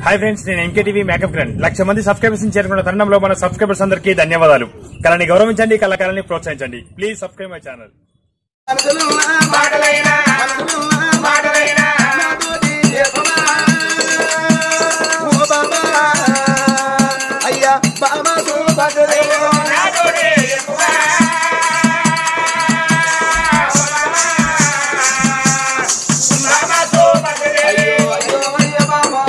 Hi friends నేను MKTV makeup grand lakh మంది subscribers చేరుకున్న తరుణంలో మన సబ్స్క్రైబర్స్ అందరికీ ధన్యవాదాలు కళని గౌరవించండి కళాకారాన్ని ప్రోత్సహించండి ప్లీజ్ సబ్స్క్రైబ్ మై ఛానల్ మనసులున్నా మాటలైనా మనసులున్నా మాటలైనా నాతోటి చెప్పమా ఓ బాబా అయ్యా బాబా సూపదేవో నాతోటి చెప్పమా అయ్యో అయ్యో అయ్యో బాబా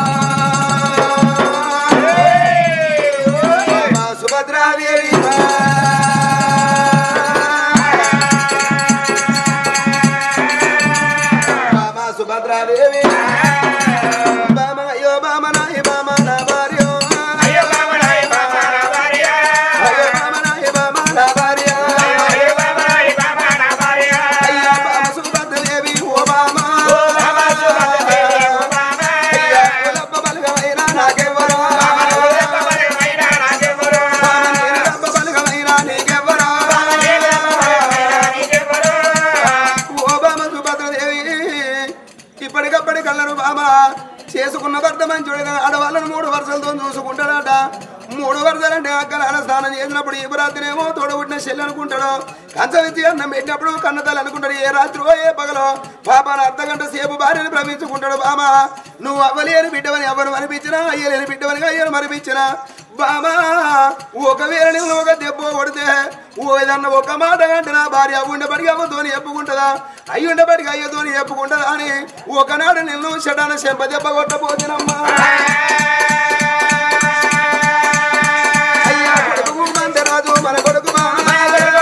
బాబా సుభద్రాదేవి బామా సుభద్రాదేవి బామా అయ్యో బామ నాయ బామ నా భార్య అయ్యో బామ నాయ బామ నా భార్య అయ్యా బామ సుభద్రాదేవి ఓ బామ అయ్యా కులప్ప బలగమైన నాకెవ్వరో బామ నేను రప్ప బలగమైన నీకెవ్వరో ఓ బామ సుభద్రదేవి ఇప్పటికప్పటి కళ్ళను బామ చేసుకున్న భర్త మంచోడుగా ఆడవాళ్ళను మూడు వరుసలతో చూసుకుంటాడట మూడు వరుసలంటే అక్కల స్నానం చేసినప్పుడు ఈ రాత్రినేమో తోడబుట్టిన చెల్లి అనుకుంటాడు కంచవిచ్చి అన్నం పెట్టినప్పుడు కన్నతల్లి అనుకుంటాడు ఏ రాత్రో ఏ పగలో పాపాన అర్ధ గంట సేపు భార్యను ప్రవహించుకుంటాడు బామ నువ్వు అవ్వలేని బిడ్డవని ఎవరు మరిపించినా అయ్యలేని బిడ్డవని అయ్యను మరిపించినా బామా ఒకవేళ నువ్వు ఒక దెబ్బ కొడితే ఓ ఏదన్నా ఒక మాట కంటే నా భార్య ఉండబడికి అవ్వతోని చెప్పుకుంటుందా అయ్యి ఉండబడికి అయ్యతోని చెప్పుకుంటుందా అని ఒకనాడు నిన్ను చెడాన చెంప దెబ్బ కొట్టబోతున్నమ్మా అయ్యా కొడుకు మందరాజు మన కొడుకు బామా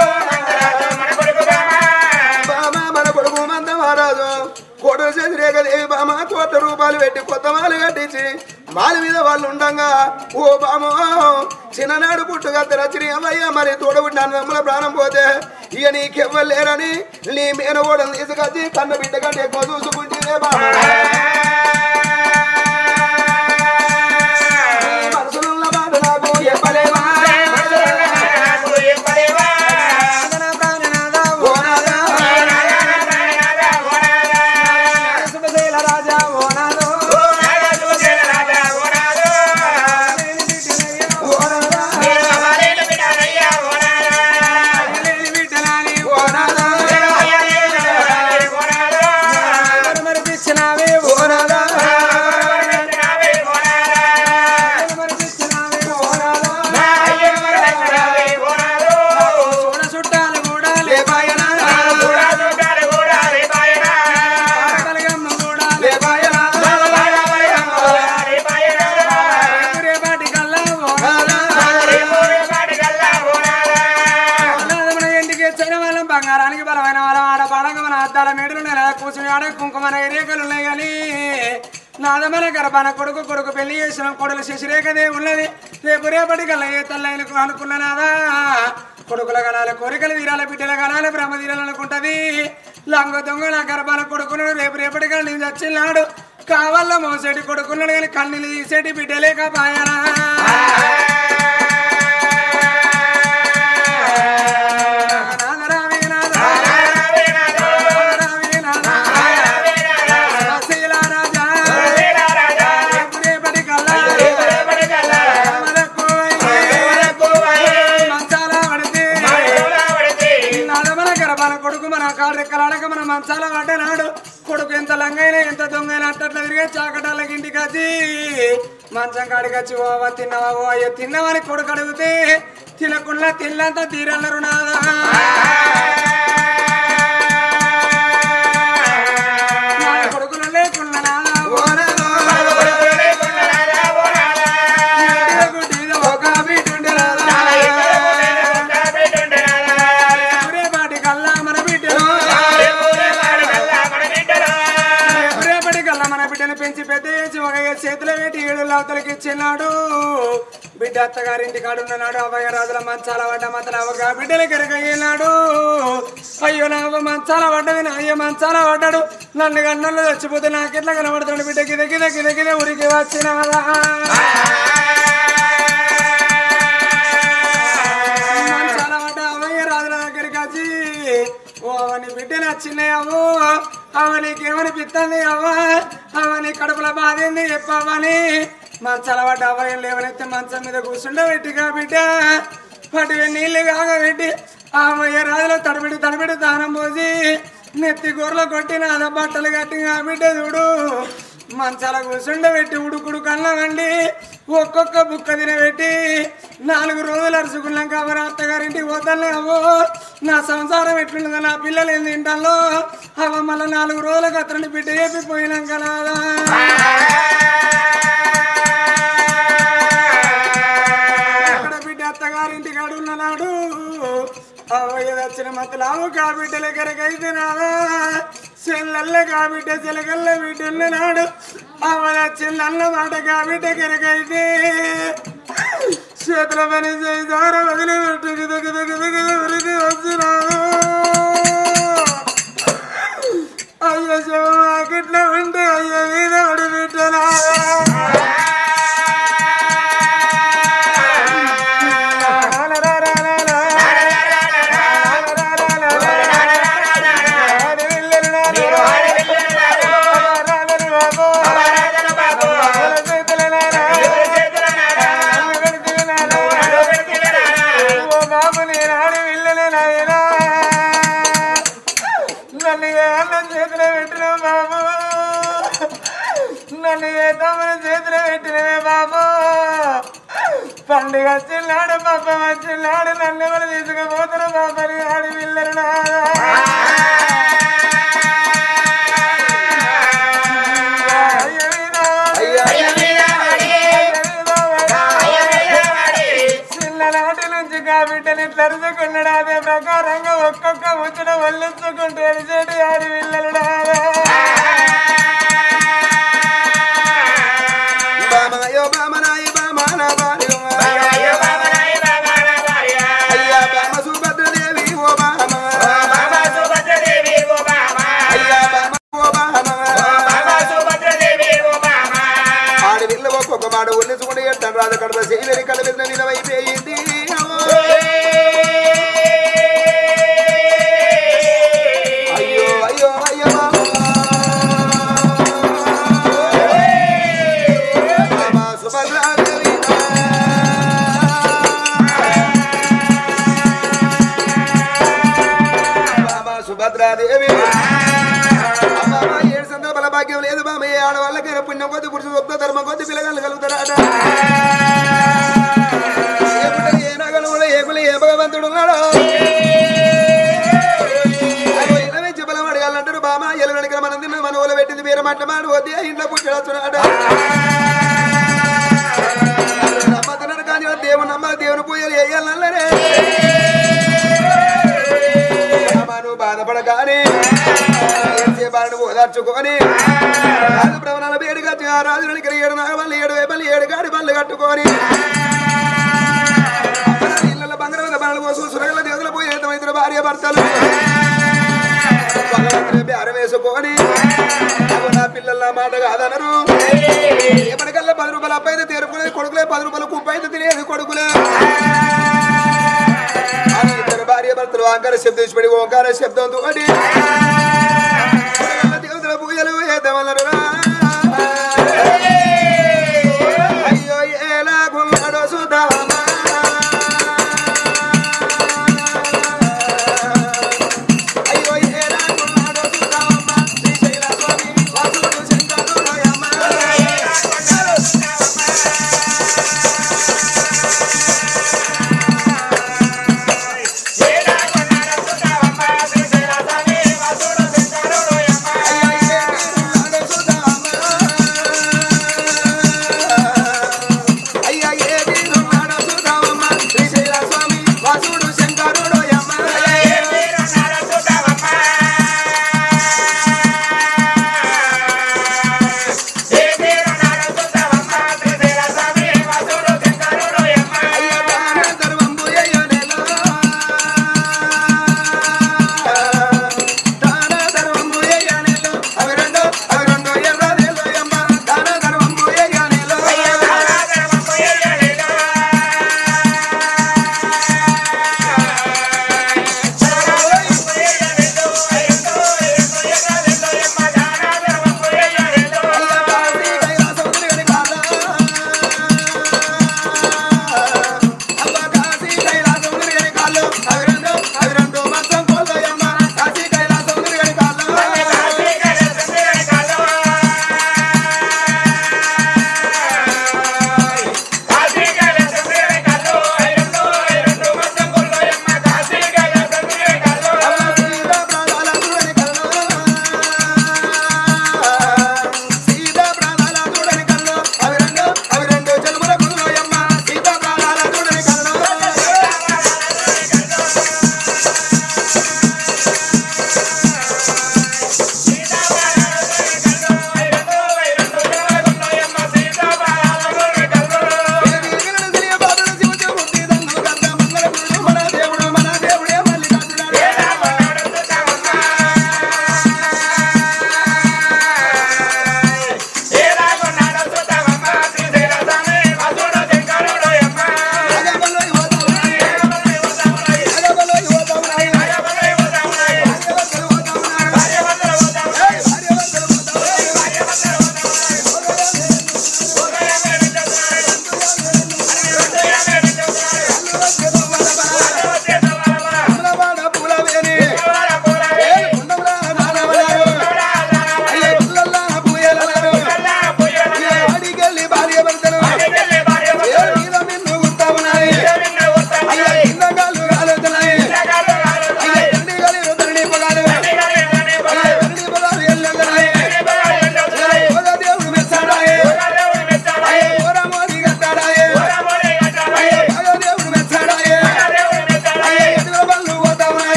బామా మన కొడుకు మంద మహారాజు కోటలు చేసి రేగదేవి బామ కోట్ల రూపాయలు పెట్టి కొత్త మాలు కట్టించి మాల మీద వాళ్ళు ఉండంగా ఓ బామో చిన్ననాడు పుట్టుగా రచని అమ్మయ్య మరి తోడబుట్టిన అన్నదమ్ముల ప్రాణం పోతే ఇక నీకెవ్వలేరని నీ మీద కూడా తీసుకొచ్చి కన్న బిడ్డ కంటే ఎక్కువ చూసుకుంటే బామ నీ మనసులున్న మాట నాకు చెప్పలేవా ఓ నాదా. ఓ నాదా. ఓ నాదా. ఓ నాదా. లేపాయనా. లేపాయనా. బంగారానికి బలమైన వాళ్ళ ఆడ పడక మన అద్దాల మేడలు నెల కూర్చుని ఆడ కుంకుమ రేఖలు ఉన్నాయి కానీ నాదమన గర్భాన కొడుకు కొడుకు పెళ్లి చేసిన కొడుకు శశిరేఖదే ఉన్నది రేపు రేపటి కల్లా ఏ తల్లైన అనుకున్న నాదా కొడుకుల కనాలి కోరికలు తీరాలి బిడ్డల కనాలి బ్రహ్మ తీరాలనుకుంటది లంగ దొంగ నా గర్భాన కొడుకున్నాడు రేపు రేపటి కల్లా నేను చచ్చిన్నాడు కావాల మోసేటి కొడుకున్నాడు కానీ కన్నీళ్ళు తీసేటి బిడ్డలేక పాయనా కొడుకు మన కాడెక్కలాడక మన మంచాల పడ్డనాడు కొడుకు ఎంత లంగైనా ఎంత దొంగైనా అట్టట్లా తిరిగే చాకటాలకి ఇంటికి వచ్చి మంచం కాడికి వచ్చి ఓవా తిన్నావా ఓ అయ్యో తిన్నావని కొడుకు అడిగితే తినకుండా తిల్లంతా తీరన్నారు నాదా నా కొడుకులు లేకుండా నాదా ఓ నాదా. గుడ్డిద ఒక బిడ్డుండే నాదా. రేపటి కల్లా మన బిడ్డలు రేపటి కల్లా మన బిడ్డను పెంచి పెద్ద చేసి ఒక చేతిలో పెట్టి ఏడు లవతలకి ఇచ్చినాడు బిడ్డ అత్తగారింటి కాడున్నాడు అవ్వయ్య రాజుల మంచాల పడ్డ మతల ఒక బిడ్డల కెరగయ్యినాడు అయ్యో నా అవ్వ మంచాల పడ్డది నా అయ్య మంచాల పడ్డాడు నన్ను గన్నల్లో చచ్చిపోతే నాకెట్లా కనబడుతున్నాడు బిడ్డ గిద గిద గిద గిద ఉరికి వచ్చినాదా మంచాల పడ్డ అవ్వయ్య రాజుల దగ్గరికి వచ్చి ఓ అవని బిడ్డలు వచ్చినాయవు అవనికి ఏమనిపిస్తుంది అవ్వ అవని కడుపుల బాధింది చెప్పవ్వ అని మంచాల పడ్డ అబ్బాయిలు లేవనైతే మంచం మీద కూర్చుండ పెట్టి బిడ్డ పటివి నీళ్లు కాగబెట్టి ఆ అమ్మాయి రాజులో తడబిడి తడబిడి దానం పోసి నెత్తి గొర్రెలు కొట్టి నాద బట్టలు కట్టి ఆ బిడ్డ చూడు మంచాల కూర్చుండబెట్టి ఉడుకుడు కళ్ళ వండి ఒక్కొక్క బుక్క తినబెట్టి నాలుగు రోజులు అరుచుకున్నాక అవరు అత్తగారింటికి పోతానే అవో నా సంసారం ఎట్లుండదో నా పిల్లలు ఏం తింటాలో అవ మళ్ళీ నాలుగు రోజులకు అతని బిడ్డ చెప్పిపోయినాక నాదా అక్కడ బిడ్డ అత్తగారింటికి అడున్న నాడు అవయ్య వచ్చిన మతలావు కాబిడ్డల కరకైతే నాదా చెల్లెల్ల కాబిడ్డ చెలకల్ల బిడ్డ నాడు అవ వచ్చిన అన్న మాట కాబిడ్డ కరకైతే చేతుల పని చేయి ద్వారా వదిలిపెట్టు గిద గిద గిద గిద ఉరికి వచ్చినాడు అయ్యో శివకిట్లా ఉంటే అయ్యో మీద పడి బిడ్డనా నన్ను ఏ అన్నం చేతిలో పెట్టిన బాబు నన్ను ఏ తమ్ముని చేతిలో పెట్టినవే బాబు పండుగ వచ్చిన్నాడు పాప వచ్చిన్నాడు నన్ను ఎవరు తీసుకుపోతారు బాబని ఆడి పిల్లలు నాదా చిన్ననాటి నుంచి కాబిడ్డని తరుచుకున్నాడు అదే ప్రకారంగా ఒక్కొక్క ముచ్చట వల్లించుకుంటూ ఎడిచేటి ఆడి పిల్లలు నాదా బామయో బామనాయి బామాన బాలియో అయ్యా బామ సుభద్రదేవి ఓ బామ అయ్యా బామ ఓ బామ ఆడవిల్ల ఒక్కొక్క మాట ఒల్లించుకుంటే ఎట్టను రాదు కడప చేయలేని కడబెట్టిన విధమైపోయింది అయ్యో అయ్యో అయ్యో బామ సుభద్రాదేవి బామ సుభద్రాదేవి అమ్మ ఏడు సందర్భాల భాగ్యం లేదు బామ ఏ ఆడవాళ్ళకైనా పుణ్యం కొద్ది పురుషుడు గొప్ప ధర్మం కొద్ది పిల్లగాళ్ళు కలుగుతారట ఏ పుట్ట ఏ నగలు కూడా ఏ కుల ఏ భగవంతుడు ఉన్నాడో అగో ఇలా వెంచి బలం అడగాలంటారు బామ ఎలుగడికి మనం తిన్న మన ఊళ్ళో పెట్టింది వేరే మాట మాడు వద్దే ఇంట్లో పుట్టడొచ్చున్నాడు నమ్మతున్నారు కానీ దేవుని నమ్మ దేవుని పూజలు వేయాలన్నరే రామాను బాధపడగానే ఏడ్చే బాలను ఓదార్చుకొని రాజు ప్రవణాల వేడిగా ఆ రాజునికి ఏడు నాగబల్లి ఏడు వేపల్లి ఏడు గాడి బళ్ళు కట్టుకొని ఇళ్ళ బంగారం బాణలు కోసం సురగల దేవతల పోయి ఏతమైతున్న భార్య భర్తలు భగవంతుని బేరం వేసుకొని అగో నా పిల్లల మాట కాదనరు ఎప్పటికల్లా పది రూపాయలు అప్పైతే తీరుకునేది కొడుకులే పది రూపాయలు కుప్ప అయితే తినేది కొడుకులే అని ఇద్దరు భార్య భర్తలు ఆంకార శబ్దం ఇచ్చిపడి ఓంకార శబ్దం తోటి దేవతల పూజలు ఏదమన్నారు అయ్యో ఏలాగున్నాడో సుధామా అయ్యో ఏలాగున్నాడో సుధామా శ్రీశైల స్వామి వాసుడు శంకరుడయమ్మ అయ్యో ఏలాగున్నాడో సుధామా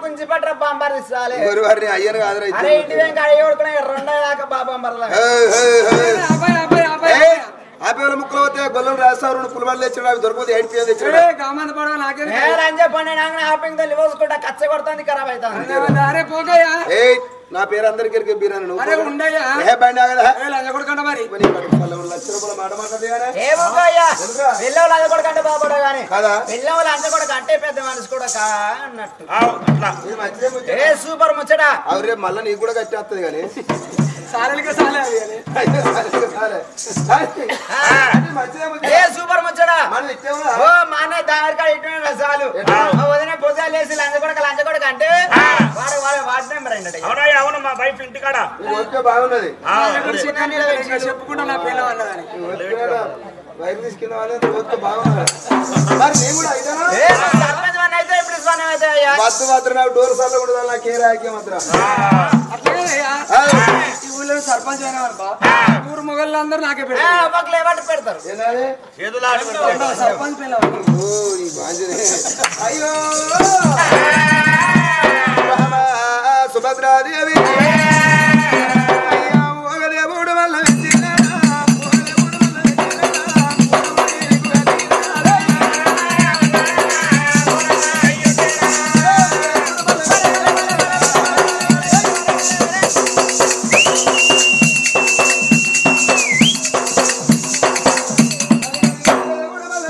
గుంజి పట్ర బంబర్ ఇస్తాలే ఎవరు వారిని అయ్యను కాదురా అరే ఇద్దరు. ఇంటి వెంక అయ్యి కొడుకునే రెండో దాకా బా బంబర్ల ఏయ్, ఏయ్, ఏయ్. అబ్బాయి అబ్బాయి అబ్బాయి ఏయ్, ఆ పేరు ముక్కలు పోతే గొల్లం రాస్తారు రెండు పులిబాలు తెచ్చాడు అవి దొరకదు ఏడిపి తెచ్చాడు ఏ, గామంత పడవ నాకేం ఏ రంజ పండి నాకు ఆపింగ్ తల్లి పోసుకుంటా కచ్చ కొడుతుంది ఖరాబ్ అవుతుంది అరే పోకయ్యా ఏయ్ నా పేరు అందరికి బీరాను నువ్వు అరే ఉండయ్యా ఏ బండి ఆగదా ఏ లంజ కొడుకంట మరి నీ కడుపు పళ్ళ ఉన్న లక్ష రూపాయల మాట మాట్లాడదు కానీ ఏ ఊరుకో అయ్యా పిల్లలు అది కూడా కంటే బాగుపడవు కానీ కదా పిల్లలు అంత కూడా కంటే పెద్ద మనిషి కూడా కా అన్నట్టు అట్లా ఇది మంచిదే ముచ్చట. ఏ సూపర్ ముచ్చడా అవి రేపు మళ్ళీ నీకు కూడా కట్టేస్తుంది కానీ సాలెలకే సాలే అది అని. సరే. సరే. అది మంచిదే ముచ్చట. ఏ సూపర్ ముచ్చడా మనం ఇచ్చేమా ఓ మా అన్న దాని కాడ ఇట్లా చాలు ఓ వదిన పొద్దుగా లేసి లంచ కూడా లంచ కూడా కంటే వాడు వాడు వాడి నెంబర్ అండి అవునయ్య అవును మా వైఫ్ ఇంటికాడ ఓకే బాగున్నది ఆ, ఇప్పుడు చిన్న నీళ్ళ ఇంకా చెప్పుకుంటా నా పిల్ల అన్నదని వైపు తీసుకున్న వాళ్ళే ఓకే బాగున్నది మరి నేను కూడా అయితేనా ఏ సర్పంచ్ వాడిని అయితే ఇప్పుడు స్వామి అయితే అయ్యా వద్దు మాత్రం నాకు డోర్ సార్లు కూడా నాకు ఏ రాకే మాత్రం అట్లే ఈ ఊళ్ళో సర్పంచ్ అయినా అనుకో ఊరు మొగళ్ళు అందరూ నాకే ఏ, పెడతారు ఒక్కొక్కరు లేబట్టి పెడతారు ఏంటది చేతులాట పెడతారు. సర్పంచ్ పిల్ల ఓ ఈ బాంజనే అయ్యో రామ సుభద్రాదేవి అయ్యా ఒక దేవుడు వల్ల వెచ్చినాడా, ఒక దేవుడు వల్ల వెచ్చినాడా, దేవుడు వల్ల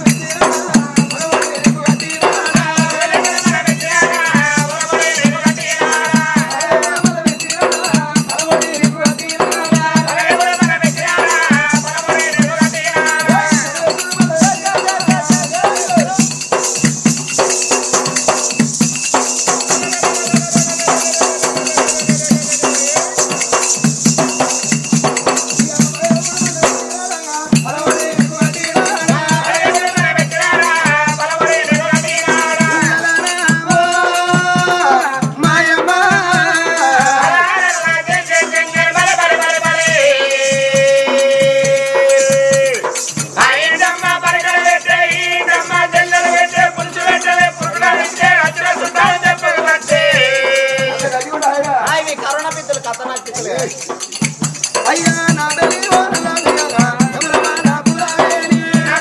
ఆ, ఇవి కరోనా పిత్తులు కథనా పిత్తులు అయ్యా నా బలి ఓనలాగా ఎవరమా నా పురావేని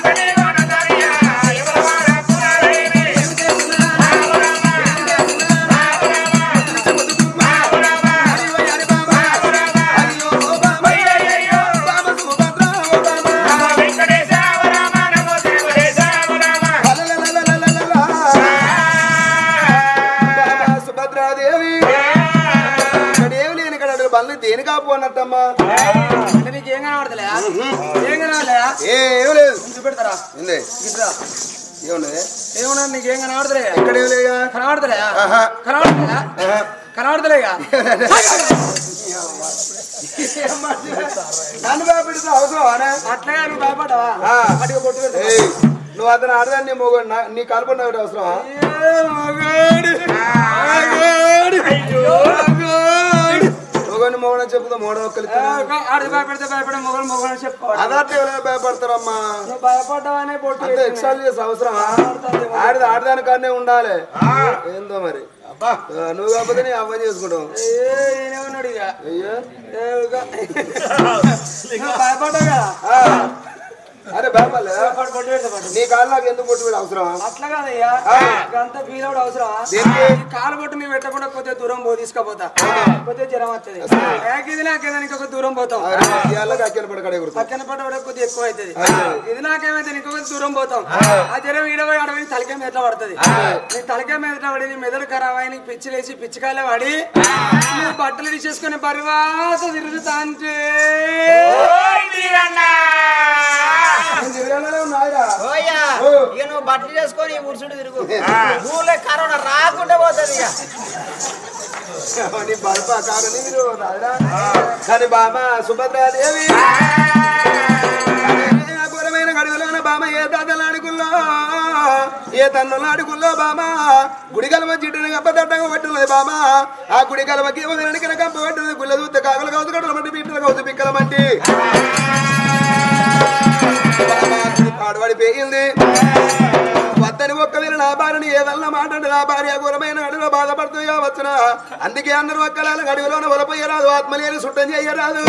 అయ్యో బాబా అయ్యో బాబా సుభద్రా ఓ బాబా లలలలలలలల. బాబా సుభద్రాదేవి ఇక్కడ ఏమి లేని ఇక్కడ అడుగు బల్లి దేని కాపోనట్టమ్మా అంటే నీకు ఏం కనబడతలే ఏం కనబడలే ఏం లేదు చూపెడతారా ఏంది ఇట్లా ఏమున్నది ఏమన్నా నీకు ఏం కనబడతలే ఇక్కడ ఏం లేగా కనబడతలే ఆహా. కనబడతలే ఆహా. కనబడతలేగా నన్ను భయపెడితే అవసరమానే అట్లగా నువ్వు భయపడ్డావా ఆ. అటుగా కొట్టు పెడతా. ఏయ్, నువ్వు అతను ఆడదాన్ని నీ మొగ నీ కలుపున్న అవసరమా ఏ మగాడు, మగాడు, మగాడు. మొగని మొగని చెప్పుతా మోడ ఏ, ఒక్కలి ఒక ఆడు భయపెడితే భయపడే మొగలు మొగలు చెప్పుకోవాలి అదార్ట్ ఎవరైనా భయపడతారమ్మా నువ్వు భయపడ్డావనే పొట్టు అంత ఎక్స్ట్రా చేసి అవసరమా ఆడిది ఆడదాని కాడనే ఉండాలి ఏందో మరి ఆ, నువ్వు కాకపోతే నీ అవ్వ చేసుకుంటావు ఏ, ఈయనే ఉన్నాడు ఇక అయ్యో ఏ, ఇక. నువ్వు భయపడ్డావు కదా ఆ, అరే భయపడలే పట్టు, పట్టు పెడతా, పట్టు. నీ కాళ్ళు నాకు ఎందుకు కొట్టు వీడు అవసరమా అట్లా కాదయ్యా అంత ఫీల్ అవుడు అవసరమా దేనికి? ఈ కాలు పట్టు నీ పెట్టకుండా కొద్దిగా దూరం పో తీసుకపోతా కొద్దిగా జ్వరం వస్తుంది ఇది నాకేదానికి ఒక దూరం పోతాం ఇవాళ అక్కన పడి కడే కొడుకు పక్కన పడ్డ కూడా కొద్దిగా ఎక్కువ అవుతుంది ఇది నాకేమైతే ఇంకొక దూరం పోతాం ఆ జ్వరం ఈడపోయి అడవి తలకాయ మీద పడుతుంది నీ తలకాయ మీద పడి నీ మెదడు ఖరాబ్ అయి నీకు పిచ్చి లేచి పిచ్చికాయలే పడి నువ్వు బట్టలు తీసేసుకుని పరివాత తిరుగుతా అంటే తిరగానే ఉన్నాయిరా ఓయ్యా ఇక నువ్వు బట్టలు చేసుకొని ఊరుసుడు తిరుగు ఊళ్ళో కరోనా రాకుండా పోతుంది ఇక నీ బల్ప కాదని మీరు రాదురా? కానీ బామ సుభద్రాదేవి ఘోరమైన గడుగులోన బామ ఏ తాతల అడుగుల్లో ఏ తన్నుల అడుగుల్లో బామ గుడి కలవ జిడ్డుని గప్పదట్టగా పట్టున్నది బామ ఆ గుడి కలవకి ఒకరికి కంప పట్టున్నది గుళ్ళ చూస్తే కాకులు కౌసు కట్టలు మంటి పీటలు కౌసు పిక్కల మంటి బామ పాడుబడి పేయింది వద్ద వద్దని ఒక్కవేళ నా భార్యని ఏదన్నా మాట్లాడి నా భార్య ఘోరమైన అడుగులో బాధపడుతూ వచ్చిన అందుకే అందరూ ఒక్కలాల అడుగులోన వలపోయరాదు ఆత్మలేని సుట్టం చేయరాదు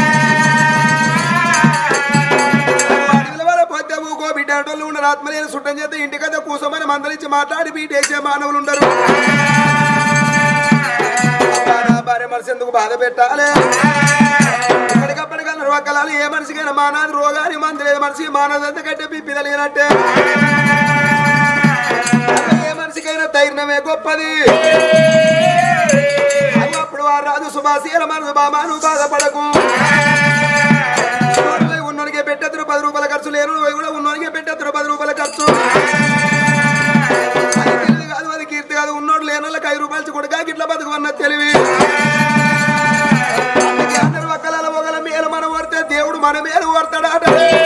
అడవిల వల్ల పొద్దు ఊకో బిడ్డ అంటోళ్ళు ఉండరు ఆత్మలేని సుట్టం చేస్తే ఇంటికైతే కూసమని మందలించి మాట్లాడి బీటేసే మానవులు ఉండరు అబ్బా, నా భార్య మనసు ఎందుకు బాధ పెట్టాలి ఇప్పటికప్పటికన్నా ఒక్కలాలు ఏ మనిషికైనా మానది రోగాన్ని మంది లేదు మనిషి మానది ఎంత కంటే బీపీ తెలియనట్టే ఏ మనిషికైనా ధైర్యమే గొప్పది అయ్యో, అప్పుడు వారు రాజు సుభాషీల మనసు బాబా నువ్వు బాధపడకు నోట్లో ఉన్నోనికే పెట్టెత్తురు పది రూపాయల ఖర్చు లేరు నువ్వు కూడా ఉన్నోనికే పెట్టెత్తురు పది రూపాయల ఖర్చు అది తెలివి కాదు అది కీర్తి కాదు ఉన్నోడు లేని వాళ్ళకి ఐదు రూపాయలు కొడుక గిట్ల బతుకు అన్న తెలివి అందుకే అందరూ ఒక్కల ఒకల మేలు మనం కొడితే దేవుడు మన మేలు కొడతాడాట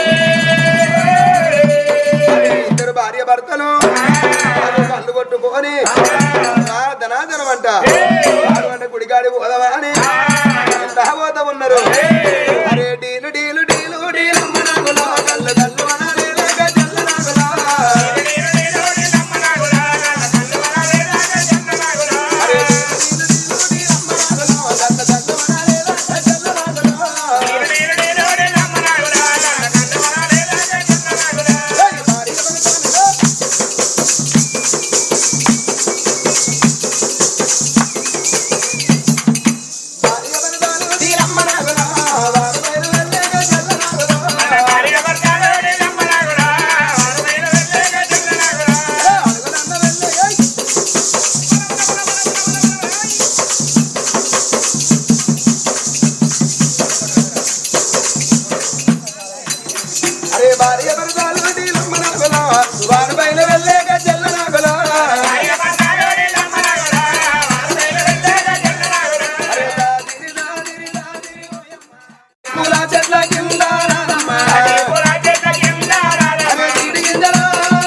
అదే ఇద్దరు భార్య భర్తలు వాళ్ళు కళ్ళు కొట్టుకొని ధనాధనం అంట వాడు అంటే గుడిగాడి పోదామా అని ఎంత పోతా ఉన్నారు అరే డీలు డీలు డీలు డీలు మనగులా, కళ్ళు కళ్ళు అనాలి లేక జల్లు నాగులా. అరే డీలు డీలు డీలు మనగులా, కళ్ళు కళ్ళు అనాలి లేక జల్లు నాగులా. ఏయ్, భార్య భర్తలు. భార్య భర్తలు తీరమ్మ నాగులా, వారు బయలు వెళ్ళేక జల్లు నాగులా. అడుగులన్న వెళ్ళే, ఏయ్. అరే భార్య భర్తలు తీరమ్మ నాగులా, వారు బయలు వెళ్ళేక జల్లు నాగులా. అరే దాదిరి దాదిరి దాదిరి ఓయమ్మ. పూల చెట్ల కింద రానమ్మ. అరే జీడి గింజలా.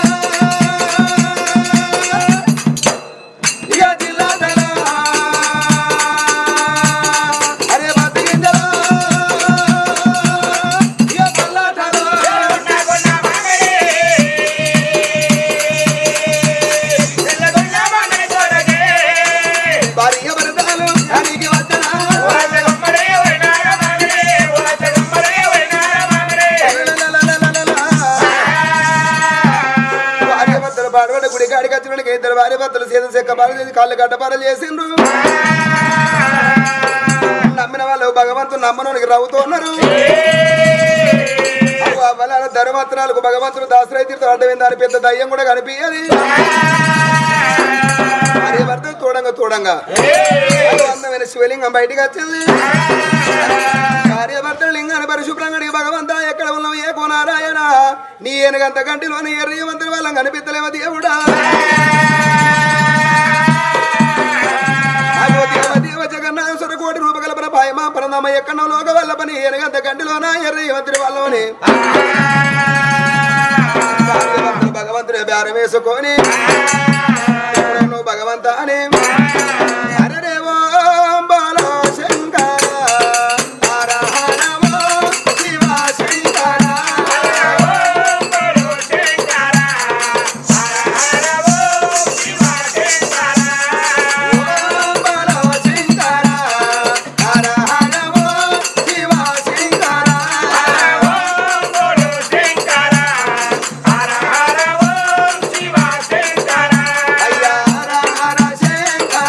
ఇక జిల్లాటలా. అరే బత్తి గింజలా. ఇక పల్లాటలా. భార్య భర్తలు అడిగి వచ్చనా. భార్య భర్తలు పాడబడ్డ గుడి కాడికి వచ్చిన ఇద్దరు భార్య భర్తలు చేతులు చెక్క పాలు చేసి కాళ్ళు గడ్డపారలు చేసిండ్రు నమ్మిన వాళ్ళు భగవంతుడు నమ్మనోనికి రవ్వుతున్నారు వాళ్ళ ధర్మత్రాలకు భగవంతుడు దాసరైతీర్థం అడ్డమైన దాని పెద్ద దయ్యం కూడా కనిపించదు భార్య భర్తలు తోడంగా తోడంగా అదో అందమైన శివలింగం బయటికి వచ్చింది భార్య భర్తలు లింగాన్ని పరిశుభ్రంగా అడిగి భగవంతా ఎక్కడ ఉన్నావు ఏ కోనారాయణ నీ ఏనుగంత కంటిలోని ఎర్రమంత్రి వాళ్ళం కనిపించలేవ దేవుడా అగో దేవ దేవ జగన్నాథ కోటి రూపకల ప్రభాయమా పరనామ ఎక్కడో లోక వల్ల పని ఏనుగంత కంటిలోన ఎర్రమంత్రి వాళ్ళని భార్య భర్తలు భగవంతుడే బేరం వేసుకొని నువ్వు భగవంత అని హరదేవో బాలో శంకర హర హరవో శివ శంకర ఓం బాలో శంకర హర హరవో శివ శంకర అయ్యా హర హర శంకర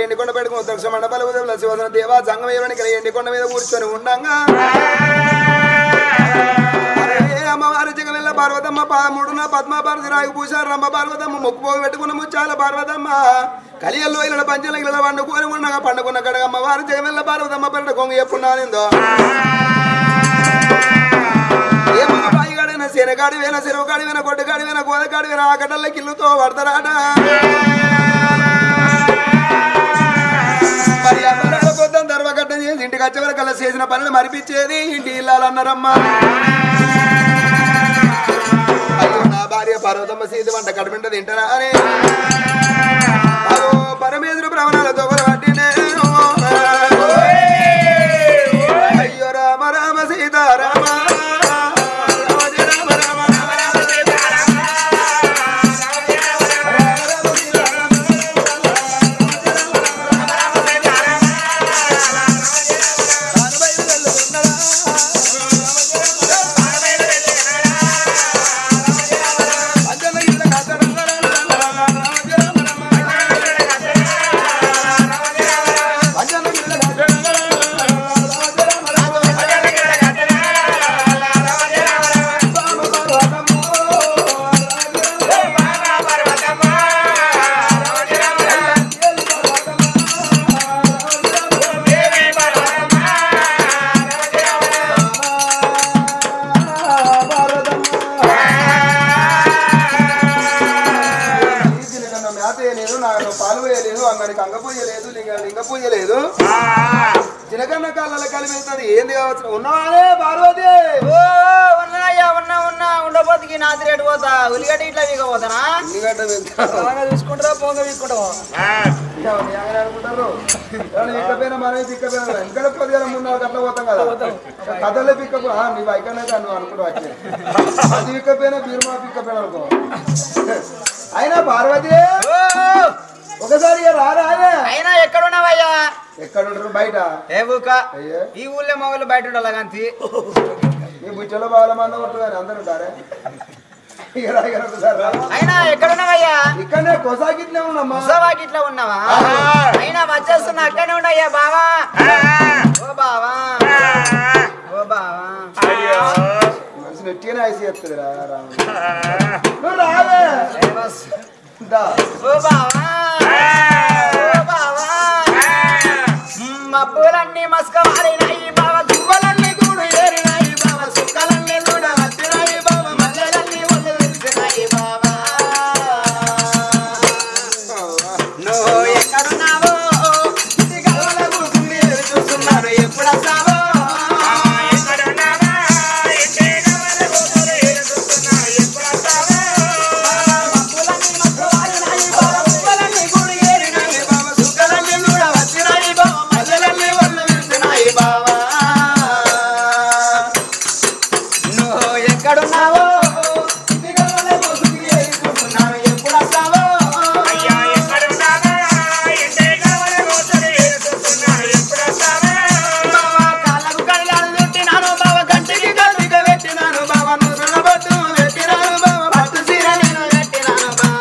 ఎండికొండ పెట్టుకుని ఉత్తరక్ష మండపాల ఉదయం శివసన దేవా జంగం ఏమని ఎండికొండ మీద కూర్చొని ఉండంగా అరే అమ్మవారి జగమెల్ల పార్వతమ్మ పాముడున పద్మాభారతి రాగిభూష రంభ పార్వతమ్మ మొక్కుపోగు పెట్టుకున్న ముచ్చాల పార్వతమ్మ కలియల్లో ఇళ్ళ పంచల ఇళ్ళ పండుకొని ఉండగా పండుకున్న కడగ అమ్మవారి జగమెల్ల పార్వతమ్మ పెరట కొంగ ఎప్పుడున్నానిందో ఏమో బాయిగాడైన శనగాడి వేన చెరువుగాడి వేన గొడ్డగాడి వేన గోదగాడి వేన ఆ గడ్డల కిల్లుతో పడతారాట మరి అమ్మరాల పొద్దున దర్వగడ్డ చేసి ఇంటికి వచ్చే వరకు అలా చేసిన పనులు మరిపించేది ఇంటి ఇల్లాలన్నారమ్మా అయ్యో నా భార్య పార్వతమ్మ సీత వంట కడుపుంట తింటారా అని అదో పరమేశ్వర భ్రమణాలతో పట్టినే అయ్యో రామ రామ సీతారామ రామ రామ రామ రామ సీతారామ మేత వేయలేదు నాకు పాలు వేయలేదు అంగడికి అంగ పూజ లేదు లింగ లింగ పూజ లేదు చిలకన్న కాళ్ళ కలిపి ఏంది కావచ్చు ఉన్నావానే పార్వతి ఓ ఉన్నాయ్యా ఉన్నా ఉన్నా ఉండబోతుకి నా రేటు పోతా ఉల్లిగడ్డ ఇట్లా వీగ పోతానా ఉల్లిగడ్డ వెళ్తా బాగా చూసుకుంటారా పోంగ వీక్కుంటావా అనుకుంటారు ఇక్కపోయినా మనమే పిక్కపోయినా ఇంకా కొద్దిగా ముందు నాలుగు గంటల పోతాం కదా కథలే పిక్కపు నీ బైకనే నువ్వు అనుకుంటూ వచ్చే అది పిక్కపోయినా బీరుమా పిక్కపోయినా అనుకో అయినా పార్వతి ఒకసారి ఇక రా రాదే అయినా ఎక్కడున్నావయ్యా ఎక్కడ ఉంటారు బయట ఏ ఊక అయ్యే ఈ ఊళ్ళో మొగలు బయట ఉండాలి కాంతి నీ బుచ్చలో బాల మంద కొట్టుగాని అందరు ఉంటారే ఇక రా ఇక రా ఒకసారి రా. అయినా ఎక్కడున్నావయ్యా ఇక్కడనే కొసాగిట్లే ఉన్నామ్మా ముసవాకి ఇట్లా ఉన్నావా అయినా వచ్చేస్తున్నా అక్కడనే ఉండయ్యా బావా ఓ బావా ఓ బావా మనిషి నెట్టిగానే ఐసి చెప్తుంది రా రాము. నువ్వు రావే ఏ బస్. దా. ఓ బావా ఓ బావా మబ్బులన్నీ మస్క మారినాయి బావ దువ్వలన్నీ గూడు ఏరినాయి బావ సుక్కలన్నీ కూడా వచ్చినాయి బావ మల్లెలన్నీ ఒళ్ళు తెలిసినాయి బావా నువ్వు ఎక్కడున్నావో ఇది గలవల కూర్చుని ఎదురు చూస్తున్నాను ఎప్పుడు వస్తావో మబ్బులన్నీ మస్క మారినాయి బావ దువ్వలన్నీ గూడు ఏరినాయి బావ సుక్కలన్నీ కూడా వచ్చినాయి బావ మల్లెలన్నీ ఒళ్ళు తెలిసినాయి బావా నువ్వు ఎక్కడున్నావో ఇది గలవల కూర్చుని ఎదురు చూస్తున్నాను ఎప్పుడు వస్తావో బావా కాళ్ళకు కడియాలు చుట్టినాను బావ కంటికి కల్లిక పెట్టినాను బావ నుదురున బొట్టు పెట్టినాను బావ పట్టు చీర నేను పెట్టినాను బావ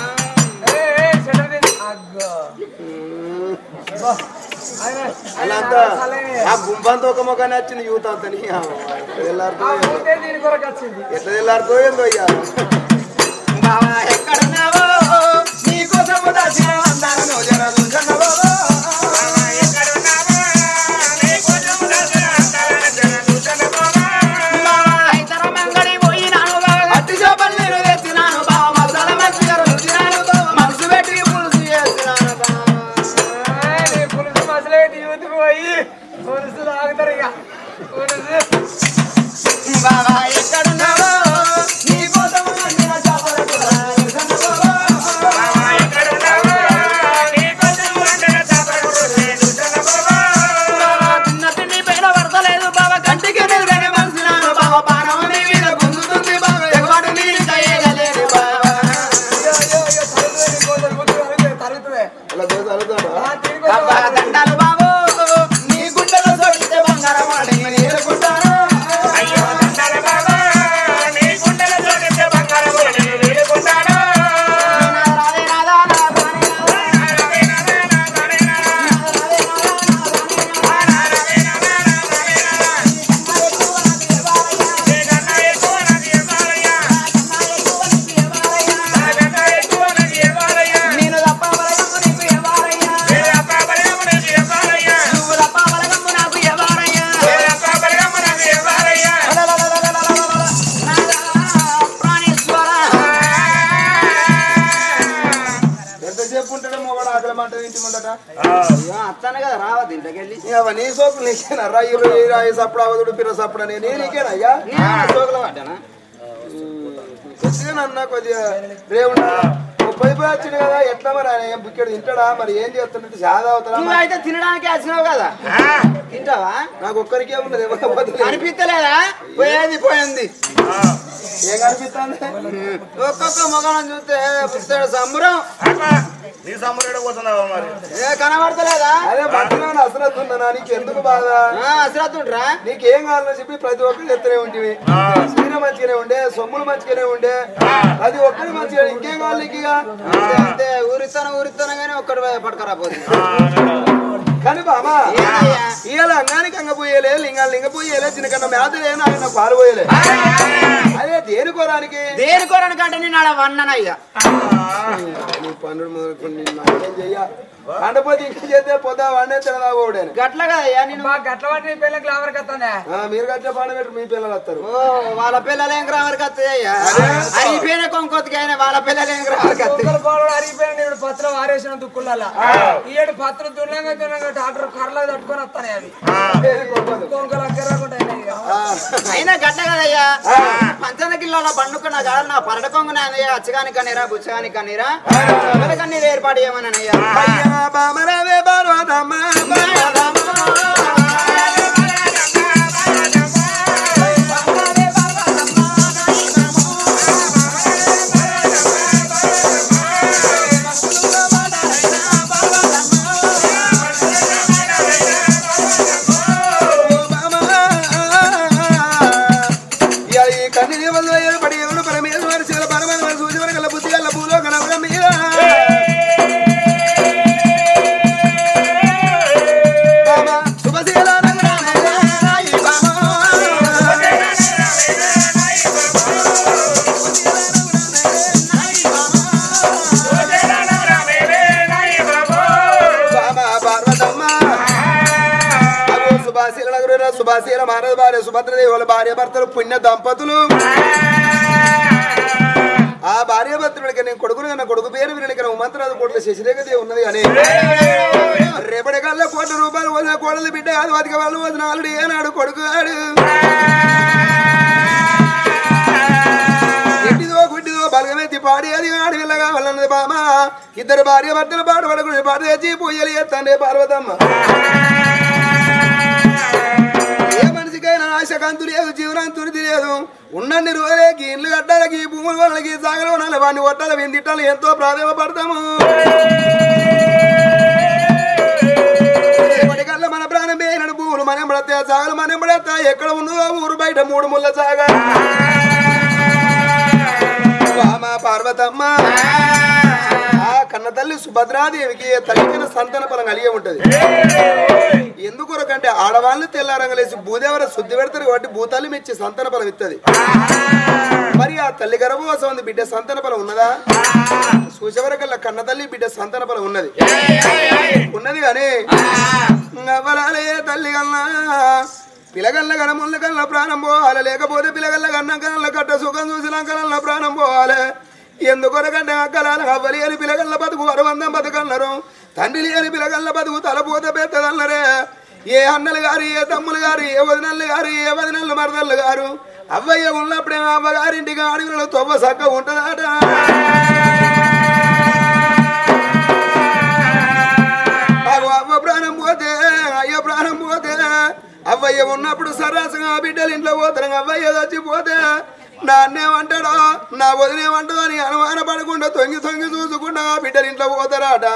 అలా అంతా ఆ గుంపంతా ఒక మొక్కనే వచ్చింది యూత్ అంతా ఎల్లారితో దీని కొరకు వచ్చింది ఎట్లా ఎల్లారితో ఏందో అయ్యా బావ ఎక్కడున్నావో నీకోసము దాచిన అందాలను జర చూసన్నవో బావ ఇతర మంగళి పోయినాను బావ అట్టి చేపలు నేను తెచ్చినాను బావ మసాల మంచిగా రుచినాను బావ మనసు పెట్టి పులుసు చేసినాను బావ నీ పులుసు మసలేటి యూత్కి పోయి పులుసు తాగుతారు ఇక పులుసు బావా ఎక్కడున్నావో నీకోసము వండిన చేపల కూర చూసన్నవో బావా తిన్న తిండి పైన పడతలేదు బావా కంటికి నిలబడి మనసినాను బావ పానం నీ మీద గుంజుతుంది బావ ఎగవాడు నీ దయగలేడు బావా తరుగుతుంది అలా దోశ అడుగుతాడా బావా దండాలు బావో నీ గుండెలో సొడితే బంగారం వాడి నేను కొట్టాను వస్తాను కదా రావద్దు ఇంట్లోకెళ్ళి ఇక నీ సోకులు నీకేనా రాయి రాయి సప్పుడు అవదుడు పిల్ల సప్పుడు అని నేను నీకేనా అయ్యా నేను సోకులు పడ్డానా కొద్దిగా అన్న కొద్దిగా రేవుండా ముప్పై రూపాయలు వచ్చింది కదా ఎట్లా మరి ఆయన ఏం బుక్కెడు తింటాడా మరి ఏం చేస్తున్నట్టు సాదా అవుతాడా నువ్వు అయితే తినడానికి వచ్చినావు కదా తింటావా నాకు ఒక్కరికే ఉన్నది ఎవరికి వద్దులే. అనిపిస్తలేదా పోయేది పోయింది ఏం కనిపిస్తుంది ఒక్కొక్క మొగనం చూస్తే పుస్తక సంబరం నీ సమ్మరేడ పోతున్నావా మరి ఏ కనబడతలేదా అదే బట్టలో అసరత్ ఉందనా నీకు ఎందుకు బాధ అసలు నీకేం కావాలని చెప్పి ప్రతి ఒక్కరు ఎత్తనే ఉంటివి చీర మంచిగానే ఉండే సొమ్ములు మంచిగానే ఉండే ప్రతి ఒక్కరు మంచిగా ఇంకేం కావాలి నీకు ఇక అంతే ఊరిస్తాను ఊరిస్తాను కానీ ఒక్కటి పట్టుకరా పోతుంది కానీ బామా ఏందయ్యా? ఇవాళ అంగానికి అంగ పోయేలే లింగాలు లింగ పోయేలే చిన్నకన్నా మేతలే ఆయన పాలు పోయలే అదే దేనికోరానికి దేని కోరనికంటే నేను ఆడ వన్ననయ్యా నీ పన్నుడు మొదలుకొని నాకేం చెయ్య పండపోతే ఇంకా చేస్తే పొద్దా వాడినే తినదా ఓడేని గట్ల కదయ్యా నేను మా గట్ల పట్టి పెళ్ళి గ్లామర్ కత్తానే ఆ, మీరు కట్టే పండ పెట్టి మీ పిల్లలు వస్తారు ఓ వాళ్ళ పిల్లలు ఏం గ్రామర్కి వస్తాయ్యా అయిపోయిన కొంకొత్తికి అయినా వాళ్ళ పిల్లలు ఏం గ్రామర్కి వస్తాయి కుక్కల కోడలు అరిగిపోయాడు ఇప్పుడు పత్రం ఆరేసిన దుక్కులలో ఈ ఏడు పత్రం దున్నంగా దున్నంగా డాక్టర్ కర్రలో తట్టుకొని వస్తానే అవి కొంకలు అక్కరకుండా అయినా గట్ల కదయ్యా పంచద కిలోల బండుకున్న కాదు నా పరడ కొంగున అచ్చగాని కన్నీరా బుచ్చగాని కన్నీరా కన్నీరు ఏర్పాటు చేయమనయ్యా అయ్యా బామరావే బారవదమ్మ కన్ని దేవల్లో ఏర్పడి ఎవరు పరమేశ్వర శిల పరమైన సూచన గల బుద్ధి గల భూలో కనవడం మీరా బామా శుభశీల రంగరామే రాయి బామా బామా పార్వతమ్మ అగో సుభాశీల నగరున సుభాశీల మానవ భార్య సుభద్రదేవుల భార్య భర్తలు పుణ్య దంపతులు ఆ భార్య భర్తలుడికి నేను కొడుకును కన్నా కొడుకు పేరు వినడానికి ఉమంతరాజు కోట్ల శశిరేఖ దేవి ఉన్నది అని రేపటి కల్లా కోట్ల రూపాయలు వదిన కోడలు బిడ్డ కాదు బతిక వాళ్ళు వదిన ఆల్రెడీ ఏనాడు కొడుకు ఆడు ఎట్టిదో గుడ్డిదో బలగమెత్తి పాడి అది ఆడి వెళ్ళగా వాళ్ళన్నది బామ ఇద్దరు భార్య భర్తలు పాడు పడకుండా పాడు తెచ్చి పొయ్యలు ఎత్తండి పార్వతమ్మ ఏ మనిషికైనా ఆశకాంతు లేదు జీవనాంతుడిది లేదు ఉన్నన్ని రోజులకి ఇండ్లు కట్టాలకి భూములు వాళ్ళకి సాగలు ఉండాలి వాడిని కొట్టాలి వీడిని తిట్టాలి ఎంతో ప్రాధాన్యపడతాము రేపటికల్లా మన ప్రాణం పేరిన భూములు మనం పడతా సాగలు మనం పడతా ఎక్కడ ఉన్నదో ఊరు బయట మూడు ముళ్ళ సాగా వామ పార్వతమ్మ ఆ కన్న తల్లి సుభద్రాదేవికి తల్లికిన సంతాన ఫలం కలిగే ఉంటది ఎందుకొరకంటే ఆడవాళ్ళు తెల్లారంగలేసి భూదేవర శుద్ధి పెడతారు కాబట్టి భూతాలు మెచ్చి సంతాన ఫలం ఇస్తుంది మరి ఆ తల్లి గర్భవాసం ఉంది బిడ్డ సంతాన ఫలం ఉన్నదా చూసేవరకల్లా కన్న తల్లి బిడ్డ సంతాన ఫలం ఉన్నది ఉన్నది కానీ నవ్వలాలే తల్లి కన్నా పిలగల్ల గనముల కల్లా ప్రాణం పోవాలి లేకపోతే పిలగల్ల కన్న కళ్ళ కట్ట సుఖం చూసిన కళ్ళ ప్రాణం పోవాలి ఎందుకొరకంటే అక్కలాల అవ్వలి అని పిలగల్ల బతుకు వరవందం బతుకన్నారు తండ్రి లేని పిలగల్ల బతుకు తలపోతే పెద్దదన్నరే ఏ అన్నలు గారు ఏ తమ్ములు గారు ఏ వదినల్లు గారు ఏ వదినల్లు మరదళ్ళు గారు అవ్వయ్య ఉన్నప్పుడే అవ్వగారింటికి అడవిలో తొవ్వ సక్క ఉంటుందట అగో అవ్వ ప్రాణం పోతే అయ్య ప్రాణం పోతే అవ్వయ్య ఉన్నప్పుడు సరాసంగా ఆ బిడ్డలు ఇంట్లో పోతారు అవ్వయ్య చచ్చిపోతే నాన్నేమంటాడో నా వదినేమంటాడో అని అనుమాన పడకుండా తొంగి తొంగి చూసుకుంటా ఆ బిడ్డలు ఇంట్లో పోతారట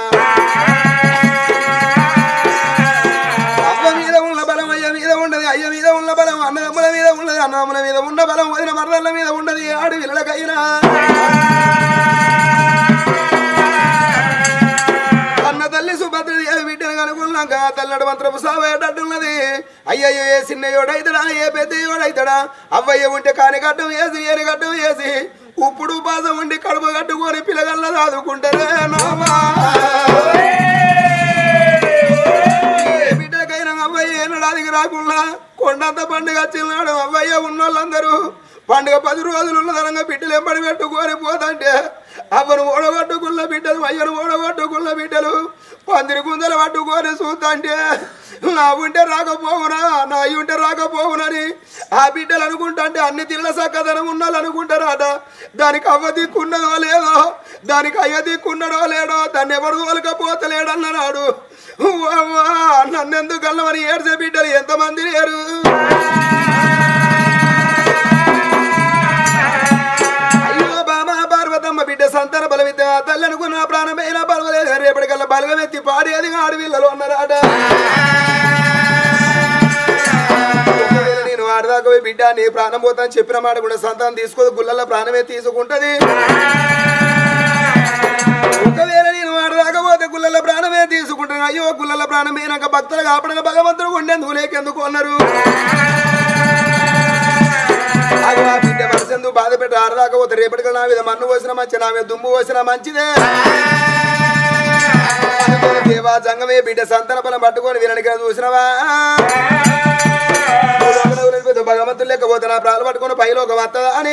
అవ్వ మీద ఉన్న బలం అయ్య మీద ఉండదు అయ్య మీద ఉన్న బలం అన్నదమ్ముల మీద ఉన్నది అన్నదమ్ముల మీద ఉన్న బలం వదిన మరదళ్ళ మీద ఉండదు ఆడు పిల్లలకైనా అన్న తల్లి సుభద్రదేవి బిడ్డను కనుకున్నాక తల్లడు మంత్రపు సావేటట్టున్నది అయ్యయ్యో ఏ చిన్నయోడైతడా ఏ పెద్దయోడైతడా అవ్వయ్య ఉంటే కాని గడ్డం వేసి ఏని గడ్డం వేసి ఉప్పుడు పాసం ఉండి కడుపు కట్టుకొని పిల్లగల్ల దాదుకుంటారే నామా ఏ బిడ్డకైనా అవ్వయ్య ఏనాడాదికి రాకుండా కొండంత పండుగ వచ్చినాడు అవ్వయ్య ఉన్నోళ్ళందరూ పండుగ పది రోజులు ఉన్నదనంగా బిడ్డలు ఎంబడి పెట్టుకొని పోతంటే అవ్వను ఓడగొట్టుకున్న బిడ్డలు అయ్యను ఓడగొట్టుకున్న బిడ్డలు పందిరి గుంజలు పట్టుకొని చూద్దంటే నా ఉంటే రాకపోవునా నా అయ్యి ఉంటే రాకపోవునని ఆ బిడ్డలు అనుకుంటాంటే అన్ని తిన్న సక్కదనం ఉన్నాళ్ళు అనుకుంటారట దానికి అవ్వ దిక్కున్నదో లేదో దానికి అయ్య దిక్కున్నడో లేడో దాన్ని ఎవడు తోలకపోతలేడన్నాడు నన్నెందుకు గల్లమని ఏడ్చే బిడ్డలు ఎంతమంది లేరు అయ్యో బామా పార్వతమ్మ బిడ్డ సంతాన బలవిద్య తల్లి అనుకున్న ప్రాణమైన పర్వలేదు రేపటికల్లా బలగమెత్తి పాడేది ఆడవిల్లలు అన్నారట ఒకవేళ నేను ఆడదాకా పోయి బిడ్డ నీ ప్రాణం పోతాను చెప్పిన మాట కూడా సంతానం తీసుకోదు గుళ్ళల్లో ప్రాణమే తీసుకుంటది ఒకవేళ నేను ఆడదాకా పోతే గుళ్ళల్లో ప్రాణమే తీసుకుంటాను అయ్యో గుళ్ళల ప్రాణమేనాక భక్తులు కాపడగా భగవంతుడు ఉండేందుకు లేకెందుకు అన్నారు అగో ఆ బిడ్డ మనసెందుకు బాధ పెట్టి ఆడదాకా పోతే రేపటికి నా మీద మన్ను పోసిన మంచి నా మీద దుమ్ము పోసిన మంచిదే అందుకని దేవా జంగమే బిడ్డ సంతాన బలం పట్టుకొని వినడానికి చూసినవా భగవంతులు లేకపోతే నా ప్రాణాలు పట్టుకొని పైలోకి వస్తుందా అని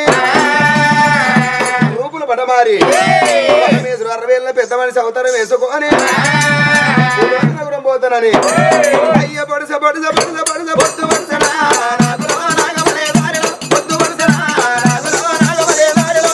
రూపులు పడమారి పరమేశ్వరు అరవేళ్ళ పెద్ద మనిషి అవతారం వేసుకొని నగరం పోతానని అయ్య పడుస పడుస పడుస పడుస పొద్దు పడుసనా నాగులో నాగమలే దారిలో పొద్దు పడుసనా నాగులో నాగమలే దారిలో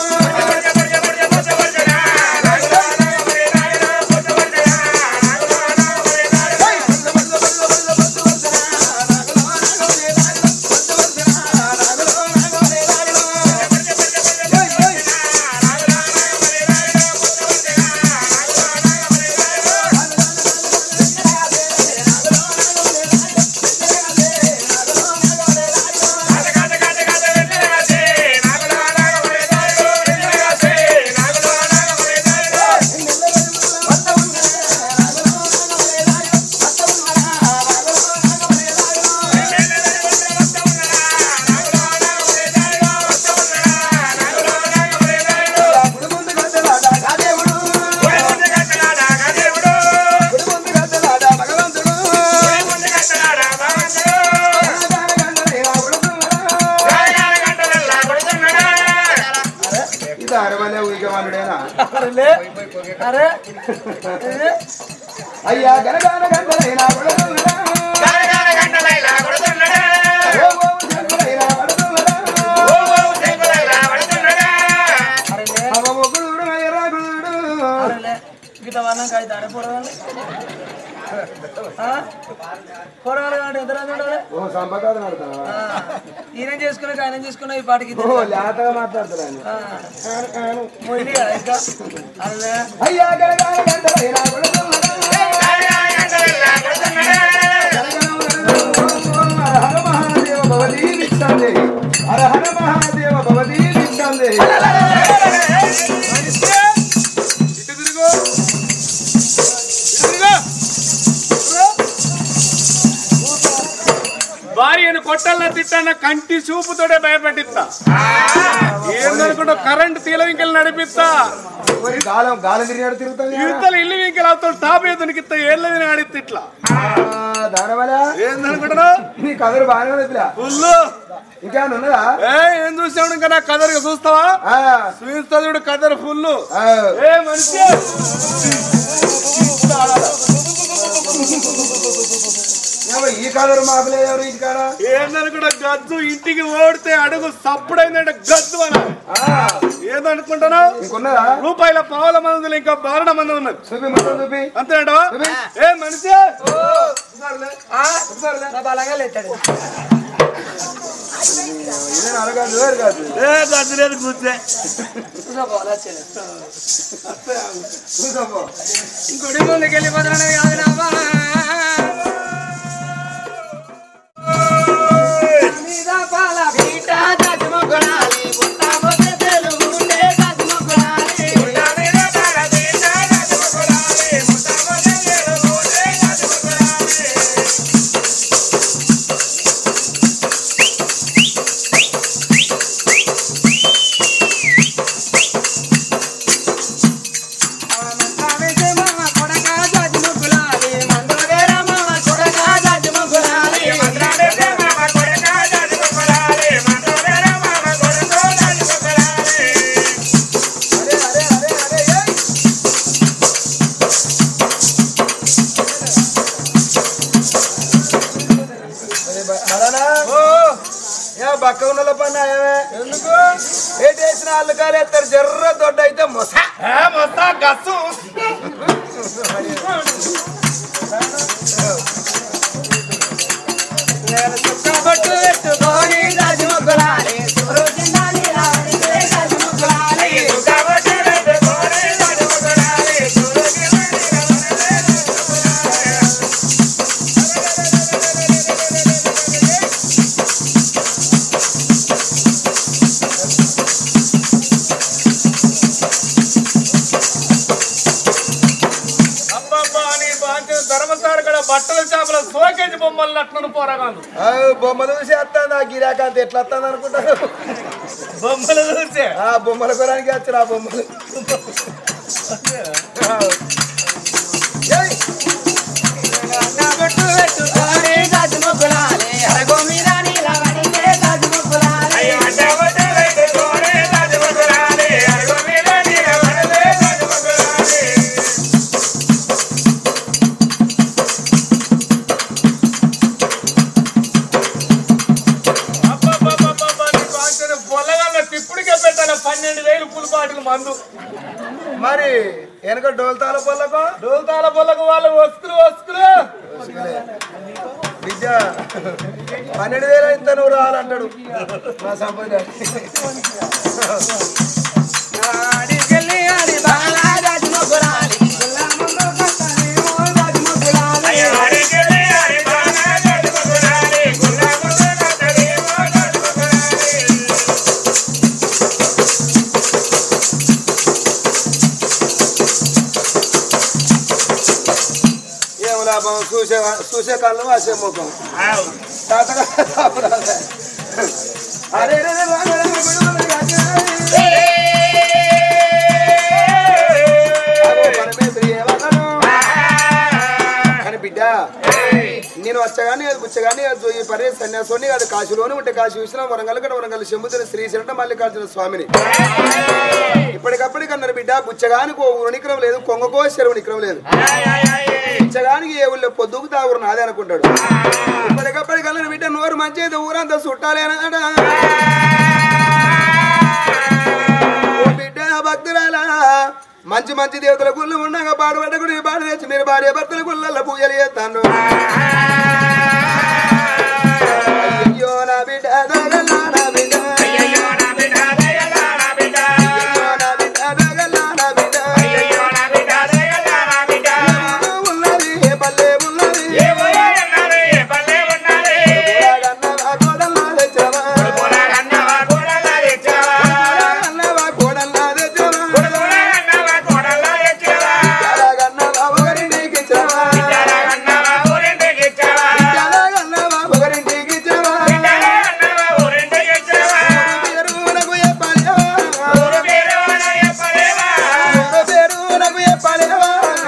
అరే అరే అయ్యా గనగాన గంటలైనా కొడుతున్నడా? ఓ ఓ శంకులైనా పడుతున్నడా? అవ మొగుడు అయ్యరా గుడు. అరేలే గిట్ల వన్నాక అయితే అరే పొరగాలి పొరగాలి కాబట్టి ఎంత రాజు ఉండాలి ఓ సంపకాదు నడతావా? ఆ, ఈయన చేసుకున్నాక ఆయన చేసుకున్న ఈ పాటికి ఓ లేతగా మాట్లాడుతున్నాను మొయిలి కదా ఇంకా అరే అయ్యా గనగాన గంటలైనా కొడుతున్నడా? హర హర మహాదేవ భవదీ దిక్షాందే హర హర మహాదేవ భవదీ దిక్షాందే భార్యను కొట్టాల తిట్టాన కంటి చూపుతోటే భయపెట్టిస్తా ఏందనుకుంటా కరెంట్ తీల వింకెలు నడిపిస్తా మరి గాలం గాలం తిరిగాడు తిరుగుతుంది యువతలు ఇల్లు వింకెలు అవుతాడు టాప్ ఎదునికిస్తా ఏళ్ళది ఆడితే ఇట్లా దానివల్ల ఏందనుకుంటున్నావు నీ కదరు బాగానే ఉంది పిల్ల ఫుల్లు ఇంకేమైనా ఉన్నదా ఏ ఏం చూసావు ఇంకా నా కదర్ చూస్తావా ఆ, చూస్తా చూడు కదర్ ఫుల్ ఆ. ఏ మనిషి ఏమో ఈ కదరు మాపలేదు ఎవరు ఇంటి కాడ ఏందనుకుంటా గద్దు ఇంటికి ఓడితే అడుగు సప్పుడైందంటే గద్దు అని ఏందనుకుంటున్నావు ఇంకున్నదా రూపాయల పావుల మందులు ఇంకా బారణ మంది ఉన్నది చూపి మొత్తం చూపి అంతేనంటవా ఏ మనిషి నా బలంగా లేచాడు ఇదే అడగాదు వేరు కాదు ఏ గద్దు లేదు కూర్చే చూసుకోవాలి వచ్చేది చూసాపో గుడి ముందుకు వెళ్ళిపోతున్నాను కాదు నామా మీద పాల పీట కొడక జాతి ముగ్గులాలి మందుల వేర మామ కొడక ఏ బక్క ఉన్న పని ఏమే ఎందుకు ఏటి వేసిన వాళ్ళు కాలు ఎత్తారు జర్ర దొడ్డ అయితే మొస మొత్తం గస్సు బొట్టు పెట్టుకొని రాజు మొగ్గులాలి అబ్బబ్బా నీ బాధ్యత ధర్మసార కూడా బట్టల చేపల సోకేజ్ బొమ్మలు అట్లను పోరగాను ఆ, బొమ్మలు చూసి వస్తాను ఆ గిరాకాంత ఎట్లా వస్తాను అనుకుంటాను బొమ్మలు చూసే ఆ బొమ్మల కొరానికి వచ్చారు ఆ బొమ్మలు ఆ. ఏయ్, బొట్టు పెట్టుకొని రాజు మొగ్గులాలి అరగో మీద నీలవడితే రాజు మొగ్గులాలి అబ్బబ్బబ్బబ్బబ్బా, నీ బాధ్యత పొలగాళ్ళ తిప్పుడికే పెట్టాలి పన్నెండు వేలు పులిపాటికి మందు మరి వెనక డోల్తాల పొల్లకు డోల్తాల పొలకు వాళ్ళు వస్తులు వస్తులు విద్య పన్నెండు వేలు అయితే నువ్వు రావాలంటాడు మా సంపద ఆడికెళ్ళి ఆడి బాలా రాజు మొగ్గులాలి గుల్ల ముందు కట్టలేమో రాజు మొగ్గులాలి ఏం లాభం చూసే చూసే కళ్ళు వాసే ముఖం తాతగా తాపరాలే. అరే రే రే రా రా రా గుడుగుడు రాజు. అగో పరమేశ్వరి ఏమన్నాను? కానీ బిడ్డ నేను వచ్చగానే అది పుచ్చగానే అది ఈ పరే సన్యాసోని అది కాశీలోనే ఉంటే కాశీ విశ్వనాథ వరంగల్ కడ వరంగల్ శంభుతుని శ్రీ శరణ మల్లికార్జున స్వామిని ఇప్పటికప్పటికి అన్నారు బిడ్డ బుచ్చగానికి ఓ ఉనిక్రం లేదు కొంగకో చెరువు నిక్రం లేదు బుచ్చగానికి ఏ ఊళ్ళో పొద్దుకు తాగురు నాదే అనుకుంటాడు ఇప్పటికప్పటికి అన్నారు బిడ్డ నోరు మంచి అయితే ఊరంతా చుట్టాలేనాడ ఓ బిడ్డ భక్తురాలా మంచి మంచి దేవతల గుళ్ళు ఉండగా పాడుపడ్డకుడు ఈ పాడు తెచ్చి మీరు భార్య భర్తల గుళ్ళల్లో పూజలు చేస్తాను అయ్యో నా బిడ్డ దగలా నా బిడ్డ అయ్యో నా బిడ్డ దగలా నా బిడ్డ ఉన్నది ఏ పల్లె ఉన్నది కోడన్నవా కోడల్లా తెచ్చవా కోడన్నవా కోడల్లా తెచ్చవా జలగన్నవా ఒకరింటికి ఇచ్చవా జలగన్నవా ఒకరింటికి ఇచ్చవా పేరునకు చెప్పలేవా ఊరు పేరునకు చెప్పలేవా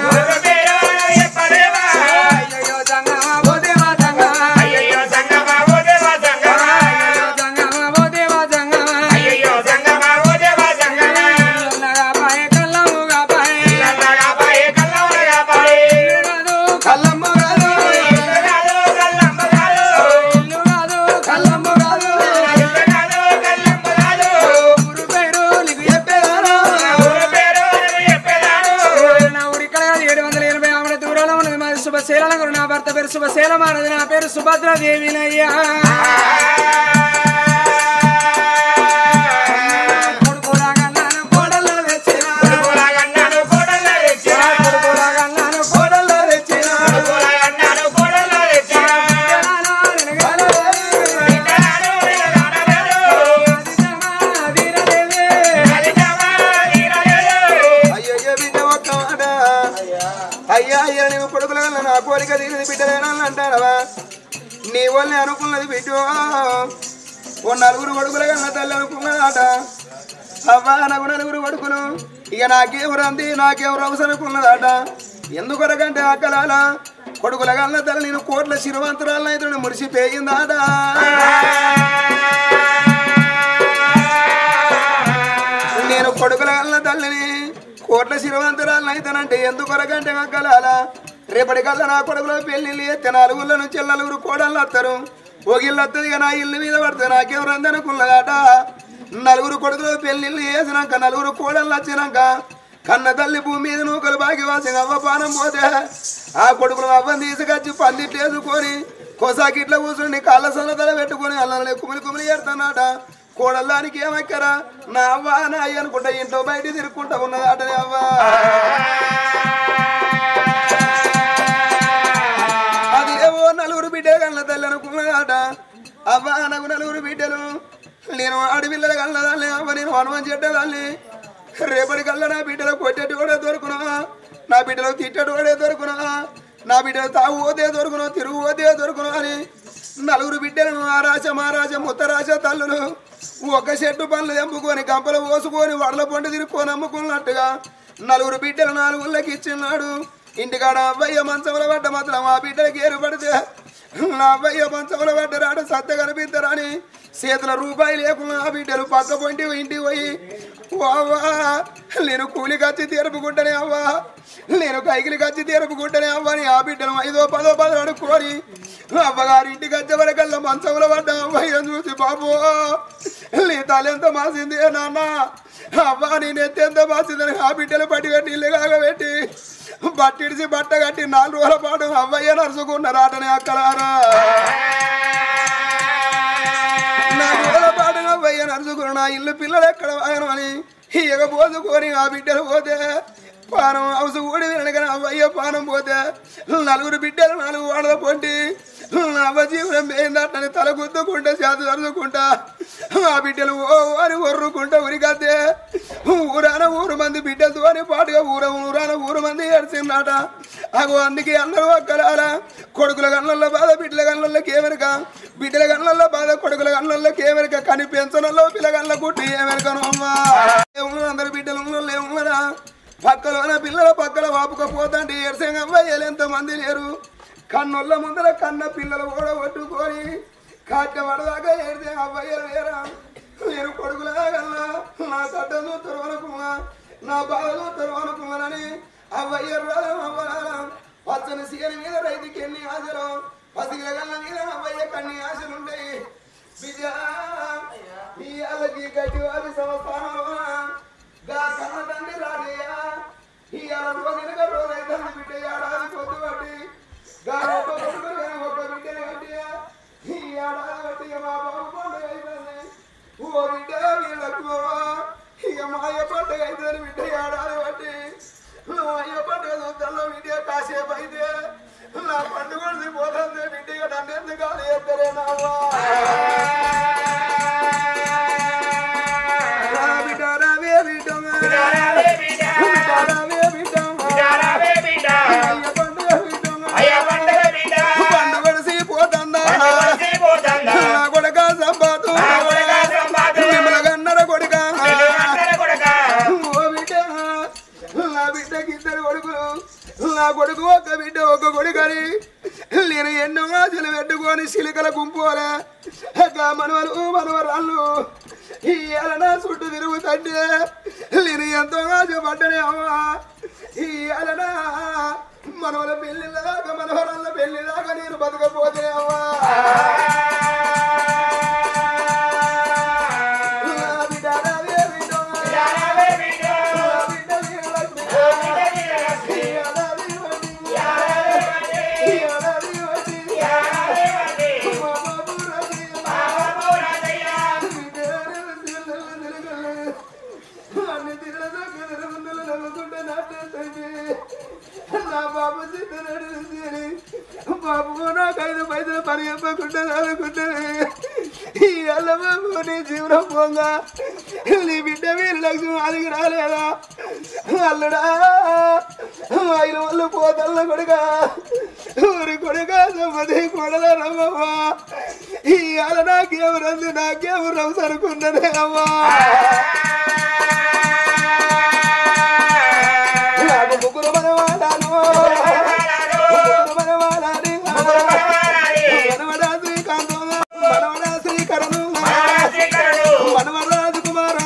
అయ్యో జంగమ బోదేవా జంగమ అయ్యో జంగమ బోదేవా జంగమ ఉన్నగా పాయే కల్లముగా పాయే ఇల్లు కల్లమ్మ కాదు కాదు ఇల్లు కాదు కల్లమ్మ కాదు ఊరు పేరు నీకు చెప్పేదారా నా ఊరి ఇక్కడ కాదు ఏడు వందల ఎనభై ఆవిడ దూరంలో ఉన్నది మాది శుభశీలం గురు నా భర్త పేరు శుభశీలం అన్నది నా పేరు సుభద్రదేవినయ్యా కొడుకులా కన్నాను కోడల్లో తెచ్చినా కొడుకులా కన్నాను కోడల్లో తెచ్చినా జనాలో నిలగాలో అయ్యయ్య బిడ్డ ఒక్క మాట అయ్యా అయ్యా నీవు కొడుకుల వల్ల నా కోరిక తీరింది బిడ్డలేనని అంటారవా నీ వల్లే అనుకున్నది బిడ్డ ఓ నలుగురు కొడుకుల కన్నా తల్లి అనుకున్నదాట అవ్వా నాకు నలుగురు కొడుకులు ఇక నాకెవరు అంది నాకెవరు అవసరం అనుకున్నదాట ఎందుకొరకంటే అక్కలాల కొడుకుల కన్నా తల్లి నేను కోట్ల శిరవంతరాలను అయితే మురిసిపోయిందాట నేను కొడుకుల కన్నా తల్లిని కోట్ల శిరవంతరాలను అయితేనంటే ఎందుకొరకంటే అక్కలాల రేపటికల్లా నా కొడుకులో పెళ్లి ఎత్తే నలుగురిలో నుంచి నలుగురు కోడళ్ళు వస్తారు ఒక ఇల్లు వస్తుంది ఇక నా ఇల్లు మీద పడితే నాకెవరంది అనుకున్నదాట నలుగురు కొడుకులు పెళ్లిళ్ళు వేసినాక నలుగురు కోడళ్ళు వచ్చినాక కన్న తల్లి భూమి మీద నూకలు బాగి వాసి అవ్వ పానం పోతే ఆ కొడుకులు అవ్వని తీసుకొచ్చి పందిట్లు వేసుకొని కొసాకి ఇట్లా కూర్చుని కాళ్ళ సన్నదల పెట్టుకొని అల్లని కుమిలి కుమిలి ఎడతానాట కోడల్లానికి ఏమక్కరా నా అవ్వ నా అయ్య అనుకుంటా ఇంట్లో బయట తిరుక్కుంటా ఉన్నదాటనే అవ్వ అది ఏవో నలుగురు బిడ్డ కళ్ళ తల్లి అనుకున్నదాట అవ్వ నాకు నలుగురు బిడ్డలు నేను ఆడపిల్లల కళ్ళదాన్ని అవ్వ నేను హనుమాన్ చెడ్డదాన్ని రేపటి కళ్ళ నా బిడ్డలు కొట్టేటి కూడా దొరుకునా నా బిడ్డలు తిట్టేటి కూడా దొరుకునా నా బిడ్డలు తాగు పోతే దొరుకును తిరుగు పోతే దొరుకును అని నలుగురు బిడ్డలను ఆరాశ మారాశ ముత్తరాశ తల్లులు ఒక చెట్టు పనులు తెంపుకొని గంపలు పోసుకొని వడల పొండి తిరుక్కొని అమ్ముకున్నట్టుగా నలుగురు బిడ్డలు నాలుగుళ్ళకి ఇచ్చిన్నాడు ఇంటికాడ అవ్వయ్య మంచంలో పడ్డ మాత్రం ఆ బిడ్డలకి ఏరు పడితే నా అవ్వయ్య మంచంలో పడ్డ రాడు సత్య కనిపిద్దరని చేతుల రూపాయి లేకుండా ఆ బిడ్డలు పక్క పొంటి ఇంటికి పోయి "ఓ అవ్వా నేను కూలికి వచ్చి తీర్పుకుంటనే అవ్వా నేను కైకిలి వచ్చి తీర్పుకుంటనే అవ్వ అని ఆ బిడ్డను ఐదో పదో పదో అడుక్కోని అవ్వగారి ఇంటికి వచ్చే వరకల్లా మంచంలో పడ్డ అవ్వయ్య చూసి బాబు నీ తలెంత మాసింది నాన్న అవ్వ నేను ఎత్తెంత మాసిందని ఆ బిడ్డలు పట్టిగట్టి ఇల్లు కాగబెట్టి బట్టిడిసి బట్ట కట్టి నాలుగు రోజుల పాటు అవ్వయ్య నడుచుకున్నారాటనే అక్కలారా నా రోజుల పాటు అవ్వయ్య నడుచుకున్న నా ఇల్లు పిల్లలు ఎక్కడ వాయనం అని ఇక పోసుకొని ఆ బిడ్డలు పోతే పానం హౌస్ ఊడి వినగానే అవ్వయ్య పానం పోతే నలుగురు బిడ్డలు నాలుగు వాడల పొంటి అవ్వ జీవనం పోయిందట్టని తల గుద్దుకుంటా చేత జరుచుకుంటా ఆ బిడ్డలు ఓ అని ఒర్రుకుంటా ఉరికద్దే ఊరాన ఊరు మంది బిడ్డలతో అని పాటుగా ఊర ఊరాన ఊరు మంది ఏడ్చిందట అగో అందుకే అందరూ ఒక్కరాలా కొడుకుల గన్నల్లో బాధ బిడ్డల గన్నల్లో కేమెరక బిడ్డల గన్నల్లో బాధ కొడుకుల గన్నల్లో కేమెరక కని పెంచడంలో పిల్లగల్ల కుట్టి ఏమెరకను అమ్మా ఏమో అందరు బిడ్డలు ఉన్నోళ్ళు ఏమరా పక్కలోన పిల్లల పక్కల వాపుకపోతాంటే ఎరసంగమ్మ ఎంత మంది లేరు కన్నుల ముందర కన్న పిల్లలు కూడా కొట్టుకొని కాట్య పడదాకా ఏడితే అవ్వయ్యలు వేరా నేను కొడుకులాగల్లా నా కట్టను తెరవనుకున్నా నా బాధలు తెరవనుకున్నానని అవ్వయ్యరు అవ్వరాలా పచ్చని సీని మీద రైతుకి ఎన్ని ఆశలు పసిగల గల్ల మీద అవ్వయ్య కన్ని ఆశలుంటాయి విజయ ఈ అలకి గట్టి వారి సంస్థానంలో గా కన్న తండ్రి రాజయ్య ఈ అల రోజులుగ రోజైతే బిడ్డ ఏడాది పొద్దు పట్టి గా ఒక్క కొడుకు కానీ ఒక్క బిడ్డని కట్టి ఈ ఏడాది బట్టి ఇక మా బాబు పండుగ అయిపోయింది ఓ బిడ్డ వీళ్ళకు ఇక మా అయ్య పండుగ అవుతుంది బిడ్డ ఏడాది బట్టి నువ్వు అయ్య పండుగ చూద్దాలో బిడ్డ కాసేపు అయితే నా పండుగ పోతుంది బిడ్డ ఇక నన్ను ఎందుకు కాదు ఎత్తరేనావా బిడ్డ రావే బిడ్డ రావే బిడ్డ రావే బిడ్డ అయ్య పండుగ బిడ్డ పండుగ పోతుందా నా కొడుక సంపాదు మిమ్మల్ని కన్నర కొడుక ఓ బిడ్డ నా బిడ్డకి ఇద్దరు కొడుకులు నా కొడుకు ఒక బిడ్డ ఒక కొడుకని నేను ఎన్నో ఆశలు పెట్టుకొని సిలికల గుంపులే మనవలు మనవరాళ్ళు ఈ నా చుట్టూ తిరుగుతుంటే నేను ఎంతో ఆశపడ్డనే అమ్మా ఈ అలనా మనవల పెళ్లిళ్ళ దాకా మనవరాళ్ళ పెళ్లి దాకా నేను బతకపోతే అమ్మా నా బిడ్డ రావే బిడ్డ. నా బిడ్డ వీరలక్ష్మి. ఈ అనాది వడ్డీ. ఈ అనాది వడ్డీ. మా బాబు రాజయ్య. అన్ని తిరగ తిరుగుందులు నవ్వుకుంటే నాటేస్తుంది నా బాబు చిత్తనాడు బాబు నాకు ఐదు పైసలు పని చెప్పకుండా అనుకుంటే ఈ అల్ల బాబు నీ జీవనం పోగా నీ బిడ్డ వీరు లక్ష్మి అదిగి రాలేదా అల్లుడా ఆయన వాళ్ళు పోతల్ల కొడుక ఊరి కొడుక సమ్మతి కొడల రమ్మవ్వ ఈ అల నాకేమరంది నాకేమరం సరుకున్నదే అమ్మా నాకు ముగ్గురు మనవాడాను ముగ్గురు మనవాడాలి మనవడా శ్రీకాంతం మనవడా శ్రీకరణు మనవడా కుమార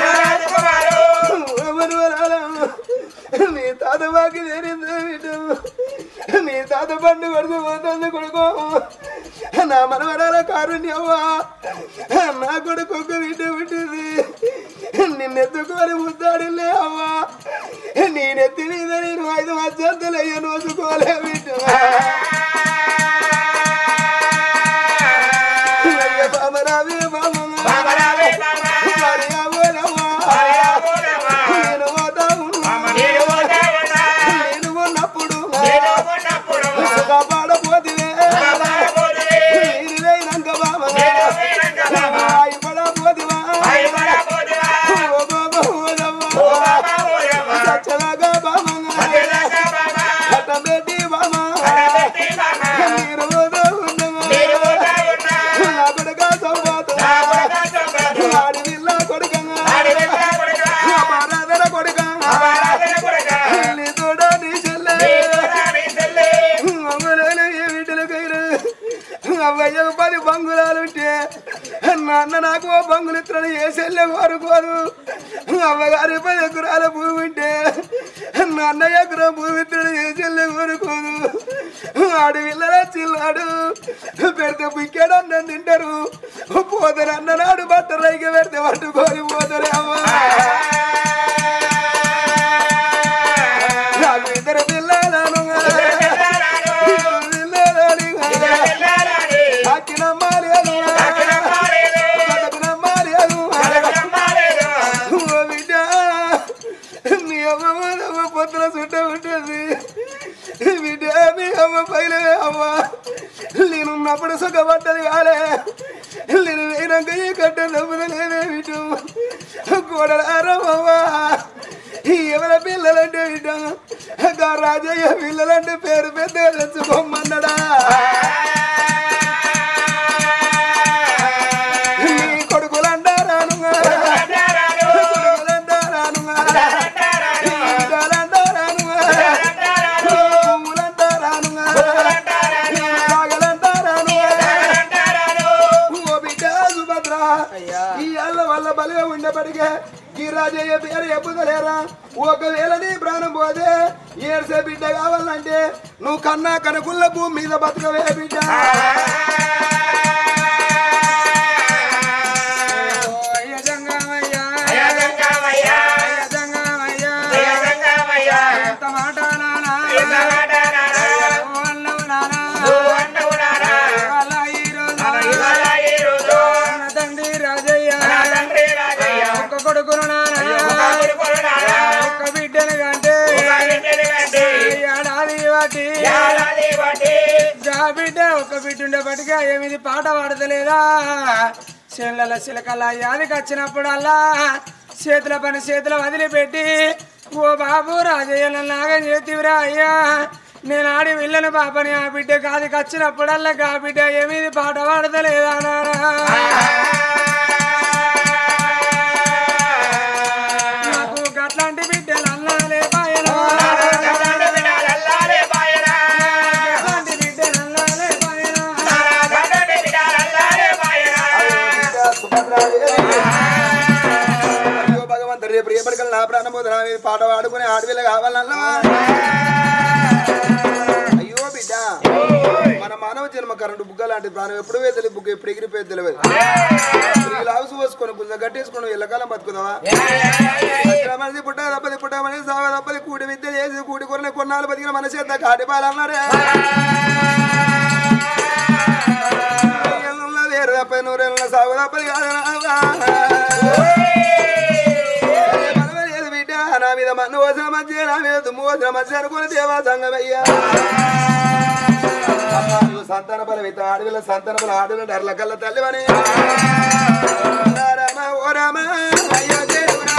మనవరాల నీ తాత మాకి నేరిందే బిడ్డ నీ తాత పండు కొడుకు పోతుంది కొడుకో నా మనవరాల కారుణ్యవ్వా నా కొడుకు ఒక బిడ్డ ఉంటుంది నిన్నెత్తుకొని ముద్దాడిలే అవ్వా నేనెత్తి మీద నేను ఐదు మధ్యంతలయ్య నోసుకోలే బిడ్డ అయ్య బాబరావే బాబరావే నేను పోతా ఉన్నా నేను ఉన్నప్పుడు సుఖపడపోతివే నీరు వేయినాక బాబా అయిపడపోతివా ఓ బాబా ఓదవ్వా సచ్చలాగా బాబా కట్టబెట్టి బాబా నీరు పోతా ఉన్నవా నా కొడుకా సౌబాతు ఆడి విల్ల కొడుకంగా అపరాధన కొడుకంగా నీ తోడ నీ చెల్లె అమ్మలేని ఏ వీటిలకైనా అవ్వయ్య పది బంగులాలుంటే నాన్న నాకు ఓ బంగులు ఇతరులు ఏ చెల్లె కోరుకోదు అవ్వగారి పది ఎకరాల భూమి ఉంటే నాన్న ఎకరం భూమి ఇతరులు ఏ చెల్లె కోరుకోదు ఆడు పిల్లల చిల్లాడు పెడితే పిక్కాడు అన్న తింటారు పోతారు అన్న నాడు బట్ట రైకి పెడితే పట్టుకొని పోతారు అమ్మా నాకు ఇద్దరు పిల్లలను అక్కినమ్మాలేదు బతకనమ్మాలేదు ఓ బిడ్డ మీ అమ్మ పొత్తుల చుట్ట ఉంటుంది బిడ్డ మీ అమ్మ పైన అమ్మ నేనున్నప్పుడు సుఖపడ్డది కాలే నేను వేయినాక ఈ కట్ట నవ్వుదలేదే బిడ్డు కోడలారమ్మా ఎవరి పిల్లలంటే బిడ్డ గా రాజయ్య పిల్లలంటే పేరు పెద్ద తెచ్చుకోమన్నాడా నీ కొడుకులంటారాను కొడుకులంటారాను బిడ్డలంటారాను భూములంటారాను సాగలంటారాను ఓ బిడ్డ సుభద్ర ఈ అల్ల వల్ల బలిగా ఉండేప్పటికే ఈ రాజయ్య పేరు ఎప్పుదలేరా ఒకవేళ నీ ప్రాణం పోతే ఏడ్సే బిడ్డ కావాలంటే నువ్వు కన్నా కనకుల్ల భూమి మీద బతకవే బిడ్డ అయ్య జంగమయ్య అయ్య జంగమయ్య ఎంత మాట నానా ఓ అన్నవు నానా ఇవాళ ఈ రోజు నా తండ్రి రాజయ్య ఒక్క కొడుకును నానా ఒక్క బిడ్డను కంటే ఏడాది వాటి గా బిడ్డ ఒక్క బిడ్డ ఉండేపటిగా ఏమిది పాట పాడతలేదా చెల్లెల చిలకల యాదికి వచ్చినప్పుడల్లా చేతుల పని చేతుల వదిలిపెట్టి ఓ బాబు రాజయ్య నాగం చేతివిరా అయ్యా నేను ఆడి వెళ్ళను పాపని ఆ బిడ్డ కాదికి వచ్చినప్పుడల్లా గా బిడ్డ ఏమిది పాట పాడతలేదా నానా నాకు గట్లాంటి బిడ్డలు అల్లాలే పాయనా గట్లాంటి బిడ్డలు అల్లాలే పాయనా అయ్యో భగవంతుడు రేపు రేపటికల్ నా ప్రాణం పోతే నా మీద పాట పాడుకునే ఆడపిల్ల కావాలన్నా అయ్యో బిడ్డ మన మానవ జన్మ కరెంటు బుగ్గ లాంటి ప్రాణం ఎప్పుడు వేదలి బుగ్గ ఎప్పుడు ఎగిరిపోయేది తెలియదు లావుసు పోసుకొని కొంచెం గట్టేసుకొని ఎల్లకాలం బతుకుదావా మనది పుట్ట దప్పది పుట్ట మని సావ దప్పది కూడి విద్య చేసి కూడి కొరని కొన్నాళ్ళు బతికిన మన చేత కాటిపాలన్నారే వేరు తప్ప నూరేళ్ళ సాగు తప్పది కాదు బిడ్డ నా మీద మన్ను వసిన మధ్య నా మీద దుమ్ము వసిన మధ్య అనుకుని దేవా సంగమయ్యా సంతాన బలం ఇత ఆడవిల సంతాన బలం ఆడవిల డర్ల కల్ల తల్లివని రామ ఓ రామ అయ్యో దేవుడా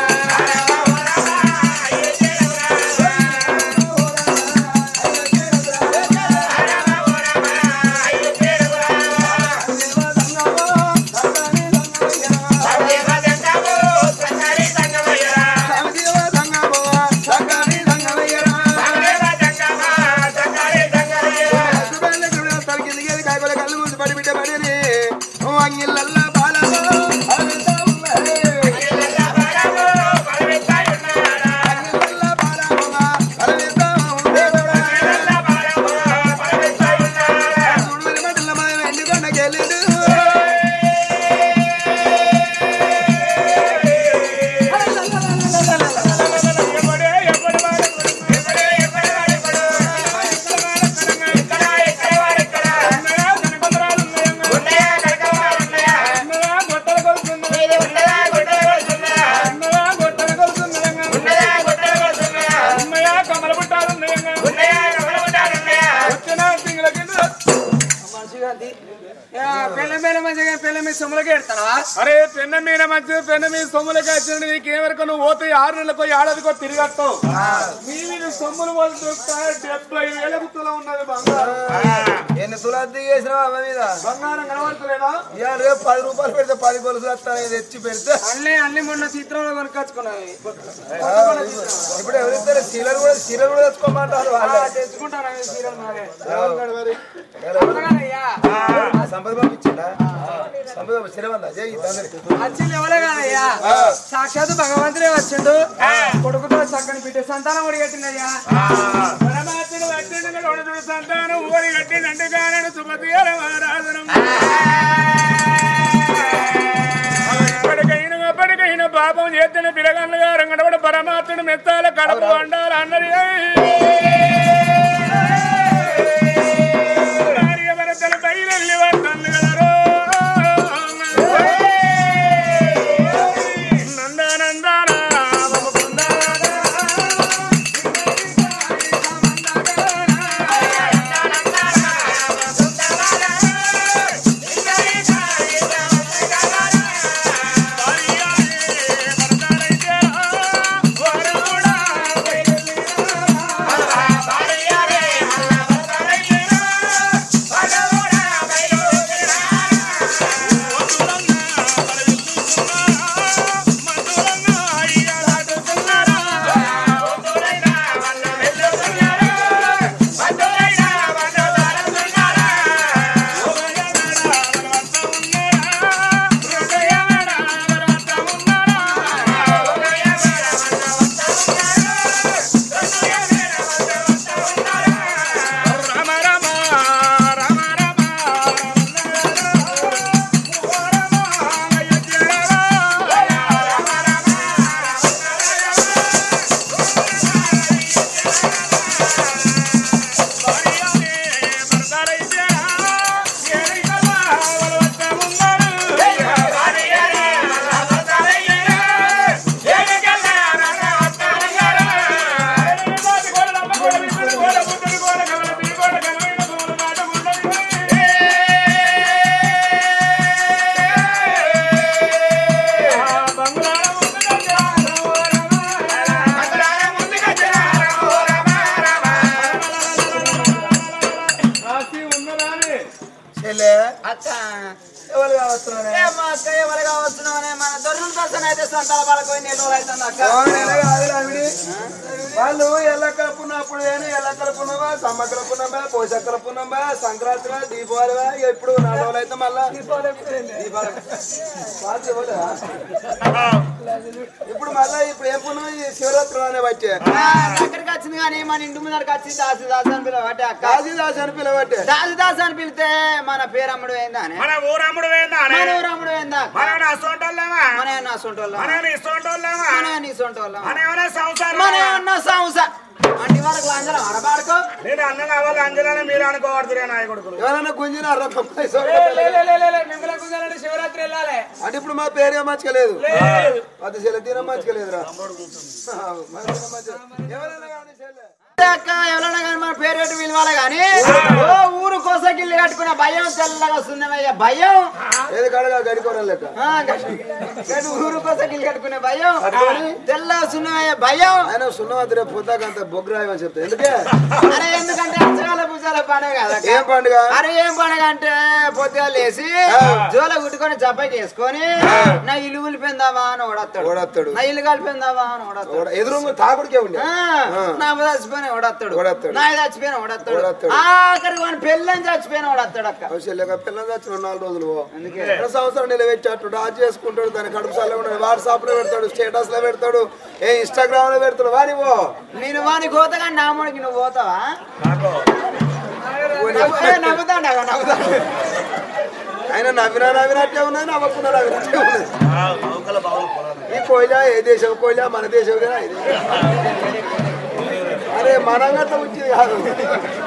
సంగీవ సంగమవ సంగమి సంగమయ్యరా సుబెల్ల గుడి తలకిందికి కాయగొల కళ్ళు మూసి పడి బిడ్డ పడిని అంగిళ్ళల్లా సొమ్ములకి ఎడతావా అరే పెన్న మీద మంచి పెన్న మీద సొమ్ములకి వచ్చిన నీకేమరకు నువ్వు పోతే ఆరు నెలలకు ఏడాదికో తిరిగస్తావు మీ మీద సొమ్ములు వాళ్ళు దొరుకుతాయి డెబ్బై వేల గుర్తులో ఉన్నది బంగారం ఎన్ని తులాలు చేసినావు అమ్మ మీద బంగారం కనబడతలేదా ఇవాళ రేపు పది రూపాయలు పెడితే పది గొలుసులు వస్తాయి తెచ్చి పెడితే అన్నీ అన్ని మొన్న చిత్రంలో కొనుకొచ్చుకున్నాయి ఇప్పుడు ఎవరిస్తారు చీరలు కూడా చీరలు కూడా తెచ్చుకోమంటారు వాళ్ళే. తెచ్చుకుంటాను అవి చీరలు నావే. ఎవరున్నాడు మరి? అవునగానయ్యా. సంపద పంపించిందా సంపద శ్రీమంత జై తండ్రి వచ్చింది ఎవరే కాదయ్యా సాక్షాత్ భగవంతుడే వచ్చిండు కొడుకుతో చక్కని బిడ్డ సంతానం కూడా కట్టిందయ్యా పరమాత్ముడు వచ్చిండు కొడుకుడు సంతానం ఊరి కట్టిందంటే కానని సుమతి మహారాజనం ఇప్పటికైనా అప్పటికైనా పాపం చేసిన పిల్లగాళ్ళు గారు అంగడబడి పరమాత్ముడు మెత్తాల కడపు అండాలి అన్నది భార్య భర్తలు బయలుల్లి వస్తుంది కదరో నందనందన చెల్లె అక్క ఎవరు కావస్తున్నానే ఏ మా అక్క ఎవరు కావచ్చు మన దొరుకుల కోసం అయితే సంతాల పడకపోయి నేను రోజులు అవుతుంది అక్క వాళ్ళు ఎల్ల కలుపున్నప్పుడు కానీ ఎల్ల కలుపున్నావా సమ్మ కలుపున్నావా పోష కలుపున్నావా సంక్రాంతి దీపావళి ఎప్పుడు నాలుగు రోజులు అయితే మళ్ళా దీపావళి వాళ్ళు ఇవ్వలేదా? ఇప్పుడు మళ్ళా ఇప్పుడు ఏం పుణ్యం ఈ శివరాత్రి అనే వచ్చే ఆ, అక్కడికి వచ్చింది కానీ మన ఇంటి ముందరికి వచ్చి దాసి దాసి అని పిలవటే అక్క కాశీదాస్ అని పిలవట్టే దాసి దాసి అని పిలితే మన పేరు అమ్ముడు ఏందా అని మన ఊరమ్ముడు వేందా మన ఊరు అమ్ముడు ఏందా మన అసోంటోళ్ళమా మన ఏమన్నా సొంటోళ్ళం మన ఇసోంటోళ్ళమా మన నీ సొంటోళ్ళం మన ఏమైనా సంసారం మన ఏమన్నా సంస అంటే వరకు అందరం ఆడబాడుకో నేను అన్న కావాలి అంజలని మీరు అనుకోవడుతురే నాయకుడు ఎవరైనా గుంజిన శివరాత్రి వెళ్ళాలి అంటే ఇప్పుడు మా పేరు ఏం మంచిగా అది చెల్లె తీరం మంచిగా లేదురా ఎవరైనా కానీ చెల్లె అక్క ఎవరైనా కానీ మన పేరు పెట్టి పిలవాలి కానీ ఓ ఊరు కోసకిల్లు కట్టుకున్న భయం తెల్లగా వస్తుందయ్యా భయం ఏది కడగా గడికోవడం లెక్క ఆ, గట్టు ఊరు కోసకిల్లు కట్టుకునే భయం తెల్లగా వస్తుందయ్యా భయం ఆయన సున్నవద్దు రేపు పొద్దాక అంత బొగ్గురాయి అని చెప్తా ఎందుకే అరే ఎందుకంటే అచ్చగాల పూజల పండుగ కదా ఏం పండుగ అరే ఏం పండుగ అంటే పొద్దుగా లేసి జోల కుట్టుకొని జబ్బకి వేసుకొని నా ఇల్లు ఉలిపోయిందావా అని ఓడత్తాడు ఓడత్తాడు. నా ఇల్లు కలిపిందావా అని ఓడత్తాడు ఓడ- ఎదురు తాగుడికే ఉండే ఆ, నా చచ్చిపోయిన ఓడత్తాడు ఓడత్తాడు. నా చచ్చిపోయిన ఓడత్తాడు ఓడత్తాడు. ఆఖరికి వాని పెళ్ళని చచ్చిపోయిన ఓడత్తాడు అక్క చెల్లెక పిల్లలు వచ్చిన నాలుగు రోజులు పో. ఒక సంవత్సరం నిలబెట్టాడు డాజ్ చేసుకుంటాడు దాని కడుపు సార్లు ఉన్నాడు వాట్సాప్ లో పెడతాడు స్టేటస్ లో పెడతాడు ఏ ఇన్స్టాగ్రామ్ లో పెడతాడు వారి పో నేను వాని కోతగా నా ముడికి నువ్వు పోతావా నవ్వు- ఏ, నవ్వుతాండు అగో, నవ్వుతాండు ఆయన నవ్వినా నవ్వినట్టే ఉన్నాయి నవ్వకుండా నవ్వినట్టే ఉన్నాయి ఈ కోయిలా ఏ దేశం కోయిలా మన దేశం కదా ఇది అరే మనంగా వచ్చింది కాదు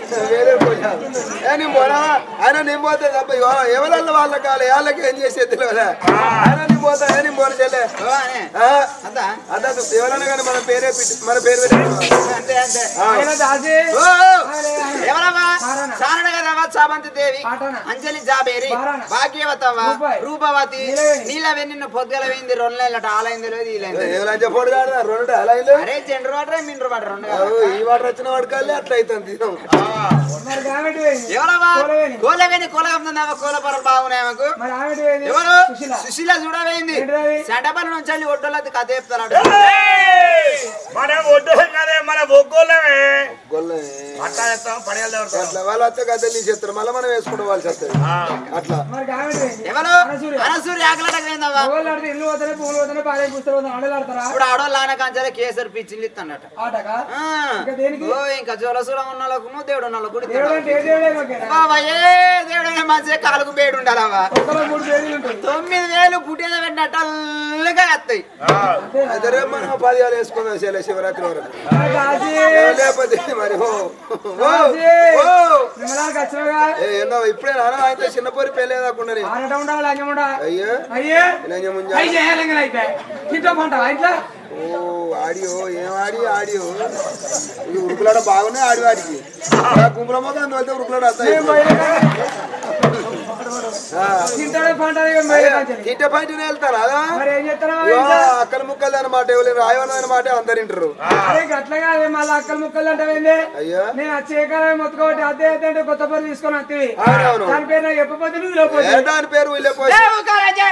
వేరే పోయా ఏ నేను పోనా ఆయన నేను పోతే తప్ప ఇగో ఎవరల్ల వాళ్ళ కాలే వాళ్ళకి ఏం చేసేది తెలియదా ఆయన నేను పోతా ఏ నేను పోను చెల్లె ఓ అనే. ఆ, అంతా అదా ఎవరన్నా కానీ మన పేరే పెట్టి- మన పేరు పెట్టుకున్నాం అంతే అంతే ఆయన దాసి ఓ, ఎవరమ్మా మారణ. సారణ కదవా చామంతి దేవి పాటన. అంజలి జాబేరి మారణ. భాగ్యవతవ్వ రూపాయి. రూపవతి నీలవేణి. నీలవేణి నిన్ను పొద్దుగల వేయింది రెండు నెలలట ఆలైంది లేదు ఈలైంది ఎవరైనా చెప్పాడు కాదు రెండు అలా ఇల్లు. అరే జెండర్ వాటర్ మినరు వాటర్ రెండు అవు, ఈ వాటర్ వచ్చిన వాడు కాలే అట్లా అవుతుంది తినం మరి ఆమెటి పోయింది ఎవరమ్మా కోలవేణి. కోలవేణి కోలగమ్మ కోలపరలు బాగున్నాయి ఆమెకు మరి ఆమెటి పోయింది ఎవరు సుశీల సుశీల చూడవేయింది ఏంటిదది? సెంటపల్లి నుంచి వెళ్ళి ఒడ్డోళ్ళది కథ చెప్తారు మనం ఒడ్డు కదే మన ఒగ్గోళ్ళమే గొల్లే అట్టా చేస్తాం పడేయాలి ఎవరితో అట్లా వాళ్ళు అత్త కథలు తీసేస్తారు మళ్ళీ మనం వేసుకుంటే వాళ్ళు చేస్తారు అట్లా మరి ఆమెటి పోయింది ఎవరు అనసూయ. అనసూరి ఆకలటకు పోయిందవ్వా మగవాళ్ళు ఆడితే ఇల్లు పోతానే పూలు పోతానే పాలే పుస్తకం పోతానే ఆడలు ఆడతారా ఇప్పుడు ఆడవాళ్ళు ఆన కంచాలే కేసరి పిచ్చిలు ఇస్తాడట ఆటగా ఆ. ఇంకా దేనికి? ఓ ఇంకా జలసూరం ఉన్న వాళ్ళకు దేవుడు ఉన్న వాళ్ళకు కూడా దేవుడు ఇస్తాడు. అంటే ఏ దేవుడే మాకేనా బాబా ఏ దేవుడైనా మంచిగా కాలుకు బేడు ఉండాలవా ఒక్కలో మూడు పేర్లు ఉంటుంది తొమ్మిది వేలు పుట్టిన పెట్టినట్టు అల్లగా వస్తాయి అయితే రేపు మనం పదివేలు వేసుకుందాం శైల శివరాత్రి వరకు మరి దాసి లేకపోతే మరి ఓ ఓ, దాసి ఓ. నిమ్మలానికి వచ్చినగా ఏ, ఏందో ఇప్పుడే నాన్న ఆయన చిన్న పోరి పెళ్ళేదాకుండా ఆనట ఉండాలి లంచం ఉండా అయ్యో అయ్యే నేను ముంజా అయ్యి చేయాలి ఇంకా అయితే తింటా పంట ఇంట్లో ఓ ఆడియో ఏం ఆడి ఆడియో ఇది ఉరుకులాడ బాగున్నాయి ఆడి వాడికి గుంపుల మొత్తం వెళ్తే ఉరుకులాడ వస్తాయి తింటాడే పంట ఇక మేలే కాంచెలి. ఇంట బయట వెళ్తారా అదా మరి ఏం చేస్తారా ఇగో అక్కల ముక్కలు అనమాట ఎవరు రాయవన అనమాట అందరు వింటారు అరే గట్లగా అదే మళ్ళీ అక్కలు ముక్కలు అంటే అయ్యో నేను వచ్చే కాలం మొత్తుకోబట్టి అదే అదే అంటే కొత్త పని తీసుకొని వస్తుంది అవునవును దాని పేరు నాకు చెప్పకపోతే నువ్వు లోపోతే ఏ దాని పేరు వీళ్ళపోయి ఏ ఊరుకోరాజా.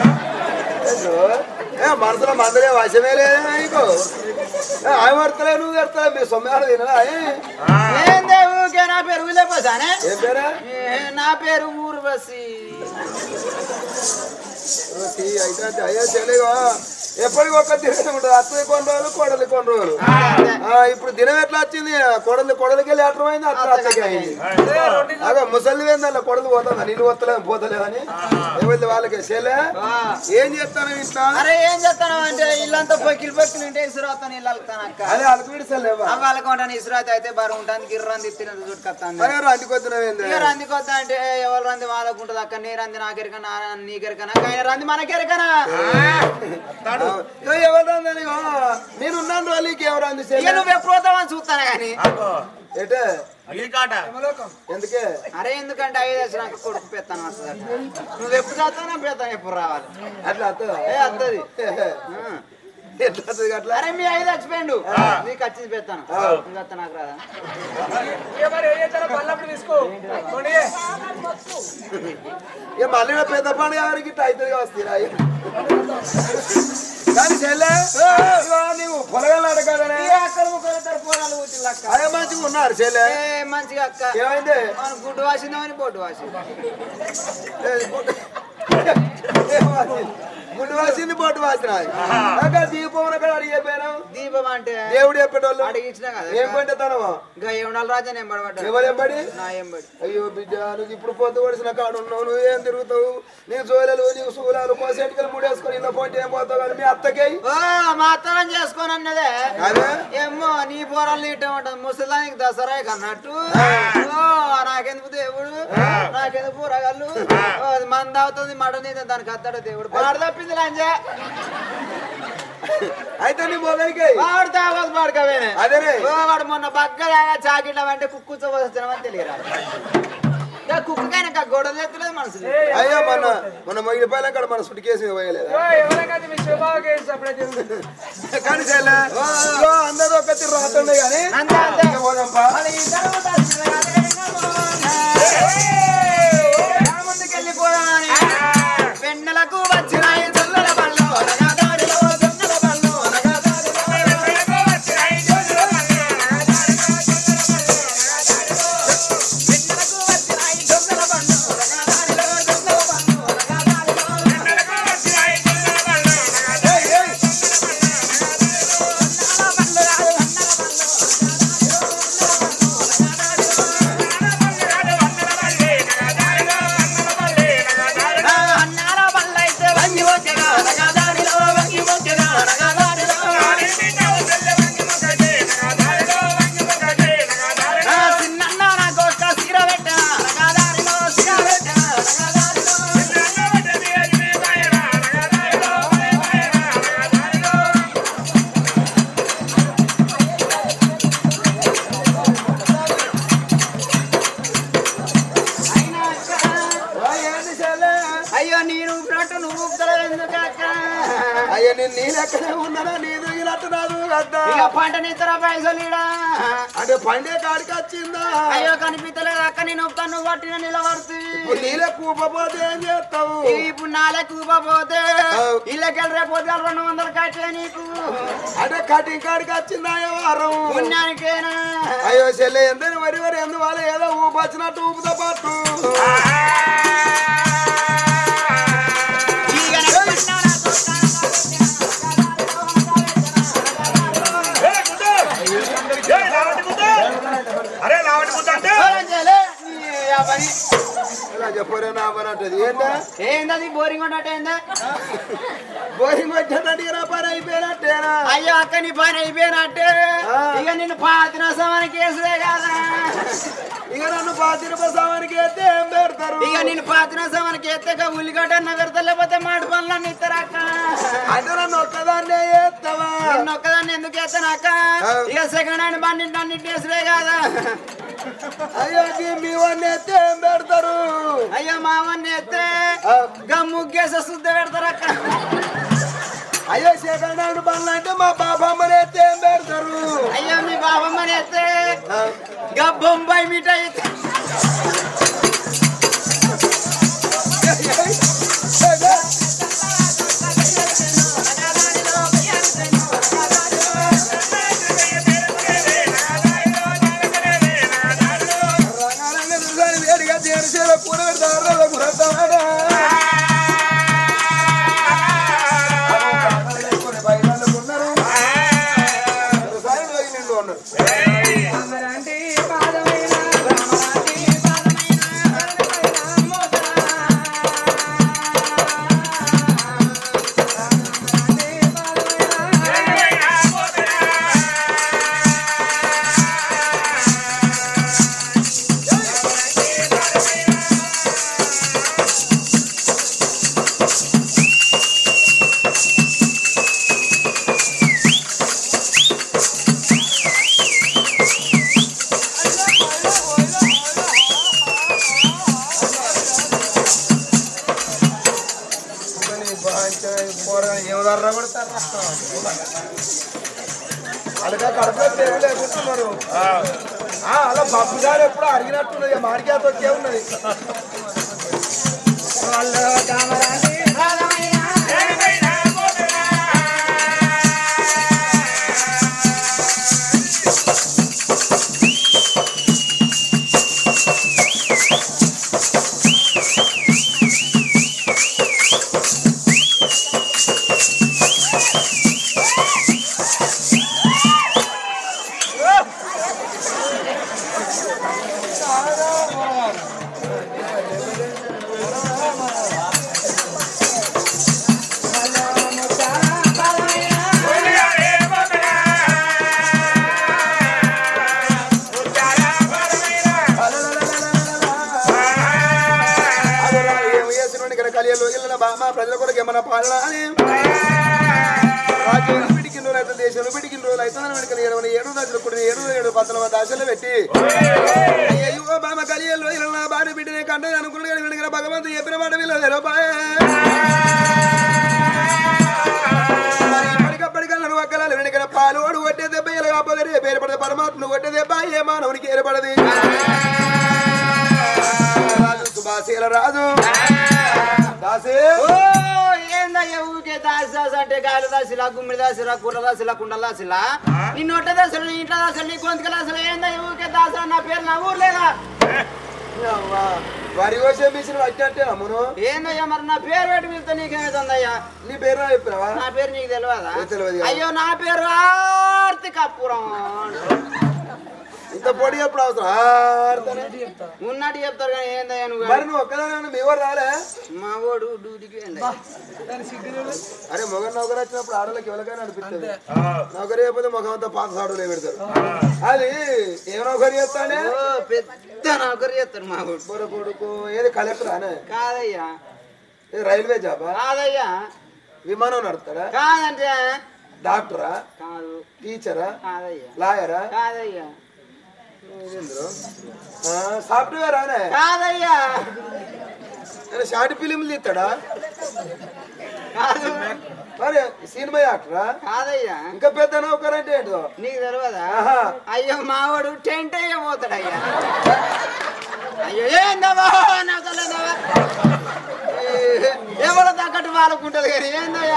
ఏ మనసులో మందలే వశమే లేదా నీకు ఏ, ఆమె పడతలే నువ్వు పెడతలే మీ సొమ్మారు తినరా ఏ? ఏందే ఊరికే నా పేరు ఊళ్ళపోసానే ఏం పేరా నా పేరు ఊర్వశి టీ అయితే అయ్యో తెలియగా ఎప్పటికి ఒక్క తిరగడం ఉంటుంది అత్తది కొన్ని రోజులు కొడలి కొన్ని రోజులు ఆ, ఇప్పుడు దినం ఎట్లా వచ్చింది కొడలి కొడలికి వెళ్ళి అట్రం అయింది అట్లా అత్తకి అయింది అదో ముసలి ఏందల్ల కొడలు పోతుందా నీళ్ళు పోతలే పోతలేదని ఏమైంది వాళ్ళకి చెల్లె ఏం చేస్తాను ఇంట్లో అరే ఏం చేస్తాను అంటే ఇల్లంతా పొక్కిలు పొక్కిలు ఉంటే ఇసురాతాను ఇల్లు వెళ్తాను అక్క అదే అలకు విడిసలేవా అవ్వాలకు ఉంటాను ఇసురాత అయితే బరువు ఉంటుంది గిర్రం తిత్తిన చుట్టుకొస్తాను మరి రండి కొద్దినవేంది ఇక రంది కొద్ద అంటే ఎవరు రంది వాళ్ళకు ఉంటుంది అక్క నీ రంది నాకెరకనా నీకెరకనా ఆయన రంది మనకెరకనా ఎవరు రందని నేను ఉన్నాను వాళ్ళకి ఎవరు అంది ఇక చెల్లె నువ్వు ఎప్పుడు పోతావని చూస్తాను కానీ ఎటే అగ్గికాట ఎందుకే అరే ఎందుకంటే ఐదు వేసి నాకు కొడుకు పెత్తాను వస్తుంది నువ్వు ఎప్పుడు చేస్తావు పెత్తాను ఎప్పుడు రావాలి అట్లా అత్తదా ఏ వస్తుంది ఎట్లా వస్తుంది అట్లా అరే మీ ఐదు చచ్చిపోయిండు నీకు వచ్చింది పెత్తాను నువ్వు వస్తా నాకు రాదా ఇక మరి ఏం చేస్తారో పల్లప్పుడు తీసుకో కొని. ఇక మళ్ళీ నా పెద్ద పండుగ ఎవరికి ఇట్లా అవుతుంది వస్తుంది కానీ చెల్లె ఇగో నీవు పొలగాలు అడగాలనే ఈ అక్కలు ముక్కలు ఇద్దరు పోరాలు కూర్చుని అక్క అదే మంచిగా ఉన్నారు చెల్లె ఏ మంచిగా అక్క ఏమైంది మన గుడ్డు వాసిందామని బొడ్డు వాసింది ఏ, గుడ్డు- ఏ వాసింది? గుడ్డు వాసింది బొట్టు వాసిన అక్కడ దీపం అక్కడ అడిగే పేరు దీపం అంటే దేవుడు చెప్పేటోళ్ళు అడిగించిన కదా ఏం పంటే తనవా ఇంకా ఏమనాలి రాజా నేను పడబడ్డా ఎవరు ఎంబడి నా ఎంబడి అయ్యో బిడ్డ నువ్వు ఇప్పుడు పొద్దు పడిసిన కాడు ఉన్నావు నువ్వు ఏం తిరుగుతావు నీ జోలలు నీకు సూలాలు కోసేటికలు ముడేసుకొని ఇలా పోటీ ఏం పోతావు కానీ మీ అత్తకి ఓ మా అత్తనం చేసుకొని అన్నదే అదే ఏమో నీ పోరాలు నీటే ఉంటది ముసలానికి దసరా అన్నట్టు ఓ నాకెందుకు దేవుడు నాకెందుకు పూరగాళ్ళు ఓ, అది మంద అవుతుంది మడ నీదే దానికి అత్తాడు దేవుడు పాడు తప్పింది లంజా అయితే నీ మొగలికి వాడు తాగదు పాడుకోవేనే అదేనే ఓ, వాడు మొన్న బగ్గలాగా చాకిట్ల అంటే కుక్కు వచ్చినామని తెలియరా ఇక కుక్కకైనా గొడవలు ఎత్తలేదు మనసు అయ్యో మొన్న మొన్న మొగిలి పైన అక్కడ మన సుటికేసి పోయలేదు ఓ, ఎవరికైతే మీ శుభాగా వేసి అప్పుడే జరుగుతుంది. కానీ చెల్లె ఇగో అందరూ ఒక తిరు రాతుండే కానీ అంతే అంతే ఇక పోదాంపా ముందుకెళ్ళిపోదామని పెన్నెలకు వచ్చినాయి చల్లల బళ్ళు అనగాదారిలో చల్లల బళ్ళు అనగాదారిలో పెన్నెలకు వచ్చినాయి చల్లల బళ్ళు అనగాదారిలో చల్లల బళ్ళు అనగాదారిలో అన్నార బళ్ళైతే వంగి వచ్చే ఎందుకక్క అయ్యా నేను నీ లెక్కనే ఉన్నానా నీ దిగినట్టు నాదు కదా ఇక పంట నిద్ర పైసలు ఈడ. అంటే పండే కాడికి వచ్చిందా అయ్యో కనిపించలేదు అక్క నేను తను పట్టిన నిలబడుతుంది ఇప్పుడు నీళ్ళే కూపపోతే ఏం చేస్తావు ఇప్పుడు నాలే కూపపోతే అవు. ఇళ్ళకెళ్ళి రేపు పొద్దుగాల రెండు వందలు కట్టే నీకు అంటే కటింగ్ కాడికి వచ్చిందా ఏ వారం పుణ్యానికేనా అయ్యో చెల్లె ఎంత వరి వరి ఎందు వాళ్ళ ఏదో ఊపు వచ్చినట్టు ఊపుతో పాటు ఏ, గుద్దు. ఏ, లావటి గుద్దు. అరే లావటి గుద్దు అంటే ఇలా చెప్పరే నా పని అంటది ఏంటా ఏందది బోరింగ్ ఉన్నట్టు ఏందా బోరింగ్ వచ్చేటట్టుగా నా పని అయిపోయినట్టేనా అయ్యో అక్క నీ పని అయిపోయినట్టే ఆ. ఇక నిన్ను పాతిన సమని కేసులే కదా ఇక నన్ను పాతిన ప్రసవానికి అయితే ఏం పెడతారు ఇక నిన్ను పాతిన సమనికి ఎత్తక ఉల్లిగడ్డ పెడతా లేకపోతే మాడి పనులన్నీ ఇస్తారా అక్క అంటే నన్ను ఒక్కదాన్నే చేస్తావా నిన్ను ఒక్కదాన్ని ఎందుకు ఎత్తాను అక్క ఆ. ఇక సెకండ్ హ్యాండ్ బండి అన్ని కేసులే కదా అయ్యో ఈ మీ వాడిని అయితే ఏం పెడతారు అయ్యో మామని ఎత్తే ఆ. గమ్ము కేస శుద్ధ పెడతారు అక్క అయ్యో సెకండ్ హ్యాండ్ పనులు అంటే మా బాబమ్మని అయితే ఏం పెడతారు అయ్యో మీ బాబమ్మని ఎత్తే ఆ. గా బొంబాయి మిఠాయి ఎత్తే. రంగారంగ దుర్గాని వేడిగా చేరుసేల కూర పెడతారు కూరతాడా బయలున్నారు ఉన్నారు ఏమదర్రా కొడతారా అలాగే కడపలో పేరు లేకుంటున్నారు ఆ, అలా పప్పు గారు ఎప్పుడు అడిగినట్టున్నది మాడికాయతో వచ్చే ఉన్నది అదరా ఏం చేసినోడిని ఇక్కడ కలియలో ఇళ్ళ బామ్మ ప్రజల కొరకు ఏమన్నా పాలన అని రాజ్యం పిడికిన రోజులు అయితే దేశంలో పిడికిన రోజులు అయితే వెనక ఏడు ఏడు దశలు కూడా ఏడు ఏడు పద్దల దశలు పెట్టి అయ్యో బామ్మ కలియలో ఇళ్ళ బాని బిడ్డనే కంటే అనుకున్నాడు కానీ వెనక భగవంతు చెప్పిన మాట వీళ్ళు బాయ్ మరి ఇప్పటికప్పటికల్లా నువ్వు అక్కలాలు వెనకన పాలు వాడు కొట్టే దెబ్బ ఇలా కాకపోతే రేపు ఏర్పడదు పరమాత్మ కొట్టే దెబ్బ ఏ మానవునికి ఏర్పడదు రాజు సుభాషీల రాజు దాసే ఓ ఏందయ్య ఊకే దాసి దాసి అంటే గాలి దాసిలా గుమ్మిడి దాసిలా కూర దాసిలా కుండల దాసిలా నీ నొట్ట దశలు నీ ఇంట్లో దశలు నీ గొంతుకల దశలు ఏందయ్య ఊకే దాసరా నా పేరు నా ఊర్లేదా వరి కోసే మిషన్ వచ్చినట్టే అమ్మును ఏందయ్యా మరి నా పేరు పెట్టి పిలిస్తే నీకేమవుతుందయ్యా నీ పేరు నా చెప్పినావా నా పేరు నీకు తెలియదా ఏ తెలియదు కదా. అయ్యో నా పేరు ఆర్తి కప్పురం ఇంత పొడి ఎప్పుడు అవసరం ఆడతానే. ఉన్నట్టు చెప్తారు కానీ ఏందయ్యా నువ్వు మరి నువ్వు ఒక్కదాని మీ ఎవరు రాలే మా వాడు డ్యూటీకి ఏందయ్యా? అరే మొగ నౌకరు వచ్చినప్పుడు ఆడలకి ఎవరికైనా అనిపిస్తుంది నౌకరు అయిపోతే మొగం అంతా పాత సాడులే పెడతారు అది ఏ నౌకరు చేస్తానే ఓ పెద్ద నౌకరు చేస్తారు మా వాడు బొర కొడుకు ఏది కలెక్టర్ అనే కాదయ్యా ఇది రైల్వే జాబా కాదయ్యా విమానం నడుపుతారా కాదంటే డాక్టరా కాదు టీచరా కాదయ్యా లాయరా కాదయ్యా సాఫ్ట్వేర్ అనే కాదయ్యా షార్ట్ ఫిలింలు తీస్తాడా కాదు మరి సినిమా యాక్టరా కాదయ్యా ఇంకా పెద్ద నౌకరంటే ఏంటో నీకు తెలియదా ఆహా. అయ్యో మావాడు టెంట్ అయ్యబోతాడు అయ్యా అయ్యో ఏందవా నాకు తెలియదవా ఎవరో తగ్గట్టు వాళ్ళకుంటది కానీ ఏందయ్యా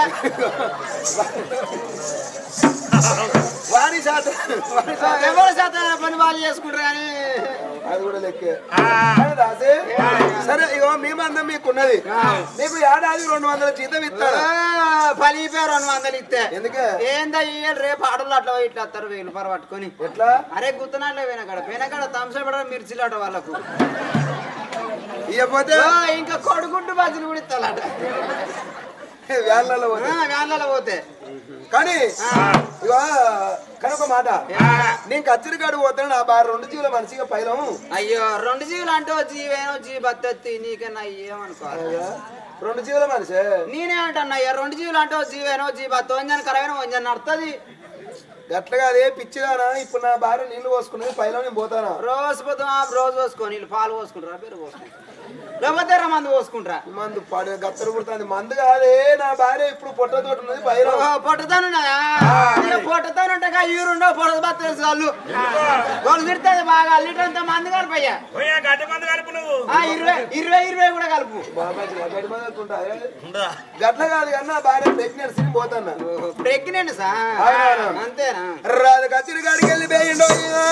వాణి శాతం వాణి శాతం. ఎవరి శాతం పని వాళ్ళు చేసుకుంటారు కానీ అది కూడా లెక్కే కానీ రాసి సరే ఇగో మేమందరం మీకున్నది నీకు ఏడాది రెండు వందల జీతం ఇస్తారా పని పేరు రెండు వందలు ఇస్తే ఎందుకే ఏందా ఇయ్యాలి రేపు ఆడలు అట్లా పోయి ఇట్లా వస్తారు వెయ్యి రూపాయలు పట్టుకొని ఎట్లా అరే గుత్తనాట్లే వెనకాడ వెనకాడ తంసపడ మిర్చిలాట వాళ్ళకు ఇకపోతే ఆ, ఇంకా కొడుకుంటూ బజ్జీలు కూడా ఇస్తాలట వేళ్ళలో పోతే. వ్యాన్లలో పోతే కానీ ఇగో కానీ ఒక మాట నేను కచ్చరికాడు పోతాను నా బాగా రెండు జీవుల మనిషిగా పైలం అయ్యో రెండు జీవులు అంటే ఓ జీవేనో జీవి బత్తెత్తి నీకన్నా ఏమనుకోవాలి రెండు జీవుల మనిషి నేనే అంటాను అయ్యా రెండు జీవులు అంటే ఓ జీవేనో జీవి బత్త వంజన కరవేనో వంజన నడుతుంది గట్లగా అదే పిచ్చిదానా ఇప్పుడు నా భార్య నీళ్లు పోసుకునేది పైలం నేను పోతానా రోజు పొద్దున రోజు పోసుకో నీళ్ళు పాలు పోసుకుంటారా పెరుగు పోసుకుంటారా లేకపోతే రా మందు పోసుకుంటారా మందు పాడు గత్తరు పుడుతుంది మందు కాదే నా భార్య ఇప్పుడు పొట్టతోటి ఉన్నది పైలం పొట్టతానున్నదా పొట్టతానుంటే ఈరుండో పొట్ట బత్త తెలుసు వాళ్ళు వాళ్ళు తిడుతుంది బాగా లీటర్ అంతా మంది కలిపయ్యా పోయా గడ్డి మంది కలుపు నువ్వు ఆ, ఇరవై ఇరవై ఇరవై కూడా కలుపు బాబాజీ గడ్డి మంది అనుకుంటా. గట్ల కాదు కానీ నా భార్య ప్రెగ్నెన్సీని పోతాన్నా ప్రెగ్నెంట్ సా అవునవును. అంతేనా రాదు కచ్చిరి కాడికి వెళ్ళి పోయిండో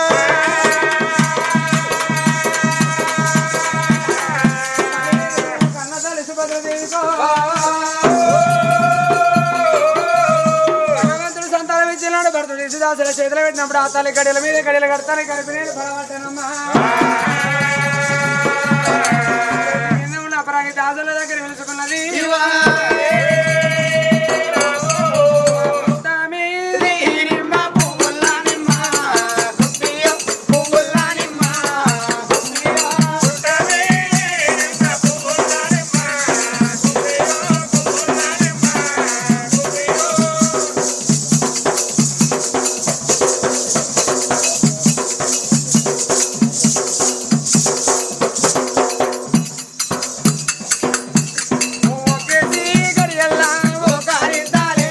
కన్నతల్లి సుభద్రదేవికో భగవంతుడు సంతానం ఇచ్చినాడు భర్తుడు యేసుదాసుల చేతిలో పెట్టినప్పుడు ఆ తల్లి గడియల మీద గడియలు కడతాను కలిపి నేను పడబట్టానమ్మా కింద ఉన్న అపరాగి దాసుల దగ్గర పిలుచుకున్నది తామి ఒకేసి గడియల్ల ఒకరితాలే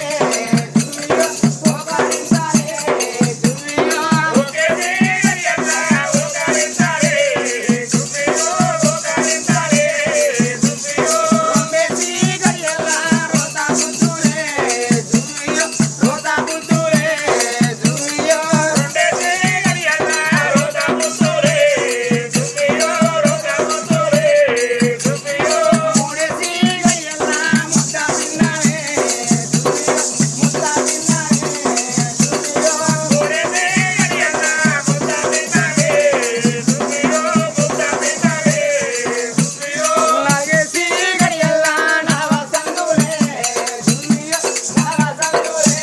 ఒకరితాలే దునియా ఒకేసి గడియల్ల రోతా బుద్ధులే దునియా రోతా బుద్ధులే దునియా ఒకేసి గడియల్ల ముద్ద పిన్నవే దునియా ముద్ద పిన్నవే దునియా లాగేసి గడియల్ల నవ సంగులే దునియా నవ సంగులే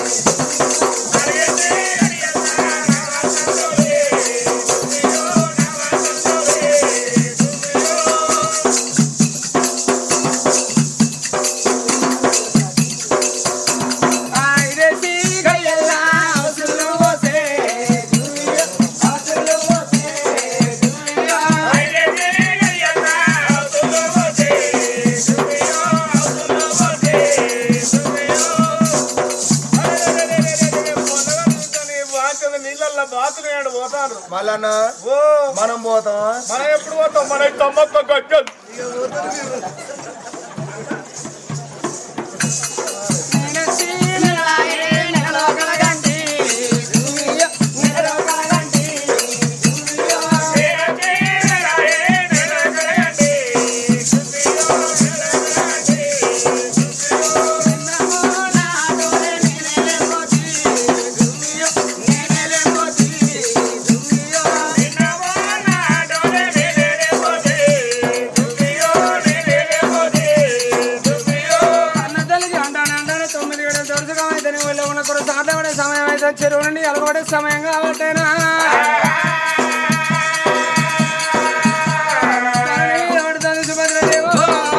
ఐదేసి గడియల్ల అవసరం పోసే దునియా అవసరం పోసే దునియా నీళ్ళల్లో బాతులు పోతాను మళ్ళా మనం పోతాం మనం ఎప్పుడు పోతాం మన తమ్మక్క గజ్జలు నేనొచ్చి నెలలాగే నెలలో కలగండి దునియా నెలలో కలగండి దునియా నిన్నమో నాడోలే నేనేలే పోతి దునియా నేనేలే పోతి దునియా అన్నదలికి అంటాను అంటాను తొమ్మిది ఏడు దొరసగా అయితే ఊళ్ళో ఉన్న కూడా సార్లు పడే సమయం అయితే చెరువు నుండి అలగొడే సమయం కాబట్టేనా కానీ ఎవడుతాను సుభద్రదేవో.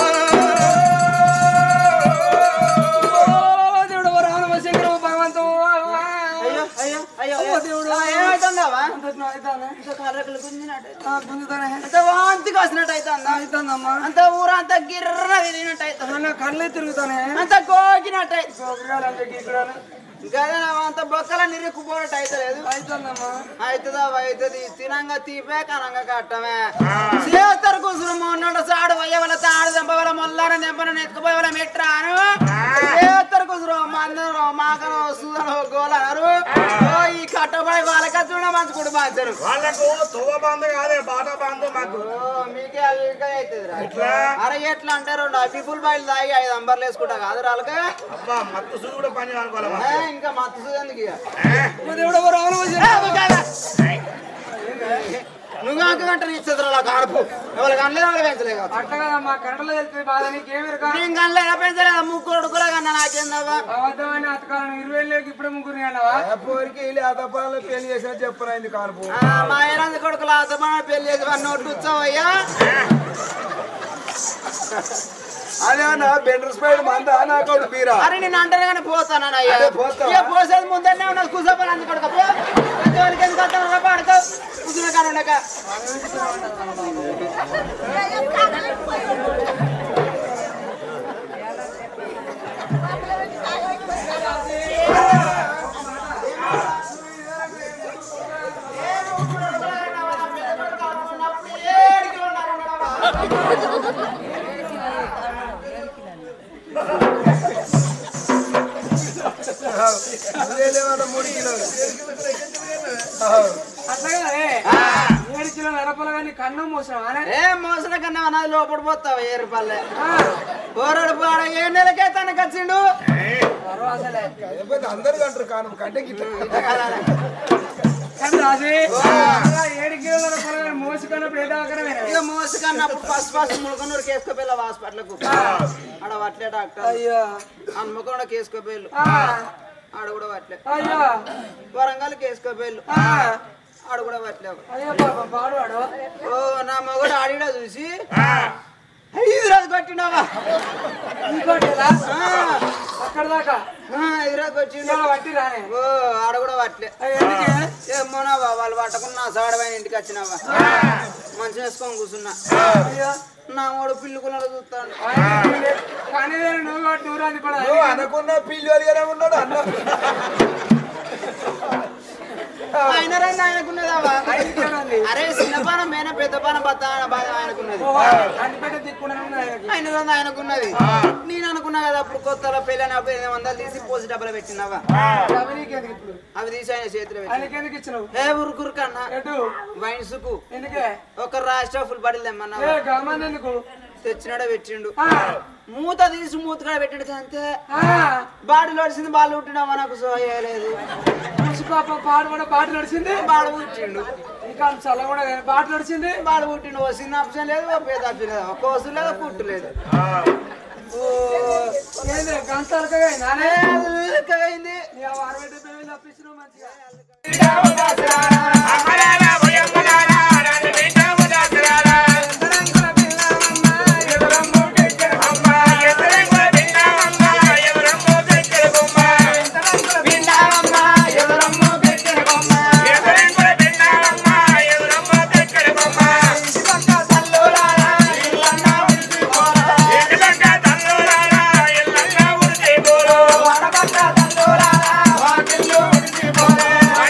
ఓ దేవుడు ఓ రావణ శంకరు భగవంతు అయ్యో అయ్యో అయ్యో ఓ దేవుడు ఏమవుతుందావా అవుతాను బట్టలు గుంజినట్టు ఆ, గుంజుతానే అంత వాంతికి వచ్చినట్టు అవుతుందా అవుతుందమ్మా అంత ఊరంతా గిర్ర తిరిగినట్టు అవుతుంది నా కళ్ళే తిరుగుతానే అంత గోకినట్టు అవుతుంది సోకరాలు అంటే గీకరాలు గదే అంత బొక్కల నిరుక్కుపోవట్టు అవుతలేదు అవుతుందమ్మా అవుతుందా అవుతుంది తినంగా తీపే కనంగా కట్టమే చేస్తారు కూసురు ఉన్నాడు సాడు వయ్యవల తాడు దెంపవల మొల్లార దెంపన నెత్తుకుపోయవల మెట్రాను చేస్తారు కూసురు మందరు మాకను సూదను గోలనరు ఓ ఈ కట్టబడి వాళ్ళకి చూడ మంచి కుటుంబాచారు వాళ్ళకు తువ్వ బంధు కాదే బాట బంధు మాకు ఓ మీకే అది ఇంకా అవుతుంది ఎట్లా అరే ఎట్లా అంటారు పిపుల్ బయలు తాగి ఐదు అంబర్లు వేసుకుంటా కాదు రాళ్ళకి అబ్బా మత్తు సుడు కూడా పని అనుకోవాలి ఏ, ఇంకా మత్తు ఎందుకు ఇక దేవుడు రావులు నువ్వు అంక గంట ఇచ్చేది అలా కాడుపు ఎవరు కనలేదు ఎవరు పెంచలేదు అట్లా కదమ్మా కరెంట్లో వెళ్తుంది బాధ నీకేమిరక నేను కనలేదా పెంచలేదా ముగ్గురు కూడా కన్నా నాకేందవ్వా అబద్ధమైన అతకాలను ఇరవై లేక ఇప్పుడే ముగ్గురు అన్నవా పోరికి అతపాలను పెళ్లి చేసిన చెప్పరైంది కానుపు ఆ, మా ఏరాంది కొడుకులు అతమా పెళ్లి చేసి వాడిని నోటు వచ్చావయ్యా అదే అన్న బెండర్ స్పైడ్ మంద నాకు బీరా అరే నేను అంటాను కానీ పోతాను అయ్యా అదే పోతావా? ఇక పోసేది ముందరనే ఉన్నది కూర్చోపని అందు కొడుకు పెద్దవాళ్ళకి ఎందుకు వస్తాను పాడుకో కూర్చున్న కాడ ఉండక అదే లేవట మూడు కిలోలు అట్లా కదే ఏడు కిలో నరపలు కానీ కన్నం మోసినావా ఏ మోసల కన్నా అన్నది లోపల పోతావు ఏ రూపాయలే పోరాడు పోరాడు ఏ నెలకే తనకు వచ్చిండు అసలే లేకపోతే అందరు అంటారు కాను కంటే గిట్ల కానీ రాజీ అలా ఏడు కిలోల నరపలు కానీ మోసుకున్నప్పుడు ఏదో ఆకరమే ఇక మోసుకన్నప్పుడు ఫస్ట్ ఫస్ట్ ములకనూరు కేసుకోపోయి హాస్పిటల్కు ఆడ వట్లే డాక్టర్ అయ్యో హన్మకొండ కేసుకోపోయిల్లు ఆ, ఆడ కూడా వట్లే అయ్యో వరంగల్ కేసుకోపోయిల్లు ఆ, ఆడ కూడా వట్లేవు అయ్యో పాపం పాడువాడు ఓ నా మొగడు ఆడిడా చూసి ఐదు రోజు కొట్టినావా ఇంకోటిలా ఆ, అక్కడ దాకా ఆ, ఐదు రోజు కొట్టిండు ఇవాళ వట్టి రానే ఓ ఆడ కూడా వట్లే అయ్యో, ఎందుకే ఏమోనావా వాళ్ళు పట్టకున్నా సాడమైన ఇంటికి వచ్చినావా మంచిగా వేసుకొని కూర్చున్నా అయ్యో నా మూడు పిల్లుకున్నాడు చూస్తాను కానీ నేను నువ్వు కాబట్టి నువ్వు రాని కూడా నువ్వు అనుకున్న పిల్లలుగానే ఉన్నాడు అన్న ఆయన రండి ఆయనకున్నదావా ఐదు కిలోలు ఉంది. అరే చిన్న పానం మేన పెద్ద పానం బత్త బాధ ఆయనకున్నది ఓహో, అన్నిపేట దిక్కున్నాను ఆయనకి. ఆయన రండి ఆయనకున్నది నేను అనుకున్నా కదా అప్పుడు కొత్తలో పెళ్ళని అప్పుడు ఎనిమిది వందలు తీసి పోసి డబ్బులు పెట్టినావా అవి నీకెందుకు ఇప్పుడు అవి తీసి ఆయన చేతిలో పెట్టి ఆయనకి ఎందుకు ఇచ్చినావు ఏ ఉరుకురు కన్నా ఎటు వైన్సుకు ఎందుకే ఒక రాష్ట్ర ఫుల్ బడిలు ఏ తెమ్మన్నావా గమని ఎందుకు తెచ్చినాడే పెట్టిండు ఆ, మూత తీసి మూత కూడా పెట్టిండు అంతే ఆ, బాడీలో వచ్చింది బాలు పుట్టినావా నాకు సోయలేదు చూసి పాప పాడు కూడా బాటలు నడిచింది బాడు పుట్టిండు ఇంకా చల్ల కూడా బాటలు నడిచింది బాడు పుట్టిండు ఓ చిన్న ఆప్షన్ లేదు ఓ పెద్ద ఆప్షన్ లేదు ఒక కోసు లేదు పుట్టు లేదు ఓ, ఏంది గంటలకగా నానే అయింది నీ ఆ అరవై డెబ్బై వేలు తప్పించినావు మంచిగా అమ్మలారా భయమ్మలారా రాని బిడ్డ ఉదాసరారా అమ్మ ఎదురంగ బిడ్డమ్మ ఎవరమ్మో దగ్గర బొమ్మ ఎదురంగ బిడ్డమ్మ ఎవరమ్మో దగ్గర బొమ్మ ఎదురంగ తల్లులారా ఇళ్ళల్లా ఉడిచి పోరు వడగడ్డ తల్లులారా వాకిల్లో ఉడిచి పోరు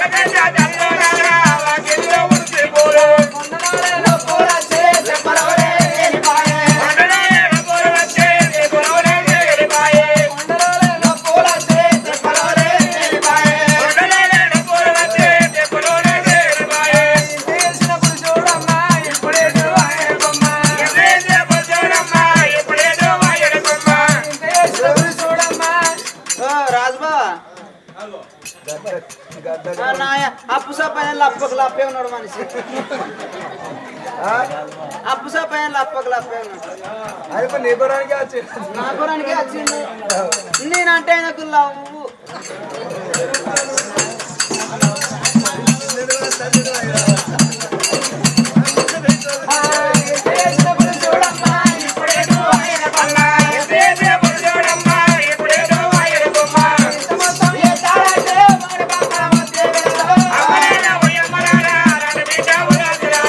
కొండలారే పూల వచ్చే పొలవలే వెళ్ళిపాయే కొండలారే పూల వచ్చే పొలవలే వెళ్ళిపాయే ఎదేసే పొచ్చోడమ్మ ఇప్పుడేదో వాయడ బొమ్మ రాజుబా నాయ అప్పు సపైన అప్పకు లప్పే ఉన్నాడు మనిషి అప్పు సపైన అప్పకు లప్పే ఉన్నాడు అది మరి నీకోడానికి వచ్చి నా గురానికి వచ్చిండు నేనంటే ఆయనకు లవ్వు ఎదేసే పొచ్చోడమ్మ ఇప్పుడేదో వాయడ బొమ్మ అమ్మలారా భయమ్మలారా రాని బిడ్డ ఉదాసరారా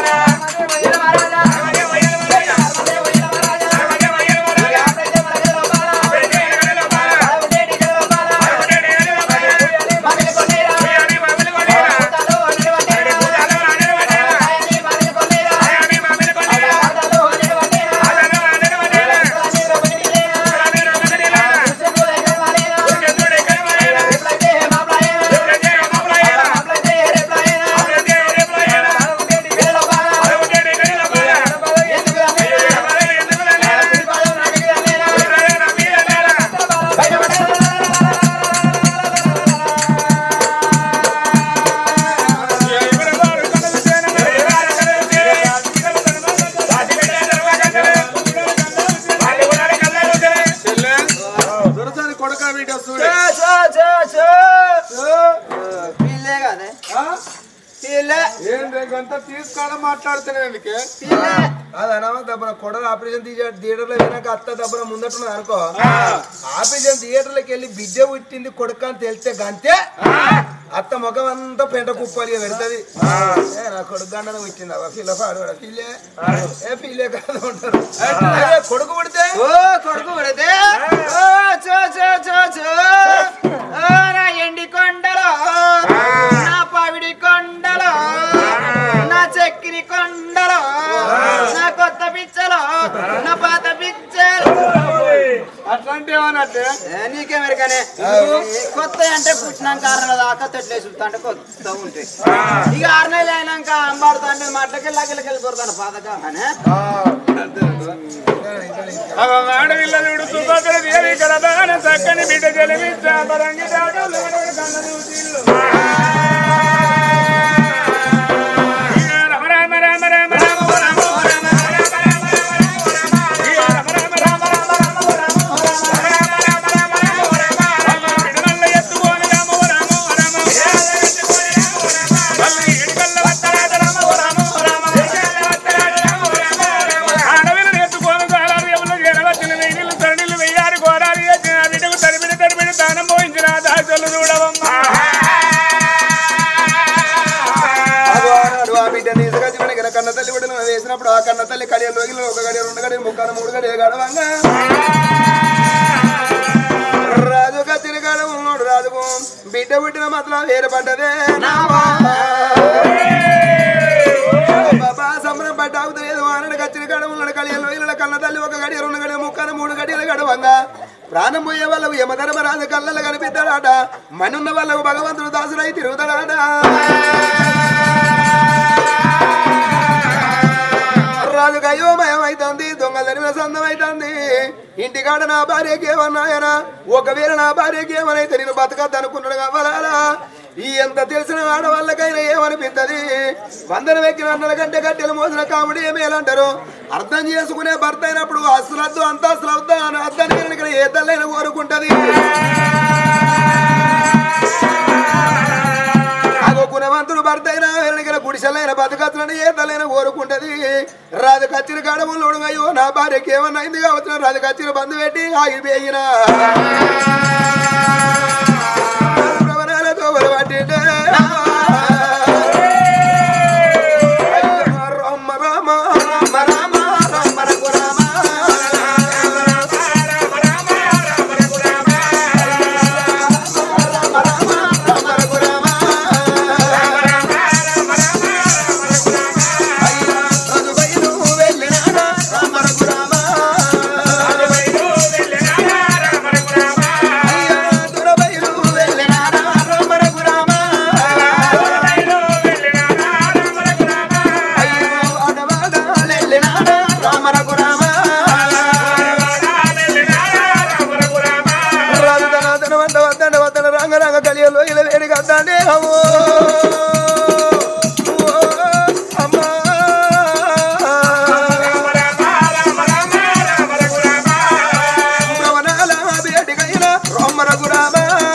కొడుక బిడ్డ చూడు చో, చో, చో, చో. పిల్లే కదే పిల్లే ఏంటి గంట తీసుకోవడం మాట్లాడుతున్నావు ఎందుకే పిల్లే అదనమా దబ్బన కొడలు ఆపరేషన్ థియేటర్ లో పోయినాక అత్త దబ్బన ముందట్టున్నది అనుకో ఆపరేషన్ థియేటర్లోకి వెళ్ళి బిడ్డ పుట్టింది కొడుకు అని తెలిస్తే గంతే అత్త ముఖం అంతా పెంట కుప్పాలి పెడుతుంది ఏ, నా కొడుకు గండన పుట్టింది అవ్వ పిల్ల పాడు పిల్లే ఏ పిల్లే కాదు ఉంటారు అదే కొడుకు పుడితే ఓ కొడుకు పడితే ఓ చో చో చో చో ఓ నా ఎండి కొండలో నా పావిడి కొండలో నా చక్కిరి కొండలో నా కొత్త పిచ్చలో నా పాత పిచ్చలు అట్లాంటి ఏమన్నట్టే ఏ, నీకెమెరికనే కొత్త అంటే పుట్టినాక కారణాల దాకా తట్లేసి అంటే కొత్త ఉంటాయి ఇక ఆరు నెలలు అయినాక అంబాడుతా అంటే మట్లకి లగ్గలకి వెళ్ళిపోతాను పాతగా అని ఆడవిల్ల చూడు సుభద్ర దేవి కరదాన చక్కని బిడ్డ జలమిచ్చ పరంగి దాటలు కన్నదు తీళ్ళు. రామ రామ రామ రామ రామ రామ రామ రామ రామ రామ రామ రామ రామ పిడమల్ల ఎత్తుకొని రామ రామ రామ మళ్ళీ ఇడికల్ల వత్తరాట రామ రామ రామ ఆడవిల్లని ఎత్తుకొని సాలారు ఎవరు చేరవచ్చిన వెయ్యిళ్ళు తరణిళ్ళు వెయ్యారు కోరాలి ఎత్తిన బిడ్డకు తరిమిడి తరిమిడి దానం పోయించిన దాసలు చూడవమ్మా అగో ఆనాడు ఆ బిడ్డ నీసగా చివరి గన కన్న తల్లి బిడ్డను వేసినప్పుడు ఆ కన్న తల్లి కడియ లోగిలో ఒక గడియ రెండు గడియ ముక్కన మూడు గడియ గడవంగా రాజు కత్తిరి గడ ఉన్నాడు రాజుకు బిడ్డ పుట్టిన మాత్రం వేరుపడ్డదే బాబా సంబరం పడ్డ అవుతలేదు ఆనాడు కత్తిరి గడ ఉన్నాడు కలియ లోగిల కన్న తల్లి ఒక గడియ రెండు గడియ ముక్కన మూడు గడియలు గడవంగా ప్రాణం పోయే వాళ్ళకు యమధర్మరాజు కళ్ళలు కనిపిస్తాడాట మనున్న వాళ్ళకు భగవంతుడు దాసుడై తిరుగుతాడాట రాజుకు అయోమయం అవుతుంది దొంగ తరిమిన సందం అవుతుంది ఇంటికాడ నా భార్యకి ఏమన్నాయనా ఒకవేళ నా భార్యకి ఏమనైతే నేను బతకద్దు అనుకున్నాడు కావాలా ఈ ఎంత తెలిసిన ఆడవాళ్ళకైనా ఏమనిపిస్తుంది వందనం ఎక్కిన అన్నల కంటే కట్టెలు మోసిన కామెడీ ఏమేలంటారు అర్థం చేసుకునే భర్త అయినప్పుడు అసలద్దు అంత అసలు అవుతా అని అర్థానికి ఇక్కడ ఏ తల్లైనా కోరుకుంటది అగో గుణవంతుడు భర్త అయినా వెనకల గుడిసెలైన బతకత్తులని ఏ తలైన కోరుకుంటది రాజు కచ్చిన గడములోడు అయ్యో నా భార్యకి ఏమన్నా అయింది కావచ్చు రాజు కచ్చిన బంధు పెట్టి ఆగిపోయిన ప్రవణాలతో పట్టిండే రామ రామ రామ రామ రామ రఘురామ రంగ కలియలో ఇలా వేడి కద్దాండి అమ్మో అమ్మా ప్రవణాల వేడికైన రోమ రఘురామ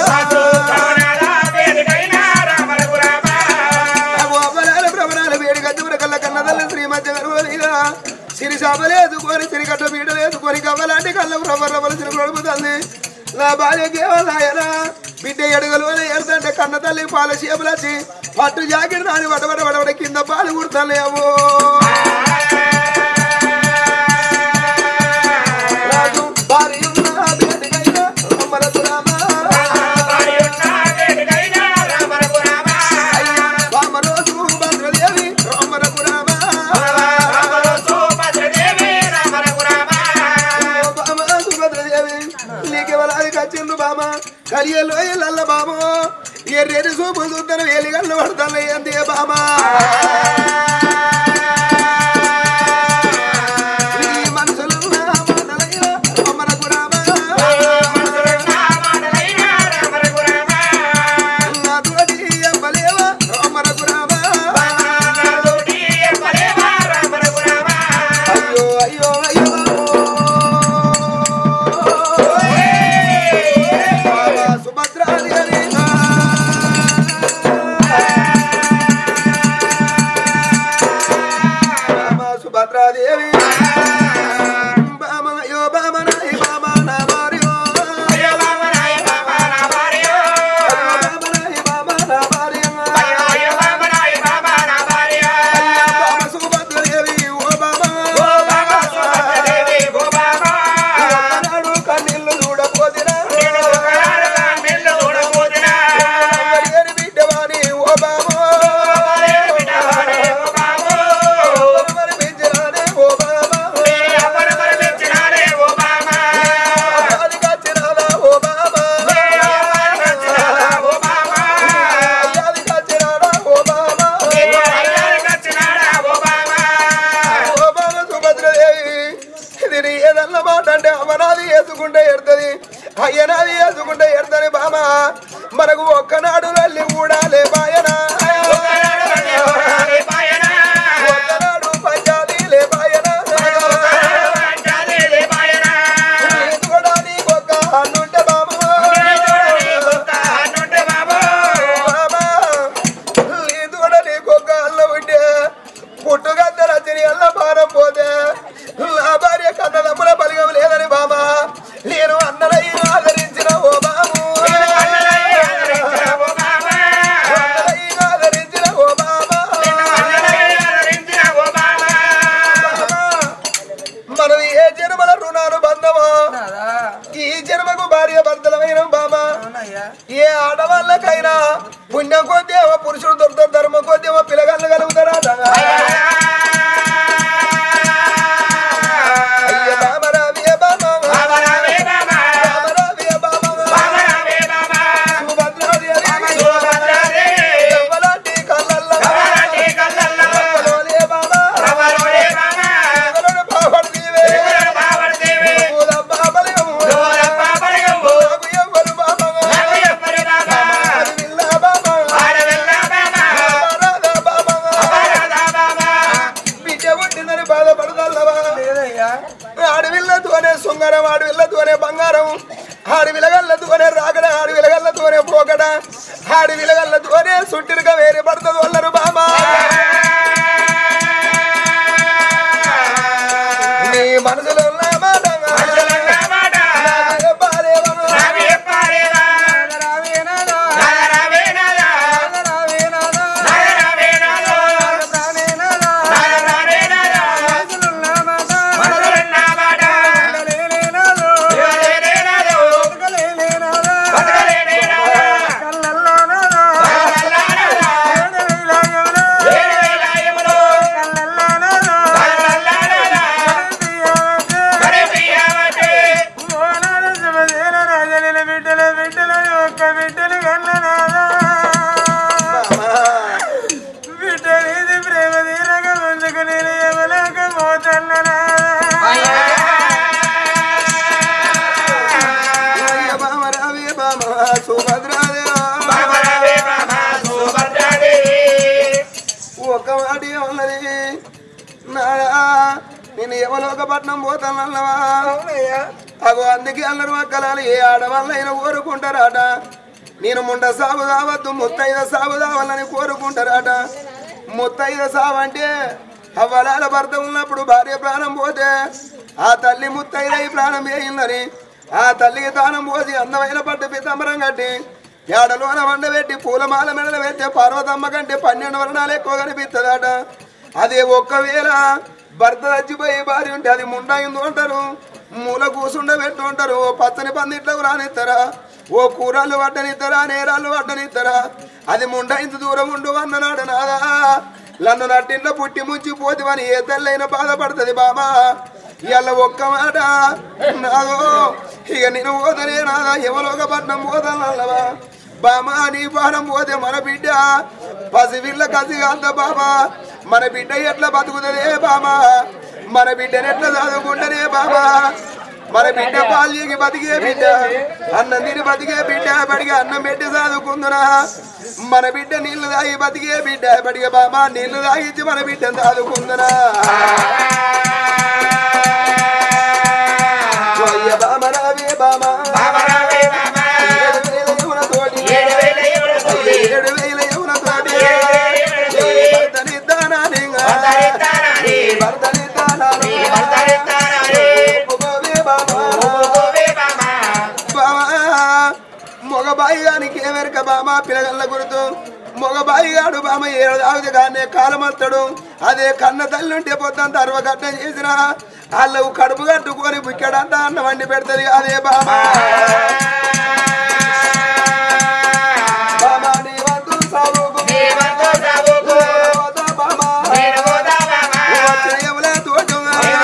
అవ్వలాల ప్రవణాల వేడిక దూర కల్ల కన్నదల్ల శ్రీమధ్య గర్వలీల సిరి సాబలేదుకొని సిరిగడ్డ పీడలేదుకొని కవ్వలాంటి కళ్ళ రవ్వ రవ్వల సిరి కొడుకుతుంది నా భార్యకి ఏమన్నాయన బిడ్డ ఎడుగలు ఎడుతుంటే కన్న తల్లి పాల చేపలచ్చి పట్టు జాకెట్ నాని వడవడ వడవడ కింద పాలు కుడతానేమో రాజు భార్యున్న బిడ్డకైన రోమ రఘురామ వామరోజు భద్రదేవి రామ రఘురామ బామ సుభద్రదేవి నీకెవరాది కచ్చిండు బామ కలియలో ఎల్ల బామ ఎర్రెని సూపు చూద్దరు వేలిగల్లు పడతాను ఏంది బామ ఈ మనసులున్న మాటలైన రామ రఘురామ నాతోటి ఎవ్వలేవా రామ రఘురామ అయ్యో అయ్యో అయ్యో తలుచుకుంటే ఎడతని బామ మనకు ఒక్కనాడు వెళ్ళి ఊడాలే బాయనా ఒక్కనాడు పంజాబీలే బాయనా కూడా నీకొక్క అన్నుంటే బామ బాబా, ఇది కూడా నీకొక్క అల్ల ఉంటే పుట్టుగద్దర తిని అల్ల భారం పోతే నా భార్య కన్నదమ్ముల బలిగం లేదని బాబా నేను అన్నలయ్యి ఆదరించిన ఓ బాబు అన్నలయ్యి ఆదరించిన ఓ బాబా మనది ఏ జన్మల రుణాలు బంధమో ఈ జన్మకు భార్య భర్తలమైన బాబా ఏ ఆడవాళ్ళకైనా పుణ్యం కొద్ది ఏమో పురుషుడు దొరుకుతారు ధర్మం కొద్ది ఏమో పిల్లగాళ్ళు కలుగుతారా అయ్య బామరావియ బామా బామరావియ బామా సుభద్రాదేవి ఎవ్వలాంటి కళ్ళల్లో ఎవ్వలోలే బామా ఎవరోడు పాపడితీవే ఊదప్ప బలిగము నాకు ఎవ్వరు బామా అది విల్లా బామా బామరాదా బామా బిడ్డ పుట్టిందని బాధపడదల్లవా ఆడవిల్లతోనే సుంగరం ఆడవిల్లతోనే బంగారం ఆడవిలగల్లతోనే రాగడ ఆడవిలగల్లతోనే పోకడ ఆడవిలగల్లతోనే సుట్టిరుగా వేరే పడుతుంది వాళ్ళరు బామా నీ మనసులో ఉన్న మాట నాకు చెప్పాలేమను. అయ్య బామ రావే బామ సుభద్రాదేవా. ఒక మాట ఉన్నది నాదా నేను యమలోకపట్నం పోతానన్నవా అగో అందుకే అల్లరు అక్కలాలు ఏ ఆడవాళ్ళైనా కోరుకుంటారాట నేను ముండ సాగు కావద్దు ముత్తైద సాగు కావాలని కోరుకుంటారాట ముత్తైద సాగు అంటే అవ్వలాల భర్త ఉన్నప్పుడు భార్య ప్రాణం పోతే ఆ తల్లి ముత్తైద ఈ ప్రాణం వేయిందని ఆ తల్లికి తానం పోసి అందమైన పట్టు పితంబరం కట్టి ఏడలోన వండబెట్టి పూలమాల మెడలు పెడితే పార్వతమ్మ కంటే పన్నెండు వర్ణాలు ఎక్కువ కనిపిస్తుందట అదే ఒక్కవేళ భర్త చచ్చిపోయి భార్య ఉంటే అది ముండాయింది అంటారు మూల కూసుండ పెట్టు ఉంటారు ఓ పచ్చని పందిట్లకు రానిస్తారా ఓ కూరలు పట్టనిస్తారా నేరాలు పట్టనిస్తారా అది ముండాయింత దూరం ఉండు అన్ననాడు నాదా నన్ను నట్టింట్లో పుట్టి ముంచి పోతివని ఏ తల్లైనా బాధపడుతుంది బామా ఇవాళ ఒక్క మాట నాదో ఇక నేను పోతనే నాదా ఎవలోక పట్నం పోతానల్లవా బామా నీ పానం పోతే మన బిడ్డ పసివిల్ల కసిగా అంత బామా మన బిడ్డ ఎట్లా బతుకుతుందే బామా మన బిడ్డని ఎట్లా చదువుకుంటేనే బామా మన బిడ్డ పాల్యకి బతికే బిడ్డ అన్నం తిని బతికే బిడ్డ బడిగా అన్నం పెట్టి చదువుకుందునా మన బిడ్డ నీళ్లు తాగి బతికే బిడ్డ బడిగా బామా నీళ్లు తాగించి మన బిడ్డను చదువుకుందునా అయ్య బామ రావే బామా ఏడు వేల యమునతోటి ఏడు వేల యమునతోటి భర్తనిద్దానాని భర్తనిద్దానాని ఒప్పుకోవే బామా మగ బాయి గానికి ఏమెరక బామ పిల్లగల్ల గుర్తు మగ బాయి గాడు బామ ఏడు తాగితే కానీ కాలమత్తడు అదే కన్న తల్లి ఉంటే పొద్దంత అరవ గట్ట చేసిన వాళ్ళు కడుపు కట్టుకొని బుక్కెడంతా అన్న వండి పెడతది అదే బామ బామ నీ వంతు సాగుకు పోతా బామ. వచ్చే ఎవలే తోడు.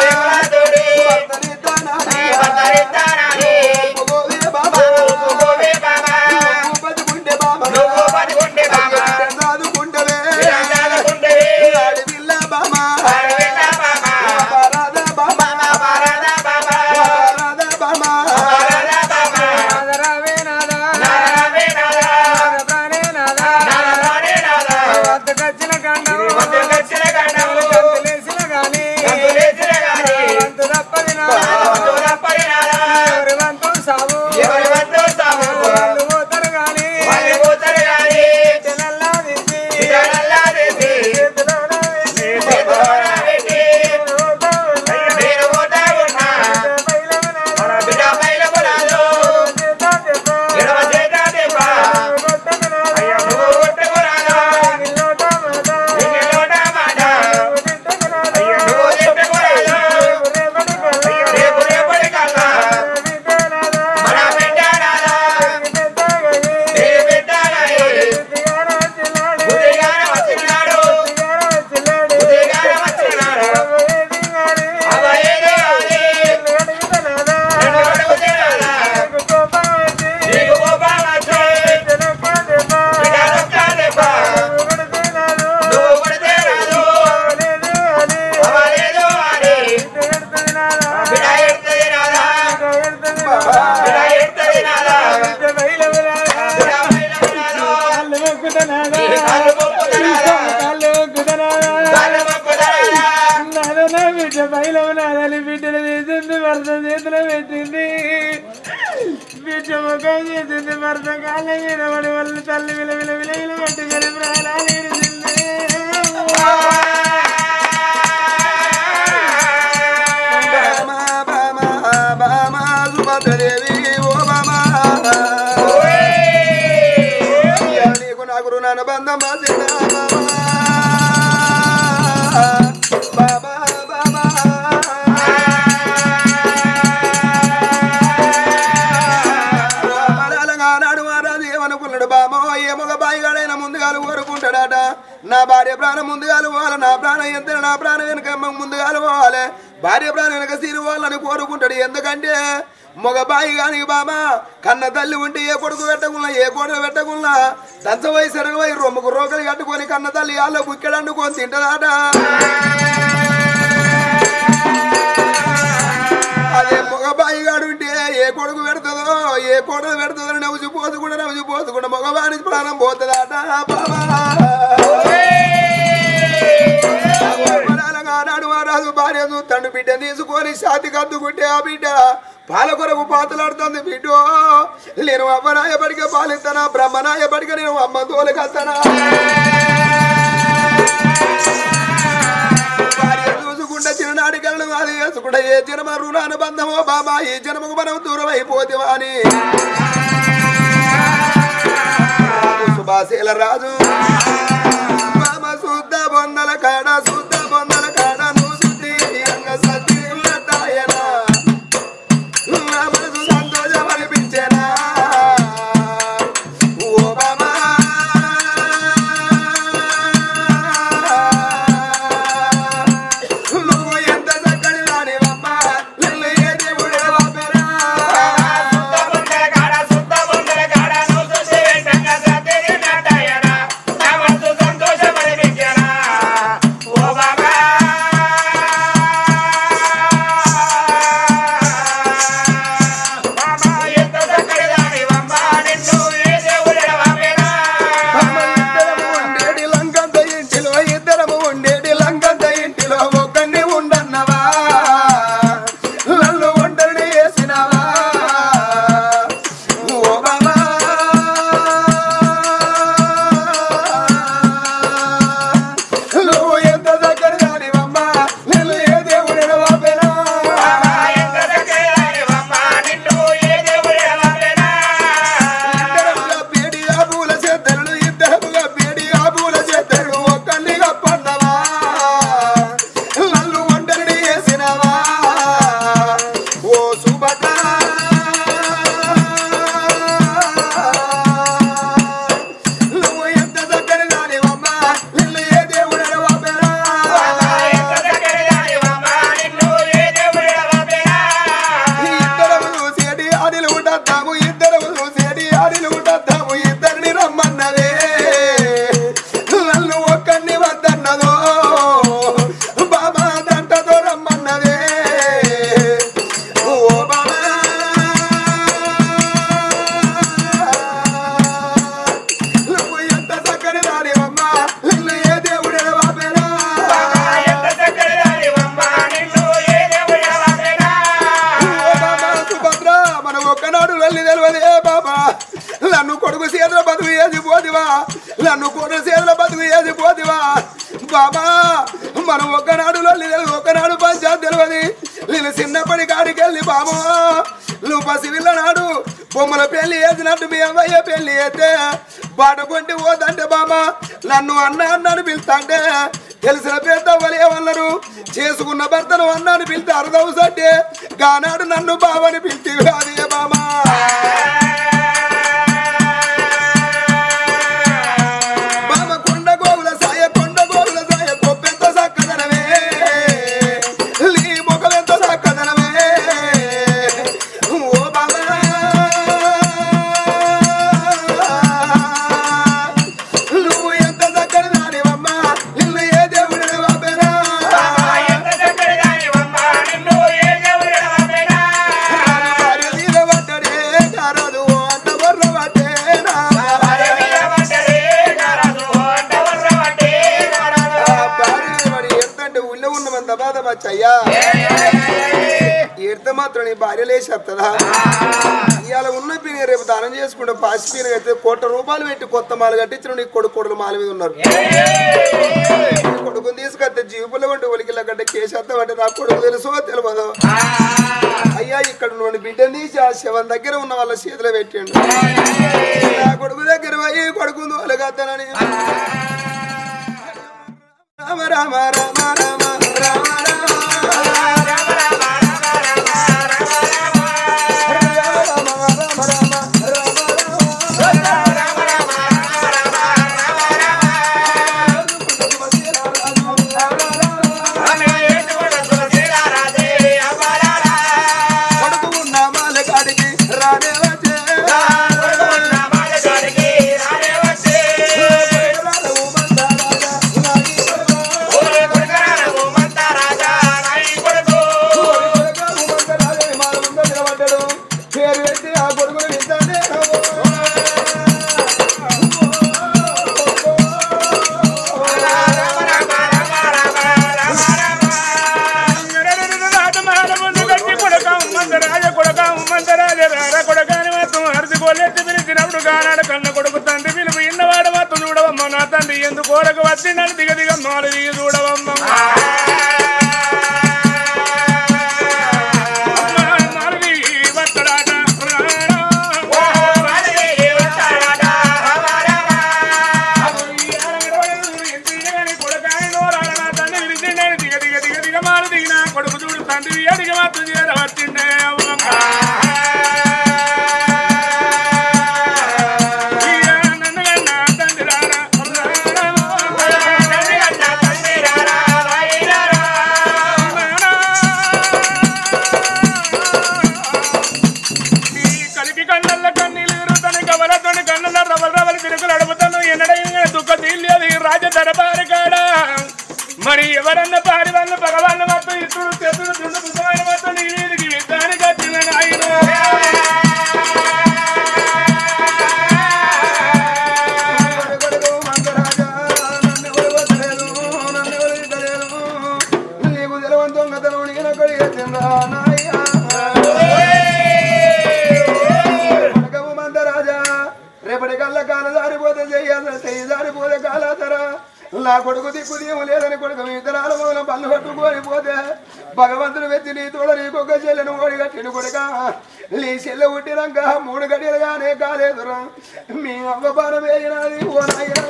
భర్తనిద్దానాని. ఒప్పుకోవే బామ. నువ్వు బతుకుంటే బామ. అయ్యో చదువుకుంటవే. ఆడపిల్ల బామ. అపరాధ బామ. అపరాధ బామ. చెమకం చేసింది భర్త కాళ్ళ మీద పడి వాళ్ళ తల్లి విల విల విల విల పట్టుకొని ప్రాణాలు ఇడిచింది. బామా బామా బామా సుభద్రదేవి ఓ బామా ఇయ్య నీకు నాకు రుణాను బంధమా సీతా బామా బామా నాడు మారాది ఏమనుకున్నాడు బామో ఏ మగ బాయిగాడైనా ముందుగాలు కోరుకుంటాడట నా భార్య ప్రాణం ముందుగాలు పోవాలి నా ప్రాణం ఎంత నా ప్రాణం వెనుక ముందుగాలు పోవాలి భార్య ప్రాణం వెనుక సీరు పోవాలని కోరుకుంటాడు ఎందుకంటే మగ బాయి గాని బామా కన్న తల్లి ఉంటే ఏ కొడుకు పెట్టకున్నా ఏ కొడుకు పెట్టకున్నా దంచవై సరగవై రొమ్మకు రోకలి కట్టుకొని కన్న తల్లి వాళ్ళ బుక్కెడు అండుకొని తింటదాట అదే మగ బాయిగాడు ఉంటే ఏ కొడుకు పెడుతుందో ఏ కొడుకు పెడుతుందో నవ్వుచి పోసుకుండా నవ్వుచి పోసుకుండా మగవాడి ప్రాణం పోతుందట బాబా నాడు రాజు భార్య చూస్తాడు బిడ్డ తీసుకొని శాతి కద్దుకుంటే ఆ బిడ్డ పాల కొరకు పాతలాడుతుంది బిడ్డ నేను అమ్మనాయపడిగా పాలిస్తానా బ్రహ్మనాయపడిగా నేను అమ్మ తోలుకొస్తానా భార్య చూసుకుంటే చిన్ననాటి కళ్ళు అది వేసుకుంటే ఏ జన్మ రుణాను బంధమో బాబా ఈ జన్మకు మనం దూరం అయిపోతేవా అని సుభాశీల రాజు బామ శుద్ధ బొందల కాడ శుద్ధ బొందల కాడ నువ్వు శుద్ధి అంగ సత్తి ఉన్నట్టాయన నా మనసు సంతోషం అనిపించేనా ఓ బామా నువ్వు ఎంత చక్కని దానివమ్మా నిన్ను ఏ దేవుడే వాపెరా అమ్మ ఇద్దరము ఉండేటి లంకంత ఇంటిలో ఇద్దరము ఉండేటి లంకంత ఇంటిలో ఒక్కడిని ఉండన్నవా నన్ను ఒంటరిని వేసినవా ఓ బాబా నువ్వు ఎంత దగ్గర దానివమ్మా నిన్ను ఏ దేవుడు వాపెనా ఇద్దరముగా పేడి ఆబుల చేద్దరుడు ఇద్దరముగా పేడి ఆబుల చేద్దరుడు ఒక్కడిగా పన్నవా నన్ను ఒంటరిని వేసినవా ఓ సుభద్ర నువ్వు ఎంత చక్కని దానివమ్మా నిన్ను ఏ దేవుడు వాపెనా ఇద్దరము చూసేటి ఆడిలు ఉండద్దాము ఇద్దరము చూసేటి ఆడిలు ఉండద్దాము ఇద్దరిని రమ్మన్నదే నన్ను ఒక్కడిని వద్దన్నదో బాబా దంటతో రమ్మన్నదే ఓ బాబా నువ్వు ఎంత చక్కని దానివమ్మా నిన్ను ఏ దేవుడే వాపెనా ఓ బాబా సుభద్ర మనం ఒక్కనాడు వెళ్ళి తెలియదే బాబా నన్ను కొడుకు చేతుల బతుకు వేసి పోతివా నన్ను కొడుకు చేతుల బతుకు వేసి పోతివా బాబా మనం ఒక్కనాడు వెళ్ళి తెలియదు ఒక్కనాడు పంచాయత్ తెలియదు నేను చిన్నప్పటి కాడికి వెళ్ళి బాబా నువ్వు పసివిల్ల నాడు బొమ్మల పెళ్లి వేసినట్టు మీ అమ్మయ్య పెళ్లి అయితే బాట కొంటి పోదంటే బాబా నన్ను అన్న అన్నాను పిలుస్తాంటే తెలిసిన పెద్ద ఏమన్నారు చేసుకున్న భర్తను అన్నాను పిలితే అరదవుసంటే గానాడు నన్ను బావని పిలిచి అదే బామా బామ కొండ గోవుల సాయ కొండ గోవుల సాయ కొప్పెంత సక్కదనమే నీ ముఖమెంత సక్కదనమే ఓ బామా నువ్వు ఎంత చక్కని దానివమ్మా నిన్ను ఏ దేవుడు వాపెరా భార్య మీద పడ్డడే కారదు అంట బొర్ర పట్టేనా భార్య మరి ఎత్తంటే ఊళ్ళో ఉన్నమంత బాధ వచ్చయ్యా ఈడత మాత్రం నీ భార్య లేచేస్తుందా ఇవాళ ఉన్న పిని స్నానం చేసుకుంటే పాసిపీన కడితే కోట్ల రూపాయలు పెట్టి కొత్త మాలు కట్టించిన నీకు కొడుకు కొడుకు మాల మీద ఉన్నారు నీ కొడుకుని తీసుకొస్తే జీపులో ఉంటే ఒలికిల గడ్డ కేసేస్తాం అంటే నా కొడుకు తెలుసో తెలియదు అయ్యా ఇక్కడ నుండి బిడ్డని తీసి ఆ శవం దగ్గర ఉన్న వాళ్ళ చేతిలో పెట్టిండు నా కొడుకు దగ్గర పోయి కొడుకు దోలగత్తనని రామ రామ రామ రామ రామ కొడుకు ఉన్న మాల కాడికి రానే వచ్చే పేరు పెట్టి ఆ కొడుకుని వింటానే కన్న కొడుకు తండ్రి పిలుపు ఇన్నవాడు మొత్తం చూడవమ్మ నా తండ్రి ఎందుకు కోరకు వచ్చిందని దిగ దిగ మాలు దిగి చూడవమ్మ మాలు దిగి వత్తడాట కొడుకు చూడు తండ్రి అడిగి మాత్రం చేరవచ్చిండే నన్ను కన్నా తండ్రి రారా నీ కలిపి కళ్ళల్ల కన్నీళ్ళు తిరుగుతాను కవలతోని కన్నుల రవల రవల తిరుగులు అడుగుతాను ఎన్నడైనా దుఃఖ తీయలేదు ఈ రాజ దరబారు కాడ మరి ఎవరన్నా పారి వాళ్ళు భగవాన్ మొత్తం ఇతరుడు తెతుడు దుండు పుస్తమైన మొత్తం నీ వీధికి విద్దానికి వచ్చిన ఆయన కొడుకు మందరాజా నన్ను ఎవరు వదలలేదు నన్ను ఎవరు ఇద్దలేదు నీకు తెలవని దొంగతనం నేను కొడిగే తిన్నా నాయ్యా కొడుకు మందరాజా రేపటి కళ్ళ కాల జారిపోతే చెయ్యాలి చెయ్యి జారిపోతే కాలాతరా నా కొడుకు దిక్కు దీము లేదని కొడుకు మీ ఇద్దరాల మొదలు పళ్ళు పట్టుకొని పోతే భగవంతుడు వెచ్చి నీ తోడ నీకొక చెల్లెను ఓడి కట్టిన కొడుక నీ చెల్లె పుట్టినాక మూడు గడియలుగానే కాలేదురా మీ అవ్వ పానం వేయినది ఓ నాయనా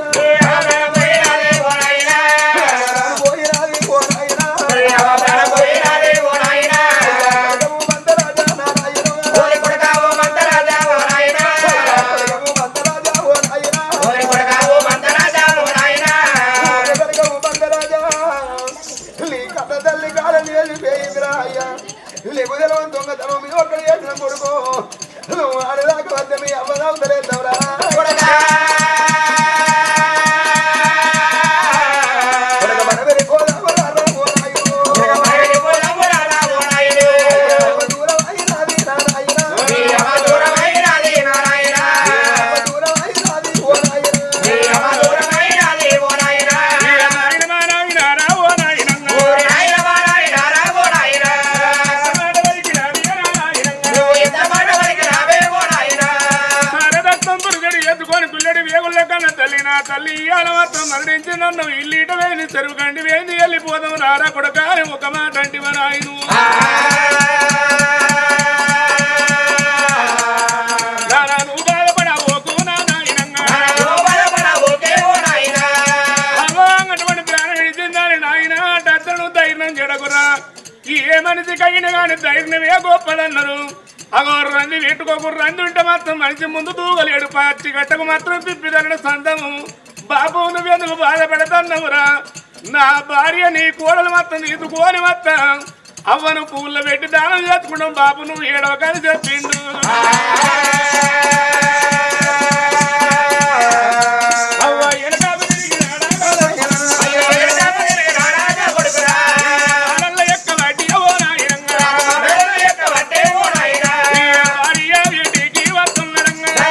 పోయినది ఓ నాయనా కొడుకు మందరాజా నా నాయనా కొడుకు మందరాజా ఓ నాయనా కొడుకు మందరాజా నీ కథ తల్లి కాలని వెళ్ళిపోయిందిరా అయ్యా నీకు తెలవని దొంగతనం మీ ఒక్కడి చేసిన కొడుకు నువ్వు ఆడదాకా వద్ద మీ అవ్వదవుతలేదవరా కొడుకు మనవరి కోలవరా ఓ నాయనో. దూరం అయినది నా నాయనా. దూరం అయినది ఓ నాయనా. నాయన మా నాయనారా ఓ నాయనన్నా. మాట వలికినాది ఆ నాయనన్నా. సారదత్తం పురుగడి ఎత్తుకొని పిల్లడి వేగుల కన్న తల్లి నా తల్లి ఇయాల మాత్రం మరణించి నన్ను ఇల్లీట వేని చెరువు కండి వేంది వెళ్ళిపోదాం రారా కొడకాని ఒక మాట అంటి నాయను రారా నువ్వు బాధపడవోకు నా నాయనంగా అటువంటి ప్రాణం విడిచిందని నాయన అతను ధైర్యం చెడకురా ఏ మనిషికి అయినా కానీ ధైర్యమే గొప్పదన్నారు అగో రంది పెట్టుకోకు రంది ఉంటే మాత్రం మనిషి ముందు దూగలేడు పాచి గట్టకు మాత్రం తిప్పిదన్న సందము బాబు నువ్వెందుకు బాధపడతాన్నవురా నా భార్య నీ కూడలు మొత్తం తీసుకొని మొత్తం అవ్వను పూల్లో పెట్టి దానం చేసుకుంటాం బాబు నువ్వు ఏడవ కానీ చెప్పిండు అవ్వ ఎనకాపు తిరిగినాడా? ఆడల్ల ఎక్క వడ్డీ ఓ నాయనంగా. ఈ భార్య వీటికి వస్తున్నరంగా.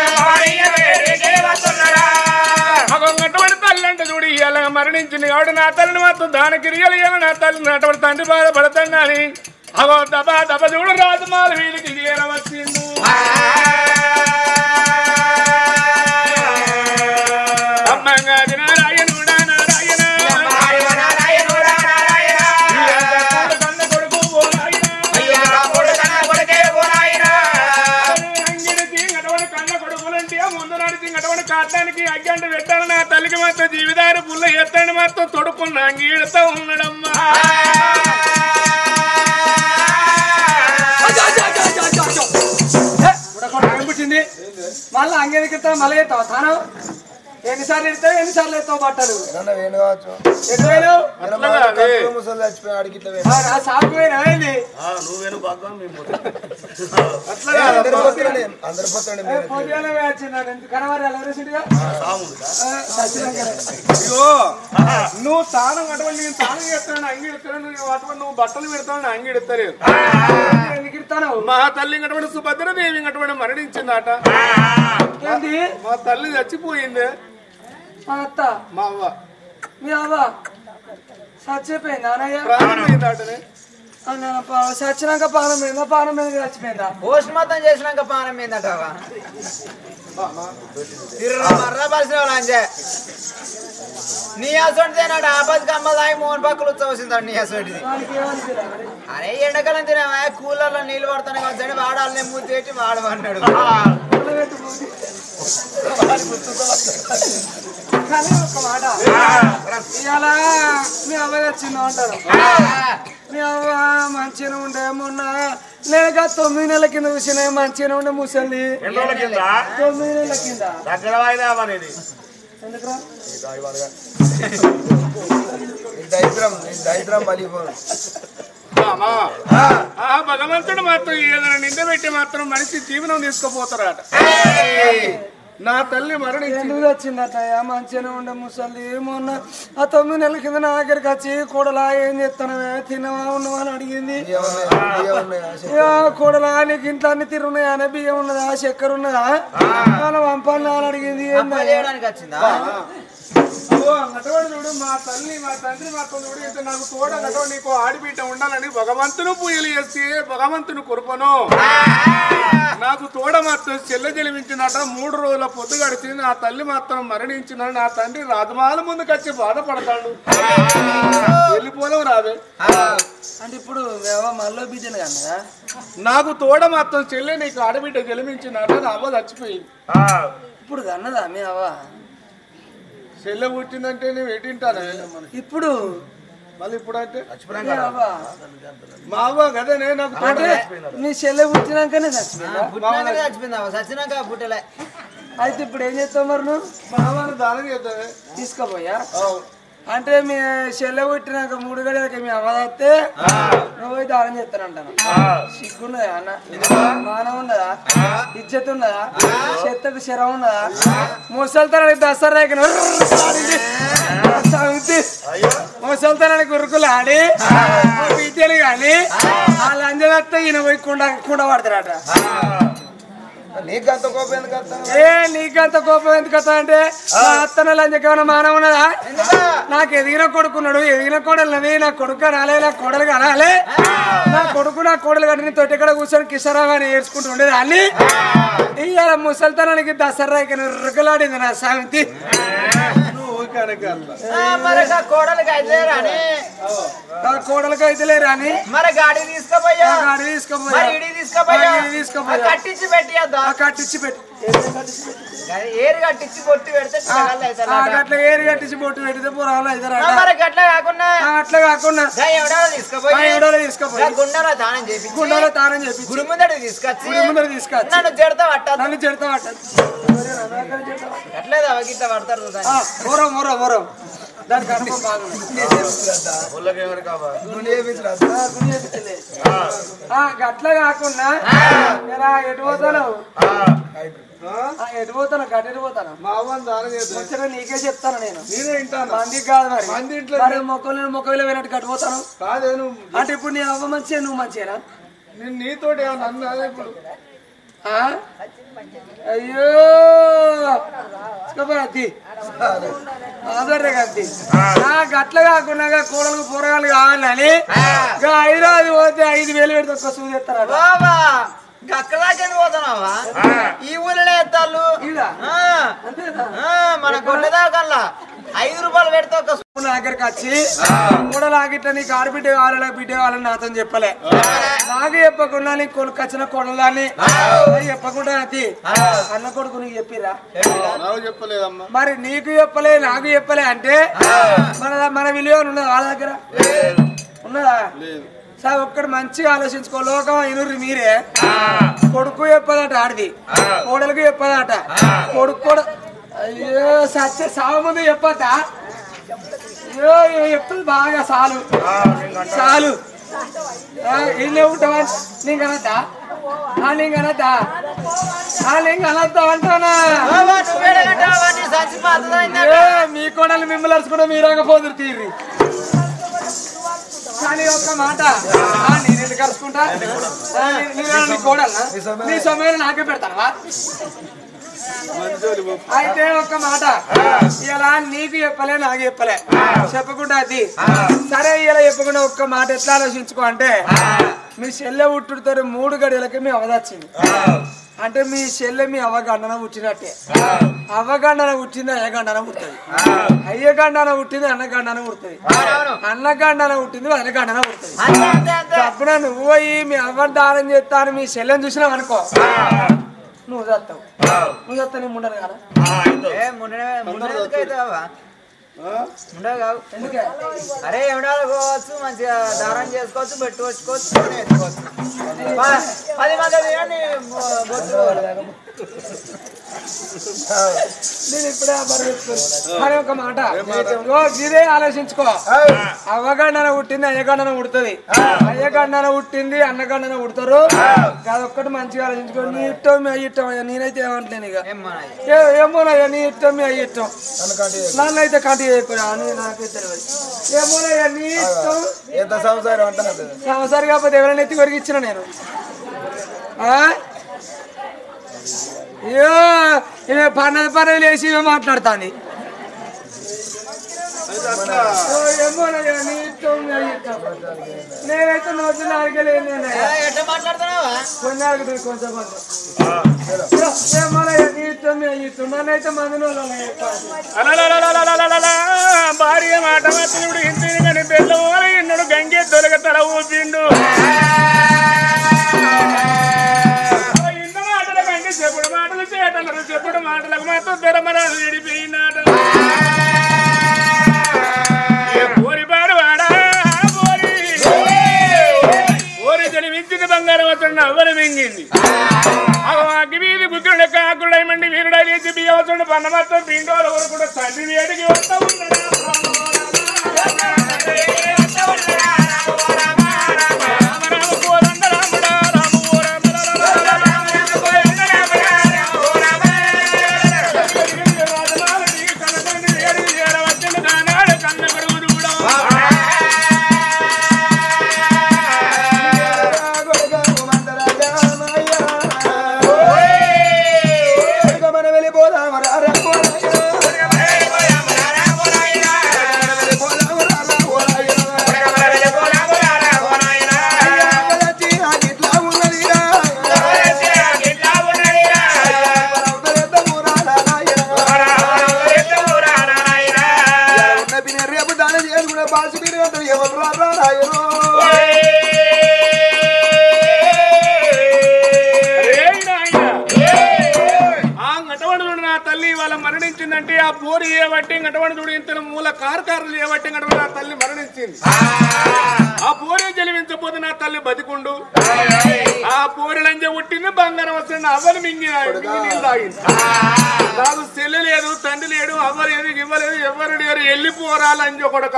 మగొంగటువంటి తల్లంటే చూడు ఇవాళ మరణించింది కాబట్టి నా తల్లిని మొత్తం దానికి రియల్ నా తల్లి అటువంటి తండ్రి బాధపడతానని అగో దబా దబ చూడు రాజమాల వీధికి చేరవచ్చిండు ముందు నడిచి అటువంటి కాటానికి అగ్గంట పెట్టాను నా తల్లికి మాత్రం జీవితాన్ని పుల్ల ఎత్తాన్ని మాత్రం తొడుక్కున్నా గీడుతూ ఉన్నాడమ్మా ఏం పుట్టింది మళ్ళీ అంగెదికిస్తా మళ్ళీ ఎత్తావు తాను ఎన్నిసార్లు ఎడతావు ఎన్నిసార్లు ఎత్తావు బట్టలు ఏమన్నా వేణు కావచ్చు ఎటు పోయినావు? అట్లా కాదు. కడుపులో ముసలి చచ్చిపోయి ఆడికి ఇట్లా వేణు. ఆ, నా సాకు పోయినావు ఏంది నువ్వేను బాగా మేము అట్లా ఏ, కాదు. అందరు పోతుండే అందరు పోతుండే మీరు పొద్దుగాల వచ్చిందా కనబడి ఎవరెసింటిగా ఇగో నువ్వు తాను అటువంటి నేను తాను చేస్తాను అంగి ఎడతాను నువ్వు అటువంటి నువ్వు బట్టలు పెడతాను అంగి ఎడతలేదు ఎందుకు ఇడతావు మా తల్లి అటువంటి సుభద్రదేవి అటువంటి మరణించిందట ఏంది మా తల్లి చచ్చిపోయింది మా అత్త మా అవ్వ మీ అవ్వ చచ్చిపోయిందా అన్నయ్య ప్రాణం పోయిందటనే ఆ, నా పా- చచ్చినాక పానం మీద పానం మీద చచ్చిపోయిందా పోస్ట్ మొత్తం చేసినాక పానం ఏందటవా మర్ర బలిసిన వాళ్ళు అంజే నీ అసొంటిదే నాడు ఆపదికి అమ్మ దాయి మోహన్ పక్కలు వచ్చేసిందాడు నీ అసొంటిది దానికి ఏమనిపిరా మరి? అరే ఎండాకాలం తినావా కూలర్లో నీళ్ళు పడతాను కాబట్టి వాడాలని మూతి పెట్టి వాడమన్నాడు ఉడకబెట్టు మూతి. కానీ ఒక మాట ఇవాళ మీ అవ్వ వచ్చిందో అంటారు మీ అవ్వ మంచిగా ఉండే మొన్న లేక తొమ్మిది నెలల కింద చూసిన మంచిగా ఉండే ముసలి ఎన్ని రోజుల కింద తొమ్మిది నెలల కింద దగ్గర వాయిదా అనేది ఎందుకురా ఈ దరిద్రం ఈ దరిద్రం బలిపోను మామా, ఆ భగవంతుడు మాత్రం ఏదైనా నిందబెట్టి మాత్రం మనిషి జీవనం తీసుకుపోతారట నా తల్లి మరణించింది ఎందుకు వచ్చిందట మంచిగానే ఉండే ముసలి మొన్న ఆ తొమ్మిది నెలల కింద నా దగ్గరికి వచ్చి కూడలా ఏం చేస్తానవే తినవా ఉండవా అని అడిగింది ఇక కూడలా నీకు ఇంట్లో అన్ని తిరుగున్నాయా అనే బియ్యం ఉన్నదా చక్కెర ఉన్నదా మన వంపాలి అని అడిగింది ఏందయ్యా? చేయడానికి వచ్చిందా ఓ, అటువంటి చూడు మా తల్లి మా తండ్రి మాత్రం చూడు ఇంత నాకు తోడ అటువంటి నీకు ఆడిబిడ్డ ఉండాలని భగవంతును పూజలు చేస్తే భగవంతుని కురుపను నాకు తోడ మాత్రం చెల్లె జలిమించినట మూడు రోజుల పొద్దు గడిచింది నా తల్లి మాత్రం మరణించిన నా తండ్రి రాజమాల ముందుకు వచ్చి బాధపడతాడు వెళ్ళిపోలేవు రావే అంటే ఇప్పుడు మేము మళ్ళీ బిడ్డను కన్నా నాకు తోడ మాత్రం చెల్లె నీకు ఆడబిడ్డ జలిమించినట నా అవ్వ చచ్చిపోయింది ఇప్పుడు కన్నదా మీ అవ్వ చెల్లె పుట్టిందంటే నేను ఎటింటాను ఇప్పుడు మళ్ళీ ఇప్పుడు అంటే మీ అవ్వ మా అవ్వ కదనే నాకు తోడ అంటే నీ చెల్లె పుట్టినాకనే చచ్చిపోయిందా పుట్టినాక చచ్చిపోయిందా సచ్చినాక పుట్టలే అయితే ఇప్పుడు ఏం చేస్తావు మరి నువ్వు మా అవ్వను దానం చేద్దామే తీసుకోపోయా అవు. అంటే మీ చెల్లె పుట్టినాక మూడు గడిలకి మీ అమ్మ వస్తే నువ్వు పోయి దానం చేస్తానంటాను సిగ్గున్నదా అన్న మానం ఉన్నదా ఇజ్జత్ ఉన్నదా చెత్తకు శరం ఉన్నదా ముసలితనానికి దసరాకి ముసలితనానికి ఉరుకులు ఆడి బీతలు కానీ వాళ్ళు అంజదత్త ఈయన పోయి కుండ కుండ పడతారట నీకు అంత కోపం ఎందుకు వస్తాను ఏ నీకంత కోపం ఎందుకు వస్తా అంటే నా అత్తన లంజకేమైనా మానం ఉన్నదా నాకు ఎదిగిన కొడుకున్నాడు ఎదిగిన కోడలున్నది నా కొడుకు అనాలే నా కోడలు అనాలే నా కొడుకు నా కోడలు కట్టి తొట్టికడ కూర్చొని కిషరావు అని ఏడ్చుకుంటూ ఉండేది అన్ని ఇవాళ ముసల్తనానికి దసరాకి రుగలాడింది నా సామితి నువ్వు కనుక ఆ, మరి ఆ కోడలికి అయితే రాని నా కోడలకి అయితే లేరు అని మరి గాడి తీసుకుపోయా ఆ గాడి తీసుకుపోయా. మరి ఇడి తీసుకుపోయా ఆ ఇడి తీసుకుపోయా. ఆ కట్టించి పెట్టియద్దా ఆ కట్టించి పెట్టి ఏరు కట్టించి పొట్టి పెడితే పిల్లగాళ్ళు అవుతారు ఆ అట. గట్ల ఏరి కట్టించి బొట్టు పెడితే పురాలు ఆ, అవుతారట మరి గట్ల కాకుండా ఆ, అట్లా కాకుండా గా ఎవడో తీసుకుపోయి ఆ ఎవడో తీసుకుపోయి. గా గుండెలో దానం చేపించి గుండెలో తానం చెప్పి గుడి ముందర తీసుకొచ్చి గుడి ముందర తీసుకొచ్చి. నన్ను జడతా పట్టదు నన్ను చెడతా ఎట్లేదు అవి గిట్ల పడతారు చూడండి. మొరం మొరం మొరం దానికి అనుభవం బాగుంది ఆ, గట్ల కాకుండా ఎలా ఎటు పోతాను ఎటు పోతాను గట్ట ఎటు పోతాను మా అవ్వను దానం చేద్దాం ముచ్చట నీకే చెప్తాను నేను నేనే వింటాను మందికి కాదు మరి మంది ఇంట్లో మరి మొక్కలు మొక్కలు వెళ్ళినట్టు కట్టుపోతాను కాదే నువ్వు అంటే ఇప్పుడు నీ అవ్వ మంచిగా నువ్వు మంచిగా నేను నీతోటి ఏమన్నా అన్నా ఇప్పుడు అయ్యో అద్ది అదరే కద్ది గట్ల కాకుండా కూడలకు కూరగాయలు కావాలని గా హైదరాబాద్ పోతే ఐదు వేలు పెడితే ఒక్క సూది ఎత్తారట బాబా గక్కలాకెళ్ళి పోతున్నావా ఈ ఊరిలో ఎత్తాళ్ళు ఈడ ఆ, అంతేనా ఆ, మన గొడ్డదాకల్లా ఐదు రూపాయలు పెడితే ఒక నా దగ్గరికి వచ్చి కూడా నాకిట్లా నీకు ఆడబిడ్డ కావాలా బిడ్డ కావాలని నాతో చెప్పలే నాకు చెప్పకుండా నీకు కొనుక్కొచ్చిన కొనదాన్ని నాకు చెప్పకుండా అది అన్న కొడుకు నీకు చెప్పిరా మరి నీకు చెప్పలే నాకు చెప్పలే అంటే మన మన విలువ ఉన్నదా వాళ్ళ దగ్గర ఉన్నదా సార్ ఒక్కడు మంచిగా ఆలోచించుకో లోకం ఇనుర్రి మీరే కొడుకు చెప్పదట ఆడిది కోడలకు చెప్పదట కొడుకు కూడా అయ్యో సత్య సాగు ముందు చెప్పద్దా అయ్యో ఇవి చెప్తుంది బాగా చాలు చాలు ఇల్లే ఉంటావా నీకు అనద్దా ఆ నీకు అనద్దా ఆ నీకు అనద్దా అంటానా ఏ, మీ కోడలు మిమ్మల్ని అరుచుకుంటే మీరంగా పోదురు తీర్రి కానీ ఒక్క మాట ఆ, నేను ఎందుకు అరుచుకుంటా ఆ, నీ- నీ- నీ కోడల్నా నీ సమయం నాకే పెడతావా అయితే ఒక్క మాట ఇలా నీకు చెప్పలే నాకు చెప్పలే చెప్పకుండా అది సరే ఇలా చెప్పకుండా ఒక్క మాట ఎట్లా ఆలోచించుకో అంటే మీ చెల్లె పుట్టుడుతో మూడు గడియలకి మీ అవదచ్చింది అంటే మీ చెల్లె మీ అవగండన పుట్టినట్టే అవగండన పుట్టింది అయ్యగండన పుడుతుంది అయ్యగండన పుట్టింది అన్నగండన పుడుతుంది అన్నగండన పుట్టింది అన్నగండన పుడుతుంది అప్పుడు నువ్వు పోయి మీ అవ్వ దానం చేస్తాను మీ చెల్లెని చూసినావు అనుకో నువ్వు చస్తావు నువ్వు చస్తా నేను ఉండను కదా ఉండవు కావు ఎందుకే అరే ఎవడాలు పోవచ్చు మంచిగా దారం చేసుకోవచ్చు పెట్టు వచ్చుకోవచ్చు కొని ఎత్తుకోవచ్చు ప- పది మంది తినండి, బొ- బొచ్చు పోవాలి. నేను ఇప్పుడే బరువు కానీ ఒక మాట ఓ ఇదే ఆలోచించుకో అవ్వగండన పుట్టింది అయ్యగండన పుడుతుంది అయ్యగండన పుట్టింది అన్నగండన పుడతారు అదొక్కటి మంచిగా ఆలోచించుకో నీ ఇష్టం మీ అయ్యి ఇష్టం అయ్యా నేనైతే ఏమంటలేను ఇక ఏ- ఏమోనయ్యా నీ ఇష్టం మీ అయ్యి ఇష్టం నన్ను అయితే కంటి చేయకపోయా అని నాకే తెలియదు ఏమోనయ్యా నీ ఇష్టం ఎంత సంవత్సరం అంటున్నది సంవత్సరం కాకపోతే ఎవరైనా ఎత్తి కొరికి ఇచ్చిన నేను ఆ? అయ్యో ఇవే పన్నది పన్నది లేచి ఇవే మాట్లాడుతాంది ఓ, ఏమోనయ్యా, నీ ఇష్టం, నీ ఇష్టం. నేనైతే నోటి నాలుగలేదు ఏ, ఎట్లా మాట్లాడుతున్నావా కొన్ని ఆగుతుంది కొంచెం కొంచెం ఏమోనయ్యా నీ ఇష్టం నీ ఇష్టం నన్నైతే మందిని వాళ్ళని చెప్పాలి అలలలలలలలలల, భార్య మాట మతుడు ఇంటిని కని తెల్లవారు ఎన్నడు గంగే తొలగ తల ఊపిండు ఇంత మాటల కంటే చెప్పుడు మాటలు చేతన్నారు చెప్పుడు మాటలకు మాత్రం తెరమరాలు విడిపోయినాడు ఏ పోరిపాడు వాడా పోరి పోరి జన్మించింది బంగారం వస్తుండ అవ్వని మింగింది అగ్గి వీధి బుద్ధుడు కాకుడై మండి వీరుడై లేచి బియ్యవచ్చుడు పన్నమత్తం పిండోలు ఊరుకుడు తండ్రి వేడికి వస్తా ఉన్నాడా రామ రామ కోదండ రాముడా, రామ ఓ రామ రామ రామ రామ కోదండ రాముడా, రామ ఓ రామ రాజమాల నీకు కనకండి వేడి చేరవచ్చిన దానాడు కన్న కొడుకు దూడం. మనం వెళ్ళిపోదాం రా రా పోరాయ్యా. వెళ్ళొచ్చి ఆ గిట్లా ఉన్నదిరా. అవతలెద్ద ఊరాల నాయనా. ఉన్న పిన్ని రేపు దానం చేసుకునే బాసి మీరు అంటారు ఎవరు రా నాయనో ఏయ్ నాయనా. ఆ గటవడుడు నా తల్లి వాళ్ళ మరణించిందంటే ఆ పోరి ఏబట్టి గటవడుడు ఇంత మూల కార్కారులు ఏబట్టి గటవడు నా తల్లి మరణించింది ఆ పోరే జలివించకపోతే నా తల్లి బతికుండు ఆ పోరి లంజ పుట్టింది బంగారం వస్తుంది అవ్వని మింగి మింగి నీళ్ళు తాగింది నాకు చెల్లి లేదు తండ్రి లేడు అవ్వలేదు ఇవ్వలేదు ఎవరు లేరు వెళ్ళిపోరా లంజ కొడక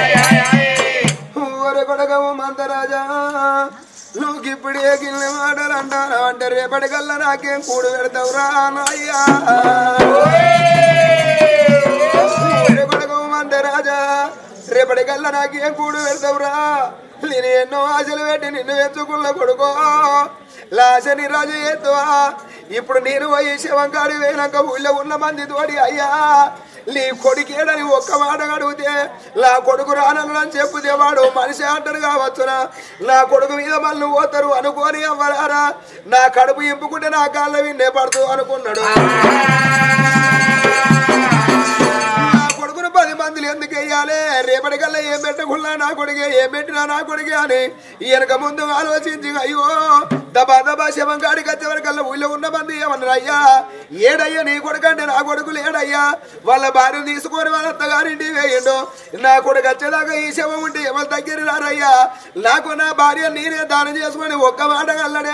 ఊరే కొడగవు మంతరాజా నువ్వు ఇప్పుడే గిన్నె మాటలు అంటారా అంటే రేపటికల్లా నాకేం కూడు పెడతావురా నాయ్యా ఊరే కొడగవు మంతరాజా రేపటికల్లా నాకేం కూడు పెడతావురా నేను ఎన్నో ఆశలు పెట్టి నిన్ను ఎంచుకున్న కొడుకో లాశని రాజు ఎత్తువా ఇప్పుడు నేను పోయి శివంగాడి వేయనాక ఊళ్ళో ఉన్న మంది తోడి అయ్యా నీ కొడుకేడని ఒక్క మాట అడిగితే నా కొడుకు రానని చెప్పుతే వాడు మనిషి అంటారు కావచ్చునా నా కొడుకు మీద మళ్ళీ పోతారు అనుకోని అవ్వరారా నా కడుపు ఇంపుకుంటే నా కాళ్ళ విన్నే పడుతూ అనుకున్నాడు నా కొడుకును పది ఇప్పటికల్లా ఏం పెట్టకున్నా నా కొడుకే ఏం పెట్టినా నా కొడుకే అని వెనక ముందు ఆలోచించి అయ్యో దబా దబా శవం కాడికి వచ్చే వరకల్లా ఊళ్ళో ఉన్న మంది ఏమన్నారు అయ్యా ఏడయ్యా నీ కొడుకంటే నా కొడుకు లేడయ్యా వాళ్ళ భార్యను తీసుకొని వాళ్ళ అత్తగారింటి వేయండు నా కొడుకు వచ్చేదాకా ఈ శవం ఉంటే ఎవరు దగ్గర రారయ్యా నాకు నా భార్య నేనే దానం చేసుకొని ఒక్క మాట కల్లడే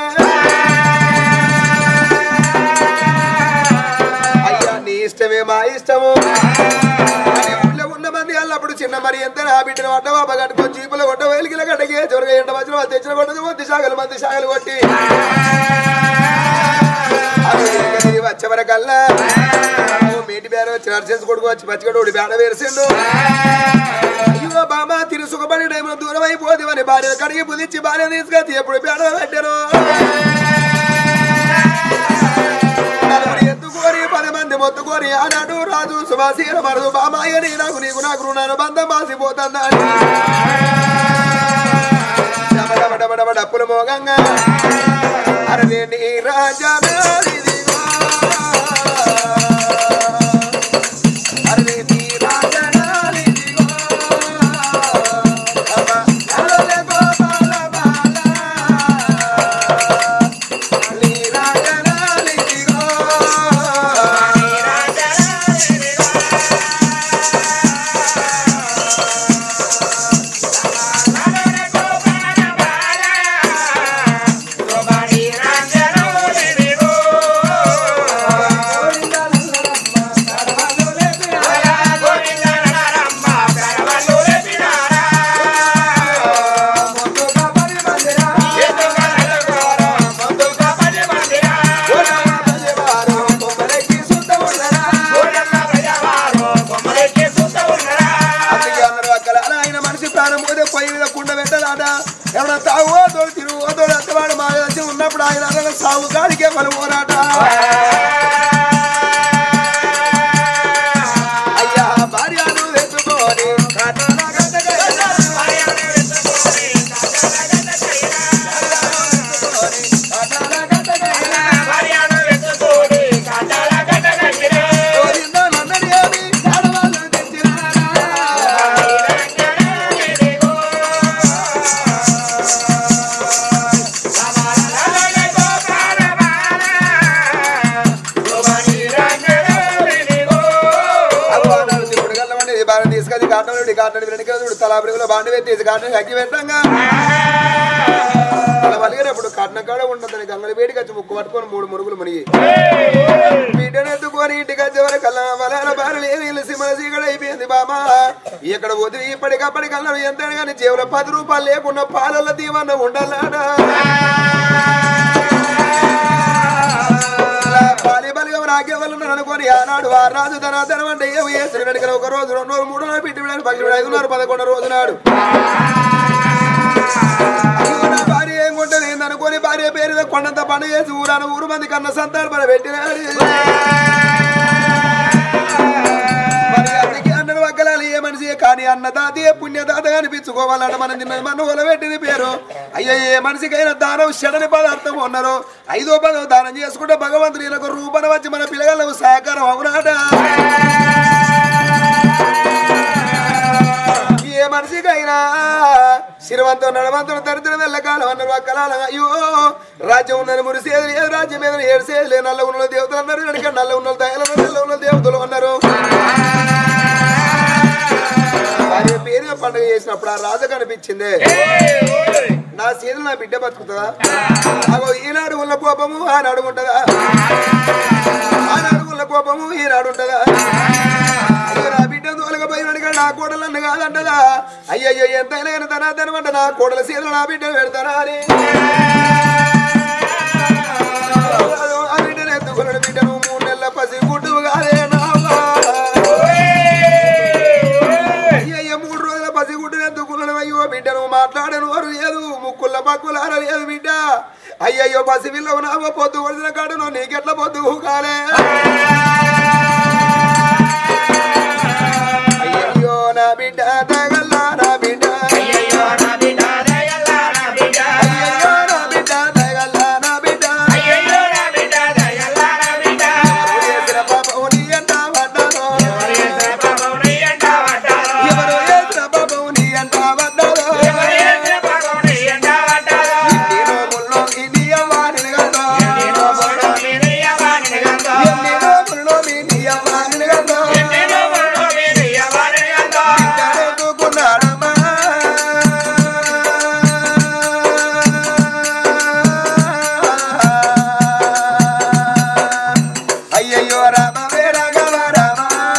అయ్యా నీ ఇష్టమే మా ఇష్టము అని ఊళ్ళో ఉన్న మంది అల్లప్పుడు చిన్న మరి ఎంత నా బిడ్డను వడ్డ బాబా కట్టుకో చీపుల కొట్ట వేలికిల గడ్డకి చివరిగా ఎండ మధ్యలో వాళ్ళు తెచ్చిన కొట్టదు మంది శాగలు మంది శాగలు కొట్టి అది ఎరగని వచ్చే వరకల్లా ఓ మీటి బేర వచ్చి నర్సేసి కొడుకు వచ్చి పచ్చిగడు ఉడి బేడ వేసిండు అయ్యో బాబా తిరు సుఖపడి టైంలో దూరం అయిపోదేమని భార్య కడిగి పుదిచ్చి భార్య తీసుకొచ్చి ఎప్పుడు బేడ పెట్టారు నలుగురు ఎత్తుకోరి పది మంది మొత్తుకోరి ఆనాడు రాజు సుభాషీల మరదు బామాయని నాకు నీకు నాకు రుణాను బంధం మాసిపోతుందా డప్పుల మోగంగా అరవే నీ రాజా నాదిదిగో. అరవే నీ రాజా నాదిదిగో. అమ్మ, నల్లలే గోపాల బాల. నీ రాజా నాదిదిగో. అందుకే అన్నారు అక్కడ అలా ఆయన మనిషి ప్రాణం పోతే పొయ్యి మీద కుండ పెట్టదాట ఎవడ తావో తోడు తిరుగు తోడు అత్తవాడు మా వచ్చి ఉన్నప్పుడు ఆయన అలా సాగు కాడికే పలు పోరాట అయ్యా భార్యను ఎత్తుకొని నన్నడి ఏమి ఆడవాళ్ళు తెచ్చినారా అవ్వానాడు ఇప్పుడు గల్లమండి ఈ బాగా తీసుకొచ్చి కాటనుడి కాటనుడి వెనక తలాపురిలో బాండి పెట్టేసి కాటను అగ్గి పెట్టంగా అలా వలిగినప్పుడు కట్నం కాడ ఉండదని గంగల వేడికి వచ్చి ముక్కు పట్టుకొని మూడు మురుగులు మునిగి బిడ్డను ఎత్తుకొని ఇంటికి వచ్చే వరకు అలా వలాల బారులు ఏమి తెలిసి మన సీకడ అయిపోయింది బామా ఇక్కడ వదిలి ఇప్పటికప్పటికల్లా ఎంత కానీ జీవుల పది రూపాయలు లేకుండా పాలల దీవన్న ఉండాలడా పాలి బలిగా నాకే వాళ్ళు అనుకొని ఆనాడు ఆ రాజు తన ధనం అంటే ఏమి చేసిన వెనుక ఒక రోజు రెండు రోజులు మూడు రోజులు పెట్టి విడాలి పది ఐదున్నర పదకొండు రోజు నాడు అయ్యో, నా భార్య ఏం కొంటది అనుకొని భార్య పేరు మీద కొండంత పండుగ చేసి ఊరాన ఊరు మంది కన్న సంతాన పెట్టినాడు మరి అందుకే అన్నను వగ్గలాలి ఏ మనిషి కానీ అన్నదాత ఏ పుణ్యదాత అనిపించుకోవాలంట మనం నిన్న మన ఒలబెట్టింది పేరు అయ్యో ఏ మనిషికైనా దానం షడని పదార్థం ఉన్నారు ఐదో పదో దానం చేసుకుంటే భగవంతుడు ఈయనకు రూపన వచ్చి మన పిల్లగాళ్ళకు సహకారం అవునాట ఏ మనిషికైనా శిరవంతం నడవంతం దరిద్రం వెళ్ళకాలం అన్నారు వక్కలాల అయ్యో రాజ్యం ఉన్నది మురిసేది లేదు రాజ్యం మీద ఏడుసేది లేదు నల్ల ఉన్న దేవతలు అన్నారు వెనక నల్ల ఉన్న దయలు నల్ల ఉన్న దేవతలు అన్నారు భార్య పేరు పండుగ చేసినప్పుడు ఆ రాజు కనిపించింది నా చేతులు నా బిడ్డ బతుకుతుందా అగో ఈనాడు ఉన్న కోపము ఆనాడు ఉంటుందా ఆనాడు ఉన్న కోపము ఈనాడు ఉంటుందా అయ్యో నా బిడ్డ తోలకపోయినాడు కానీ నా కోడలన్న కాదంటదా అయ్యయ్యో ఎంతైనా కానీ తన తనమంట నా కోడల చేతులు నా బిడ్డను పెడతానా అని ఆ బిడ్డను ఎత్తుకున్నాడు బిడ్డను మూడు నెలల పసి గుడ్డు కాదే నావా అయ్యయ్య మూడు రోజుల పసిగుడ్డు ఎత్తుకున్నాడు అయ్యో బిడ్డను మాట్లాడను వారు లేదు ముక్కుల పక్కుల లేదు బిడ్డ అయ్యయ్యో పసి పిల్లవు నావో పొద్దు కొడిసిన కాడును నీకెట్ల పొద్దు కాలే అయ్యయ్యో నా బిడ్డ తగల్లా నా బిడ్డ అయ్యయ్యో నా బిడ్డ తగల్లా నా బిడ్డ చేసిన పాపం నీ ఎంట పడ్డాను ఎవరు చేసిన పాపం అమ్మాని గంధం ఎత్తుకున్నాడమ్మా అయ్యయ్యో రామ వేరగవ రామ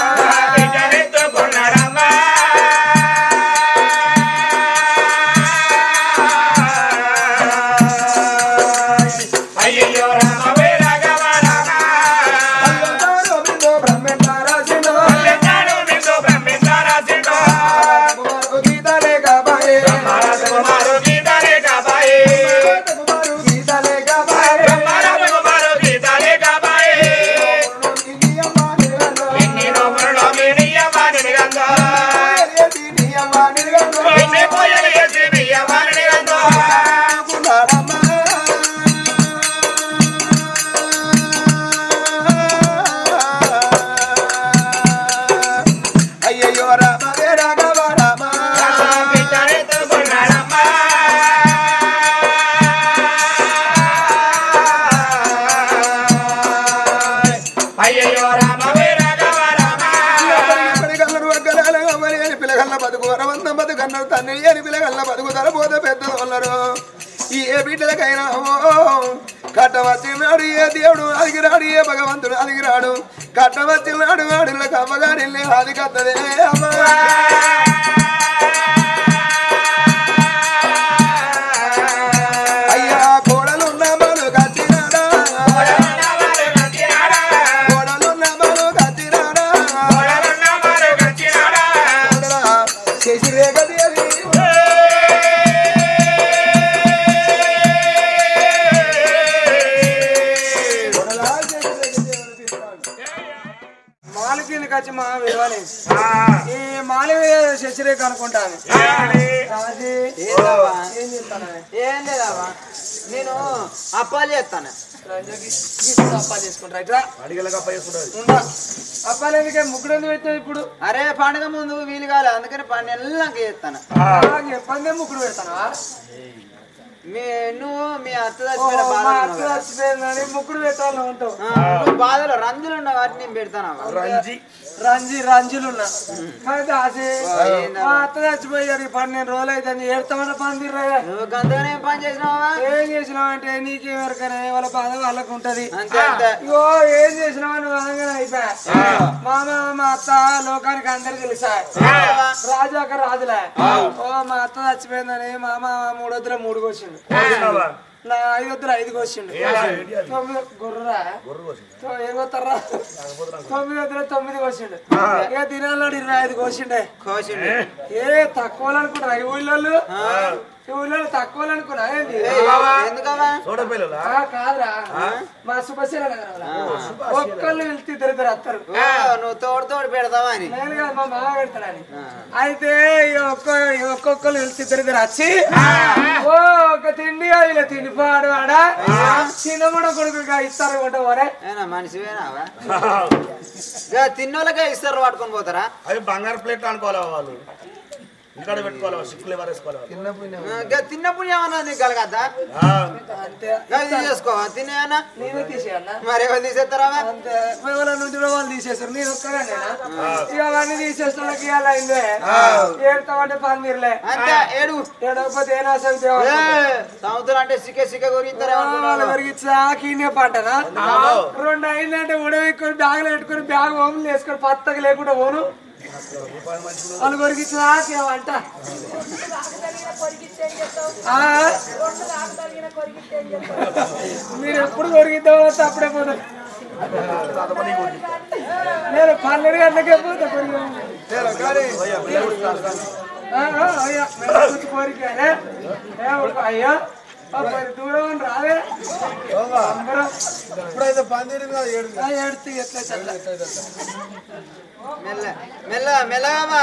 అయ్యో రామ వేరగవ రామ అల్లదారో బిందో బ్రహ్మేంద్రారాజునో తెలంగాణ బిందు బ్రహ్మేంద్రారాసిండో కుమారు గీతలే కాబాయే కుమారు గీతలే కాబాయే కుమారు గీతలే కాబాయే బ్రహ్మరాజు కుమారు గీతలే కాబాయే నీ అమ్మాని గంధం ఇన్ని నోములలో మీనియమాని గంధో నీ అమ్మాని గంధం ఇన్ని పూజలు చేసి మీయమాని గంధో ఎత్తుకున్నాడమ్మా అయ్యయ్యో రామ వేరగవ రామ బిడ్డనెత్తుకున్నాడమ్మా అయ్యయ్యో రామ వీరగవ రామ పిల్లగల్లరు అగ్గరాల అమ్మని అని పిల్లగల్ల బతుకు వరవంతం బతుకన్నారు తండ్రి అని పిల్లగల్ల బతుకు తరపోత పెద్దలు ఉన్నారు ఈ ఏ బిడ్డలకైనా ఓ కట్ట వచ్చినాడు ఏ దేవుడు అదిగిరాడు ఏ భగవంతుడు అదిగిరాడు కట్ట వచ్చినాడు ఆడిలకు అమ్మగారి అది కత్తదే అమ్మ అయ్యా కోడలున్న బలు కచ్చినాడా కోడలున్న బలు కచ్చినాడా కోడలా చేసి రేగ దేవి కోడలా చేసి రేగ దేవి మాల కిందకి వచ్చి మా విలువని ఈ మాల శశిరేఖ అనుకుంటాను రాజీ ఏందవ్వా? ఏం చెప్తాను ఏం లేదవ్వా నేను అప్పాలు చేస్తాను రంజకి అప్పాలు చేసుకుంటా ఇట్లా ఉండా అప్పాలు ఎందుకే ముగ్గురు ఎందుకు పెట్టావు ఇప్పుడు అరే పండుగ ముందు వీలు కాలే అందుకని పండుగ ఎల్లాక చేస్తాను ఎప్పటిదే ముగ్గురు పెడతాను మీ నువ్వు మీ అత్త ఓ, చచ్చిపోయిన మా బాధలు అత్త ఉన్నావు కదా. చచ్చిపోయిందని ముగ్గురు పెట్టాలని ఉంటావు ఆ, నువ్వు బాధలు రంజులు ఉన్న వాటిని నేను పెడతాను రంజి రంజులు ఉన్నా కానీ ఆశే ఏందవ్వా? మా అత్త చచ్చిపోయారు ఈ పన్నెండు రోజులు అయితే ఏడతామన్న పని రాయా నువ్వు గంతగానే ఏం పని చేసినావా ఏం చేసినావు అంటే నీకేం ఎరకనే వాళ్ళ బాధ వాళ్ళకు ఉంటది అంతే అంతే ఇగో ఏం చేసినావు నువ్వు అనగానే అయిపోయా మామ మా అత్త లోకానికి అందరు తెలుసా రాజాక రాజులే ఓ మా అత్త చచ్చిపోయిందని మామ మూడొద్దుల మూడు కోసిండు నా ఐదు వద్దుల ఐదు కోసిండు తొమ్మిది గుర్రా తో- ఏం కొత్తారా తొమ్మిది వద్దుల తొమ్మిది కోసిండు ఇక దినాల్లో ఇరవై ఐదు కోసిండే కోసిండు ఏ తక్కువ అనుకున్నా ఈ ఊళ్ళో ఈ ఊళ్ళో తక్కువ అనుకున్నా ఏంది ఎందుకవా ఆ, కాదురా మా సుభశీల ఒక్కళ్ళు వెళ్తే ఇద్దరు ఇద్దరు వస్తారు ఓ, నువ్వు తోడు తోడు పెడతావా అని నేను కాదు మా మామ పెడతాడని అయితే ఇక ఒక్క ఇక ఒక్కొక్కరు వెళ్తే ఇద్దరు ఇద్దరు వచ్చి ఓ ఒక తిండి ఇలా తిండి పాడు ఆడ చిన్నముడ కొడుకుగా ఇస్తారు కొంట పోరే ఏనా మనిషివేనావా ఇక తిన్నోళ్ళకే ఇస్తారు పట్టుకొని పోతారా అవి బంగారు ప్లేట్ అనుకోవాలి వాళ్ళు ఇక్కడ పెట్టుకోవాలి సిక్కులు ఎవరు వేసుకోవాలి ఇక తిన్నప్పుడు ఏమన్నా నీకు కలగద్దా ఆ, అంతే ఇక ఇది చేసుకోవా తినేయన్నా నేనే తీసేయన్నా మరి ఎవరు తీసేస్తారా అంతే ఎవరి నుంచి కూడా వాళ్ళు తీసేస్తారు నేను ఒక్కరేనా ఇక అవన్నీ తీసేసిన వాళ్ళకి ఇవాళ అయిందే ఏడతామంటే పని మీరులే అంతే ఏడు ఏడకపోతే ఏ నాశనం ఏ, తేవాలి సముద్రం అంటే సిక్క సిక్క గురించారు కీనే పాటనా రెండు అయిందంటే ఉడవెక్కుని బ్యాగులు పెట్టుకుని బ్యాగ్ హోమ్లు వేసుకొని పత్తగా లేకుండా పోను వాళ్ళు కొరికించాకేమంట మీరు ఎప్పుడు కొరికిద్దాం వస్తే అప్పుడే పోతారు నేను పన్నెండు గంటలకే పోతా కొరికి కోరికనే అయ్యా ఆ మరి దూరం రావే అందరం ఇప్పుడైతే పందిరి ఏడు ఆ ఏడుతూ ఎట్లా చల్ల మెల్ల మెల్ల మెల్లగా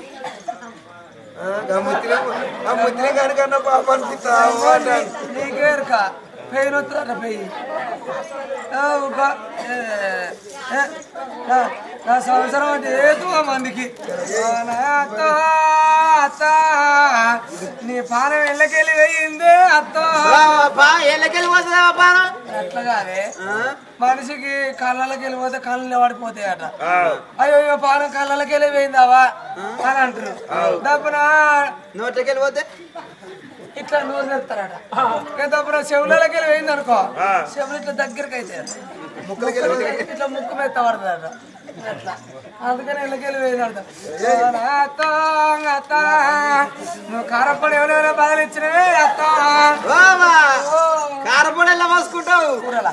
ఆ ముత్తిలే ఆ ముత్తిలే కనుకన్నా పాప అనిపిస్తా నీకేరుక పెయిన్ వస్తుందట పెయి నా సంవత్సరం అంటే ఏదో మందికి ఓ నా అత్త అత్త నీ పానం ఎల్లకెళ్ళి వేయింది అత్త ఎల్లకెళ్ళి పోతుందా పానం అట్లా కాదే మనిషికి కళ్ళకి వెళ్ళిపోతే కళ్ళు పడిపోతాయట అయ్యో అయ్యో పానం కళ్ళకి వెళ్ళి పోయిందావా అని అంటారు డబ్బున నోట్లోకి వెళ్ళిపోతే ఇట్లా నోరు తెస్తారట డబ్బున చెవులకి వెళ్ళి పోయింది అనుకో చెవులు ఇట్లా దగ్గరికి అయితే ఇట్లా ముక్కు మెత్త పడుతుందట అట్లా అందుకని ఇళ్ళకెళ్ళి పోయింది అర్థం అత్త అత్త నువ్వు కారప్పడి ఎవరెవరో బదులు ఇచ్చినవే అత్త బాబా కారపొడి ఎలా పోసుకుంటావు కూరలా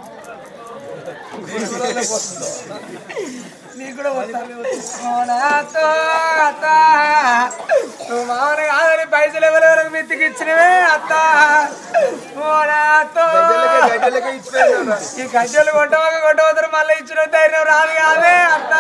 నీకు కూడా వస్తాను అత్త అత్త నువ్వు మామూలు కాదని పైసలు ఎవరెవరికి మిత్తికి ఇచ్చినవే అత్త అత్త ఈ గడ్డలు కొట్టవక కొట్టవద్దరు మళ్ళీ ఇచ్చిన ధైర్యం రాదు కాదే అత్త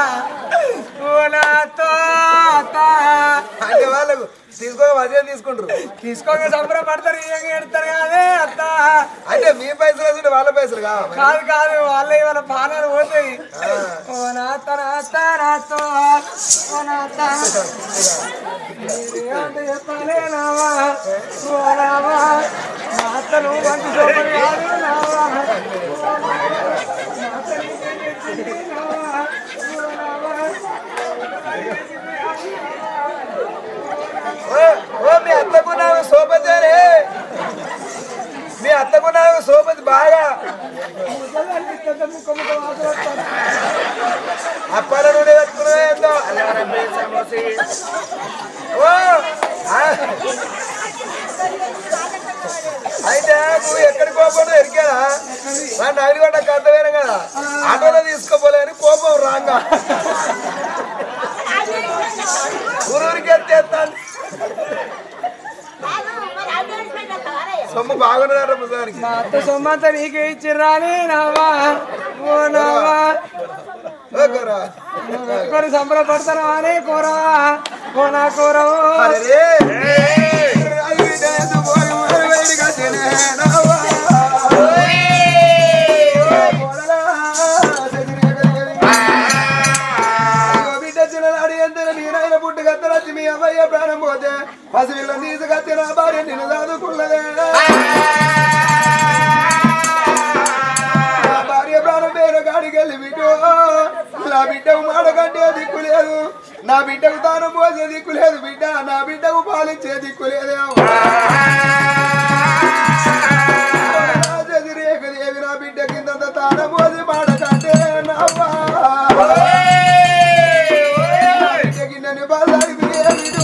అత్త అత్త అంటే వాళ్ళకు తీసుకో అదే తీసుకుంటారు తీసుకోక సంబరపడతారు ఇయ్యంగా ఎడతారు కాదే అత్త అంటే మీ పైసలు వేసుకుంటే వాళ్ళ పైసలు కావాలి కాదు కాదు వాళ్ళ ఇవాళ పానాలు పోతాయి ఓ నాత నాత నాతో ఓ నాత ఏమంటే చెప్పాలే నావా ఓ నావా నాతను వంటి సోపరి కాదు నావా ఓ నావా, నాత నీకేం తెచ్చింది నావా? ఓ నావా, ఓ ఓ మీ అత్తకు నాకు సోపతి మీ అత్తకు నాకు సోపతి బాగా ముద్దలు అనిపిస్తుంది, ముక్క ముక్క వాసన వస్తుంది. అప్పాల నూనె పెట్టుకున్నా ఏందో ఓ ఆ. అయితే నువ్వు ఎక్కడికి కోపం ఎరికారా నా నైలు కూడా నాకు అర్థమైనా కదా ఆటోలో తీసుకోపోలే అని కోపం రాంగా ఊరూరికి ఎత్తేస్తాను సొమ్ము బాగున్నదారా ముసానికి మా అత్త సొమ్మంతా నీకే ఇచ్చిర్రాని నావా ఓ నావా ఓకేరా కొన్ని సంబరపడతాను అని కూరవా ఓ నా కూరవు అరే రాజు బిడ్డ ఎందుకు పోయి మరి వేడిగా తినేనావా? కోడలా, అయ్యో బిడ్డ చిన్ననాడు ఎంతన నీరైన పుట్టు కత్తరచ్చి మీ అమ్మయ్య ప్రాణం పోతే పసిపిల్లని తీసుకత్తి నా భార్య నిన్ను దాదుకున్నదే నా భార్య ప్రాణం పేరు కాడికి వెళ్ళి బిడ్డ నా బిడ్డకు మాట కంటే దిక్కు లేదు నా బిడ్డకు తాను పోసే దిక్కు లేదు బిడ్డ నా బిడ్డకు పాలిచ్చే దిక్కు లేదే దేవి నా బిడ్డ కింద తాను పోసి మాట కంటే నవ్వా బిడ్డ కిందని బాధాయి బిడ్డ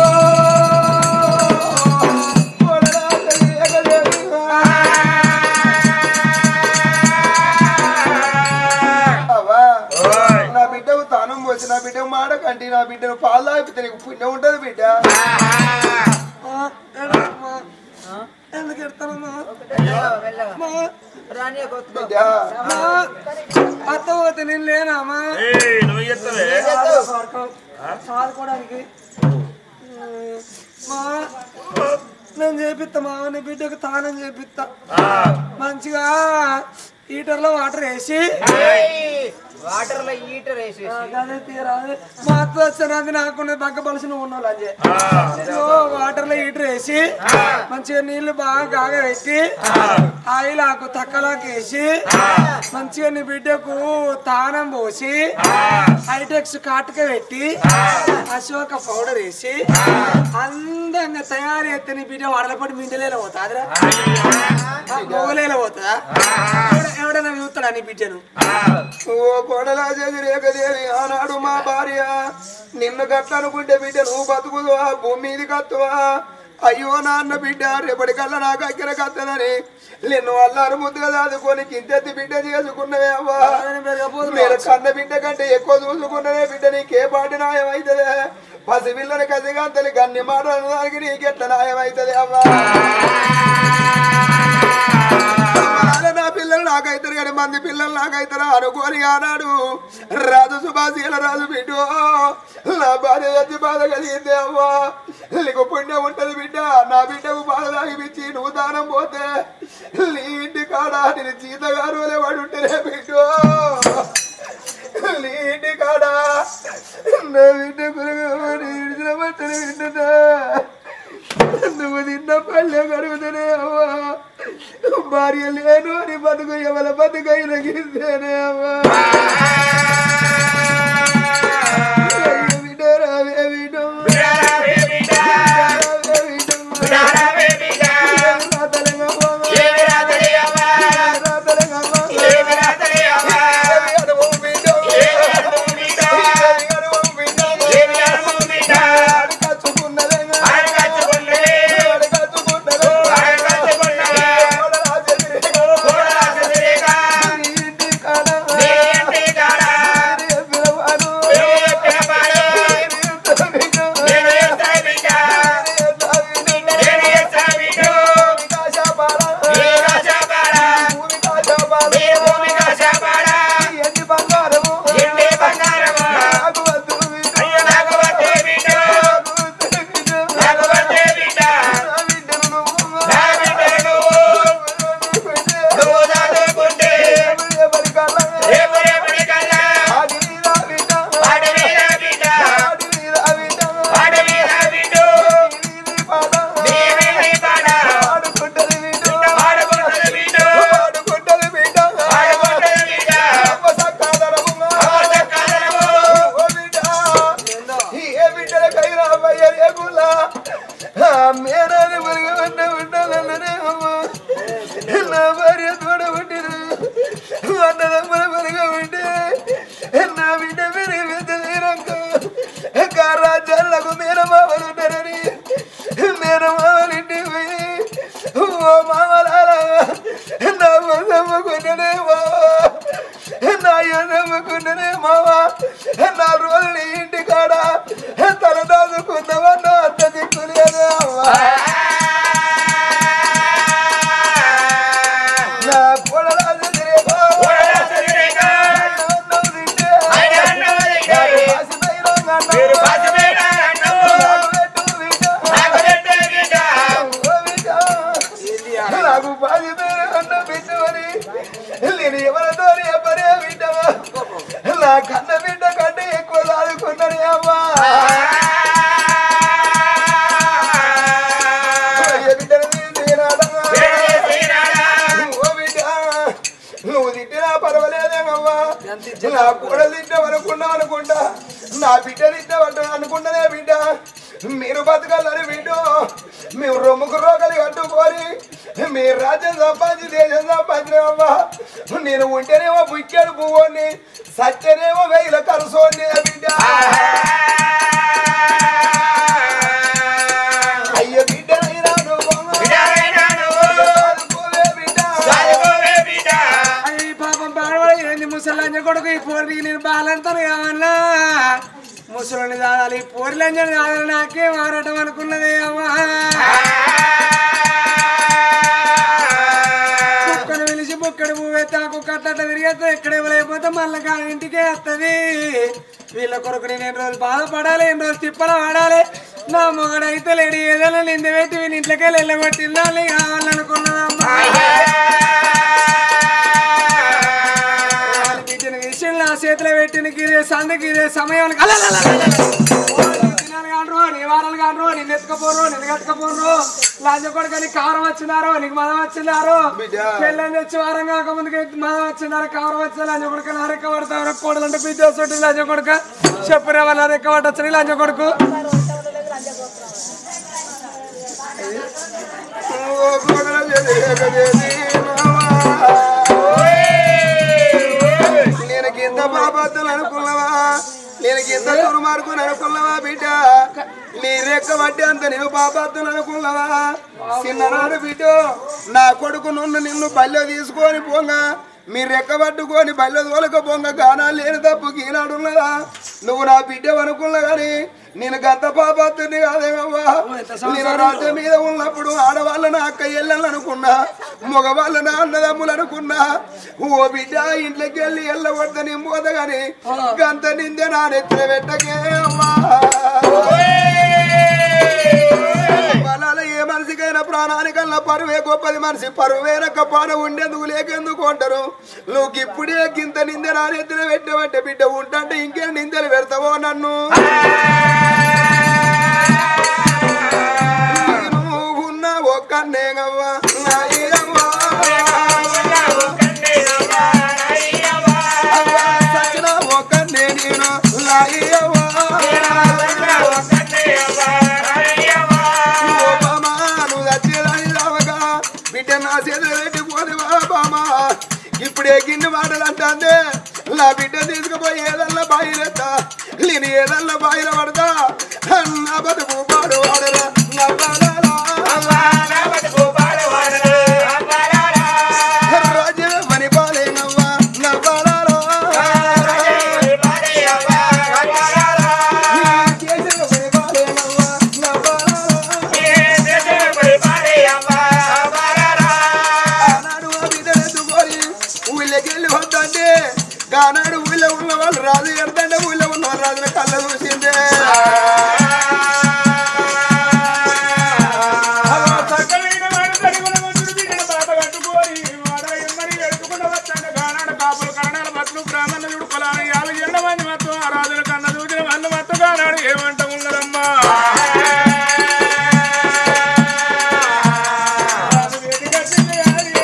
అవ్వా, నా బిడ్డకు తానం పోసి నా బిడ్డకు మాట కంటి నా బిడ్డను పాలు తాగితే నీకు పుణ్యం ఉంటది బిడ్డ ఎందుకు ఎడతానమ్మా రాని కొత్త బిడ్డ అత్త పోతే నేను లేనామా ఏయ్, నువ్వు చెప్తావే సాదుకోవడానికి మా నేను చేపిస్తా మా నీ బిడ్డకు తానం చేపిస్తా మంచిగా హీటర్లో వాటర్ వేసి వాటర్ లో హీటర్ వేసేసి అదే తీరాదు మా అత్త వచ్చినది నాకున్న బగ్గ పలుసు నువ్వు ఉన్నావు అంజే వాటర్ లో హీటర్ వేసి మంచిగా నీళ్లు బాగా కాగబెట్టి ఆయిల్ ఆకు తక్కలాకి వేసి మంచిగా నీ బిడ్డకు తానం పోసి హైటెక్స్ కాటుక పెట్టి అశోక పౌడర్ వేసి అందంగా తయారు చేస్తే నీ బిడ్డ వడలపడి మిండలేలో పోతాదిరా మొగలేలో పోతుందా ఎవడ- ఎవడైనా చూస్తాడా నీ బిడ్డను ఓ కొడలా జగరేకదేవి ఆనాడు మా భార్య నిన్ను గట్లనుకుంటే బిడ్డ నువ్వు బతుకుదువా భూమి మీది కత్తువా అయ్యో నాన్న బిడ్డ రేపటికల్లా నాకు అక్కర కత్తదని నిన్ను అల్లారు ముద్దుగా దాదుకొని కింతెత్తి బిడ్డ చేసుకున్నవే అవ్వా మీరు కన్న బిడ్డ కంటే ఎక్కువ చూసుకున్నదే బిడ్డ నీకే పాటి న్యాయం అవుతుంది పసిపిల్లని కసిగంతలి గన్ని మాటలు దానికి నీకెట్ల న్యాయం అవుతుంది అవ్వా అమ్మానాన్న నా పిల్లలు నాకైతారు కానీ మంది పిల్లలు నాకైతారా అనుకోని ఆనాడు రాజు సుభాషీల రాజు బిడ్డు నా భార్య వచ్చి బాధ కలిగింది అవ్వా నీకు పుణ్యం ఉంటది బిడ్డ నా బిడ్డకు బాధ తాగిపించి నువ్వు దానం పోతే నీ ఇంటి కాడ నేను జీతగారు వాడు ఉంటేనే బిడ్డు నీటి కాడ నా బిడ్డ కొరగమని ఇడిచిన బట్టలు వింటున్నా నువ్వు తిన్న పల్లె కడుగుతూనే అవ్వా భార్య లేను అని బతుకు ఎవల బతుకైన గిస్తేనే అవ్వా అయ్యో బిడ్డ రావే బిడ్డ రావే బిడ్డ రావే బిడ్డ రాతలంగా పోవా. రాతలంగా పోవా. ఏమి అనుభవం బిడ్డ. ఏమి అనుభవం బిడ్డ. ఆడి కచ్చుకున్నదేగా. ఆడి కచ్చుకున్నదే. కోడ రాజెదిరేగా. నీ ఇంటి కాడ. నీ పిలవాను. నీ ఎంత బిడ్డ. నీ ఎంత బిడ్డ. భూమి కాశాపారా. భూమి కాశాపారా. ఎన్ని బంగారము. నాకు వద్దు బిడ్డ. నాకు వద్దు బిడ్డ. నా బిడ్డను నువ్వు. బిడ్డ. ఎవరి కళ్ళ. ఆడి మీద బిడ్డ. ఆడి మీద బిడ్డ. నీది పాట. ఆడుకుంటది బిడ్డ. ఆడుకుంటది బిడ్డ. అమ్మ సక్కాదరముగా. ఓ బిడ్డ. ఏ బిడ్డలకైనా అమ్మయ్య రేగులా. ఆ మేనాన్ని మురిగబడ్డ ఉండాలన్ననే అమ్మ. నా భార్య తోడ పుట్టిన అన్నదమ్ముల మురిగ ఉంటే నా బిడ్డ పెరిగి పెద్ద తీరంక రాజ్యాలకు మేనమామలు ఉంటారని మేనమామలింటి పోయి ఓ మామలారా నా నమ్ముకున్ననే మావా నా నమ్ముకున్ననే మావా నా రోజులు ఇంటి కాడ తల దాచుకుందామన్న అంత దిక్కులేదు అవ్వా నా కోడలాజు తిరేగో అన్నం తింటే పాసిపోయిన అన్నం నాకు పెట్టు బిడ్డ. ఓ బిడ్డ. నాకు పాది పేరు అన్నం పెట్టమని నేను ఎవరితో ఎవరే బిడ్డవా నా కన్న బిడ్డ కంటే ఎక్కువ సాదుకున్నాడు అమ్మా ఏ బిడ్డను తీసినాడమ్మా? ఓ బిడ్డ, నువ్వు తిట్టినా పర్వాలేదేమవ్వా నా కూడా తిట్టామనుకున్నా అనుకుంటా నా బిడ్డ తిట్టామంట అనుకుంటానే బిడ్డ మీరు బతకాలని బిడ్డ మేము రొమ్ముకు రోగలి కట్టుకొని మీ రాజ్యం సంపాదించి దేశం సంపాదించినమ్మా నేను ఉంటేనేమో బుక్కాడు పువ్వుని సత్యనేమో వేల కలుసోని బిడ్డ అయ్య బిడ్డనైనా నువ్వు చదువుకోవే బిడ్డ అయ్యి పాపం పాడబడి ఏంది ముసలంజ కొడుకు ఈ పోరికి నేను బాలంతాను కావన్నా ముసలిని దాదాలి పోరిలంజని కాదని నాకే మారటం అనుకున్నది అమ్మా కుక్కను పిలిచి బుక్కడు పువ్వెత్తా కుక్క అట్ట తిరిగేస్తే ఎక్కడ లేకపోతే మళ్ళీ కాని ఇంటికే వస్తుంది వీళ్ళ కొరకు నేను ఎన్ని రోజులు బాధపడాలి ఎన్ని రోజులు తిప్పల పడాలి నా మొగడైతే లేడు ఏదైనా నింద పెట్టి వీళ్ళ ఇంట్లోకి వెళ్ళగొట్టిందాలి కావాలనుకున్నదమ్మా వాళ్ళ బిడ్డను తీసి నా చేతిలో పెట్టిన గిరే సందుకి ఇదే సమయం నివారాలు కాను నిన్ను ఎత్తుకపోరు నిన్ను కట్టుకపోరు లాంజ కొడుకని కారం వచ్చినారు నీకు మదం వచ్చినారు పెళ్ళని తెచ్చి వారం కాక ముందుకు మదం వచ్చినారు కారం వచ్చిన లంజ కొడుకు నరెక్క పడతారు కోడలు అంటే బిడ్డ వస్తుంటే లంజ కొడుక చెప్పురే వాళ్ళ నరెక్క పట్టొచ్చు లంజ కొడుకు ఓ కోడల జగదేవి మావా. నేను కింద పాపత్తులు అనుకున్నావా నేను కింద దుర్మార్గుని అనుకున్నావా బిడ్డ నీ రెక్క బట్టి అంత నేను పాపత్తులు అనుకున్నావా చిన్ననాడు బిడ్డ నా కొడుకు నుండి నిన్ను బల్లె తీసుకొని పోంగా మీ రెక్క పట్టుకొని బల్లె తోలక పొంగ గానా లేని తప్పు ఈనాడున్నదా నువ్వు నా బిడ్డ అనుకున్నా గాని నేను గంత పాపత్తుని కాదేమవ్వా నేను రాజ్యం మీద ఉన్నప్పుడు ఆడవాళ్ళని అక్క ఎల్లెళ్ళు అనుకున్నా మగవాళ్ళని అన్నదమ్ములు అనుకున్నా ఓ బిడ్డ ఇంట్లోకి వెళ్ళి ఎల్లగొడత నింపోత గాని గంత నిందే నా నెత్తిన పెట్టకే అమ్మా పొలాల ఏ మనిషికైనా ప్రాణం పానానికల్లా పరువే గొప్పది మనిషి పరువేనక పాన ఉండేందుకు లేకెందుకు అంటారు నువ్వు ఇప్పుడే గింత నింద నానెత్తిన పెట్టబట్టే బిడ్డ ఉంటే ఇంకేం నిందలు పెడతావో నన్ను నేను ఉన్న ఒక్కనే గవ్వా నాయవ్వా. అవ్వా సచిన ఒక్కనే నేను నాయవ్వా. ఓ బామా, నువ్వు చచ్చేదాని రావగా బిడ్డ నా చేతులు పెట్టిపోని బామా ఇప్పుడే గిన్నె మాటలు అంటాందే నా బిడ్డ తీసుకుపోయి ఏదన్నా బాయిలెత్తా నేను ఏదన్నా బాయిల పడతా అన్న బతుకు పాడు వాడరా రాజు మని పాలేనవ్వా నవ్వాలా చేసిన మని పాలేనవ్వా నవ్వాలా ఆనాడు ఆ బిడ్డనెత్తుకొని ఊళ్ళకెళ్ళి వద్దంటే గానాడు ఊళ్ళో ఉన్న వాళ్ళు రాజు ఎడతంటే ఊళ్ళో ఉన్న వాళ్ళు రాజున కళ్ళ చూసిందే చక్కనైన వాడు తడిగుణ మంచుడు దిగిన బాధ కట్టుకోని వాడ ఎమ్మని ఎడుచుకుంటూ వచ్చాక గానాడు కాపులు కరణాల భక్తులు బ్రాహ్మణులు యుడుకులాని యాభై ఏళ్ళ మంది మొత్తం ఆ రాజుల కన్న చూసిన వాళ్ళు మొత్తం గానాడు ఏమంట ఉన్నారమ్మా రాజు వేడి కట్టింది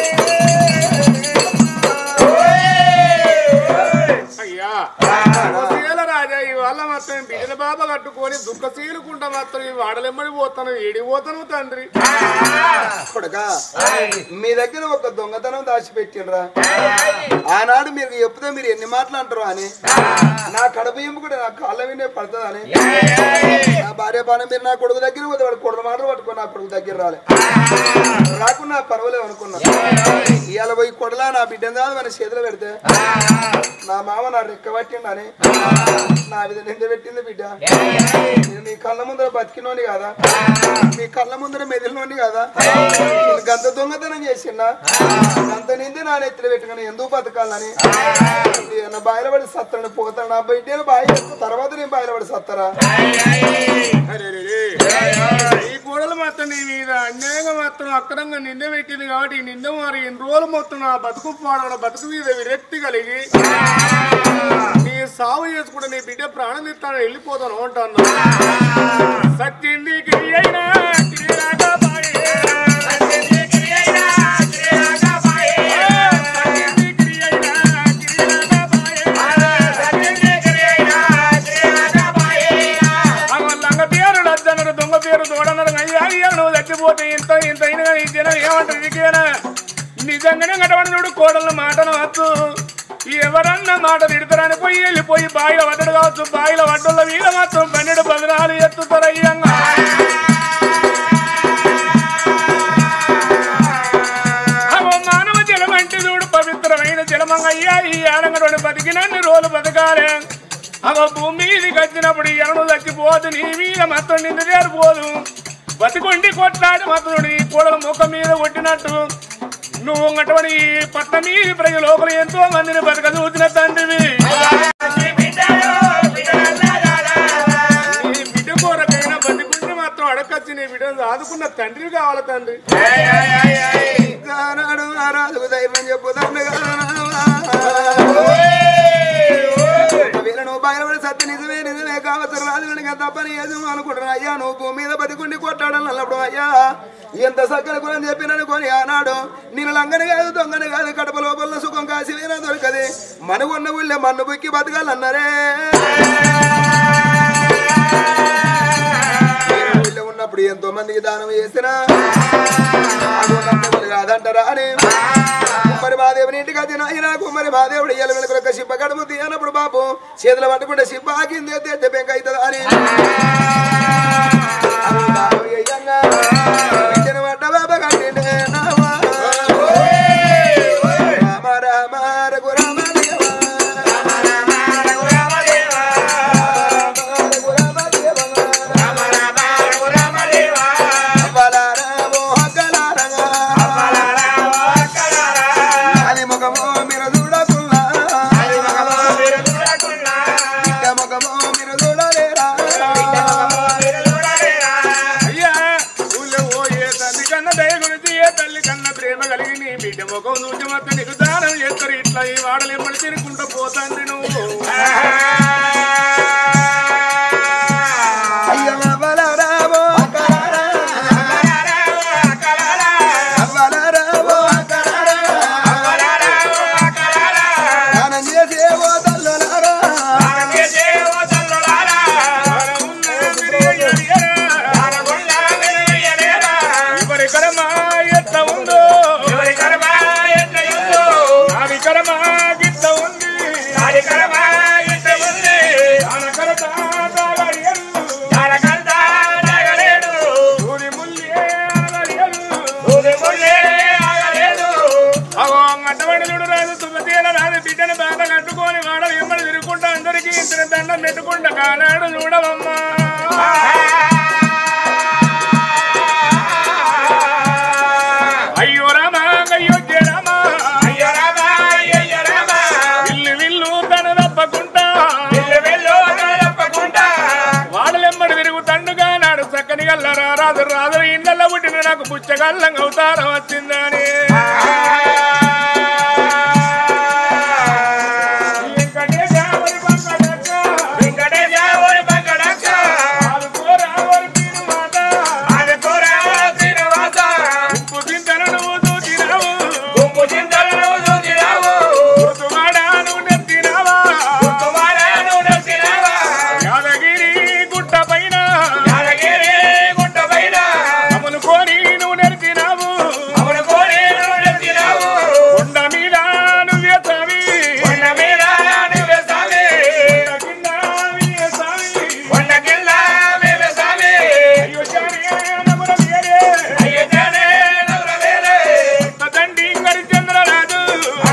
అయ్యా సీల రాజా ఇవాళ మొత్తం బిడ్డల బాబ కట్టుకొని దుఃఖ సీలుకుంటా మాత్రం ఈ వాడలెమ్మడి పోతాను ఏడి పోతాను తండ్రి కొడకా మీ దగ్గర ఒక దొంగతనం దాచిపెట్టిండ్రా ఆనాడు మీరు చెప్తే మీరు ఎన్ని మాటలు అంటారు అని నా కడప ఎంపు కూడా నా కాళ్ళ వినే పడుతుందని నా భార్య పాన మీరు నా కొడుకు దగ్గర పోతే వాడు కొడుకు మాటలు పట్టుకొని నా కొడుకు దగ్గర రాలే రాకుండా పర్వాలేదు అనుకున్నా ఇవాళ పోయి కొడలా నా బిడ్డ కాదు మన చేతిలో పెడితే నా మామ నా రెక్క పట్టిండని నా మీద నింద పెట్టింది బిడ్డ నేను మీ కళ్ళ ముందర బతికినోని కదా మీ కళ్ళ ముందర మెదిలినోని కదా నేను గంత దొంగతనం చేసిండా గంత నింది నా నెత్తిన పెట్టుకుని ఎందుకు బతకాలని నా బాయిల పడి సత్తాను పోతాను నా బిడ్డను బాయి తర్వాత నేను బాయిల పడి సత్తరా అరెరెరే. ఈ కూడలు మాత్రం నీ మీద అన్యాయంగా మాత్రం అక్రంగా నింద పెట్టింది కాబట్టి ఈ నింద మరి ఎన్ని రోజులు మొత్తం నా బతుకు పాడడం బతుకు మీద విరక్తి కలిగి నీ సాగు చేసుకుంటే నీ బిడ్డ ప్రాణం ఇస్తాను వెళ్ళిపోతాను అంటాను సత్యంది గిరి అయినా గిరిరాగా పాడే. సత్యంది గిరి అయినా గిరిరాగా పాడే. సత్యంది గిరి అయినా గిరిరాగా పాడే. అగో లంగ పేరు నద్దన్నారు దొంగ పేరు తోడన్నారు అయ్యా అయ్యా నువ్వు చచ్చిపోతే ఇంత ఇంత అయినగా ఈ జనం ఏమంటారు నీకేనా నిజంగానే గటవని చూడు కోడల మాటను వచ్చు ఎవరన్నా మాట తిడతారని పోయి వెళ్ళిపోయి బాయిల వడ్డడు కావచ్చు బాయిల వడ్డల వీళ్ళ మాత్రం పన్నెండు పదినాలు ఎత్తుతారు అయ్యంగా అగో మానవ జలం అంటే చూడు పవిత్రమైన జలమంగ అయ్యా ఈ ఆడంగడు బతికినన్ని రోజులు బతకాలే అగో భూమి మీదకి వచ్చినప్పుడు ఈ ఎరడు చచ్చిపోదు నీ మీద మొత్తం నిన్ను చేరిపోదు బతికొండి కొట్లాడి మొత్తం నీ కూడల ముఖం మీద కొట్టినట్టు నువ్వు అటువంటి పట్ల మీది ప్రజల లోపల ఎంతో మందిని బతక చూసిన తండ్రివి నీ బిడ్డ కోరకైనా బతికుంటే మాత్రం అడగచ్చి నీ బిడ్డను ఆదుకున్న తండ్రి కావాలి తండ్రి గానాడు ఆ రాజుకు ధైర్యం చెప్పుతాను వీళ్ళను బయలుపడి సత్య నిజమే నిజమే కావచ్చు రాజులని తప్పని ఏదో అనుకుంటున్నా అయ్యా నువ్వు భూమి మీద బతికుండి కొట్టాడని అన్నప్పుడు అయ్యా ఎంత సక్కని గుణం చెప్పిననుకొని ఆనాడు నేను లంగని కాదు దొంగని కాదు కడప లోపల సుఖం కాసి వేరే దొరకది మనకున్న ఊళ్ళో మన్ను బుక్కి బతకాలన్నారే నేను ఊళ్ళో ఉన్నప్పుడు ఎంతో మందికి దానం చేసినా అగోనమ్మలు కాదంటారా అని కుమ్మరి మాదేవుని ఇంటికి వచ్చిన ఆయన కుమ్మరి మాదేవుడు ఇయ్యాల వెనుక ఒక శిప్ప కడుపు తీయనప్పుడు బాబు చేతులు పట్టుకుంటే శిప్ప ఆగింది ఎత్తే పెంక అవుతుంది అని అప్పుడు బాబు అయ్యంగా పెట్టిన పడ్డ బాబా కట్టిండే నావా. రామ రామ రఘురామ దేవా. రామ రఘురామ దేవా. అవ్వలారా ఓ హక్కలారా. అది ముఖమో మీరు చూడకున్నా బిడ్డ ముఖమో మీరు చూడలేరా ముఖం చూసి మొత్తం నీకు దానం చేస్తారు ఇట్లా ఈ వాడలు ఎమ్మడి తిరుగుకుంటూ పోతాంది నువ్వు అయ్య అవ్వలారావో అక్కలారా. అవ్వలారావో అక్కలారా. దానం చేసేవో తల్లులారా. ఎవరి కర్మ ఎట్ల ఉందో నాది కర్మ గిట్ల ఉంది దాన కర్త దాగడియలు. సూది ముల్లే ఆగడియలు. అవో అడ్డవడలుడు రాదు తుమ్మతీల రాదు బిడ్డను బాధ కట్టుకొని వాడలు ఎమ్మడి తిరుగుకుంటా అందరికీ ఇంత దండం పెట్టుకుంటా కానాడు చూడవమ్మా అయ్యో రామా అయ్యో రామా విల్లు విల్లు తను తప్పకుంటా వాడలెమ్మడి తిరుగుతండుగా నాడు చక్కని గల్లరా రాదు రాదు ఇళ్ళల్లో పుట్టిన నాకు పుచ్చగల్లం అవుతారం వచ్చిందని వెంకటేశ వరి పంకడక్క, ఆదుకోరా వరి తీరు మాట. ఉప్పు గింజలు నువ్వు దూచినావు. గుర్తువాడ నువ్వు నెత్తినావా. యాదగిరి గుట్ట పైన అమలు కోరి నువ్వు నెరిచినావు కొండ మీద నువ్వే సావి కొండ కింద వీయ సావి. అయ్యో జానే నమున వేరే. తండ్రి గడి చంద్రరాజు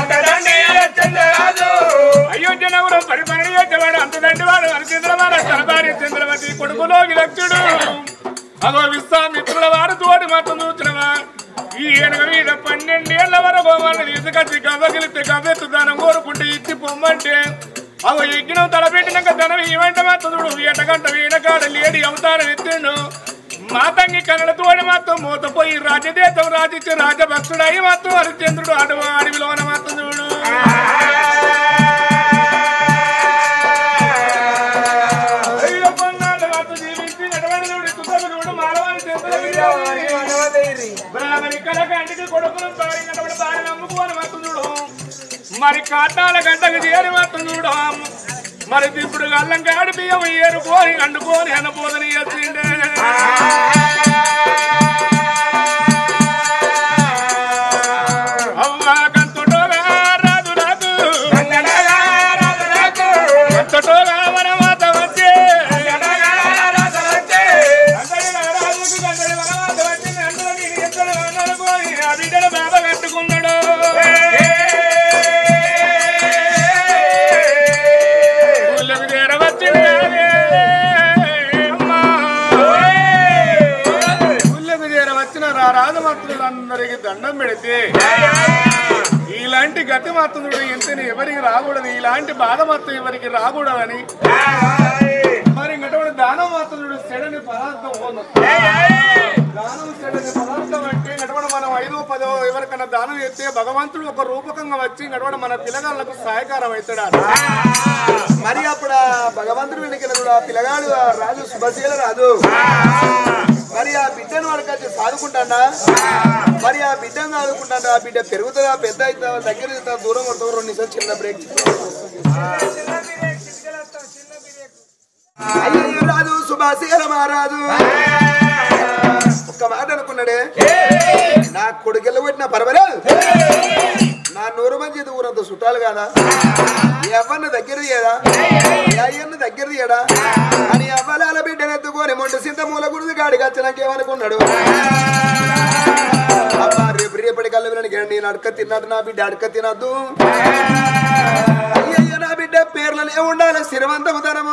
అయోధ్య నగరం పరిపాలన చేసేవాడు అంత దండి వాడు హరిచంద్రవాడ తలబారి చంద్రవతి కొడుకులో విలక్షుడు అగో విశ్వామిత్రుల వారు తోటి మాత్రం చూచినవా ఈ ఏనుగ మీద పన్నెండేళ్ల వరకు వాళ్ళని తీసుకొచ్చి కవ్వగిలితే కవ్వెత్తు దానం కోరుకుంటే ఇచ్చి పొమ్మంటే అవ యజ్ఞం తలపెట్టినాక ధనం ఇవంట మాత్రం చూడు ఎటగంట వీణకాడ లేడి అవతారం ఎత్తిండు మా తంగి కన్నడ తోడి మాత్రం మూతపోయి రాజదేశం రాజించి రాజభక్తుడై మాత్రం హరిశ్చంద్రుడు అడవి అడవిలోన మాత్రం చూడు అయ్యో కొన్నాళ్ళు మాత్రం జీవించి నడవడినుడు కుసగుడు మానవాళి చేతులు బ్రాహ్మణి కళ కంటికి కొడుకును భార్య నడవడి భార్య నమ్ముకోని మాత్రం చూడు మరి కాటాల గంటకు చేరి మాత్రం చూడు మరి ఇప్పుడు అల్లం కాడి బియ్యం ఏరుకోని అండుకోని అన్నపోదని ఎత్తిండే అవ్వ కంతుటోగా రాదు రాదు కంతుటోగా మన మాత వచ్చే గంటడి రాజుకు గంటడి మన మాత వచ్చింది అందులో నేను ఎంతలో అనుకోని ఆ బిడ్డను బాబ కట్టుకున్నాడు ఊళ్ళకి చేరవచ్చింది కాదే అమ్మా. ఊళ్ళకి చేరవచ్చిన రా రాజమాత్రులందరికి దండం పెడితే ఇలాంటి గతి మాత్రుడు ఎంతని ఎవరికి రాకూడదు ఇలాంటి బాధ మాత్రం ఎవరికి రాకూడదని మరి ఇంకటువంటి దానం మాత్రుడు చెడని పదార్థం ఓను. దానం చెడని పదార్థం అంటే ఇంకటువంటి మనం ఐదో పదో ఎవరికైనా దానం చేస్తే భగవంతుడు ఒక రూపకంగా వచ్చి ఇంకటువంటి మన పిల్లగాళ్ళకు సహాయకారం అవుతాడు మరి అప్పుడు ఆ భగవంతుడు వెనుకల కూడా ఆ పిల్లగాడు ఆ రాజు శుభశీల రాజు మరి ఆ బిడ్డను వాడికి వచ్చి సాదుకుంటాడా మరి ఆ బిడ్డను సాదుకుంటాడా ఆ బిడ్డ పెరుగుతుందా పెద్ద అవుతుందా దగ్గర అవుతుందా దూరం కొడతావు రెండు నిమిషాలు చిన్న బ్రేక్ అయ్యో రాజు సుభాశీల మహారాజు ఒక్క మాట అనుకున్నాడే నా కొడుకెళ్ళ పెట్టిన పర్వాలేదు నా నూరు మంచి ఊరంత చుట్టాలు కాదా ఎవరిని దగ్గర తీయడా అయ్యన్న దగ్గర తీయడా అని అవ్వలాల బిడ్డను ఎత్తుకొని మొండు సింత మూల గుడిది గాడికి వచ్చినాక ఏమనుకున్నాడు అబ్బా రేపు రేపటి కళ్ళ వినడానికి నేను అడక తిన్నట్టు నా బిడ్డ అడక తినద్దు అయ్యయ్య నా బిడ్డ పేర్లనే ఉండాలి స్థిరవంతముతనము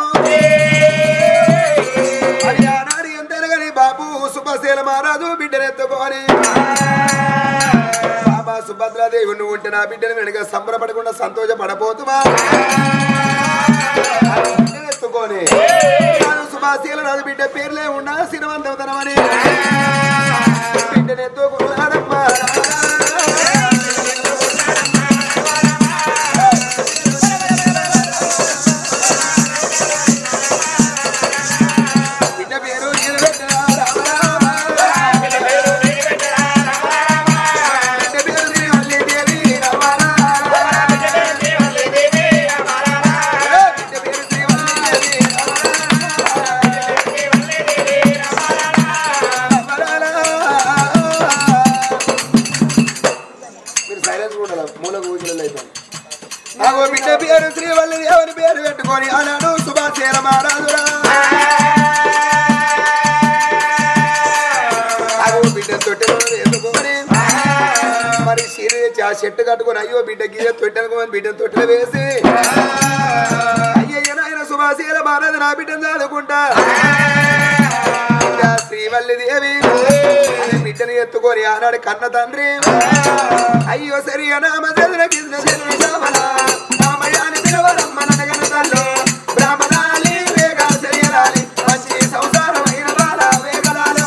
అని ఆనాడు ఎంతైనా కానీ బాబు సుభశీల మహారాజు బిడ్డనెత్తుకొని బాబా సుభద్రాదేవి నువ్వు ఉంటే నా బిడ్డను వెనుక సంబరపడకుండా సంతోషపడపోతుమా అని బిడ్డనెత్తుకొని తాను సుభాశీల రాజు బిడ్డ పేర్లే ఉండా స్థిరవంతమని బిడ్డనెత్తుకున్నాడమ్మా మీరు సైలెన్స్ కూడా మూల కూర్చుని అయితే ఆగో బిడ్డ పేరు శ్రీవల్లి దేవుని పేరు పెట్టుకొని అన్నాడు సుభాషేర మహారాజురా ఆగో బిడ్డ తొట్టెలో వేసుకొని మరి సిరి తెచ్చి ఆ చెట్టు కట్టుకొని అయ్యో బిడ్డ గీయ తొట్టెనుకోని బిడ్డ తొట్టెలు వేసి అయ్యయ్య నాయన సుభాషేర మహారాజు నా బిడ్డను చదువుకుంటా బిడ్డ శ్రీవల్లి దేవి బిడ్డని ఎత్తుకొని ఆనాడు కన్న తండ్రి అయ్యో సరి నామ చదివిన కింద చదివిన శ్యామల రామయాని పిలవరమ్మ ననగన తల్లి బ్రాహ్మణాలి వేగ శరీరాలి మంచి సంసారమైన బాల వేగలాల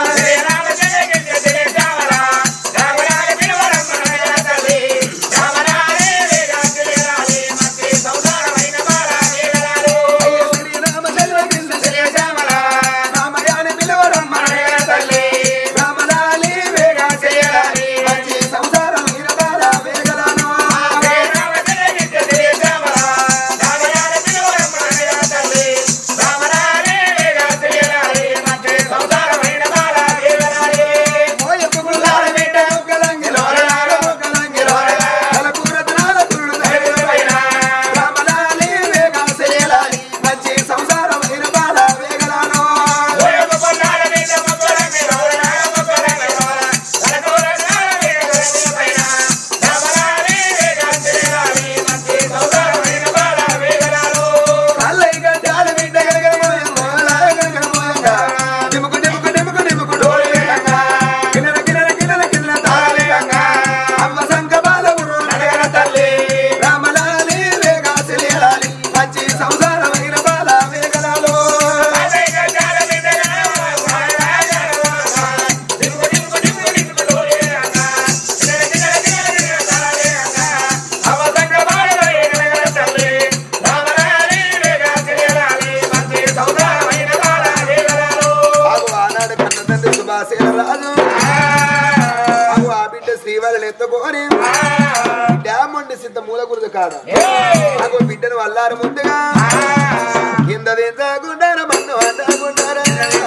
అయ్యో సరి నామ చదివిన కింద చదివిన శ్యామల రామయాని పిలవరమ్మ ననగన తల్లి బ్రాహ్మణాలి వేగ శరీరాలి మంచి సంసారమైన బాల వేగలాల సంసారమైన బాల వేగలాలో ఆగు ఆనాడు కన్న తండ్రి సుభాసేన రాజు ఆగు ఆ బిడ్డ శ్రీవారిని ఎత్తుకొని డ్యామ్ ఉండి సిద్ధ మూల గురుదు కాడ ఆగు బిడ్డను వల్లారు ముందుగా కింద దించకుండారా మన్ను అంటాకుంటారా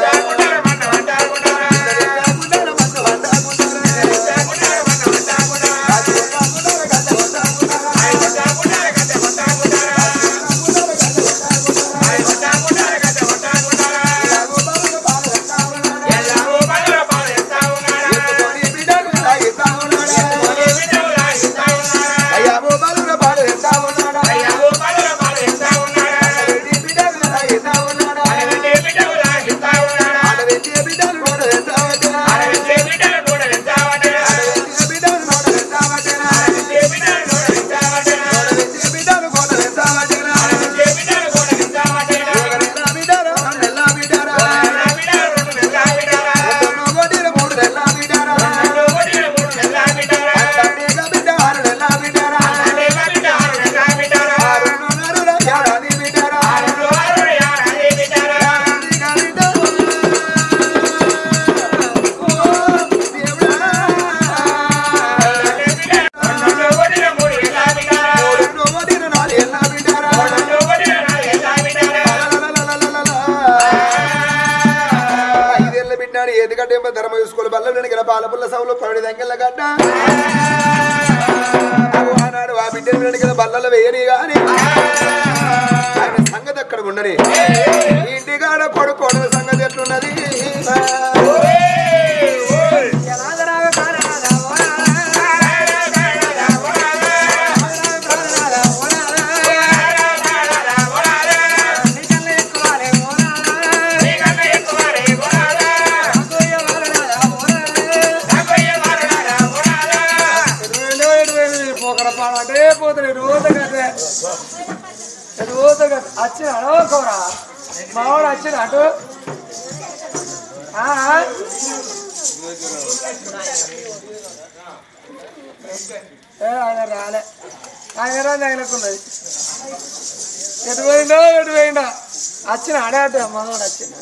అయ్యా బాలుర పాడు ఎంత ఉన్నాడా బిడ్డ ఉన్నాడా ఆడవెత్తి బిడ్డలు నోడు ఎంత వచ్చినా ఆడవెత్తి బిడ్డలు నోడు ఎంత వచ్చినా ఆడవెత్తి బిడ్డలు నోడు ఎంత వచ్చినా ఎవరెల్లా బిడ్డలు రెండెల్లా బిడ్డరా రెండెన్నో కోటిలు మూడు నెల్లా బిడ్డరా అట్టనేక బిడ్డ ఆరు నెల్లా బిడ్డరా ఆరున్నర ఏడాది బిడ్డరా ఆరున్నర బిడ్డలు. ఓ దేవుడా మూడు వదిన నాలుగు ఎల్లా బిడ్డరా ఐదేళ్ళ బిడ్డాడు ఏది గడ్డ ధర్మ చూసుకోవాలి బల్ల వెనక పాలపుల్ల సౌలు పడి దగ్గర గడ్డ ఆనాడు ఆ బిడ్డ వెనక బల్లలు వేయని గాని ఆయన సంగతి అక్కడ ఉండని ఇంటికాడ కొడుకు కొడుకు సంగతి ఎట్లున్నది అంటే పోతుంది రోజు కదే రోజు కదే వచ్చిన కోరా మావాడు వచ్చిన అటు ఆ? ఏ ఆయన రాలే ఆయన రాదు ఆయనకున్నది ఎటు పోయిందో ఎటు పోయిందా వచ్చిన ఆడే అటు మనవాడు వచ్చిన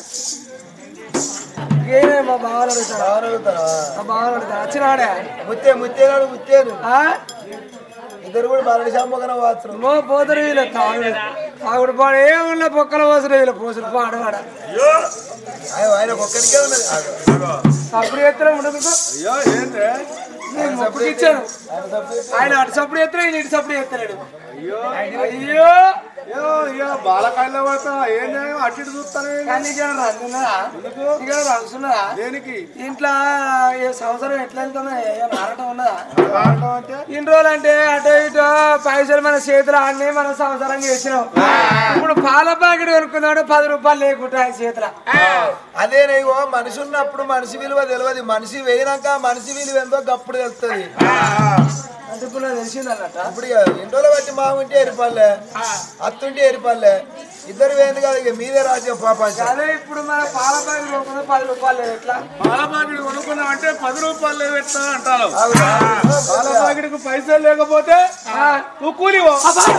ఏమే మా బావలు అడుగుతాడు మా బావలు అడుగుతాడు వచ్చిన ఆడే ముత్తే ముత్తేనాడు ముత్తేను ఆ? ఇద్దరు కూడా బాలడి షాంపకన వాచరు అమ్మో పోతారు వీళ్ళు తాగుడు తాగుడు పాడు ఏమున్నా పొక్కల పోసరు వీళ్ళు పోసులు పాడు వాడ ఆయన ఒక్కరికే ఉన్నది ఆగు. అప్పుడు ఎత్తున ఉండదు అయ్యో ఏంటే నేను మొక్కుకి ఇచ్చాను ఆయన అటు సప్పుడు ఎత్తున ఈయన ఇటు సప్పుడు ఎత్తలేడు అయ్యో అయ్యో ఇక బాలకాయలో పడతా ఏం చేయం అటు ఇటు చూస్తానే కానీ ఇక్కడ రంగున్నదా ఇక్కడ రంగున్నదా దేనికి ఇంట్లో ఈ సంవత్సరం ఎట్లా వెళ్తుందా ఏం ఆడటం ఉన్నదా కారణం అంటే ఇన్ని రోజులు అంటే అటు ఇటు పైసలు మన చేతులు అన్ని మనం సంవత్సరం చేసినాం ఇప్పుడు పాల ప్యాకెట్ కొనుక్కున్నాడు పది రూపాయలు లేకుండా ఆయన చేతుల అదే నీకు మనిషి ఉన్నప్పుడు మనిషి విలువ తెలియదు మనిషి వేయినాక మనిషి విలువ ఎంతో గప్పుడు తెలుస్తుంది అంటే ఇప్పుడు నాకు తెలిసింది అన్నట్ట ఇప్పుడు ఇక ఎన్ని రోజులు బట్టి మా ఉంటే ఏరిపల్లె అత్తుంటే ఏరిపల్లె ఇద్దరు వేయండి కదా ఇక మీదే రాజ్యం పాపాంశం అదే ఇప్పుడు మన పాల ప్యాకెట్ కొనుక్కున్నా పది రూపాయలు లేదు ఎట్లా పాల ప్యాకెట్ కొనుక్కున్నాం అంటే పది రూపాయలు పెడతా అంటాను ఆగురా. పాల ప్యాకెట్ కు పైసలు లేకపోతే నువ్వు కూలివో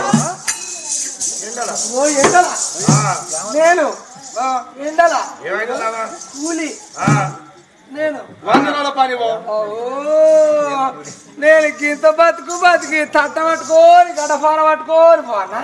ఓ ఎండలా నేను ఎండలా కూలి నేను వందనాల పనివో ఓ నేను గింత బతుకు బతికి తట్ట పట్టుకోని గడపార పట్టుకోని పోనా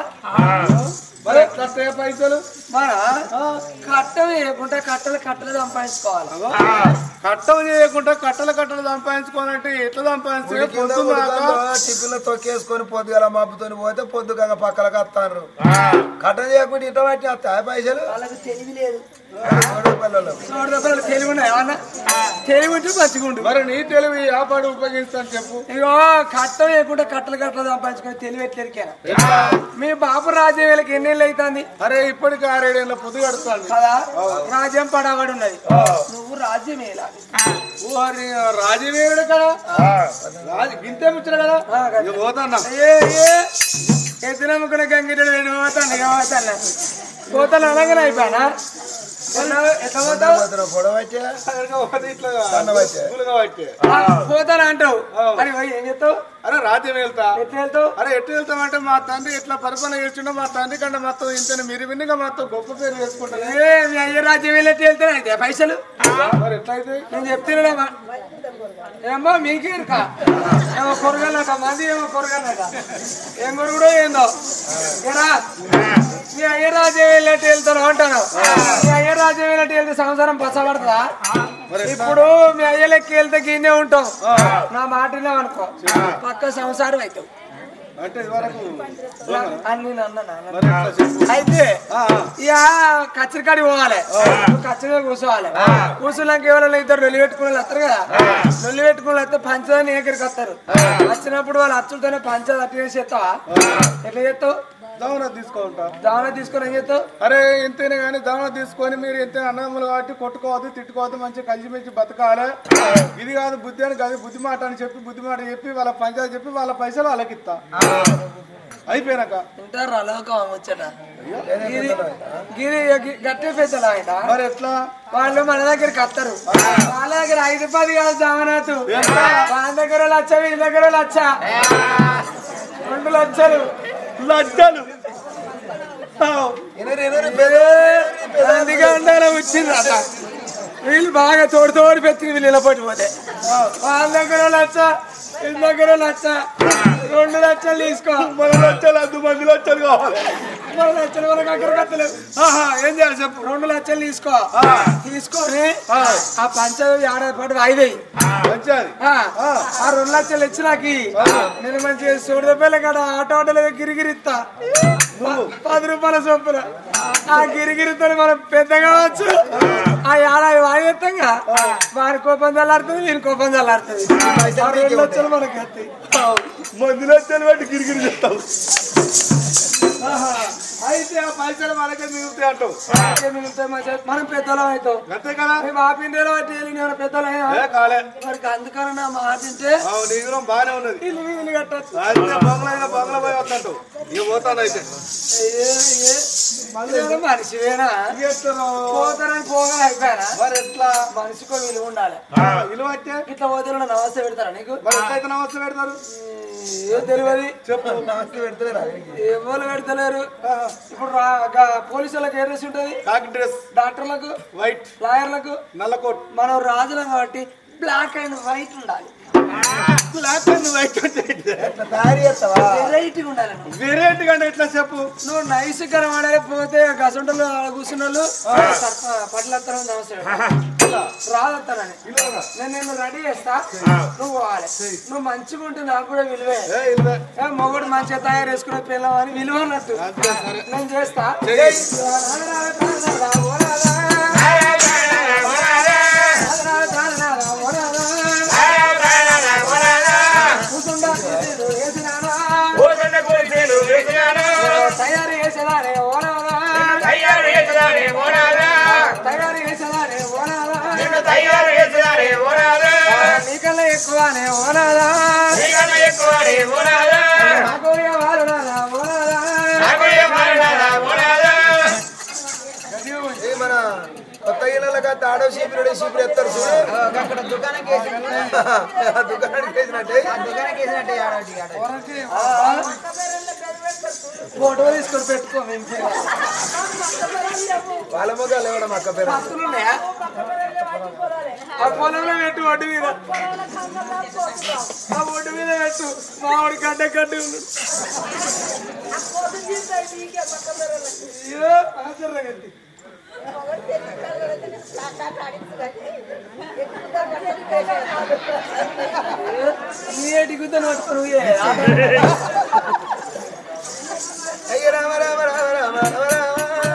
మరి ఎట్లా వస్తాయి పైసలు మన కట్టం వేయకుంటే కట్టలు కట్టలు సంపాదించుకోవాలి కట్టం చేయకుండా కట్టలు కట్టలు సంపాదించుకోవాలంటే ఎట్లా సంపాదించుకో కింద పొద్దున్నాక టిఫిన్లో తొక్కేసుకొని పొద్దుగల మబ్బుతోని పోతే పొద్దుగా పక్కలకు వస్తారు కట్టం చేయకుండా ఇట పట్టి వస్తాయి పైసలు వాళ్ళకి తెలివి లేదు మూడు రూపాయలలో. చూడు దెబ్బలు తెలివి ఉన్నాయి ఏమన్నా తెలివి ఉంటే మంచిగుండు మరి నీ తెలివి వ్యాపారం ఉపయోగిస్తాను చెప్పు ఇగో కట్టం వేయకుండా కట్టలు కట్టలు సంపాదించుకొని తెలివి ఎట్లరికాను మీ బాబు రాజ్యం వీళ్ళకి ఎన్నేళ్ళు అవుతుంది అరే ఇప్పటికి ఆరేడేళ్ళ పొద్దు కడతాను కదా రాజ్యం పడబడి ఉన్నది నువ్వు రాజ్యం వేయాలి ఓరి రాజవీరుడు కదా రాజు గింతే ముచ్చడు కదా ఇక పోతాన్నా ఏ ఏ ఎత్తున ముక్కున గంగిరెడు వెళ్ళి పోతాను ఇక పోతాను పోతాను అనగానే అయిపోయానా ఎట్లా ఎట్లా పోతావు పోతున్న పొడవు అయితే ఇట్లా సన్న పట్టే. గులుగా పట్టే. ఆ, పోతాను అంటావు అని పోయి ఏం చెప్తావు అరే రాజ్యం వెళ్తా ఎట్లా వెళ్తావు అరే ఎట్టు వెళ్తామంటే మా తండ్రి ఎట్లా పరిపాలన చేస్తుండో మా తండ్రి కంటే మొత్తం ఇంత మీరు విన్నిగా మొత్తం గొప్ప పేరు వేసుకుంటారు ఏ మీ అయ్య రాజ్యం వెళ్ళి వెళ్తాను అయితే పైసలు మరి ఎట్లయితే నేను చెప్తున్నాడమ్మా ఏమో మీకే ఇరుకా ఏమో కొరగాలట మంది ఏమో కొరగాలట ఏం కొరుగుడో ఏందో ఏరా మీ అయ్య రాజ్యం వెళ్ళట్టు వెళ్తాను అంటాను మీ అయ్య రాజ్యం వెళ్ళట్టు వెళ్తే సంసారం పచ్చబడుతుందా ఇప్పుడు మీ అయ్య లెక్క వెళ్తే గిన్నె ఉంటాం నా మాటలే అనుకో పక్క సంసారం అవుతావు అంటే ఇదివరకు అన్ని నన్న నాన్న మరి ఎట్లా చెప్పు అయితే ఆ, ఇక కచ్చరికాడి పోవాలి కచ్చరిగా కూర్చోవాలి కూర్చున్నాక ఎవరైనా ఇద్దరు నొల్లి పెట్టుకునే వాళ్ళు వస్తారు కదా నొల్లి పెట్టుకునే వాళ్ళు వస్తే పంచదాని దగ్గరికి వస్తారు వచ్చినప్పుడు వాళ్ళు అచ్చులతోనే పంచదార అట్లా చేసి చేస్తావా ఎట్లా చేస్తావు దవన తీసుకుంటా దావన తీసుకొని ఏం చేస్తావు అరే ఎంతైనా కానీ దవన తీసుకొని మీరు ఎంత అన్నదమ్ములు కాబట్టి కొట్టుకోవద్దు తిట్టుకోవద్దు మంచిగా కలిసిమెలిసి బతకాలి ఇది కాదు బుద్ధి అని కాదు బుద్ధి మాట అని చెప్పి బుద్ధి మాట చెప్పి వాళ్ళ పంచాయతీ చెప్పి వాళ్ళ పైసలు వాళ్ళకి ఇస్తా అయిపోయినాక వింటారు అలోకం వచ్చట గిరి గిరి గి- గట్టి పెద్దలు ఆయన మరి ఎట్లా వాళ్ళు మన దగ్గరికి వస్తారు వాళ్ళ దగ్గర ఐదు పది కాదు దావనాథు వాళ్ళ దగ్గర లచ్చ వీళ్ళ దగ్గర లచ్చ రెండు లక్షలు లజ్జలు ఎనరు ఎనరు పెద్ద అందుకే ఉండాలి వచ్చింది అట వీళ్ళు బాగా తోడు తోడు పెట్టి వీళ్ళు ఇలా పట్టిపోతే వాళ్ళ దగ్గర లచ్చ వీళ్ళ దగ్గర లచ్చ రెండు లక్షలు తీసుకో మన లక్షలు అద్దు మంది లక్షలు కావాలి మూడు లక్షలు వరకు అక్కడ కట్టలేదు ఆహా, ఏం చేయాలి చెప్పు రెండు లక్షలు తీసుకో తీసుకొని ఆ పంచాయతీ ఏడాది పాటు వాయిదాయి మంచిది ఆ ఆ రెండు లక్షలు ఇచ్చి నాకు ఇయ్యి. నేను మంచిగా సూడదపల్లి కాడ ఆటో ఆటోలో గిరిగిరిస్తా ప- పది రూపాయల చొప్పున ఆ గిరిగిరితో మనం పెద్ద కావచ్చు ఆ ఏడాది వాయిస్తాంగా వారి కోపం చల్లారుతుంది వీరి కోపం చల్లారుతుంది ఆ రెండు లక్షలు మనకి వస్తాయి మంది లక్షలు పెట్టి గిరిగిరి చెప్తావు ఆహా, అయితే ఆ పైసలు మనకే మిగులుతాయి అంటావు మనకే మిగులుతాయి మంచిగా. మనం పెద్దలం అవుతాం అంతే కదా మేము ఆ పిండిలో బట్టి వెళ్ళి నేను పెద్దలైనా ఏ కాలే మరి అందుకని నా మాట వింటే అవును నీ గురం బాగానే ఉన్నది ఇల్లు వీలు కట్టచ్చు అయితే బంగ్లా బంగ్లా పోయి వద్దంటావు ఇక పోతాను అయితే మనిషివేనా ఎట్లా పోతారని పోగా అయిపోయానా మరి ఎట్లా మనిషికో విలువ ఉండాలి విలువ అయితే ఇట్లా పోతే నమస్తే పెడతారా నీకు మరి ఎట్లయితే నమస్తే పెడతారు ఏం తెలియదు చెప్పు నాస్తి పెడతలేరా ఎవరు పెడతలేరు ఇప్పుడు రా- గా- పోలీసు వాళ్ళకి ఏ డ్రెస్ ఉంటుంది కాకి డ్రెస్ డాక్టర్లకు వైట్ లాయర్లకు నల్ల కోట్ మనం రాజులం కాబట్టి బ్లాక్ అండ్ వైట్ ఉండాలి లేకపోతే నువ్వు అయితే ఎట్లా తయారు చేస్తావా వెరైటీగా ఉండాలి నువ్వు. వెరైటీ కంటే ఎట్లా చెప్పు నువ్వు నైస్ కనబడే పోతే గసంటలు కూర్చున్న వాళ్ళు పట్లత్తరం రాదత్తానని నేను నిన్ను రెడీ చేస్తా నువ్వు పోవాలి నువ్వు మంచిగా ఉంటే నాకు కూడా విలువే ఏ, ఇల్వే. ఏ, మొగుడు మంచిగా తయారు చేసుకునే పిల్లం అని విలువ అన్నట్టు నేను చేస్తా కూర్చుండా కుర్చీలు వేసినానా? తయారు చేసేదానే ఓనాలా తయారు చేసేదానే ఓనాలా నీకన్నా ఎక్కువనే ఓనాలా నాకు వారునాలా ఓనాలా ఏ మన కొత్త ఇళ్ళగా తాడో చీపురు చీపురు ఎత్తారు చూడు అక్కడ దుకాణంకి వేసినట్టు ఆ దుకాణానికి వేసినట్టే ఆ దుకాణంకి వేసినట్టే ఆడటి ఆడ ఫోటో తీసుకొని పెట్టుకో మేము వాళ్ళ మొగాలు ఇవ్వడం అక్క పేరు పత్తులు ఉన్నాయా ఆ పొలంలో పెట్టు ఒడ్డు మీద ఆ ఒడ్డు మీద పెట్టు మామిడి గడ్డ గడ్డ ఉన్నాడు అయ్యో ఆశ్చర్య గడ్డి నీ ఎటుకుతా నోట్టుకుని అయ్య రామ రామ రామ రామ రామ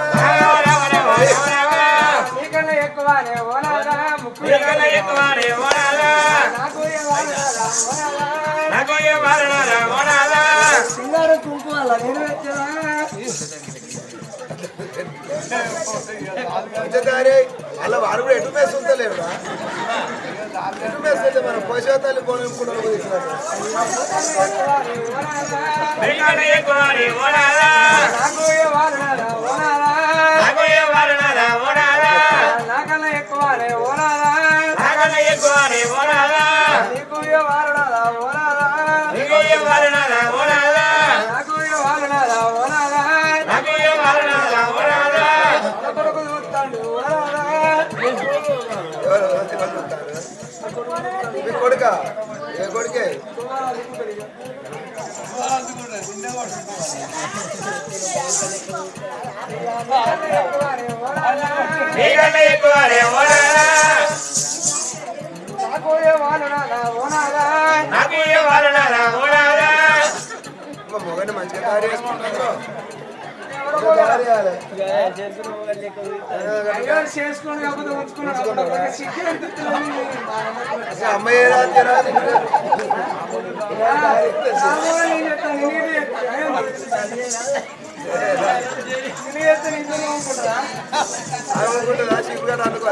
రామ నీకన్నా ఎక్కువనే ఓనాలా ముక్కు నాకు ఓనాలా సింగారు కుంకుమల నేను పెట్టాలా ఇంతకారే అలా వారు కూడా ఎటు మేసి ఉంటలేరు ఎటు మేసి వెళ్తే మనం పశువతాలు కొనుక్కున్నాడు నాకు ఏ వారనాలా ఓనాలా నాకన్నా ఎక్కువనే ఓనాలా నీకు ఏ వారనాలా ఓనాలా నాకు ఏ వారనాలా ఓనాలా మన కొడుకు చూస్తాడు ఓనాలా మీ కొడుక ఏ కొడుకే నాకు ఏ వారనాలా ఓనాలా మా మొగని మంచిగా తయారు చేసుకుంటారు తయారు చేయాలి అయ్యో చేసుకొని కాకపోతే ఉంచుకున్నాడు అప్పుడు సిగ్గు అనిపిస్తుంది అసలు అమ్మాయి ఏడా తీరా? అది అనుకుంటుందా? చిక్కుగా అనుకో.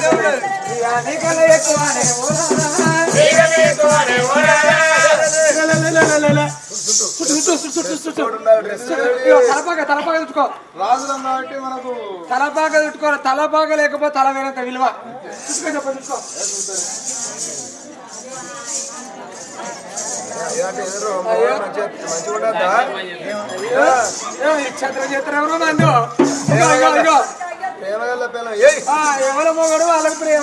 చూడున్నాడు డ్రెస్ తలపాక తలపాక చుట్టుకో రాజులం కాబట్టి మనకు తలపాక చుట్టుకో తలపాక లేకపోతే తల వేరంత విలువ చుట్టుకో చెప్ప చుట్టుకో ఇలాంటి ఎదురు మంచిగా మంచిగా ఉండద్దా ఛత్ర ఛత్ర ఎవరు మందు ఇగో ఇగో ఇగో ప్రేమ గల్ల పిల్ల ఏయ్ ఆ, ఎవరి మొగడు వాళ్ళకి ప్రేమ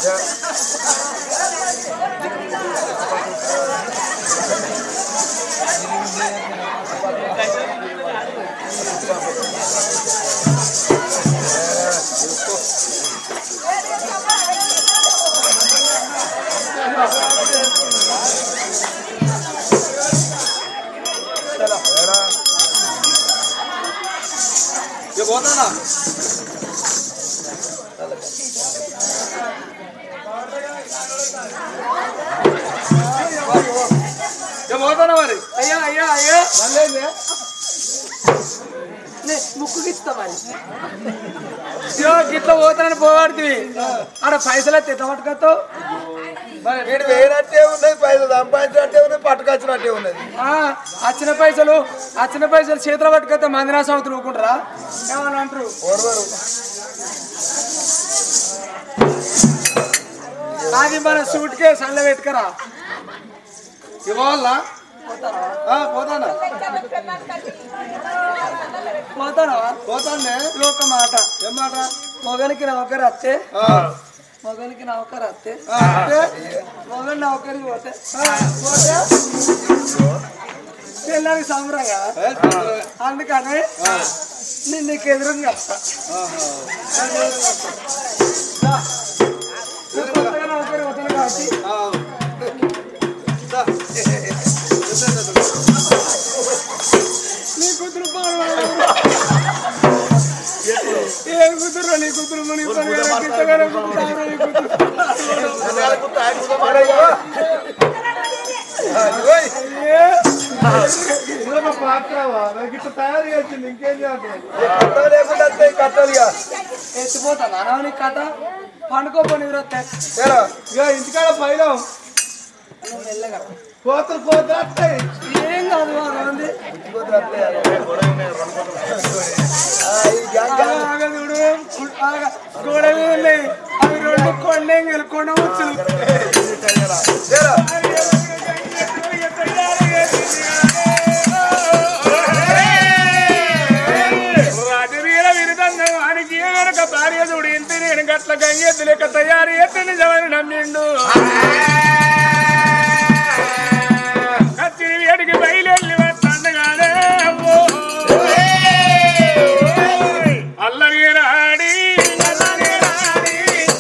పోతానా పోతానా మరి అయ్యా అయ్యా అయ్యా మళ్ళీ నే, ముక్కు గిచ్చుతా మరి ఇగో గిట్ల పోతానని పోవాడుతుంది ఆడ పైసలు ఎత్తే ఎట్లా పట్టుకొస్తావు వీడు వేయనట్టే ఉన్నది పైసలు సంపాదించినట్టే ఉన్నది పట్టుకొచ్చినట్టే ఉన్నది ఆ, వచ్చిన పైసలు వచ్చిన పైసలు చేతిలో పట్టుకొస్తే మందిరాసం అవుతుంది ఊరుకుంటారా ఏమని అంటారు ఓర్వరు అది మన సూట్ కేసు అల్ల పెట్టుకరా ఇవాళ పోతానా పోతానా పోతానే ఇది ఒక మాట ఏం మాట మొగనికి నా ఒకరు వస్తే ఆ, మగనికి నౌకరు వస్తే అంటే మగని నౌకరికి పోతే పోతే పిల్లలకి సంబరం కదా అందుకని నేను నీకు ఎదురుగా చెప్తా నువ్వు కొత్తగా నౌకరి పోతాను కాబట్టి నీ కూతురు బాగా ఏం కూతురు నీ కూతురు మన ఇద్దరు గారు గిట్టగానే కూతురు నీ కూతురు ఇదొక పాత్రవా నాకు ఇట్లా తయారు చేసింది ఇంకేం చేయాలి ఎత్తిపోతాను అనవని కథ పండుకోపోని వృత్తే ఇక ఇంటికాడ పైన నువ్వు మెల్లగా కోతలు కోతలు వస్తాయి ఏం కాదు బాగుంది గోడ ఉన్నాయి అవి రెండు కొండెంగలు కొండ ముచ్చులు రాజవీర విరుదండం వానికి వెనక భార్య చూడు ఇంటి నేను గట్ల గంగెద్దు లెక్క తయారు ఎత్తి నిజమని నమ్మిండు కత్తిరి వేడికి బయలుదేరి వస్తుండగానే అమ్మో అల్లరి రాడి అల్లరి రాడి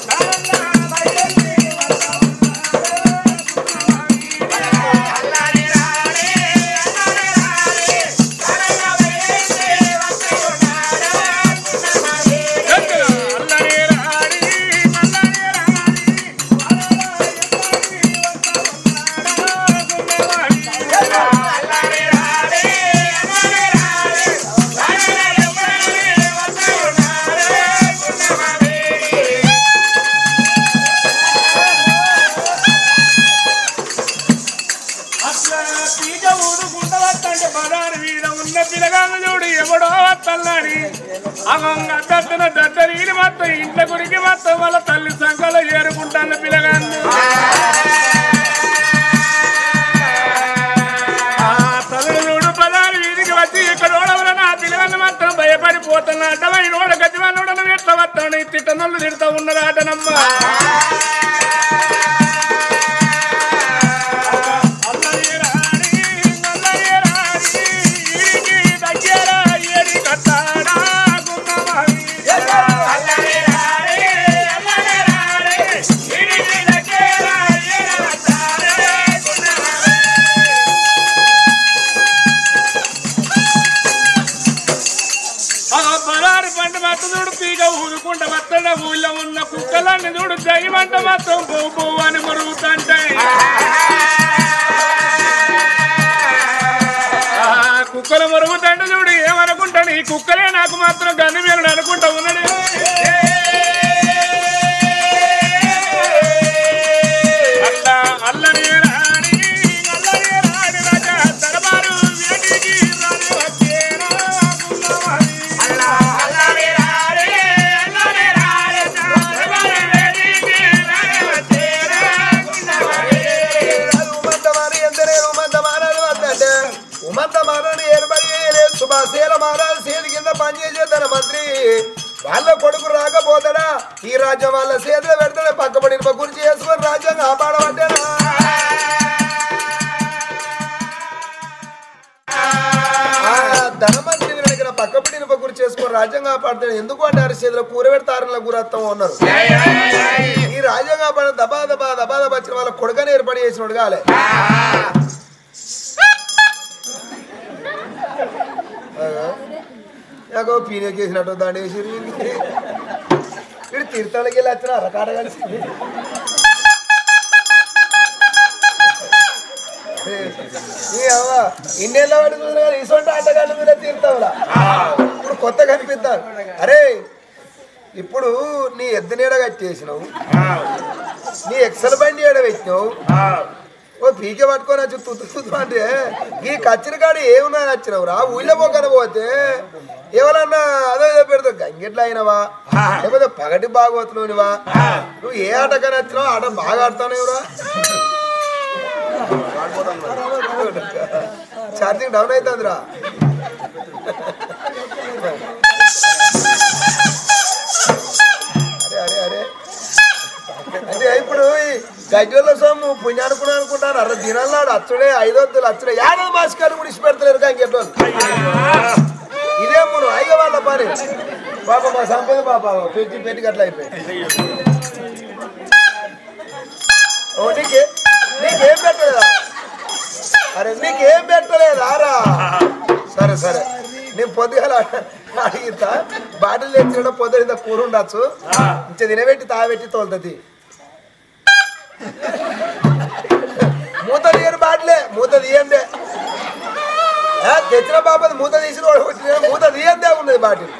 అల్లరి రాడి అల్లరి రాడి అట్లా తీగ ఊదుకుంట వస్తంటే పదారు మీద ఉన్న పిల్లగాను చూడు ఎవడో వస్తల్లాని అగంగా దద్దన దద్దరీని మొత్తం ఇంట్లో గురికి మొత్తం వాళ్ళ తల్లి సంఖలో ఏరుకుంటాను పిల్లగాను ఆ తల్లి చూడు పదారు వీధికి వచ్చి ఇక్కడ ఓడవల నా పిల్లగాన్ని మాత్రం భయపడిపోతున్నా అడ్డమైన ఓడ గతివాడు ఎట్లా వస్తాడు తిట్టనొల్లు తిడతా ఉన్నది ఆటనమ్మ అల్లరి రాణి, అల్లరి రాణి, ఈడికి దగ్గర ఏడి కట్టాడా గున్నమావి. అల్లరి రాణి, అల్లరి రాణి, ఈడికి దగ్గర ఏడి కట్టాడా గున్నమావి. ఆ పరారు పంట మత్త చూడు పీక ఊరుకుంట మత్తడ ఊళ్ళో ఉన్న కుక్కలన్నీ చూడు దయ్యమంట మొత్తం పువ్వు పువ్వు అని మురుగుతుంటాయి ఆ కుక్కలు మురుగుతంటే చూడు ఏమనుకుంటాడు ఈ కుక్కలే నాకు మాత్రం గన్ని మీరు అనుకుంటా ఉన్నాడు అల్లా అల్లని రాణి అల్లని రాణి రాజా దర్బారు వేడికి రాని వచ్చేరా గున్నమావి. అల్లా అల్లని రాణి అల్లని రాణి దర్బారు వేడికి రాని వచ్చేరా గున్నమావి. ఉమంతమారి ఎందరేరు ఉమంతమారాలు వద్దంటే ఉమంతమారాన్ని ఏర్పడి లేదు సుభాసేల మారాలు సేది కింద పనిచేసే తన మంత్రి వాళ్ళ కొడుకు రాకపోతాడా ఈ రాజ్యం వాళ్ళ చేతిలో పెడతాడే పక్కబడి గురించి చేసుకొని రాజ్యం కాపాడమంటేనా ఆ ధనమంత్రి దగ్గర పక్కబడిన గురి చేసుకొని రాజ్యం కాపాడుతాడు ఎందుకు అంటే అరి చేతిలో కూర పెడతారని గురత్తం ఉన్నారు ఈ రాజ్యం కాపాడిన దబా దబా దబా దబా వచ్చిన వాళ్ళ కొడుకని ఏర్పడి చేసినోడు కాలే నాకు పీనేకేసినట్టు దాండి వేసి ఇటు తీర్థాలకి వెళ్ళి వచ్చిన అరకాడ కలిసి ఈ అవ్వ ఇన్నేళ్ళ వాడి చూసినా కానీ ఇసొంటి ఆటగాళ్ళు మీద తీర్థంలా ఇప్పుడు కొత్త కనిపిస్తారు అరే ఇప్పుడు నీ ఎద్దు నీడ కట్టేసినావు నీ ఎక్సల్ బండి ఏడ పెట్టినావు ఓ పీకే పట్టుకొని వచ్చి తుత్తు తుత్తు అంటే ఈ కచ్చిన కాడి ఏమున్నా నచ్చినావు రా ఊళ్ళో పోకన పోతే ఎవరన్నా అదో ఏదో పెడతావు గంగిట్లా అయినవా లేకపోతే పగటి బాగోతున్నావునివా నువ్వు ఏ ఆటకని వచ్చినావు ఆట బాగా ఆడుతానేవురా ఛార్జింగ్ డౌన్ అవుతుందిరా అరే అరే అరే గడ్డల సొమ్ము పుణ్యానుకుని అనుకుంటాను అర దినాలు అచ్చుడే ఐదొద్దులు అచ్చుడే యాదవ మాస్కారు కూడా ఇచ్చి పెడతలేరు ఇంకెట్టోళ్ళు ఇదే మును అయ్య వాళ్ళ పని పాప మా సంపద పాప పెట్టి పెట్టి గట్ల అయిపోయి ఓ నీకే నీకేం పెట్టలేదా అరే నీకేం పెట్టలేదా రా సరే సరే నేను పొద్దుగాల అడిగితా బాటిల్ తెచ్చిన పొద్దున కూర ఉండొచ్చు ఇంత తినబెట్టి తాగబెట్టి తోలుతుంది మూత తీయరు బాటిలే మూత తీయందే ఏ, తెచ్చిన బాబది మూత తీసిన వాడు వచ్చిన మూత తీయందే ఉన్నది బాటిల్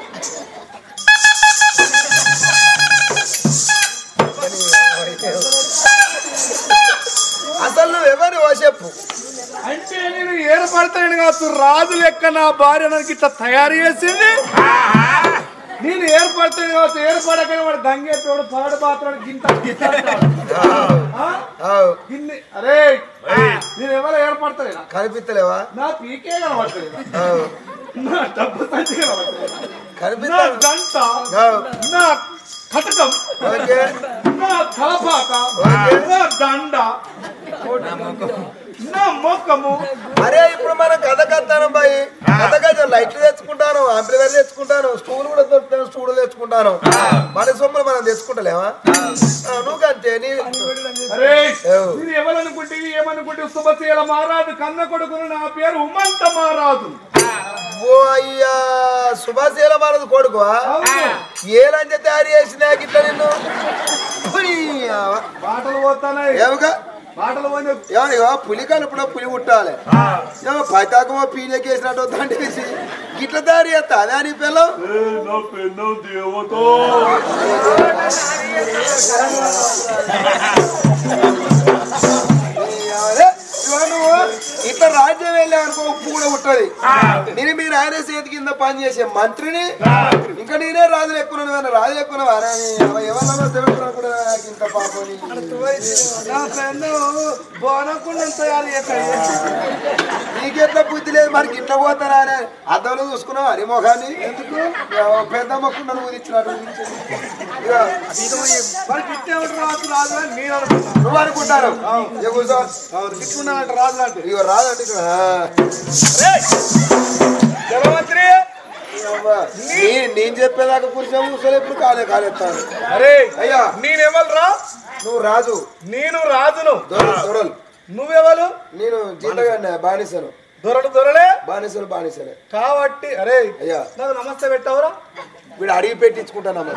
అసలు నువ్వు ఎవరు ఓ చెప్పు అంటే నేను ఏర్పడతాను కాదు రాజు లెక్క నా భార్య నాకు ఇట్లా తయారు చేసింది నేను ఏర్పడతాను కావచ్చు ఏర్పడకనే వాడు గంగెట్టోడు పాడు పాత్ర గింత గింత అంటాడు. ఆ? ఆవ్. గిన్ని అరే నేను ఎవరు ఏర్పడతలేనా కనిపిస్తలేవా నా పీకే కనబడతలేదా ఆవ్. నా డబ్బు సంచి కనబడతలేదా నా కనిపిస్తా గంట ఆవ్. నా కటకం ఓకే నా తలపాక ఓకే. నా దండ నా మొక్కము అరే ఇప్పుడు మనం కథ కత్తాను బాయ్ కథ కథ లైట్లు తెచ్చుకుంటాను ఆంప్లిఫైర్ తెచ్చుకుంటాను స్టూల్ కూడా దొరుకుతాను స్టూల్ తెచ్చుకుంటాను మన సొమ్ములు మనం తెచ్చుకుంటలేమా ఆ, నువ్వు అంతే నీ అరే ఏవ్. మీరు ఎవరనుకుంటే ఏమనుకుంటే శుభశీల మహారాజు కన్న కొడుకును నా పేరు ఉమంత మహారాజు ఓ అయ్యా సుభాషేల మనది కొడుకువా అవును. ఏలంజ తయారు చేసినా గిట్ల నిన్ను ఉయ్యావా. పాటలు పోతానాయి ఏమగా పాటలు పోయి ఏమని పులి కలుపులో పులి పుట్టాలి ఏమో పైతాకమో పీలకి వేసినట్టు దండ వేసి గిట్ల తయారు చేస్తా అదే నీ పిల్లం నా పెన్నం దేవతో అదే, ఇదిగో నువ్వు ఇట్లా రాజ్యం వెళ్ళావనుకో ఉప్పు కూడా ఉంటది నేను మీరు ఆయన చేతి కింద పని చేసే మంత్రిని ఇంకా నేనే రాజులు ఎక్కువ రాజులు ఎక్కువ ఎవరిలో తెలంగాణ కూడా నాకు ఇంత పాపని నా పెన్ను బోనకుండా తయారు చేస్తాయి నీకెట్లా బుద్ధి లేదు మరి ఇట్లా పోతారా అని అద్దంలో చూసుకున్నావు హరి మొఖాన్ని ఎందుకు పెద్ద మొక్కుండా నువ్వు ఇచ్చినట్టు ఇదిగో, మరి గిట్టే రాజు రాజు అని నేను అనుకున్నా నువ్వు అనుకుంటారు ఇక కూర్చో గిట్టున్నానంట రాజు లాంటి ఇగో రాదండి ఇక్కడ ఆ. జలమంత్రి అమ్మా, నీ- నేను చెప్పేదాకా కూర్చో కూర్చోలే ఇప్పుడు కాలే కాలేస్తాను అరే అయ్యా నేనెవరురా నువ్వు రాజు నేను రాజును దొరలు దొరలు నువ్వెవరు నేను జీతగా బానిసను దొరలు దొరలే బానిసలు బానిసలే కాబట్టి అరే అయ్యా నాకు నమస్తే పెట్టావురా వీడు అడిగి పెట్టించుకుంటానమ్మా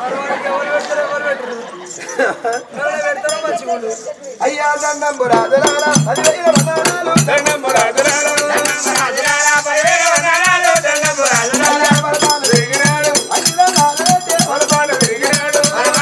అయ్యా దండం రాజరారా పదివేల వందనాలు రాజా వరదాలు వేగినాడు. అయ్యా నాలైతే వరదాలు వేగినాడు.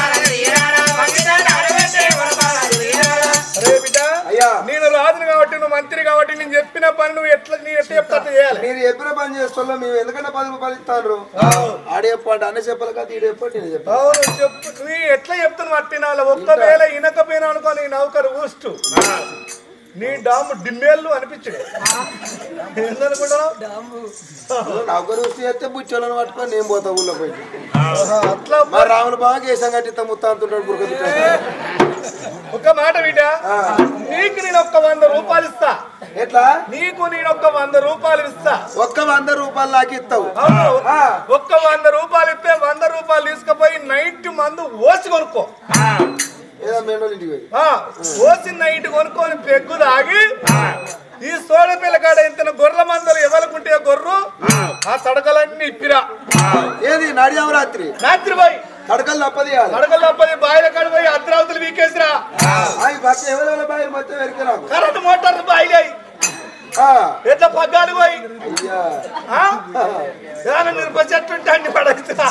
అరే బిడ్డ అయ్యా నేను రాజును కాబట్టి నువ్వు మంత్రి కాబట్టి నేను చెప్పిన పని నువ్వు ఎట్లా నీ ఎట్లా చెప్తా అట్లా చేయాలి మీరు ఎప్పుడు పని చేస్తున్నా మేము ఎందుకంటే పది రూపాయలు ఇస్తాను ఆడ చెప్పండి అన్న చెప్పాలి కదా ఈడ చెప్పండి నేను చెప్పాను అవును చెప్పు నీ ఎట్లా చెప్తున్నావు అట్టినాల ఒక్కవేళ ఇనకపోయినా అనుకో నీ నౌకరు ఊస్టు నీ డాము డిమ్మేళ్ళు అనిపించడు ఏందనుకుంటున్నావు నాకు రుచి చేస్తే బుచ్చోళ్ళని పట్టుకొని నేను పోతా ఊళ్ళో పోయి అట్లా మా రాములు బాగా కేసం కట్టిస్తా ముత్తా అంటుంటాడు బురక ఒక మాట బిడ్డ నీకు నేను ఒక్క వంద రూపాయలు ఇస్తా ఎట్లా నీకు నేను ఒక్క వంద రూపాయలు ఇస్తా ఒక్క వంద రూపాయలు నాకు ఇస్తావు అవును ఆ. ఒక్క వంద రూపాయలు ఇస్తే వంద రూపాయలు తీసుకుపోయి నైట్ మందు ఓసి కొనుక్కో ఏదో మేము ఇంటికి పోయి ఆ, ఓసి నైట్ కొనుక్కొని పెగ్గు తాగి ఈ సోడ పిల్లకాడ ఇంత గొర్రెల మందలు ఎవరుకుంటే గొర్రు ఆ తడకలన్నీ ఇప్పిరా ఏది నడియాం రాత్రి రాత్రి పోయి తడకలు తప్పది తడకలు తప్పది బాయిల కాడ పోయి అర్ధరావతులు వీకేసిరా అవి భర్త ఎవరెవరి బాయి మొత్తం వెరికి రాకు కరెంట్ మోటార్ బాయిలు అయి ఆ, ఎట్లా పగ్గాలు పోయి అయ్యా ఆ? ఏమైనా మిరప చెట్టు ఉంటే అన్ని పడేస్తా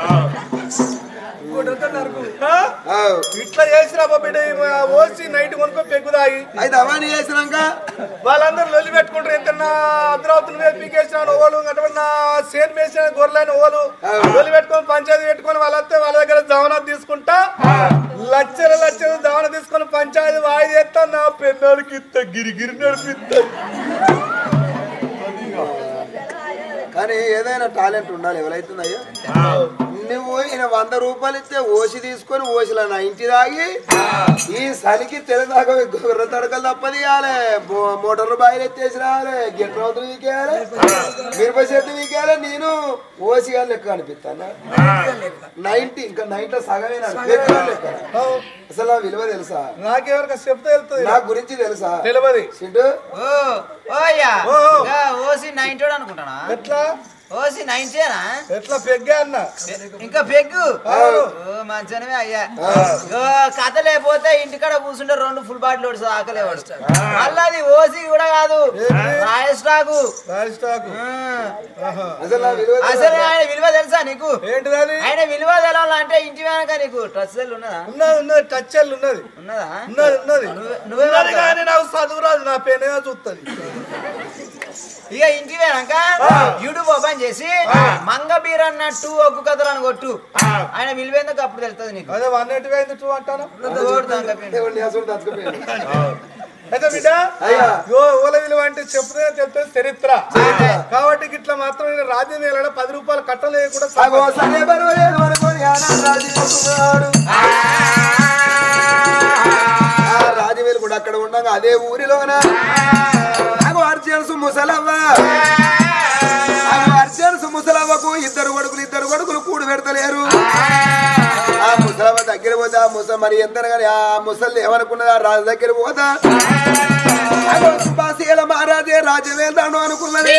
ఆ? ఆ. ఇట్లా చేసిరా బిడ్డ ఓసి నైట్ కొనుక్కో పెగ్గు తాగి అయితే అవన్నీ చేసినాక వాళ్ళందరూ లొల్లి పెట్టుకుంటారు ఎంత అర్ధరావతులు వేసి పీకేసిన ఓలు అటువంటి నా సేన్ వేసిన గొర్రెలైన ఓలు లొల్లి పెట్టుకొని పంచాయతీ పెట్టుకొని వాళ్ళంతా వాళ్ళ దగ్గర దవన తీసుకుంటా లక్షల లక్షలు దవన తీసుకొని పంచాయతీ వాయి చేస్తా నా పెన్నోడికి ఇస్తా గిరిగిరి నడిపిస్తా కానీ ఏదైనా టాలెంట్ ఉండాలి ఎవరైతుంది అయ్యా నువ్వు ఈయన వంద రూపాయలు ఇస్తే ఓసి తీసుకొని ఓసిలో నైంటీ తాగి ఈ సలికి తెలదాకా గుర్ర తడకలు తప్పదీయాలి మోటార్ బాయిలు ఎత్తేసి రావాలి గిట్ట రౌతులు వీకేయాలి మిరప చెట్టు వీకేయాలి నేను ఓసిగా లెక్క అనిపిస్తాను నైన్టీ ఇంకా నైన్టీ సగమేనా లెక్క లెక్క అసలు నా విలువ తెలుసా నాకెవరికి చెప్తే వెళ్తుంది నా గురించి తెలుసా తెలియదు సిడ్డు ఓ ఓ అయ్యా ఓ. గా ఓసి నైన్టీ అనుకుంటానా ఎట్లా ఓసి నైన్టీనా ఎట్లా పెగ్గా అన్న ఇంకా పెగ్గు అవును. ఓ మంచిగానే అయ్యా ఓ కథ లేకపోతే ఇంటికాడ కూర్చుంటే రెండు ఫుల్ బాటిల్ ఓడి ఆకలేవాడు మళ్ళీ అది ఓసి కూడా కాదు రాయల్ స్టాకు రాయి స్టాక్ ఆహా. అసలు నా విలువ తెలుసా? అసలు ఆయన విలువ తెలుసా నీకు ఏంటిది అది ఆయన విలువ తెలాలంటే ఇంటి వెనక నీకు ట్రస్ సెల్ ఉన్నదా ఉన్నది ఉన్నది టచ్ ఎల్ ఉన్నది ఉన్నదా ఉన్నది ఉన్నది నువ్వే- నువ్వే ఉన్నది వాడతావా? కానీ నాకు చదువు రాదు నా పెనే చూస్తుంది ఇక ఇంటి వెనక యూట్యూబ్ ఓపెన్ చేసి మంగబీర్ అన్నట్టు ఒగ్గు కథలు అని కొట్టు ఆయన విలువ ఎందుకు అప్పుడు తెలుస్తుంది నీకు అదే వన్ ఎయిటీ అయింది టూ అంటాను ఓడు తంగపీడు. దేవుడిని అసలు తచ్చుకుపోయాడు అయితే బిడ్డ అయ్యా. యో ఓల విలువ అంటే చెప్తే చెప్తే చరిత్ర కాబట్టి ఇట్లా మాత్రం ఈయన రాజ్యం వేలాడ పది రూపాయలు కట్టలేకుండా అగో సరే పర్వాలేదు అనుకోని ఆనంద్ రాజు చేసుకున్నాడు. ఆ రాజవేలు కూడా అక్కడ ఉండగా అదే ఊరిలోన అగో అర్జెన్స్ ముసలవ్వ అగో అర్జెన్స్ ముసలవ్వకు ఇద్దరు కొడుకులు ఇద్దరు కొడుకులు కూడు పెడతలేరు ఆ ముసలవ్వ దగ్గర పోతా ఆ ముస మరి ఎంత కానీ ఆ ముసలి ఏమనుకున్నది ఆ రాజు దగ్గర పోతా అగో సుభాషీల మహారాజే రాజ్యం వెళ్తాను అనుకున్నది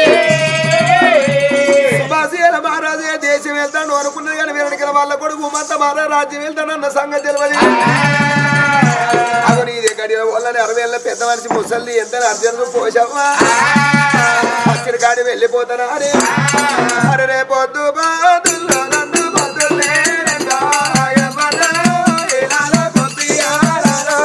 సుభాషీల మహారాజే దేశం వెళ్తాను అనుకున్నది కానీ వీరడికల వాళ్ళ కొడుకు మత మహారాజు రాజ్యం వెళ్తాను అన్న సంగతి తెలియదు అగో నీ దగ్గర వాళ్ళని అరవై ఏళ్ళ పెద్ద మనిషి ముసలి ఎంత అర్జును పోషవ్వా అక్కడి కాడి వెళ్ళిపోతానా అని అరే రేపొద్దు బాదుల్లో నన్ను బదులేరండా, ఎవరో ఇలాలో కొద్దియారో.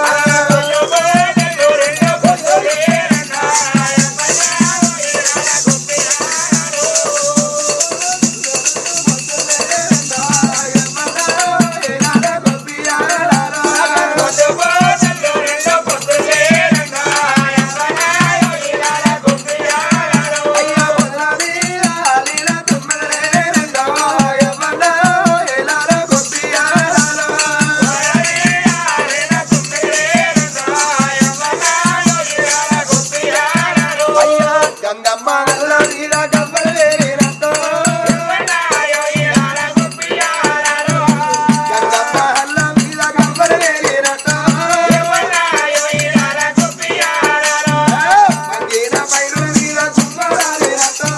ఇలాలో కొద్దియారో. అయ్యా వదలవీరా, లీలా తుమ్మలేరండా, ఎవరో ఇలాలో కొద్దియారో. అయ్యా గంగమ్మ నల్ల వీర గవ్వలేరి రత్తో. గంగమ్మ నల్ల వీర గవ్వలేరి రత్తో. మంగీన పైరు వీర కుమ్మరాలి రత్తో.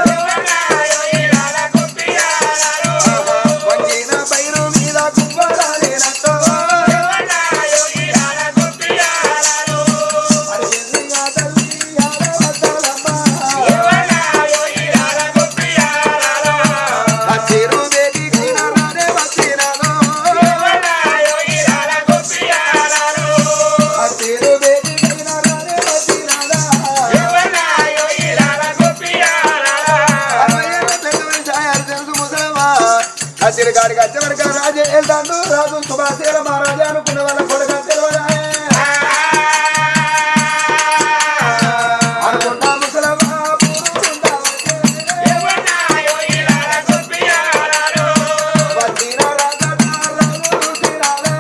మంగీన పైరు వీర కుమ్మరాలి రత్తో. అరిసిందిగా తల్లి ఆడవద్దలమ్మ. అచ్చిరు బేటి కినారానే వచ్చినాను. అచ్చిరు బేటి కినారానే వచ్చినానా. అరవై ఏళ్ళ పెద్ద మనిషి ఆయన తెలుసు ముసలమా. అచ్చిరు కాడికి వచ్చే వరకు రాజే వెళ్తాడు రాజు సుభాషేల మహారాజా అనుకున్న వాళ్ళ కొడుకు తెలియదా అనుకున్నా ముసలమా పూరుండా వచ్చిన రాజా రాజు తినాలా.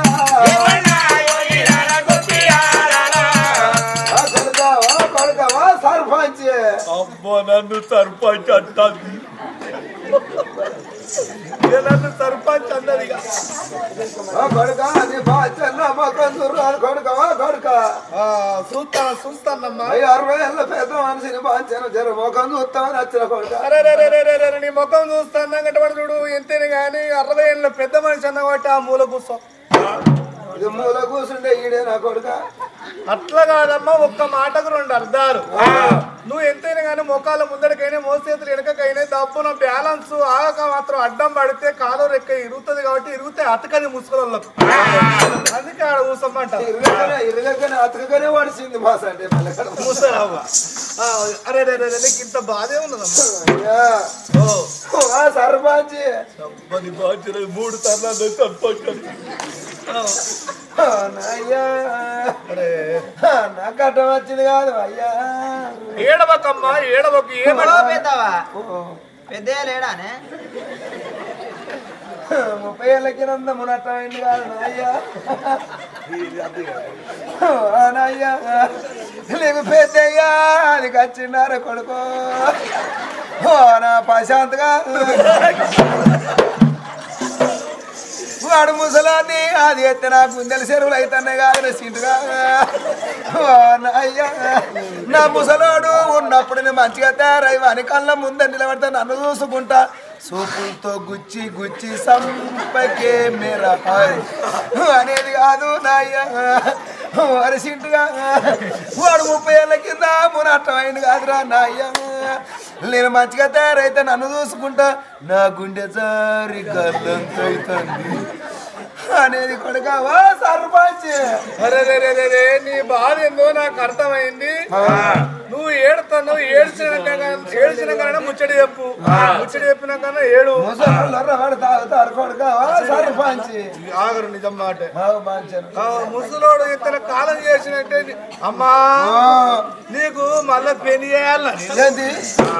ఆ కొడుకవా, కొడుకవా, సర్పంచ్ అబ్బో నన్ను సర్పంచ్ అంటుంది ఇక నన్ను సర్పంచ్ అన్నది ఇక. ఆ కొడుక నీ బాధ్యత మొక్కం చూడాలి కొడుకవా కొడుక ఆ, చూస్తాను చూస్తానమ్మా అయ్యి అరవై ఏళ్ళ పెద్ద మనిషిని బాధ్యత జర మొఖం చూస్తామని వచ్చిన కొడుక అరే రే, రే, రే, రే, రే, నీ ముఖం చూస్తాను గంటపడి చూడు ఎంతేనే కానీ అరవై ఏళ్ళ పెద్ద మనిషి అన్న కాబట్టి ఆ మూల కూర్చో ఇది మూల కూర్చుంటే ఈడే నా కొడుక అట్లా కాదమ్మా ఒక్క మాటకు రెండు అర్థాలు నువ్వు ఎంతైనా కానీ మొక్కల ముందడికైనా మోసేతులు వెనకకైనా దబ్బున బ్యాలెన్స్ ఆగక మాత్రం అడ్డం పడితే కాలు రెక్క ఇరుగుతుంది కాబట్టి ఇరిగితే అతకని ముసుగులకు అందుకే ఆడ కూసమ్మంట ఇరగకనే ఇరగకనే అతకగానే వాడిసింది మా సండే పల్లెక్కడ ముసలవ్వ ఆ, అరే రే రే రే, నీకు ఇంత బాధే ఉన్నదమ్మా అయ్యా ఓ ఆ సర్పంచ్ అబ్బని బాధ్యత మూడు తరాలు సర్పంచ్ ఆ, అయ్యా అరే ఆ, నాకు అడ్డం వచ్చింది కాదు అయ్యా ఏడవకమ్మా ఏడవకు ఓ ఏమన్నా పెద్దవా పెద్దయ్య లేడానే ముప్పై ఏళ్ళకి నందము నట్టమైంది కాదు నాయ్యా ఆ నాయ్యా నీకు పెద్దయ్యా నీకు వచ్చిండార కొడుకో ఓ నా ప్రశాంత్గా వాడు ముసలాన్ని అది ఎత్తే నా గుండెల చెరువులు అవుతున్నాయి కాదు సీటుగా అయ్యా నా ముసలోడు ఉన్నప్పుడు నేను మంచిగా తయారై వాని కళ్ళ ముందే నిలబడితే నన్ను చూసుకుంటా సూపులతో గుచ్చి గుచ్చి సంపకే మేరా హాయ్ అనేది కాదు నాయ్యా వారి సీటుగా వాడు ముప్పై ఏళ్ళ కింద మునట్టమైంది కాదురా నాయ్యా నేను మంచిగా తయారైతే నన్ను చూసుకుంటా నా గుండె జారి గల్లంతైతుంది అనేది కొడుకావా సర్పంచ్ అరే రే రే రే రే, నీ బాధ ఏందో నాకు అర్థమైంది నువ్వు ఏడుతాను ఏడ్చినాక ఏడ్చినాకనే ముచ్చడి చెప్పు ముచ్చడి చెప్పినాక ఏడు ముసలి వాడు తాగుతారు కొడుకావా సర్పంచ్ ఆగరు నిజం మాట బాగు మంచాను. ఆ, ముసలోడు ఇతను కాలం చేసినట్టే నీ- అమ్మా ఆ, నీకు మళ్ళా పెళ్లి చేయాలని ఏంది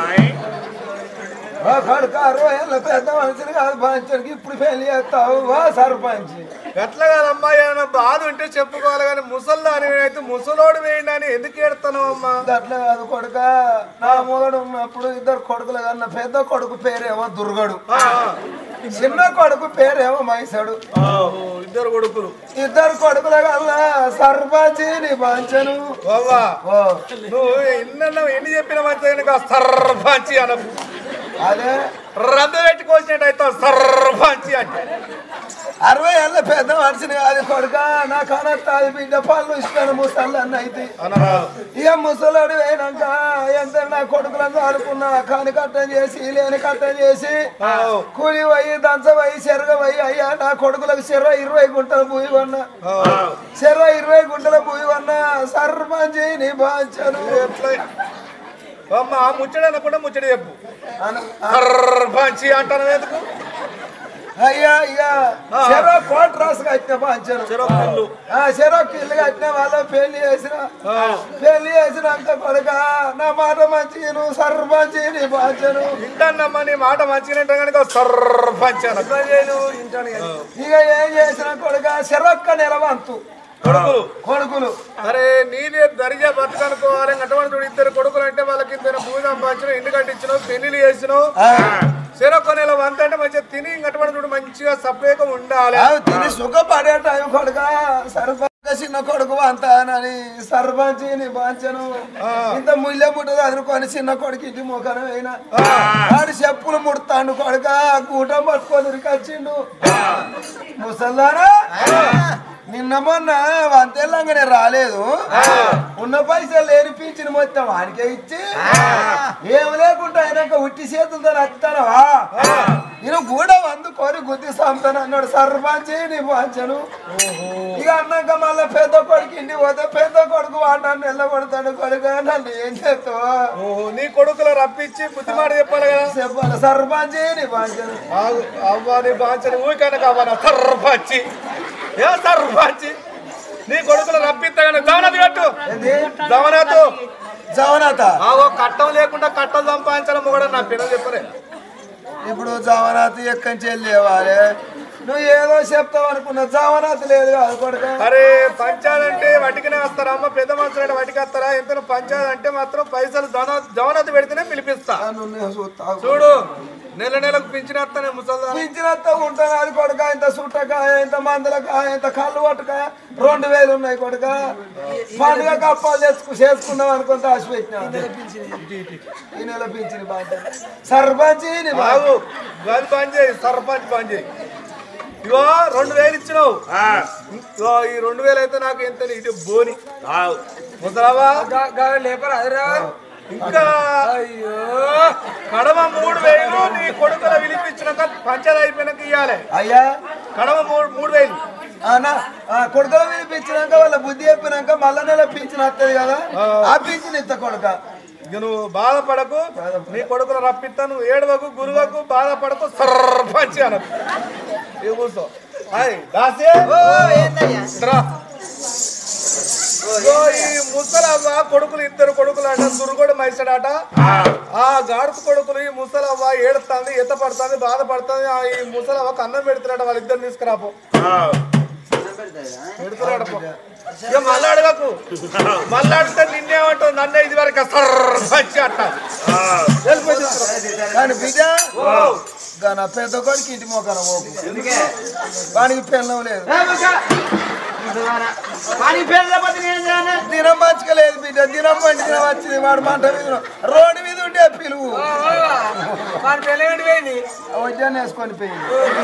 ఆ కొడుకా రోయల్ల పెద్ద మనిషిని కాదు పంచానికి ఇప్పుడు పెళ్లి చేస్తావు వా సర్పంచ్ ఎట్లా కాదమ్మా ఏమైనా బాధ ఉంటే చెప్పుకోవాలి కానీ ముసల్లో అని అయితే ముసలోడు వేయండి అని ఎందుకు ఏడుతున్నావు అమ్మా అట్లా కాదు కొడుక నా మొగడు ఉన్నప్పుడు ఇద్దరు కొడుకులు కన్నా పెద్ద కొడుకు పేరేమో దుర్గడు ఆ, చిన్న కొడుకు పేరేమో మైసడు ఆ, ఓ, ఇద్దరు కొడుకులు ఇద్దరు కొడుకుల కల్లా సర్పంచ్ నీ పంచను బాబా ఓ నువ్వు ఎన్న ఎన్ని చెప్పిన మంచిగా సర్పంచి అన అదే రద్దు పెట్టుకోసినట్టు సర్పంచి అంటే అరవై ఏళ్ళ పెద్ద మనిషిని కాదు కొడుక నా కనత్తాది బిడ్డ పళ్ళు ఇస్తాను ముసళ్ళు అన్న అయితే అనరాదు ఇక ముసలోడు అయినాక ఎంత నా కొడుకులంతా అనుకున్నా కాని కట్టం చేసి లేని కట్టం చేసి ఆవ్. కూలి పోయి దంచ పోయి చెరగ పోయి అయ్యా నా కొడుకులకు చెర ఇరవై గుంటల భూమి కొన్నా చెర ఇరవై గుంటల భూమి కొన్నా సర్పంచ్ నీ బాంచను ఎట్లా అమ్మ ఆ ముచ్చడి అనకుండా ముచ్చడి చెప్పు అను- సర్పంచి అంటాను ఎందుకు అయ్యా ఇక చెరో కోట రాసు కట్టిన బాంచను చెరొక్కళ్ళు. ఆ చెరోకి ఇల్లు కట్టిన వాళ్ళ పెళ్లి చేసిన పెళ్లి చేసినాక కొడుక నా మాట మంచి నువ్వు సర్పంచ్ నీ బాంచను వింటానమ్మా నీ మాట మంచిగా కనుక సర్పంచ్ అన ఇక ఏం చేసిన కొడుక చెరొక్క నిలవంతు కొడుకులు కొడుకులు అరే నీదే దర్జా బతుకనుకోవాలి అటువంటి చూడు ఇద్దరు కొడుకులు అంటే వాళ్ళకి ఇద్దరు భూమి సంపాదించిన ఇంటి కట్టించినావు పెళ్లిళ్ళు చేసినావు చెరొక్క నెల వంత అంటే మంచిగా తిని అటువంటి చూడు మంచిగా సపరేగా ఉండాలి అవి తిని సుఖపడే టైం కొడుక సర్పంచ్ చిన్న కొడుకు అంతానని సర్పంచ్ నీ బాంచను ఇంత ముళ్ళె ముట్టదు అనుకొని చిన్న కొడుకు ఇంటి ముఖం అయినా వాడు చెప్పులు ముడతాడు కొడుక కూటం పట్టుకొని ఉరికొచ్చిండు ముసల్లారా నిన్న మొన్న వంతెల్లంగానే రాలేదు ఉన్న పైసలు లేని పింఛను మొత్తం వానికే ఇచ్చి ఏం లేకుండా అయినాక ఉట్టి చేతులతో నచ్చుతానవా నేను కూడా అందుకొని గుద్ది సంతాను అన్నాడు సర్పంచ్ నీ పంచను ఇక అన్నాక మళ్ళీ పెద్ద కొడుకు ఇంటికి పోతే పెద్ద కొడుకు వాటాన్ని వెళ్ళగొడతాడు కొడుకు నన్ను ఏం చేస్తావా ఓహో నీ కొడుకులు రప్పించి బుద్ధి మాట చెప్పాలి కదా చెప్పాలి సర్పంచ్ నీ పంచను ఆగు, అవ్వ నీ బాంచని ఊరికనక అవ్వ సర్పంచి ఏ సర్పంచి నీ కొడుకులు రప్పిస్తా కానీ దవనది కట్టు ఏంది దవనతు జవనాథ ఆగో కట్టం లేకుండా కట్టం సంపాదించడం కూడా నా పిల్లలు చెప్పలే ఇప్పుడు జవనాథ్ ఎక్కడి నుంచి వెళ్ళేవారే నువ్వు ఏదో చెప్తావు అనుకున్నా జవనాథ్ లేదు కాదు కొడుక అరే పంచాయత్ అంటే వటికనే వస్తారా అమ్మ పెద్ద మనుషులు అంటే వటికి వస్తారా ఎంత పంచాయత్ అంటే మాత్రం పైసలు జవనత్ పెడితేనే పిలిపిస్తా నువ్వు చూస్తావు చూడు నెల నెలకు పింఛన్ వస్తానే ముసల్దా పింఛనత్త ఉంటాను అది కొడుక ఇంత సుట్టకాయ ఇంత మందులకాయ ఇంత కళ్ళు పట్టుకాయ రెండు వేలు ఉన్నాయి కొడుక పండుగ కప్పాలు తెచ్చుకు చేసుకుందాం అనుకుంటే ఆశ పెట్టినా ఈ నెల పింఛని బాగా సర్పంచ్ నీ బాగా బాగు గది పని చేయి సర్పంచ్ పని చేయి ఇగో రెండు వేలు ఇచ్చినావు ఇగో ఈ రెండు వేలు అయితే నాకు ఎంత ఇటు బోని ముసలావా లేపరు అదిరా ఇంకా కడమ మూడు వేలు నీ కొడుకుల విలిపించినాక పంచర్ అయిపోయినాక ఇవ్వాలి అయ్యా కడమ మూడు మూడు వేలు అన్న కొడుకుల మీద పింఛనాక వాళ్ళ బుద్ధి చెప్పినాక మళ్ళా నెల పింఛన్ వస్తుంది కదా ఆ పింఛన్ ఇస్తా కొడుక ఇక నువ్వు బాధపడకు నీ కొడుకులు రప్పిస్తా నువ్వు ఏడవకు గురువకు బాధపడకు సర్పంచ్ అనకు ఇక కూర్చో హాయ్ దాసే ఏందయ్యా రా. ఇగో ఈ ముసలవ్వ కొడుకులు ఇద్దరు కొడుకులు అంట దుర్గోడు మైసడాట ఆ గాడుపు కొడుకులు ఈ ముసలవ్వ ఏడుస్తుంది ఎత్త పడుతుంది బాధపడుతుంది ఆ ఈ ముసలవ్వ అన్నం పెడుతున్నాడు వాళ్ళిద్దరు తీసుకురాపో పెడుతున్నాడు పో. ఇక మళ్ళీ అడగకు మళ్ళీ అడిగితే నిన్నేమంటావు నన్నే ఇది వరకు వచ్చి అంట వెళ్ళిపోయి తీసుకురా. కానీ బిడ్డ గా నా పెద్ద కొడుకు ఇంటి మోకాన పోకు వానికి పెళ్ళం లేదు వాడి పేరు లేకపోతే నేను చేయాలి దినం మంచిగా లేదు బిడ్డ దినం మంచి దినం వచ్చింది వాడు మంట మీద రోడ్డు మీద ఉంటే పిలువు వాడి పెళ్ళి పోయింది వడ్డాన్ని వేసుకొని పోయింది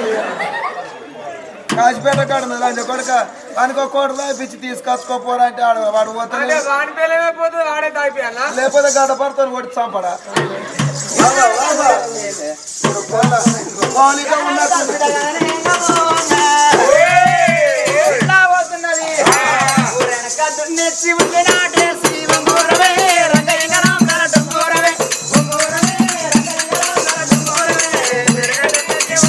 కాశీపేట కాడ ఉంది లంచ కొడుక వానికి ఒక కోట పిచ్చి తీసుకొచ్చుకోపోరా అంటే ఆడు వాడు అంటే పోతే వాడి పెళ్ళి అయిపోతుంది వాడే తాగిపోయాలా లేకపోతే గడ్డ పడతాను కొట్టి చంపడా మౌలిక ఉన్నట్టు ఎట్లా పోతున్నది ఊరెనక దున్నేసి ఉంది నాటేసి ఉంగూరమే రంగయ్య రామ్ నరటు ఉంగూరమే ఉంగూరమే రంగయ్య రామ్ నరటు ఉంగూరమే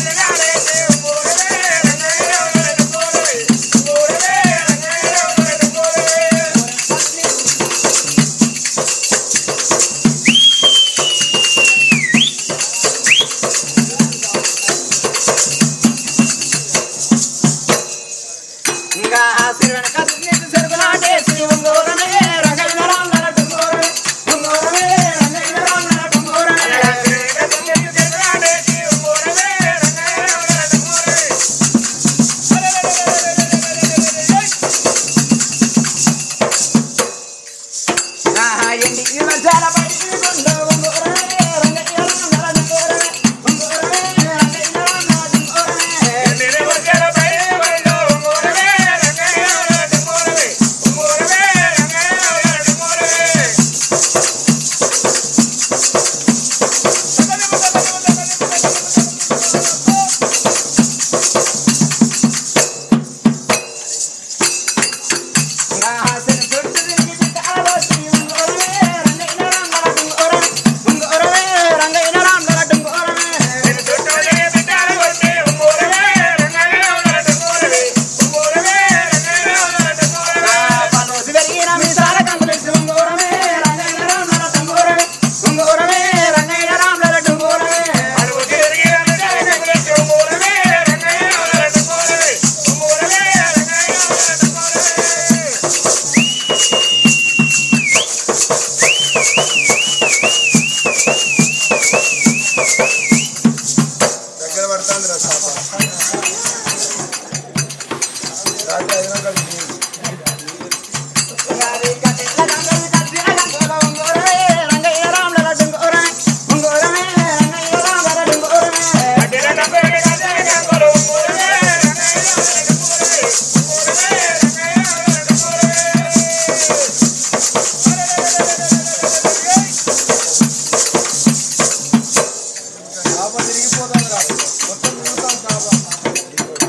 ఇంకా సిరివెనక దున్నేసి చెరుకు నాటేసి ఉంగూరమే రంగయ్య రామ్ నరటు ఉంగూరమే ఉంగూరమే రంగయ్య రామ్ నరటు ఉంగూరమే ఆహా, ఎండి ఈ మధ్యాల బయటికి గుండు ఉంగూరమే రంగయ్య రామ్ నరటు ఉంగూరమే ఉంగూరమే రంగయ్య రామ్ నరటు ఉంగూరమే దగ్గర పడుతుంది రా పాప. రాత్రి ఐదు గంటలకు తిరిగి. పాప తిరిగిపోతుంది రా మొత్తం తిరుగుతాం పాప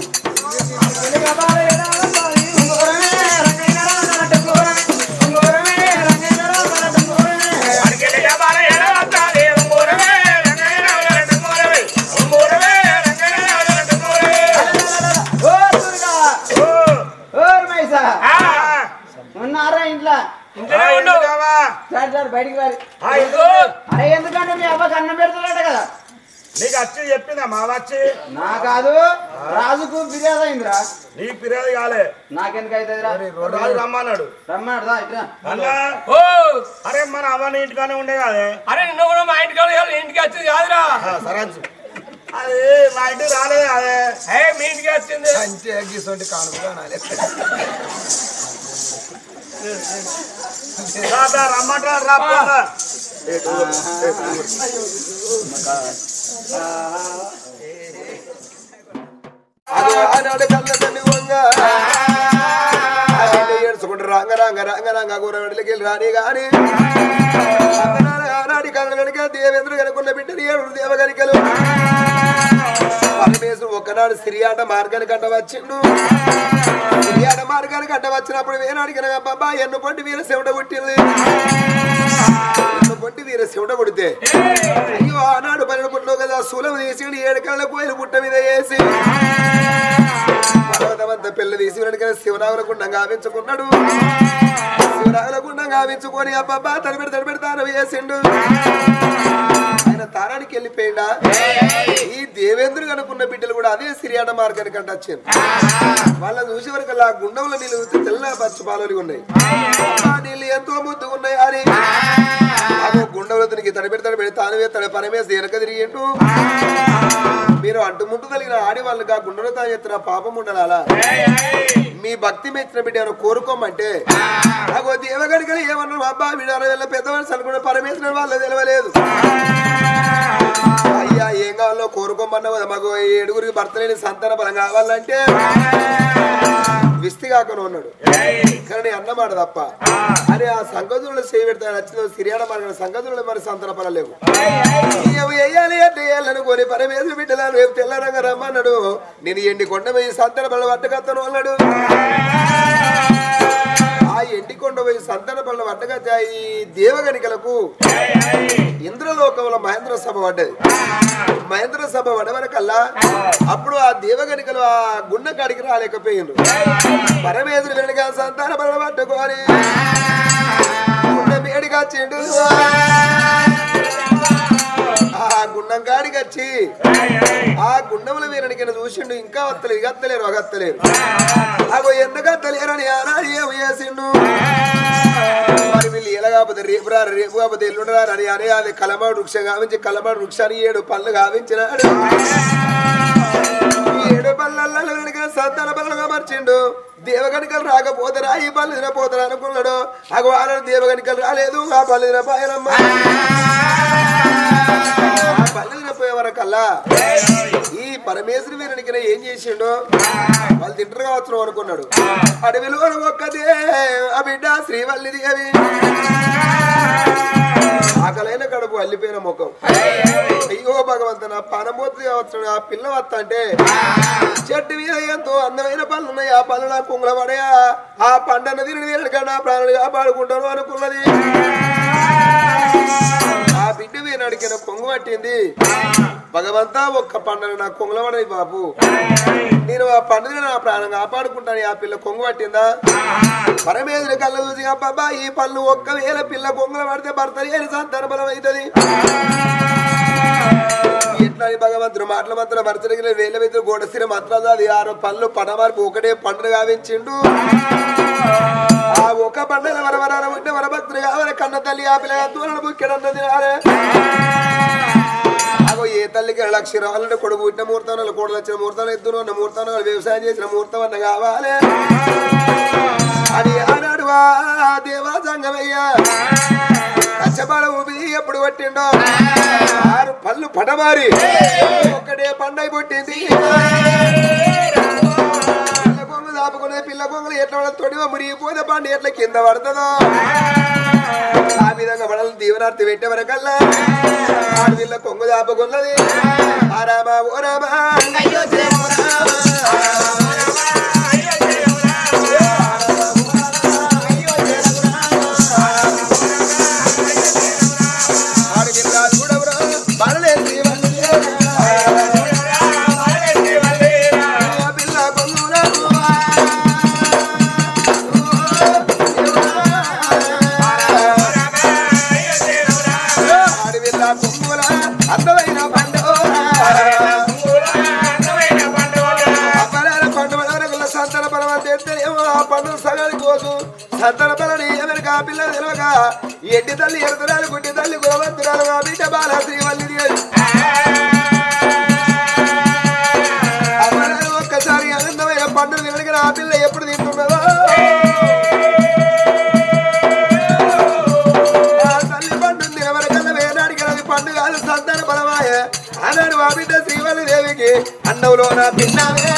ఉన్నారా ఇంట్లో సార్ సార్ బయటికి వారి అరే ఎందుకంటే మీ అవ్వకి అన్నం పెడతాడట కదా నీకు వచ్చి చెప్పిందా మా వచ్చి నా కాదు రాజుకు ఫిర్యాదు అయిందిరా నీకు ఫిర్యాదు కాలే నాకెందుకు అవుతుందిరా రాజు రమ్మన్నాడు రమ్మన్నాడుదా ఇట్లా అన్నా ఓ అరే మన అవ్వని ఇంటికానే ఉండే కాదే అరే నిన్న కూడా మా ఇంటికి వెళ్ళి ఇంటికి వచ్చింది కాదురా సరాజు అది మా ఇంటికి రాలేదు అదే ఏ మీ ఇంటికి వచ్చింది అంతే గీసోటి కానుక కానాలి రా, రా, రమ్మంటారా రా పోరా. అది ఆనాడు కళ్ళ తల్లి వంగ అది ఏడ్చుకుంటూ రంగ రంగ రంగ రంగ కూరగడ్డలకి వెళ్ళి రాని గాని ఆనాడు- ఆనాటి కళ్ళ వెనుక దేవేంద్రుడు కనుకున్న బిడ్డని ఏడు దేవగనికలు పరమేశ్వరు ఒకనాడు సిరియాట మార్గానికి అడ్డ వచ్చిండు సిరియాట మార్గానికి అడ్డ వచ్చినప్పుడు వేనాడికి బాబా ఎన్ను పొట్టి వీర శివుడ పుట్టింది ఎన్ను పొట్టి వీర శివుడ పుడితే అయ్యో ఆనాడు పన్నెండు పుట్లో కదా సులం తీసి ఏడు కళ్ళ కోయిలు పుట్ట మీద వేసి పార్వతమంత పెళ్లి తీసి వెనక శివరాగుల గుండం గావించుకున్నాడు శివరాగుల గుండం గావించుకొని అబ్బబ్బా తడిపెడి తడిపెడి తాను వేసిండు ఆయన తారానికి వెళ్ళిపోయిండా ఈ దేవేంద్రుడు అనుకున్న బిడ్డలు కూడా అదే సిరియాన మార్గానికి అంట వచ్చింది వాళ్ళని చూసే వరకు అలా గుండంలో నీళ్ళు చూస్తే తెల్ల పచ్చి పాలలు ఉన్నాయి అమ్మా, నీళ్ళు ఎంతో ముద్దుగా ఉన్నాయి అని అదో గుండంలో తిరిగి తడిపెడి తడిపెడి తాను వేస్తాడు పరమేసి వెనక తిరిగిండు మీరు అంటుముట్టు కలిగిన ఆడి వాళ్ళకి ఆ గుండెలో తాను చెప్తున్న పాపం ఉండాలా మీ భక్తి మెచ్చిన బిడ్డ ఏమైనా కోరుకోమంటే అగో దేవగడికలు ఏమన్నారు అబ్బా విడాల వెళ్ళ పెద్దవాళ్ళు అనుకున్న పరమేశ్వరుడు వాళ్ళు తెలవలేదు అయ్యా ఏం కావాలో కోరుకోమన్నా కదా మాకు ఈ ఏడుగురికి భర్త లేని సంతాన బలం కావాలంటే విస్తి కాకుండా ఉన్నాడు కానీ అన్నమాట తప్ప అని ఆ సంగతులు చేయి పెడతా నచ్చిన సిరియాడ మార్గం సంగతులు మరి సంతాన బలం లేవు ఇయ్యవు వేయాలి అంటే వేయాలని కొని పరమేశ్వరు బిడ్డలను రేపు తెల్లరంగా రమ్మన్నాడు నేను ఎండి కొండ పోయి సంతాన బలం పట్టుకత్తను అన్నాడు ఆ ఎండి కొండ పోయి సంతాన బలం పట్టుకత్తే ఈ దేవగణికలకు ఇంద్రలోకంలో మహేంద్ర సభ పడ్డది మహేంద్ర సభ పడవరకల్లా అప్పుడు ఆ దేవగణికలు ఆ గుండె కాడికి రాలేకపోయిండ్రు పరమేశ్వరు వెనుక సంతాన బలం పట్టుకొని గుండె వేడిగా చెండు ఆ గుండం కాడికి వచ్చి ఆ గుండముల వీరనికి చూసిండు ఇంకా వత్తలేదు ఇక వత్తలేరు ఒక వత్తలేరు అగో ఎందుకు వత్తలేరని ఆనాడు ఏం చేసిండు మరి వీళ్ళు ఎలా కాకపోతే రేపు రారు రేపు కాకపోతే ఎల్లుండి రారు అని అని అది కలమాడు వృక్షం గావించి కలమాడు వృక్షాన్ని ఏడు పళ్ళు గావించినాడు ఈ ఏడు పళ్ళల్లో వెనుక సంతాన పళ్ళుగా మర్చిండు దేవగణికలు రాకపోతారా ఈ పళ్ళు తినపోతారా అనుకున్నాడు అగో ఆనాడు దేవగణికలు రాలేదు ఆ పళ్ళు తినపోయారమ్మా ఆ పళ్ళు తినపోయే వరకల్లా ఈ పరమేశ్వరి వీరునికి ఏం చేసిండు వాళ్ళు తింటారు కావచ్చు అనుకున్నాడు అడవిలో ఒక్కదే ఆ బిడ్డ శ్రీవల్లి దేవి ఆకలైన కడుపు అల్లిపోయిన ముఖం అయ్యో భగవంత నా పానమూర్తి కావచ్చు ఆ పిల్ల వత్త అంటే చెట్టు మీద ఎంతో అందమైన పళ్ళు ఉన్నాయి ఆ పళ్ళు నా కుంగల పడయా ఆ పండన్న తిరిగి వీరడిగా నా ప్రాణాలు కాపాడుకుంటాను అనుకున్నది ఆ బిడ్డ వీరడికిన కొంగు పట్టింది భగవంతా ఒక్క పండుగ నా కొంగుల పడది బాబు నేను ఆ పండుగ నా ప్రాణం కాపాడుకుంటాను ఆ పిల్ల కొంగు పట్టిందా పరమేశ్వరి కళ్ళ చూసి అబ్బాబా ఈ పళ్ళు ఒక్కవేళ పిల్ల కొంగుల పడితే భర్త లేని సంతాన బలం అవుతుంది ఎట్లా అని భగవంతుడు మాటల మాత్రం భర్తడికి వేల మీద గోడసిర మంత్రాలు అది ఆరు పళ్ళు పడమార్పు ఒకటే పండుగ గావించిండు ఆ ఒక పండుగ వరవరాన ఉంటే వరభక్తుడు కావాలి కన్న తల్లి ఆ పిల్ల దూరం బుక్కెడన్నది రాలే అగో ఏ తల్లికి లక్ష రావాలంటే కొడుకు పుట్టిన ముహూర్తాలు కోడలు వచ్చిన ముహూర్తాలు ఎద్దును ఉన్న ముహూర్తాలు వ్యవసాయం చేసిన ముహూర్తం అన్న కావాలి అని ఆనాడు ఆ దేవా సంగమయ్యా కచ్చబాడ ఊపి ఎప్పుడు పట్టిండో ఆరు పళ్ళు పడమారి ఒక్కడే పండగ పుట్టింది పిల్ల కొంగు దాపుకునే పిల్ల కొంగులు ఎట్లా వాళ్ళ తొడివ మురిగిపోతే పండు ఎట్లా కింద పడుతుందో ఆ విధంగా మనల్ని దీవనార్థి పెట్టే వరకల్లా ఆడపిల్ల కొంగు దాపుకున్నది ఆ రామా ఓ రామా అయ్యో జయమో ఆడపిల్ల చూడవురా బాలలేసి పిల్ల కొంగురా ఆడపిల్ల కొంగుల అందమైన పండుగ అప్పలాల పండు వరకు సంతాన బలం తెస్తేనేమో ఆ పండు సగానికి పోసు సంతాన బలని ఎవరికి ఆ పిల్ల తెలియక ఎడ్డి తల్లి ఎడతరాలు గుడ్డి తల్లి గురవంతురాలు ఆ బిడ్డ బాల శ్రీవల్లి దేవి అప్పలాలు ఒక్కసారి ఆనందమైన పండు వినడిగిన ఆ పిల్ల ఎప్పుడు తింటున్నదో ఆ తల్లి పండు ఎవరికల్లా వేనాడికి అది పండు కాదు సంతాన బలమాయ ఆనాడు ఆ బిడ్డ శ్రీవల్లి దేవికి అన్నంలో నా పిన్నవే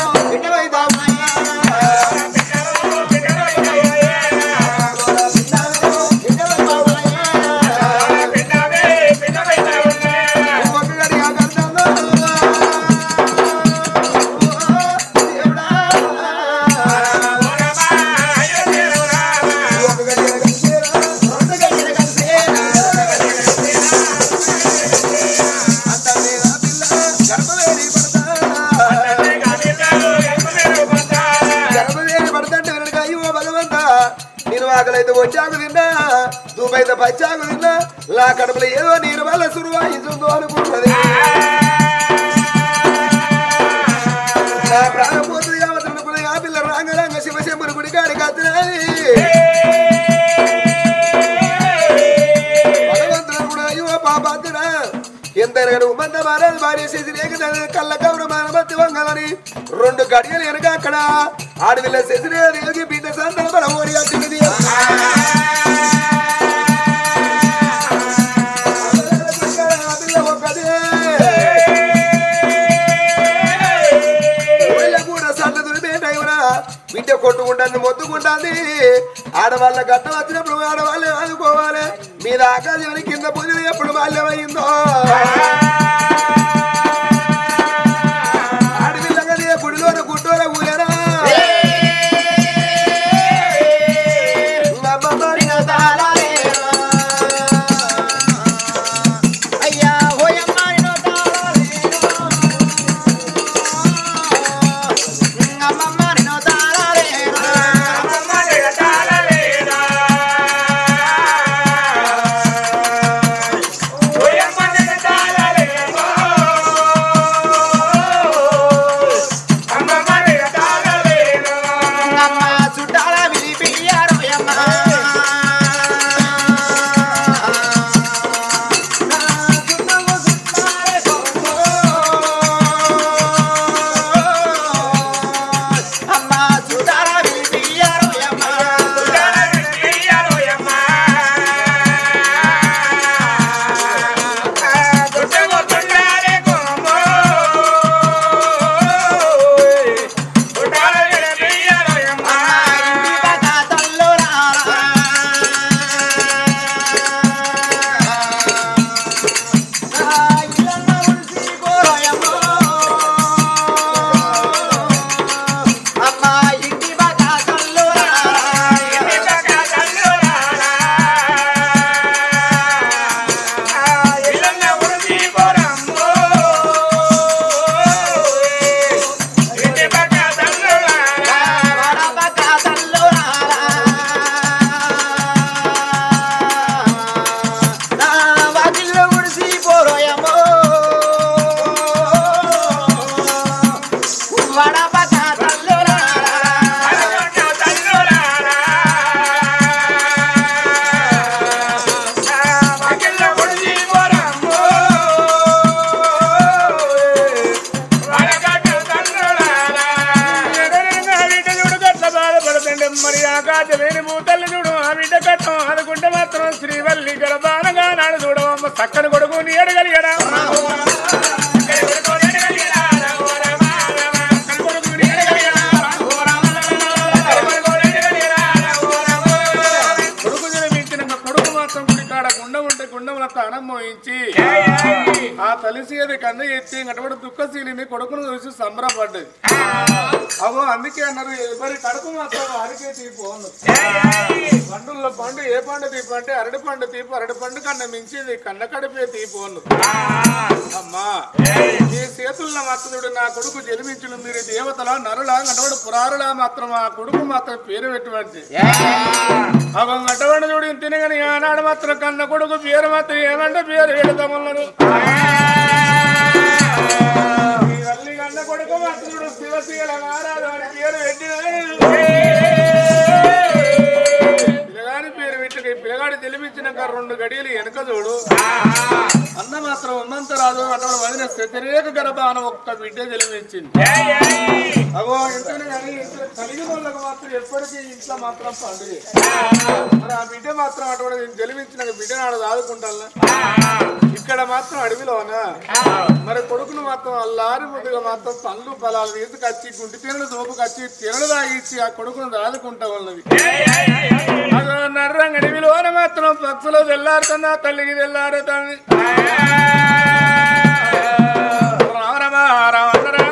గర్భవేడి పడతా ఆకలైతే వచ్చాకు తిన్నా దూపైతే పచ్చాకు తిన్నా నా కడుపులో ఏదో నీరు వల్ల సురువాయించుందో అనుకుంటది నా ప్రాణం పోతుంది కావతున్నప్పుడు ఆ పిల్ల రాంగ రంగ శివశంభుని గుడి కాడికి వస్తున్నది భగవంతుడు కూడా అయ్యో పాపాత్తుడా ఎంతైనా ఉమ్మంత మారాలి భార్య చేసి రేఖ కళ్ళ కౌర మానమతి వంగలని రెండు గడియలు వెనక అక్కడ ఆడవిల్ల చేసిన రేగి బిడ్డ సంతన బల ఓడి అట్టింది కూడా సన్న దులిపేటైనా బిడ్డ కొట్టుకుంటాను మొత్తుకుంటాంది ఆడవాళ్ళ గట్టం వచ్చినప్పుడు ఆడవాళ్ళే ఆదుకోవాలి మీద ఆకాశం కింద పూజలు ఎప్పుడు బాల్యమైందో ఆడపిల్లగానే గుడిలోన గుడ్డోల ఊయరా అయ్యా ఓయమ్మ నిన్ను తాళలేను అమ్మమ్మ నిన్ను తాళలేను అమ్మ చుట్టాల విలిపియ్యారు ఓయమ్మ నా చుట్టము చుట్టాలే కొమ్ము. అమ్మ చుట్టాల విలిపియ్యారు ఓయమ్మ మరి ఆకాశలేని భూతల్ని చూడు ఆ బిడ్డ కట్టం అనుకుంటే మాత్రం శ్రీవల్లి గర్భానగా నాడు చూడవమ్మ చక్కని కొడుకు నీ అడగలిగడా కొడుకు జన్మించిన కొడుకు మాత్రం గుడి కాడ గుండ ఉంటే గుండముల తానం మోయించి ఆ తలిసి అది కన్ను ఎత్తి అటువంటి దుఃఖశీలిని కొడుకును చూసి సంబరపడ్డది అవో అందుకే అన్నారు ఎవరి కడుపు మాత్రం వారికే తీపు అన్నారు. పండుల్లో పండు ఏ పండు తీపు అంటే అరటి పండు తీపు అరటి పండు కన్నా మించింది కన్న కడిపే తీపు అన్నారు. అమ్మా ఈ చేతుల్లో మాత్రుడు నా కొడుకు జన్మించును మీరు దేవతల నరుల నటవడు పురారులా మాత్రం ఆ కొడుకు మాత్రం పేరు పెట్టుబడి అవం అటువంటి చూడు తినగని ఆనాడు మాత్రం కన్న కొడుకు పేరు మాత్రం ఏమంటే పేరు పెడతామన్నారు ఈ వల్లి కన్న కొడుకు మాత్రం చూడు శివశీల నారాదు అని పేరు పెట్టిన పిల్లగాని పేరు పెట్టిన ఈ పిల్లగాడి తెలిపించినాక రెండు గడియలు వెనక చూడు అన్న మాత్రం ఉన్నంత రాదు అటువంటి వదిన వ్యతిరేక గర్భాన ఒక్క బిడ్డ జన్మించింది అగో ఇంటనే కానీ ఇంట్లో కలిగిన వాళ్ళకి మాత్రం ఎప్పటికీ ఇంట్లో మాత్రం పండుగ మరి ఆ బిడ్డ మాత్రం అటువంటి జన్మించిన బిడ్డ నాడు దాదుకుంటాను ఇక్కడ మాత్రం అడవిలోనా మరి కొడుకును మాత్రం అల్లారి ముద్దుగా మాత్రం పండ్లు ఫలాలు తీసుకొచ్చి గుంటి తినలు దోపుకొచ్చి తినలు తాగిచ్చి ఆ కొడుకును దాదుకుంటా ఉన్నది అదో నర్రంగ అడవిలోన మాత్రం పక్షులు తెల్లారుతున్నా తల్లికి తెల్లారుతుంది రామ రామ రామ రామ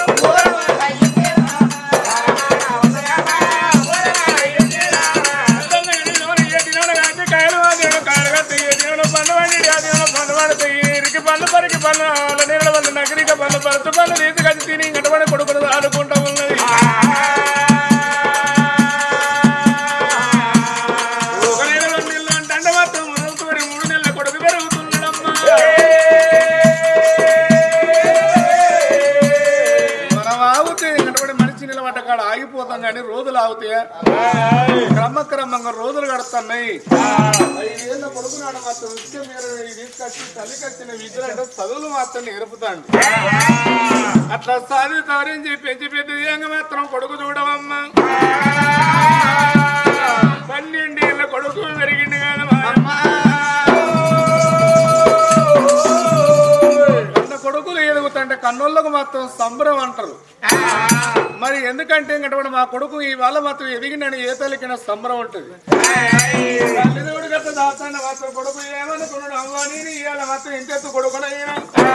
పన్ను పరికి పన్ను నీళ్ళ వల్ల నగరిక పన్ను పరుచు పన్ను తీసుకొచ్చి తిని గడపడి కొడుకులు ఆడుకుంటా ఉన్నది పోతాం కానీ రోజులు ఆగుతాయా క్రమక్రమంగా రోజులు గడుతున్నాయి ఐదేళ్ళ కొడుకునాడు మాత్రం విద్య మీరు తీసుకొచ్చి తల్లికి వచ్చిన విద్యలు అంటే చదువులు మాత్రం నేర్పుతాండి అట్లా సాధి తవరించి పెంచి పెద్ద విధంగా మాత్రం కొడుకు చూడవమ్మా పన్నెండు ఏళ్ళ కొడుకు పెరిగింది కాదమ్మా కన్న కొడుకులు ఎదుగుతుంటే కన్నులకు మాత్రం సంబరం అంటారు మరి ఎందుకంటే ఇంకటి మా కొడుకు ఈ వాళ్ళ మాత్రం ఎదిగినని ఏ తల్లికైనా సంబరం ఉంటుంది తల్లిదండ్రుడు గట్ట దాస్తాను మాత్రం కొడుకు ఏమనుకున్నాడు అవ్వ నేను ఇవాళ మాత్రం ఇంతెత్తు కొడుకునైనా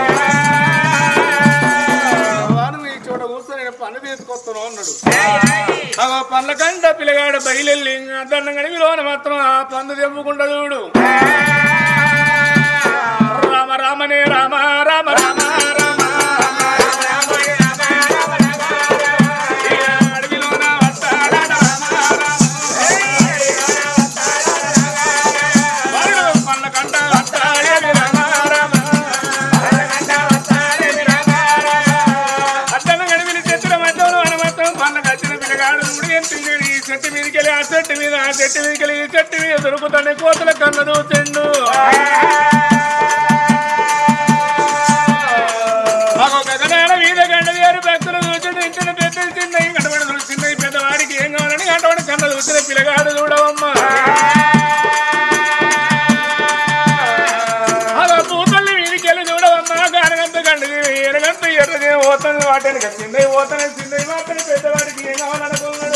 వాడు ఈ చోట కూర్చొని నేను పని తీసుకొస్తున్నావు అన్నాడు ఆ పండ్ల కంట పిల్లగాడు బయలెళ్ళి అద్దన్నం కడిగి లోన మాత్రం ఆ పండు తెంపుకుంటా చూడు రామ రామనే రామ రామ రామ రామ అడవిలోన వస్తాడట రామ రామ పండ్ల కంట వస్తాడేమి రామ రామ అద్దనం గడిపిన చెట్టుల మధ్యలో మన మొత్తం పండ్లకు వచ్చిన పిల్లగాడు ముడి ఎంతుంది ఈ చెట్టు మీదకి వెళ్ళి ఆ చెట్టు మీద ఆ చెట్టు మీదకి వెళ్ళి ఈ చెట్టు మీద దొరుకుతానే కోతల కన్నదు చెండు మాకు గగనాల మీద గంట గారు భక్తులు కూర్చుని ఇంటిన పెద్దలు చిన్నవి గంటపడి చిన్నవి పెద్దవాడికి ఏం కావాలని గంటపడి కన్నలు వచ్చిన పిల్లగాడు చూడవమ్మా అలా పూతల్ని వీధికి వెళ్ళి చూడవమ్మా గానగంత గంటది ఎరగంత ఎర్రది పోతుంది వాటిని చిన్నవి పోతానే చిన్నవి మాత్రం పెద్దవాడికి ఏం కావాలనుకున్నాడు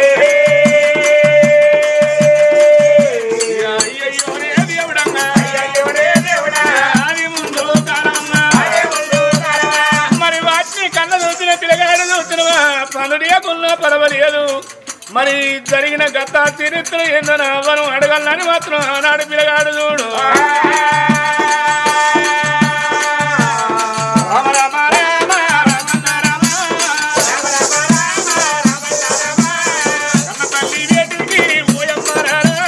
అయ్యయ్యో రే దేవుడమ్మా, అయ్యయ్యో రే దేవుడా, ఆది ముందు కాలమమ్మా. మరి వాటిని కళ్ళ చూసిన పిల్లగాడు చూసినవా పనుడియకున్నా పర్వాలేదు మరి జరిగిన గత చరిత్ర ఏందో అవ్వను అడగాలని మాత్రం ఆనాడు పిల్లగాడు చూడు రామ రామ రామ రామ కన్న తల్లి వేటికి ఓయమ్మరారా.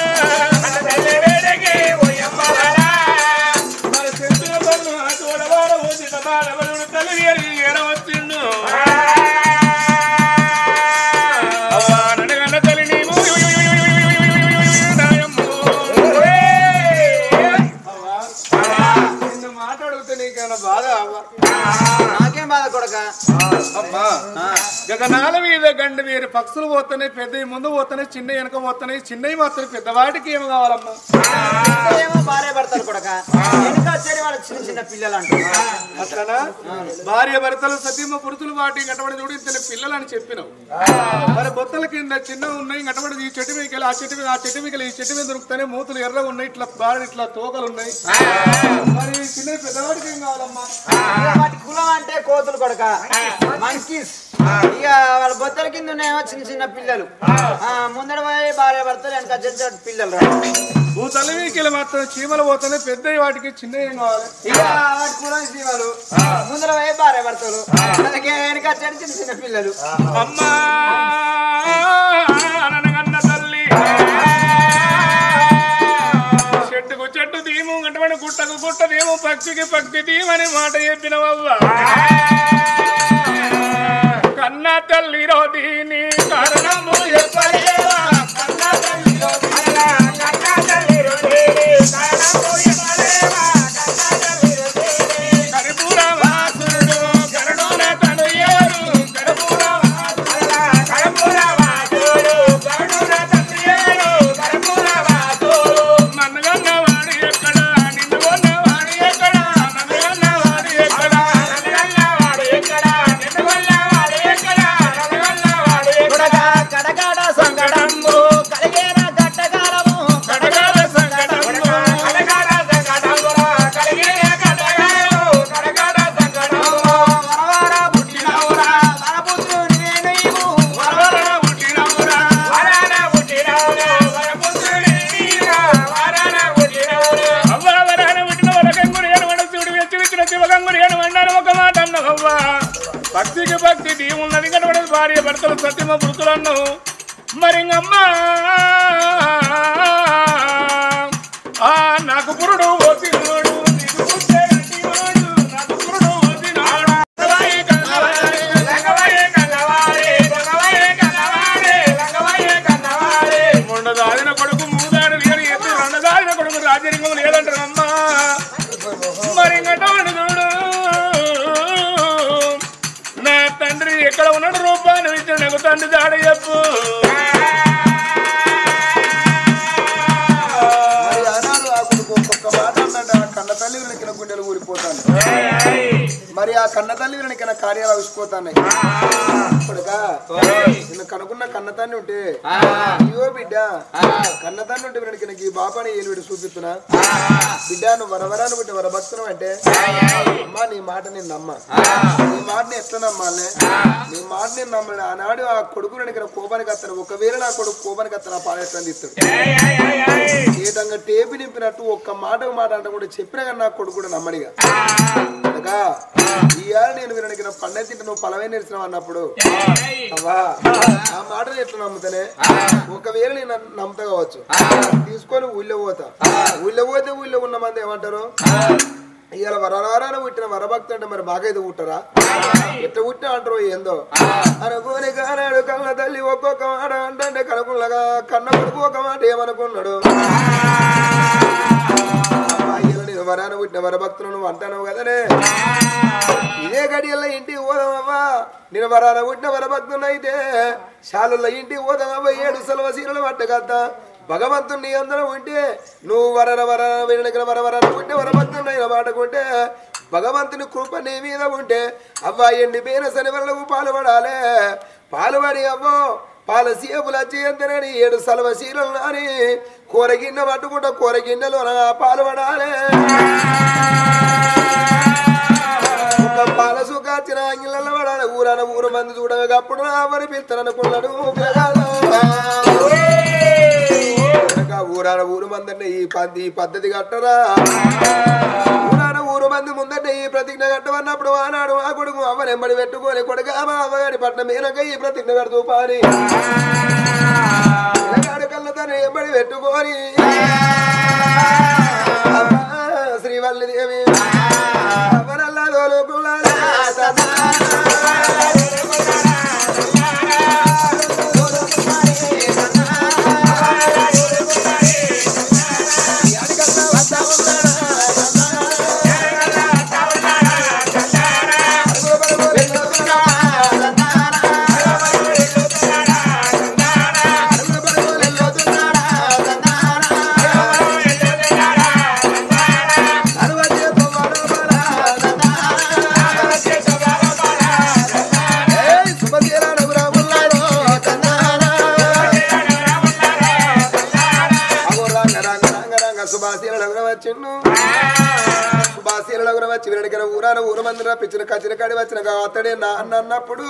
మరి చెట్టుల పన్ను ఆ చూడవాడ ఊసి తబాలవలుడు తల్లి వేరి ఏడవచ్చిండు. అవ్వా నడగన్న తల్లి నీవు నాయమ్మో. నిన్ను మాట్లాడితే నీకేమైనా బాధ అవ్వ? నాకేం బాధ కొడక అమ్మా గగనాల మీద గండి వేరు పక్షులు పోతున్నాయి పెద్దవి ముందు పోతున్నాయి చిన్న వెనక పోతున్నాయి చిన్నవి మాత్రం పెద్దవాటికి ఏమి కావాలమ్మా ఏమో భార్య భర్తలు కొడక వెనుక వచ్చేది వాళ్ళ చిన్న చిన్న పిల్లలు అంటారు అట్లనా భార్య భర్తలు సతీమ పురుతులు వాటి గటబడి చూడు ఇంత పిల్లలు అని చెప్పినావు మరి బొత్తల కింద చిన్న ఉన్నాయి గటబడి ఈ చెట్టు మీద ఆ చెట్టు మీద ఆ చెట్టు మీద ఈ చెట్టు మీద దొరుకుతానే మూతులు ఎర్రగా ఉన్నాయి ఇట్లా బాగా ఇట్లా తోకలు ఉన్నాయి మరి ఈ చిన్న పెద్దవాడికి ఏం కావాలమ్మా ఇక వాటి కులం అంటే కోతులు కొడక మంకీస్ ఇక వాళ్ళ బొత్తల కింద ఉన్నాయేమో చిన్న చిన్న పిల్లలు ఆ, ముందర పోయి భార్య భర్తలు వెనక వచ్చేసి పిల్లలు రా. భూ తల్లికి మాత్రం చీమలు పోతున్నాయి పెద్దవి వాటికి చిన్న ఏం కావాలి ఇక వాటి కులం జీవాలు ముందర పోయి భార్య భర్తలు అలాగే వెనక వచ్చేది చిన్న చిన్న పిల్లలు అమ్మా అననగన్న తల్లి చెట్టుకు చెట్టు దీము గంటమని గుట్టకు గుట్ట దీము పక్షికి పక్షి దీమని మాట చెప్పినవవ్వ కన్న తల్లి రోదీని కారణము చెప్పలేవా కన్న తల్లి రోదీని, కన్న తల్లి రోదీని, కారణము చెప్పలేవా? కన్న తల్లి రోదీని, కర్పూర వాసుడు కరుణుల తనయుడు, కర్పూర వాసుడు, కర్పూర వాసుడు, కరుణుల తనయుడు, కర్పూర వాసుడు. నన్నగన్న వాడు ఎక్కడ నిన్ను కొన్న వాడు ఎక్కడ నన్నగన్న వాడు ఎక్కడ నన్నగన్న వాడు ఎక్కడ నిన్ను కొన్న వాడు ఎక్కడ నన్నగన్న వాడు ఎక్కడ కడగాడ సంగడంబు కలిగేన గట్టగారము కడగాల సంకటము కడగాల సంకటము కలిగిన కడగాలు కడగాల సంకటము వరవర పుట్టినవురా వరపుత్రుని నేను వరవర పుట్టినవురా వరాన పుట్టినవురా వరపుత్రుడి నీరా వరాన పుట్టినవురా అవ్వ వరాన పుట్టిన వరకంగురి అని వడచూడు వెచ్చి వెచ్చిన శివకంగురి అని అన్నారు ఒక మాట అన్నవవ్వ భక్తికి భక్తి దీవున్నది కనబడదు భార్య భర్తలు సత్యమ పురుతులన్ను మరి ఇంకమ్మా ఆ నాకు పురుడు వచ్చినోడు నీకు పుట్టే గట్టివాడు, నాకు పురుడు వచ్చినోడు. కలవాయి కలవాయి, కలవాయి కలవాయి, కలవాయి కలవాయి, ఆ కన్న తల్లి వీళ్ళకి కార్యాలు అవిసిపోతున్నాయి ఇప్పుడుగా నిన్ను కనుక్కున్న కన్న తల్లి ఉంటే అయ్యో బిడ్డ కన్న తల్లి ఉంటే వీళ్ళకి నాకు ఈ బాబాని ఏలు వీడు చూపిస్తున్నా బిడ్డ నువ్వు వరవరాను బిడ్డ వరభక్తునం అంటే అమ్మా నీ మాట నేను నమ్మ నీ మాటని ఎట్లా నమ్మాలే నీ మాట నేను నమ్మలే ఆనాడు ఆ కొడుకు నేను ఇక్కడ కోపానికి వస్తాను ఒకవేళ నా కొడుకు కోపానికి వస్తాను ఆ పాడేస్తాను తీస్తాడు ఏ విధంగా టేపు నింపినట్టు ఒక్క మాట మాట అంటే కూడా చెప్పినా కానీ నా కొడుకు కూడా నమ్మడిగా అనగా ఇవాళ నేను వీళ్ళకి పండగ తింటే నువ్వు పలవే నేర్చినావు అన్నప్పుడు అవ్వా ఆ మాటలు ఎట్లా నమ్ముతానే ఒకవేళ నేను నమ్ముతా కావచ్చు తీసుకొని ఊళ్ళో పోతా ఊళ్ళో పోతే ఊళ్ళో ఉన్న మంది ఏమంటారు ఇవాళ వరవారాన పుట్టిన వరభక్తుడు అంటే మరి బాగా ఇది పుట్టరా ఎట్లా పుట్టిన అంటారు ఏందో అనుకోని కానాడు కళ్ళ తల్లి ఒక్కొక్క మాట అంటే కనుకున్నగా కన్న కొడుకు ఒక మాట ఏమనుకున్నాడు అయ్యలో నేను వరాన పుట్టిన వరభక్తులు నువ్వు అంటాను కదనే ఇదే గడియల్లో ఇంటికి పోదామవ్వా నేను వరాన పుట్టిన వరభక్తులు అయితే శాలలో ఇంటికి పోదామవ్వ ఏడు సెలవు సీరలు పట్టగద్దా భగవంతుని అందరం ఉంటే నువ్వు వరన వర వెనక వర వరన ఉంటే వరభక్తుని మాటకుంటే భగవంతుని కృప నీ మీద ఉంటే అవ్వ ఎండిపోయిన శనివరకు పాల్పడాలే పాల్పడి అవ్వో పాల సీపులు వచ్చేంతనని ఏడు సలవ సీరలు అని కూరగిన్నె పట్టుకుంటా కూరగిన్నెలో పాల్పడాలే ఒక పాల సుఖాచిన అంగిళ్ళ పడాలి ఊరన ఊరు మంది చూడగా అప్పుడు అవరి పిలుతారనుకున్నాడు ఊరాన ఊరు మంది అంటే ఈ పద్ధతి ఈ పద్ధతి కట్టరా ఊరాన ఊరు మంది ముందంటే ఈ ప్రతిజ్ఞ కట్టమన్నప్పుడు ఆనాడు ఆ కొడుకు అవ్వనెంబడి పెట్టుకొని కొడుకు మా అవ్వగారి పట్ల మీనక ఈ ప్రతిజ్ఞ కడుతూ పాని పిల్లగాడు కళ్ళతోనే ఎంబడి పెట్టుకొని అమ్మా శ్రీవల్లి దేవి అవనల్లా దోలుకున్నాడా వచ్చి వీరడికన ఊరాన ఊరు మంది రప్పించిన కచిన కాడి వచ్చిన అతడే నా అన్న అన్నప్పుడు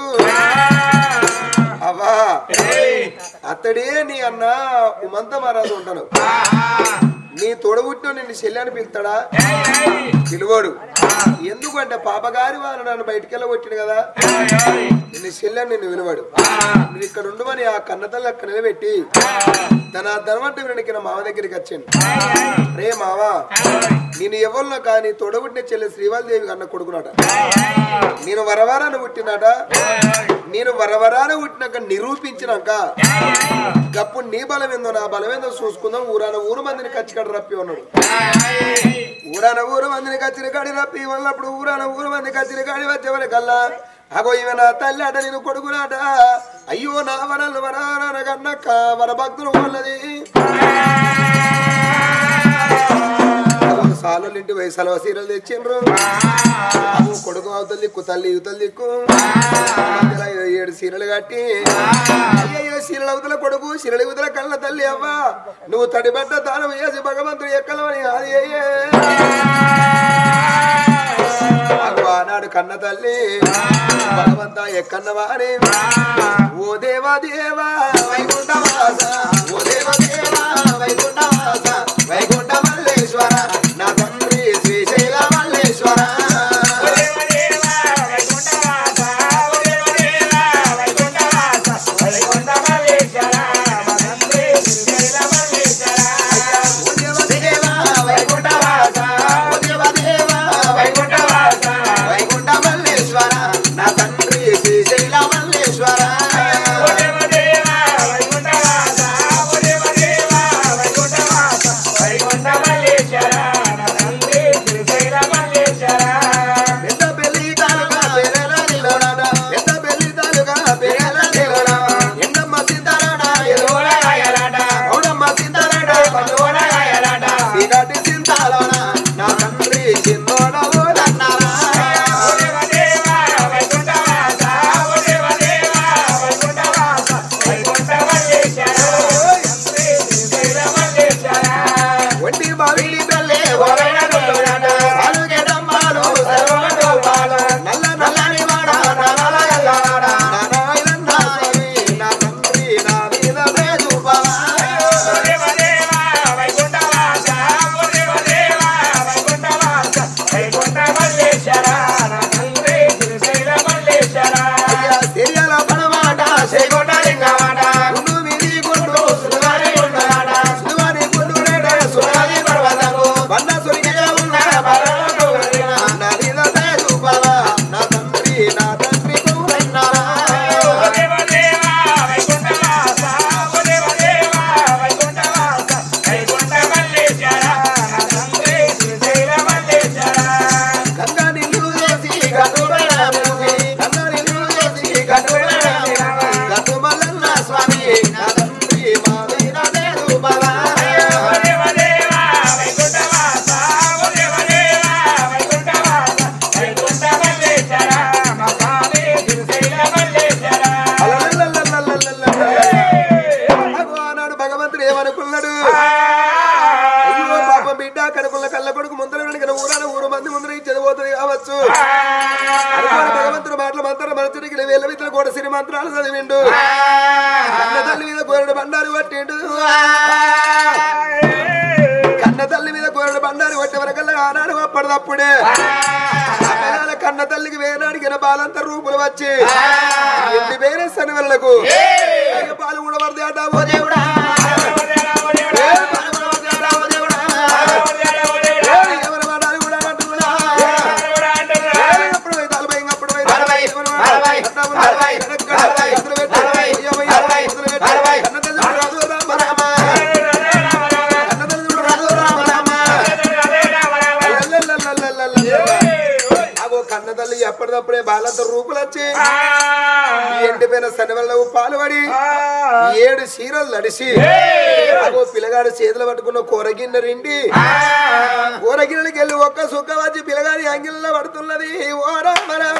అవ్వా అతడే నీ అన్న ఉమంత మహారాజు ఉంటాను నీ తోడబుట్టిన నిన్ను చెల్లని పిలుతాడా పిలువడు ఎందుకంటే పాపగారి వారు నన్ను బయటికెళ్ళ కొట్టిన కదా నిన్ను చెల్లని నిన్ను విలువడు నువ్వు ఇక్కడ ఉండమని ఆ కన్నతల్లి అక్కడ నిలబెట్టి తన ధనవంటి వీరికి మామ దగ్గరికి వచ్చాను రే మావా నేను ఎవరిలో కానీ తోడబుట్టిన చెల్లె శ్రీవాళదేవి అన్న కొడుకునాట నేను వరవరాన పుట్టినాట నేను వరవరాన పుట్టినాక నిరూపించినాక గప్పుడు నీ బలం ఏందో నా బలం ఏందో చూసుకుందాం ఊరాన ఊరు మందిని కచ్చికడ రప్పి ఉన్నాడు ఊరాన ఊరు మందిని కచ్చిన కాడి రప్పి ఉన్నప్పుడు ఊరాన ఊరు మంది కచ్చిన కాడి వచ్చేవరి కల్లా అగో ఇవి నా తల్లి అట నేను కొడుకునాట అయ్యో నా వరలు వరాన కన్నక్క వర భక్తులు ఉన్నది సాలు ఇంటి వయసు సెలవు సీరలు తెచ్చిండ్రు అవ్వు కొడుకు అవతల దిక్కు తల్లి యువతల దిక్కు మధ్యలో ఇరవై ఏడు సీరలు కట్టి అయ్యయ్యో సీరల అవతల కొడుకు సీరల యువతల కళ్ళ తల్లి అవ్వ నువ్వు తడిబట్ట దానం వేసి భగవంతుడు ఎక్కలవని అది అయ్యే నాకు ఆనాడు కన్న తల్లి భగవంత ఎక్కన్న వారి ఓ దేవా దేవా వైకుంఠవాస ఓ దేవా దేవా వైకుంఠవాస వైకుంఠ మల్లేశ్వర నా తండ్రి శ్రీశైల మల్లేశ్వర ఓ దేవా దేవా వైకుంఠవాస ఓ దేవా దేవా వైకుంఠవాస వైకుంఠ మల్లేశ్వర నా తండ్రి శ్రీశైల మల్లేశ్వర పిడికిల వేల విద్యలు కూడా సిరి మంత్రాలు చదివిండు కన్న తల్లి మీద కోరడు బండారు పట్టిండు కన్న తల్లి మీద కోరడు బండారు కొట్టే వరకల్లా ఆనాడు అప్పటిదప్పుడే అమ్మనాల కన్న తల్లికి వేనాడికిన బాలంత రూపులు వచ్చి ఎన్ని వేరే శనివలకు పాలు కూడా వరదే అంటావు దేవుడా ఏ పాలు కూడా వరదే అంటావు దేవుడా ఏ ఎవరి మాటలు కూడా అంటున్నా అప్పుడు పోయి తలపై ఇంకప్పుడు పోయి తలపై ఎవరి మాటలు అంటావు నలభై ఎక్కడ మొదలు పెట్టు అయ్యో అయ్యో మొదలు పెట్టు కన్న తల్లి రాదు రామ రామ కన్న తల్లి రాదు రామ రామ అగో కన్న తల్లి ఎప్పటిదప్పుడే బాలంత రూపులు వచ్చి ఈ ఎండిపోయిన శనివల్లకు పాలు పడి ఏడు చీరలు నడిచి అగో పిల్లగాడు చేతులు పట్టుకున్న కూరగిన్నె రిండి కూరగిన్నెలకి వెళ్ళి ఒక్క సుక్క వచ్చి పిల్లగాడి అంగిల్లో పడుతున్నది ఓ రామ రామ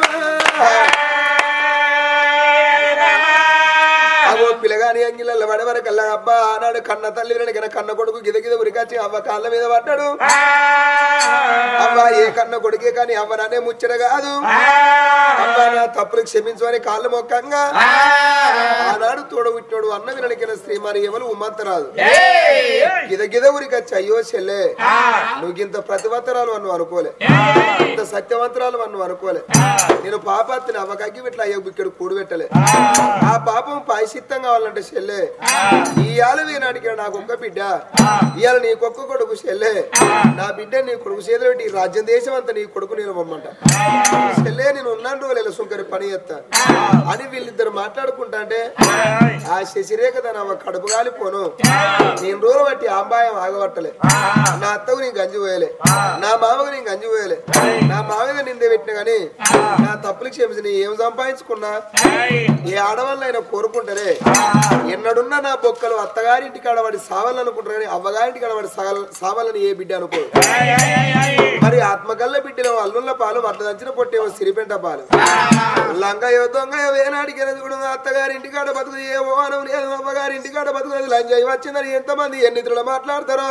అగో పిల్లగాని అంగిళ్ళ పడే వరకల్లా అబ్బా ఆనాడు కన్న తల్లి వెనకన కన్న కొడుకు గిద గిద ఉరికొచ్చి అవ్వ కాళ్ళ మీద పడ్డాడు అబ్బా ఏ కన్న కొడుకే కానీ అవ్వ నానే ముచ్చట కాదు అబ్బా నా తప్పులు క్షమించమని కాళ్ళు మొక్కంగా ఆనాడు తోడబుట్టినోడు అన్న వినడికిన స్త్రీ మరి ఎవరు ఉమ్మంతరాదు గిద గిద ఉరికొచ్చి అయ్యో చెల్లే నువ్వు ఇంత ప్రతివంతరాలు అన్ను అనుకోలే ఇంత సత్యవంతరాలు అన్ను అనుకోలే నేను పాపాత్తిని అవ్వకగ్గి ఇట్లా అయ్యో ఇక్కడ కూడు పెట్టలే ఆ పాపం పాయసిత్తం కావాలంటే చెల్లే ఇవాళ వీనాడికి నాకు ఒక్క బిడ్డ ఇవాళ నీ కొక్క కొడుకు చెల్లే నా బిడ్డ నీ కొడుకు చేతులు పెట్టి ఈ రాజ్యం దేశం అంతా నీ కొడుకు నేను పొమ్మంట చెల్లే నేను ఉన్నాను రోజులు సుంకరి పని చేస్తా అని వీళ్ళిద్దరు మాట్లాడుకుంటా అంటే ఆ శశిరేఖ తన అవ్వ కడుపు కాలిపోను నేను రోజు బట్టి ఆంబాయం ఆగబట్టలే నా అత్తకు నేను గంజి పోయలే నా మామకు నేను గంజి పోయలే నా మామ మీద నిందే పెట్టిన గాని నా తప్పులు క్షమించి నీ ఏం సంపాదించుకున్నా ఏ ఆడవాళ్ళైనా కోరుకుంటారే ఎన్నడున్నా నా బొక్కలు అత్తగారింటి కాడవాడి సావాలనుకుంటారు కానీ అవ్వగారింటి కాడవాడి సావాలని ఏ బిడ్డ అనుకో మరి ఆత్మకల్ల బిడ్డలో అల్లుళ్ళ పాలు వడ్ల దంచిన పొట్టేమో సిరిపెంట పాలు లంగయో దొంగయో వేనాడికి చూడు అత్తగారింటి కాడ బతుకు ఏ ఓనం లేదు అవ్వగారింటి కాడ బతుకు లంజయ్ వచ్చిందని ఎంతమంది ఎన్నితులు మాట్లాడతారో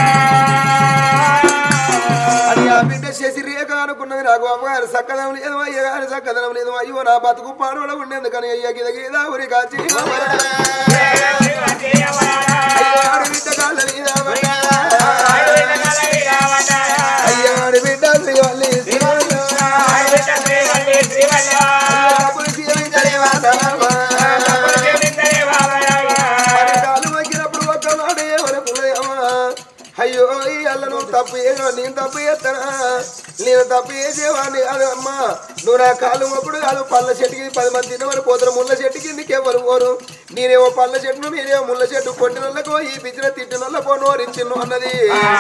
అది ఆ బిడ్డ శశి రేఖ అనుకున్నది నాకు అమ్మగారు సక్కదనం లేదు అయ్యగారి సక్కదనం లేదు అయ్యో నా బతుకు పాడవలో ఉండేందుకని అయ్య గిద గిద ఊరి కాచి అయ్యో ఆడి బిడ్డ కాళ్ళ మీద పడ్డ. అయ్యో ఆడి బిడ్డ శ్రీవల్లి శ్రీవల్లి. అయ్యో డబ్బులు జీవించలే వాసనమ్మా. మరి కాలు మొక్కినప్పుడు ఒక్క మాట ఎవరికి ఉండదేమా? అయ్యో ఈ అల్ల నువ్వు తప్పు చేయను నేను తప్పు చేస్తానా నేను తప్పు చేసేవాడిని కాదు అమ్మా నువ్వు నా కాలు మొక్కుడు కాదు పళ్ళ చెట్టుకి పది మంది తిన్నవారు పోతారు ముళ్ళ చెట్టు కిందకి ఎవరు పోరు నేనేమో పళ్ళ చెట్టును మీరేమో ముళ్ళ చెట్టు కొట్టిన వాళ్ళకు ఈ పిచ్చిన తిట్టిన వాళ్ళకు నోరించిన్ను అన్నది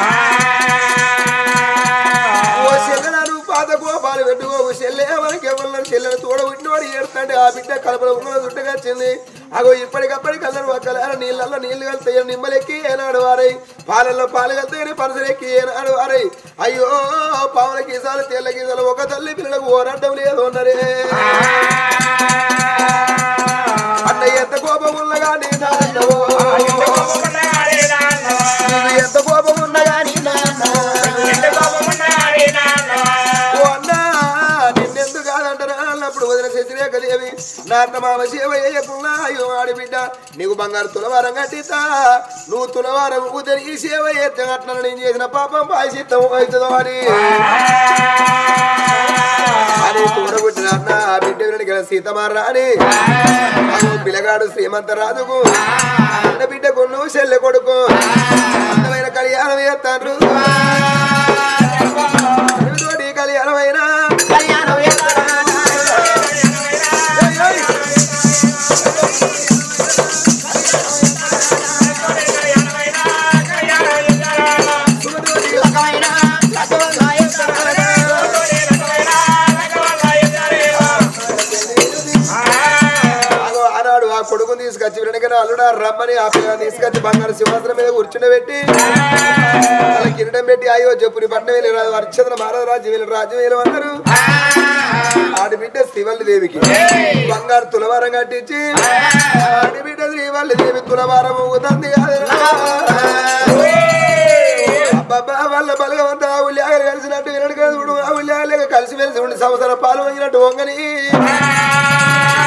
ఓ చెల్లెలను పాత కోపాలు పెట్టుకోకు చెల్లె మనకి ఎవరు చెల్లెలు తోడబుట్టినవాడు ఏడుతాంటే ఆ బిడ్డ కలపల ఉన్న చుట్టగా వచ్చింది అగో ఇప్పటికప్పటికి కళ్ళను ఒక్కలేరు నీళ్ళల్లో నీళ్లు కలితాయి నిమ్మలెక్కి ఏనాడు వారై పాలల్లో పాలు కలితాయని పనసలెక్కి ఏనాడు వారై అయ్యో పావుల గీసాలు తెల్ల గీసాలు ఒక తల్లి పిల్లలకు ఓరాటం లేదు అన్నరే అన్నయ్య ఎంత కోపం ఉన్నగా నీ నాన్నవో. నీకు ఎంత కోపం ఉన్నగా నీ నాన్న ఓ అన్నా నిన్నెందుకు కాదంటారా అన్నప్పుడు వదిన శశిరేఖ దేవి నా అత్త మామ సేవ చేయకున్నా అయ్యో ఆడబిడ్డ నీకు బంగారు తులవారం కట్టిస్తా నువ్వు తులవారం ఉదరి ఈ సేవ చేస్తే అట్లా నేను చేసిన పాపం పాయసిత్తం అవుతుందో అని అని తోడబుట్టిన అన్న ఆ బిడ్డ వెనక సీతమార అని అగో పిల్లగాడు శ్రీమంత రాజుకు అన్న బిడ్డకు నువ్వు చెల్లె కొడుకు అందమైన కళ్యాణం చేస్తాను తోటి కళ్యాణమైనా ఆగో ఆనాడు ఆ కొడుకుని తీసుకొచ్చి వెనకనే అల్లుడా రమ్మని ఆ పిల్లని తీసుకొచ్చి బంగారు సింహాసనం మీద కూర్చుండబెట్టి అలా కిరీటం పెట్టి అయ్యో చెప్పుని పట్నం వెళ్ళి రాదు అర్చంద్ర మహారాజు రాజ్యం వెళ్ళి రాజ్యం వెళ్ళి అన్నారు ఆడిబిడ్డ శ్రీవల్లి దేవికి బంగారు తులవారం కట్టించి ఆడిబిడ్డ శ్రీవల్లి దేవి తులవారం ఊగుతుంది అబ్బబ్బా వాళ్ళ బలగవంత ఆ ఉల్యాగలు కలిసినట్టు వినడు కదా చూడు ఆ ఉల్యాగలు కలిసి మెలిసి ఉండి సంవత్సరం పాలు వంగినట్టు వంగని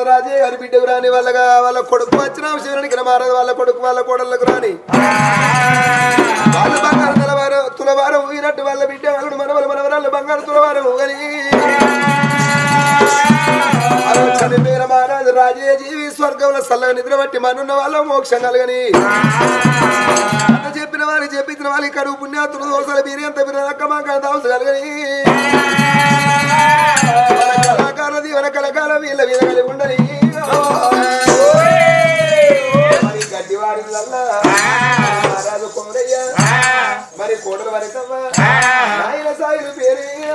రాజే గారి బిడ్డకు రాని వాళ్ళగా వాళ్ళ కొడుకు వచ్చిన శివునికి మారదు వాళ్ళ కొడుకు వాళ్ళ కోడళ్ళకు రాని వాళ్ళ బంగారు తలవారు తులవారం ఊగినట్టు వాళ్ళ బిడ్డ వాళ్ళు మనవలు మనవరాళ్ళు బంగారు తులవారం ఊగని ఆలోచన మేర మహారాజు రాజే జీవి స్వర్గంలో సల్లగా నిద్ర బట్టి మనున్న వాళ్ళ మోక్షం కలగని అన్న చెప్పిన వారి చెప్పించిన వాళ్ళకి కడుగు పుణ్యాతులు దోసలు మీరు ఎంత మీరు రక్కమాక దావసు కలగని కళాకార దీవన కళకాల వీళ్ళ వీర కలిగి ఉండని మరి గడ్డివాడి మహారాజు కోరయ్య మరి కోడలు వరకవ్వ నాయన సాయిలు పేరయ్య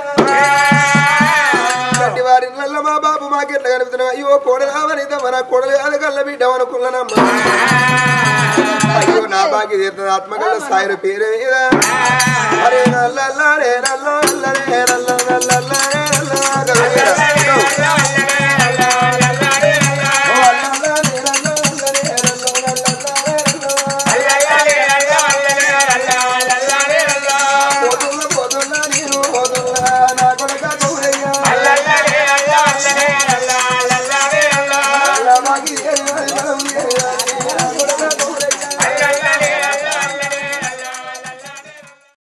గడ్డి వారి నల్ల మా బాబు మాకెట్లా కనిపిస్తున్నా అయ్యో కోడలావని మన కోడలు అది కళ్ళ బిడ్డ అనుకున్నానమ్మా అయ్యో నా బాకి తీరుతుంది ఆత్మకళ్ళ సాయిల పేరు మీద అరే నల్లరే నల్లరే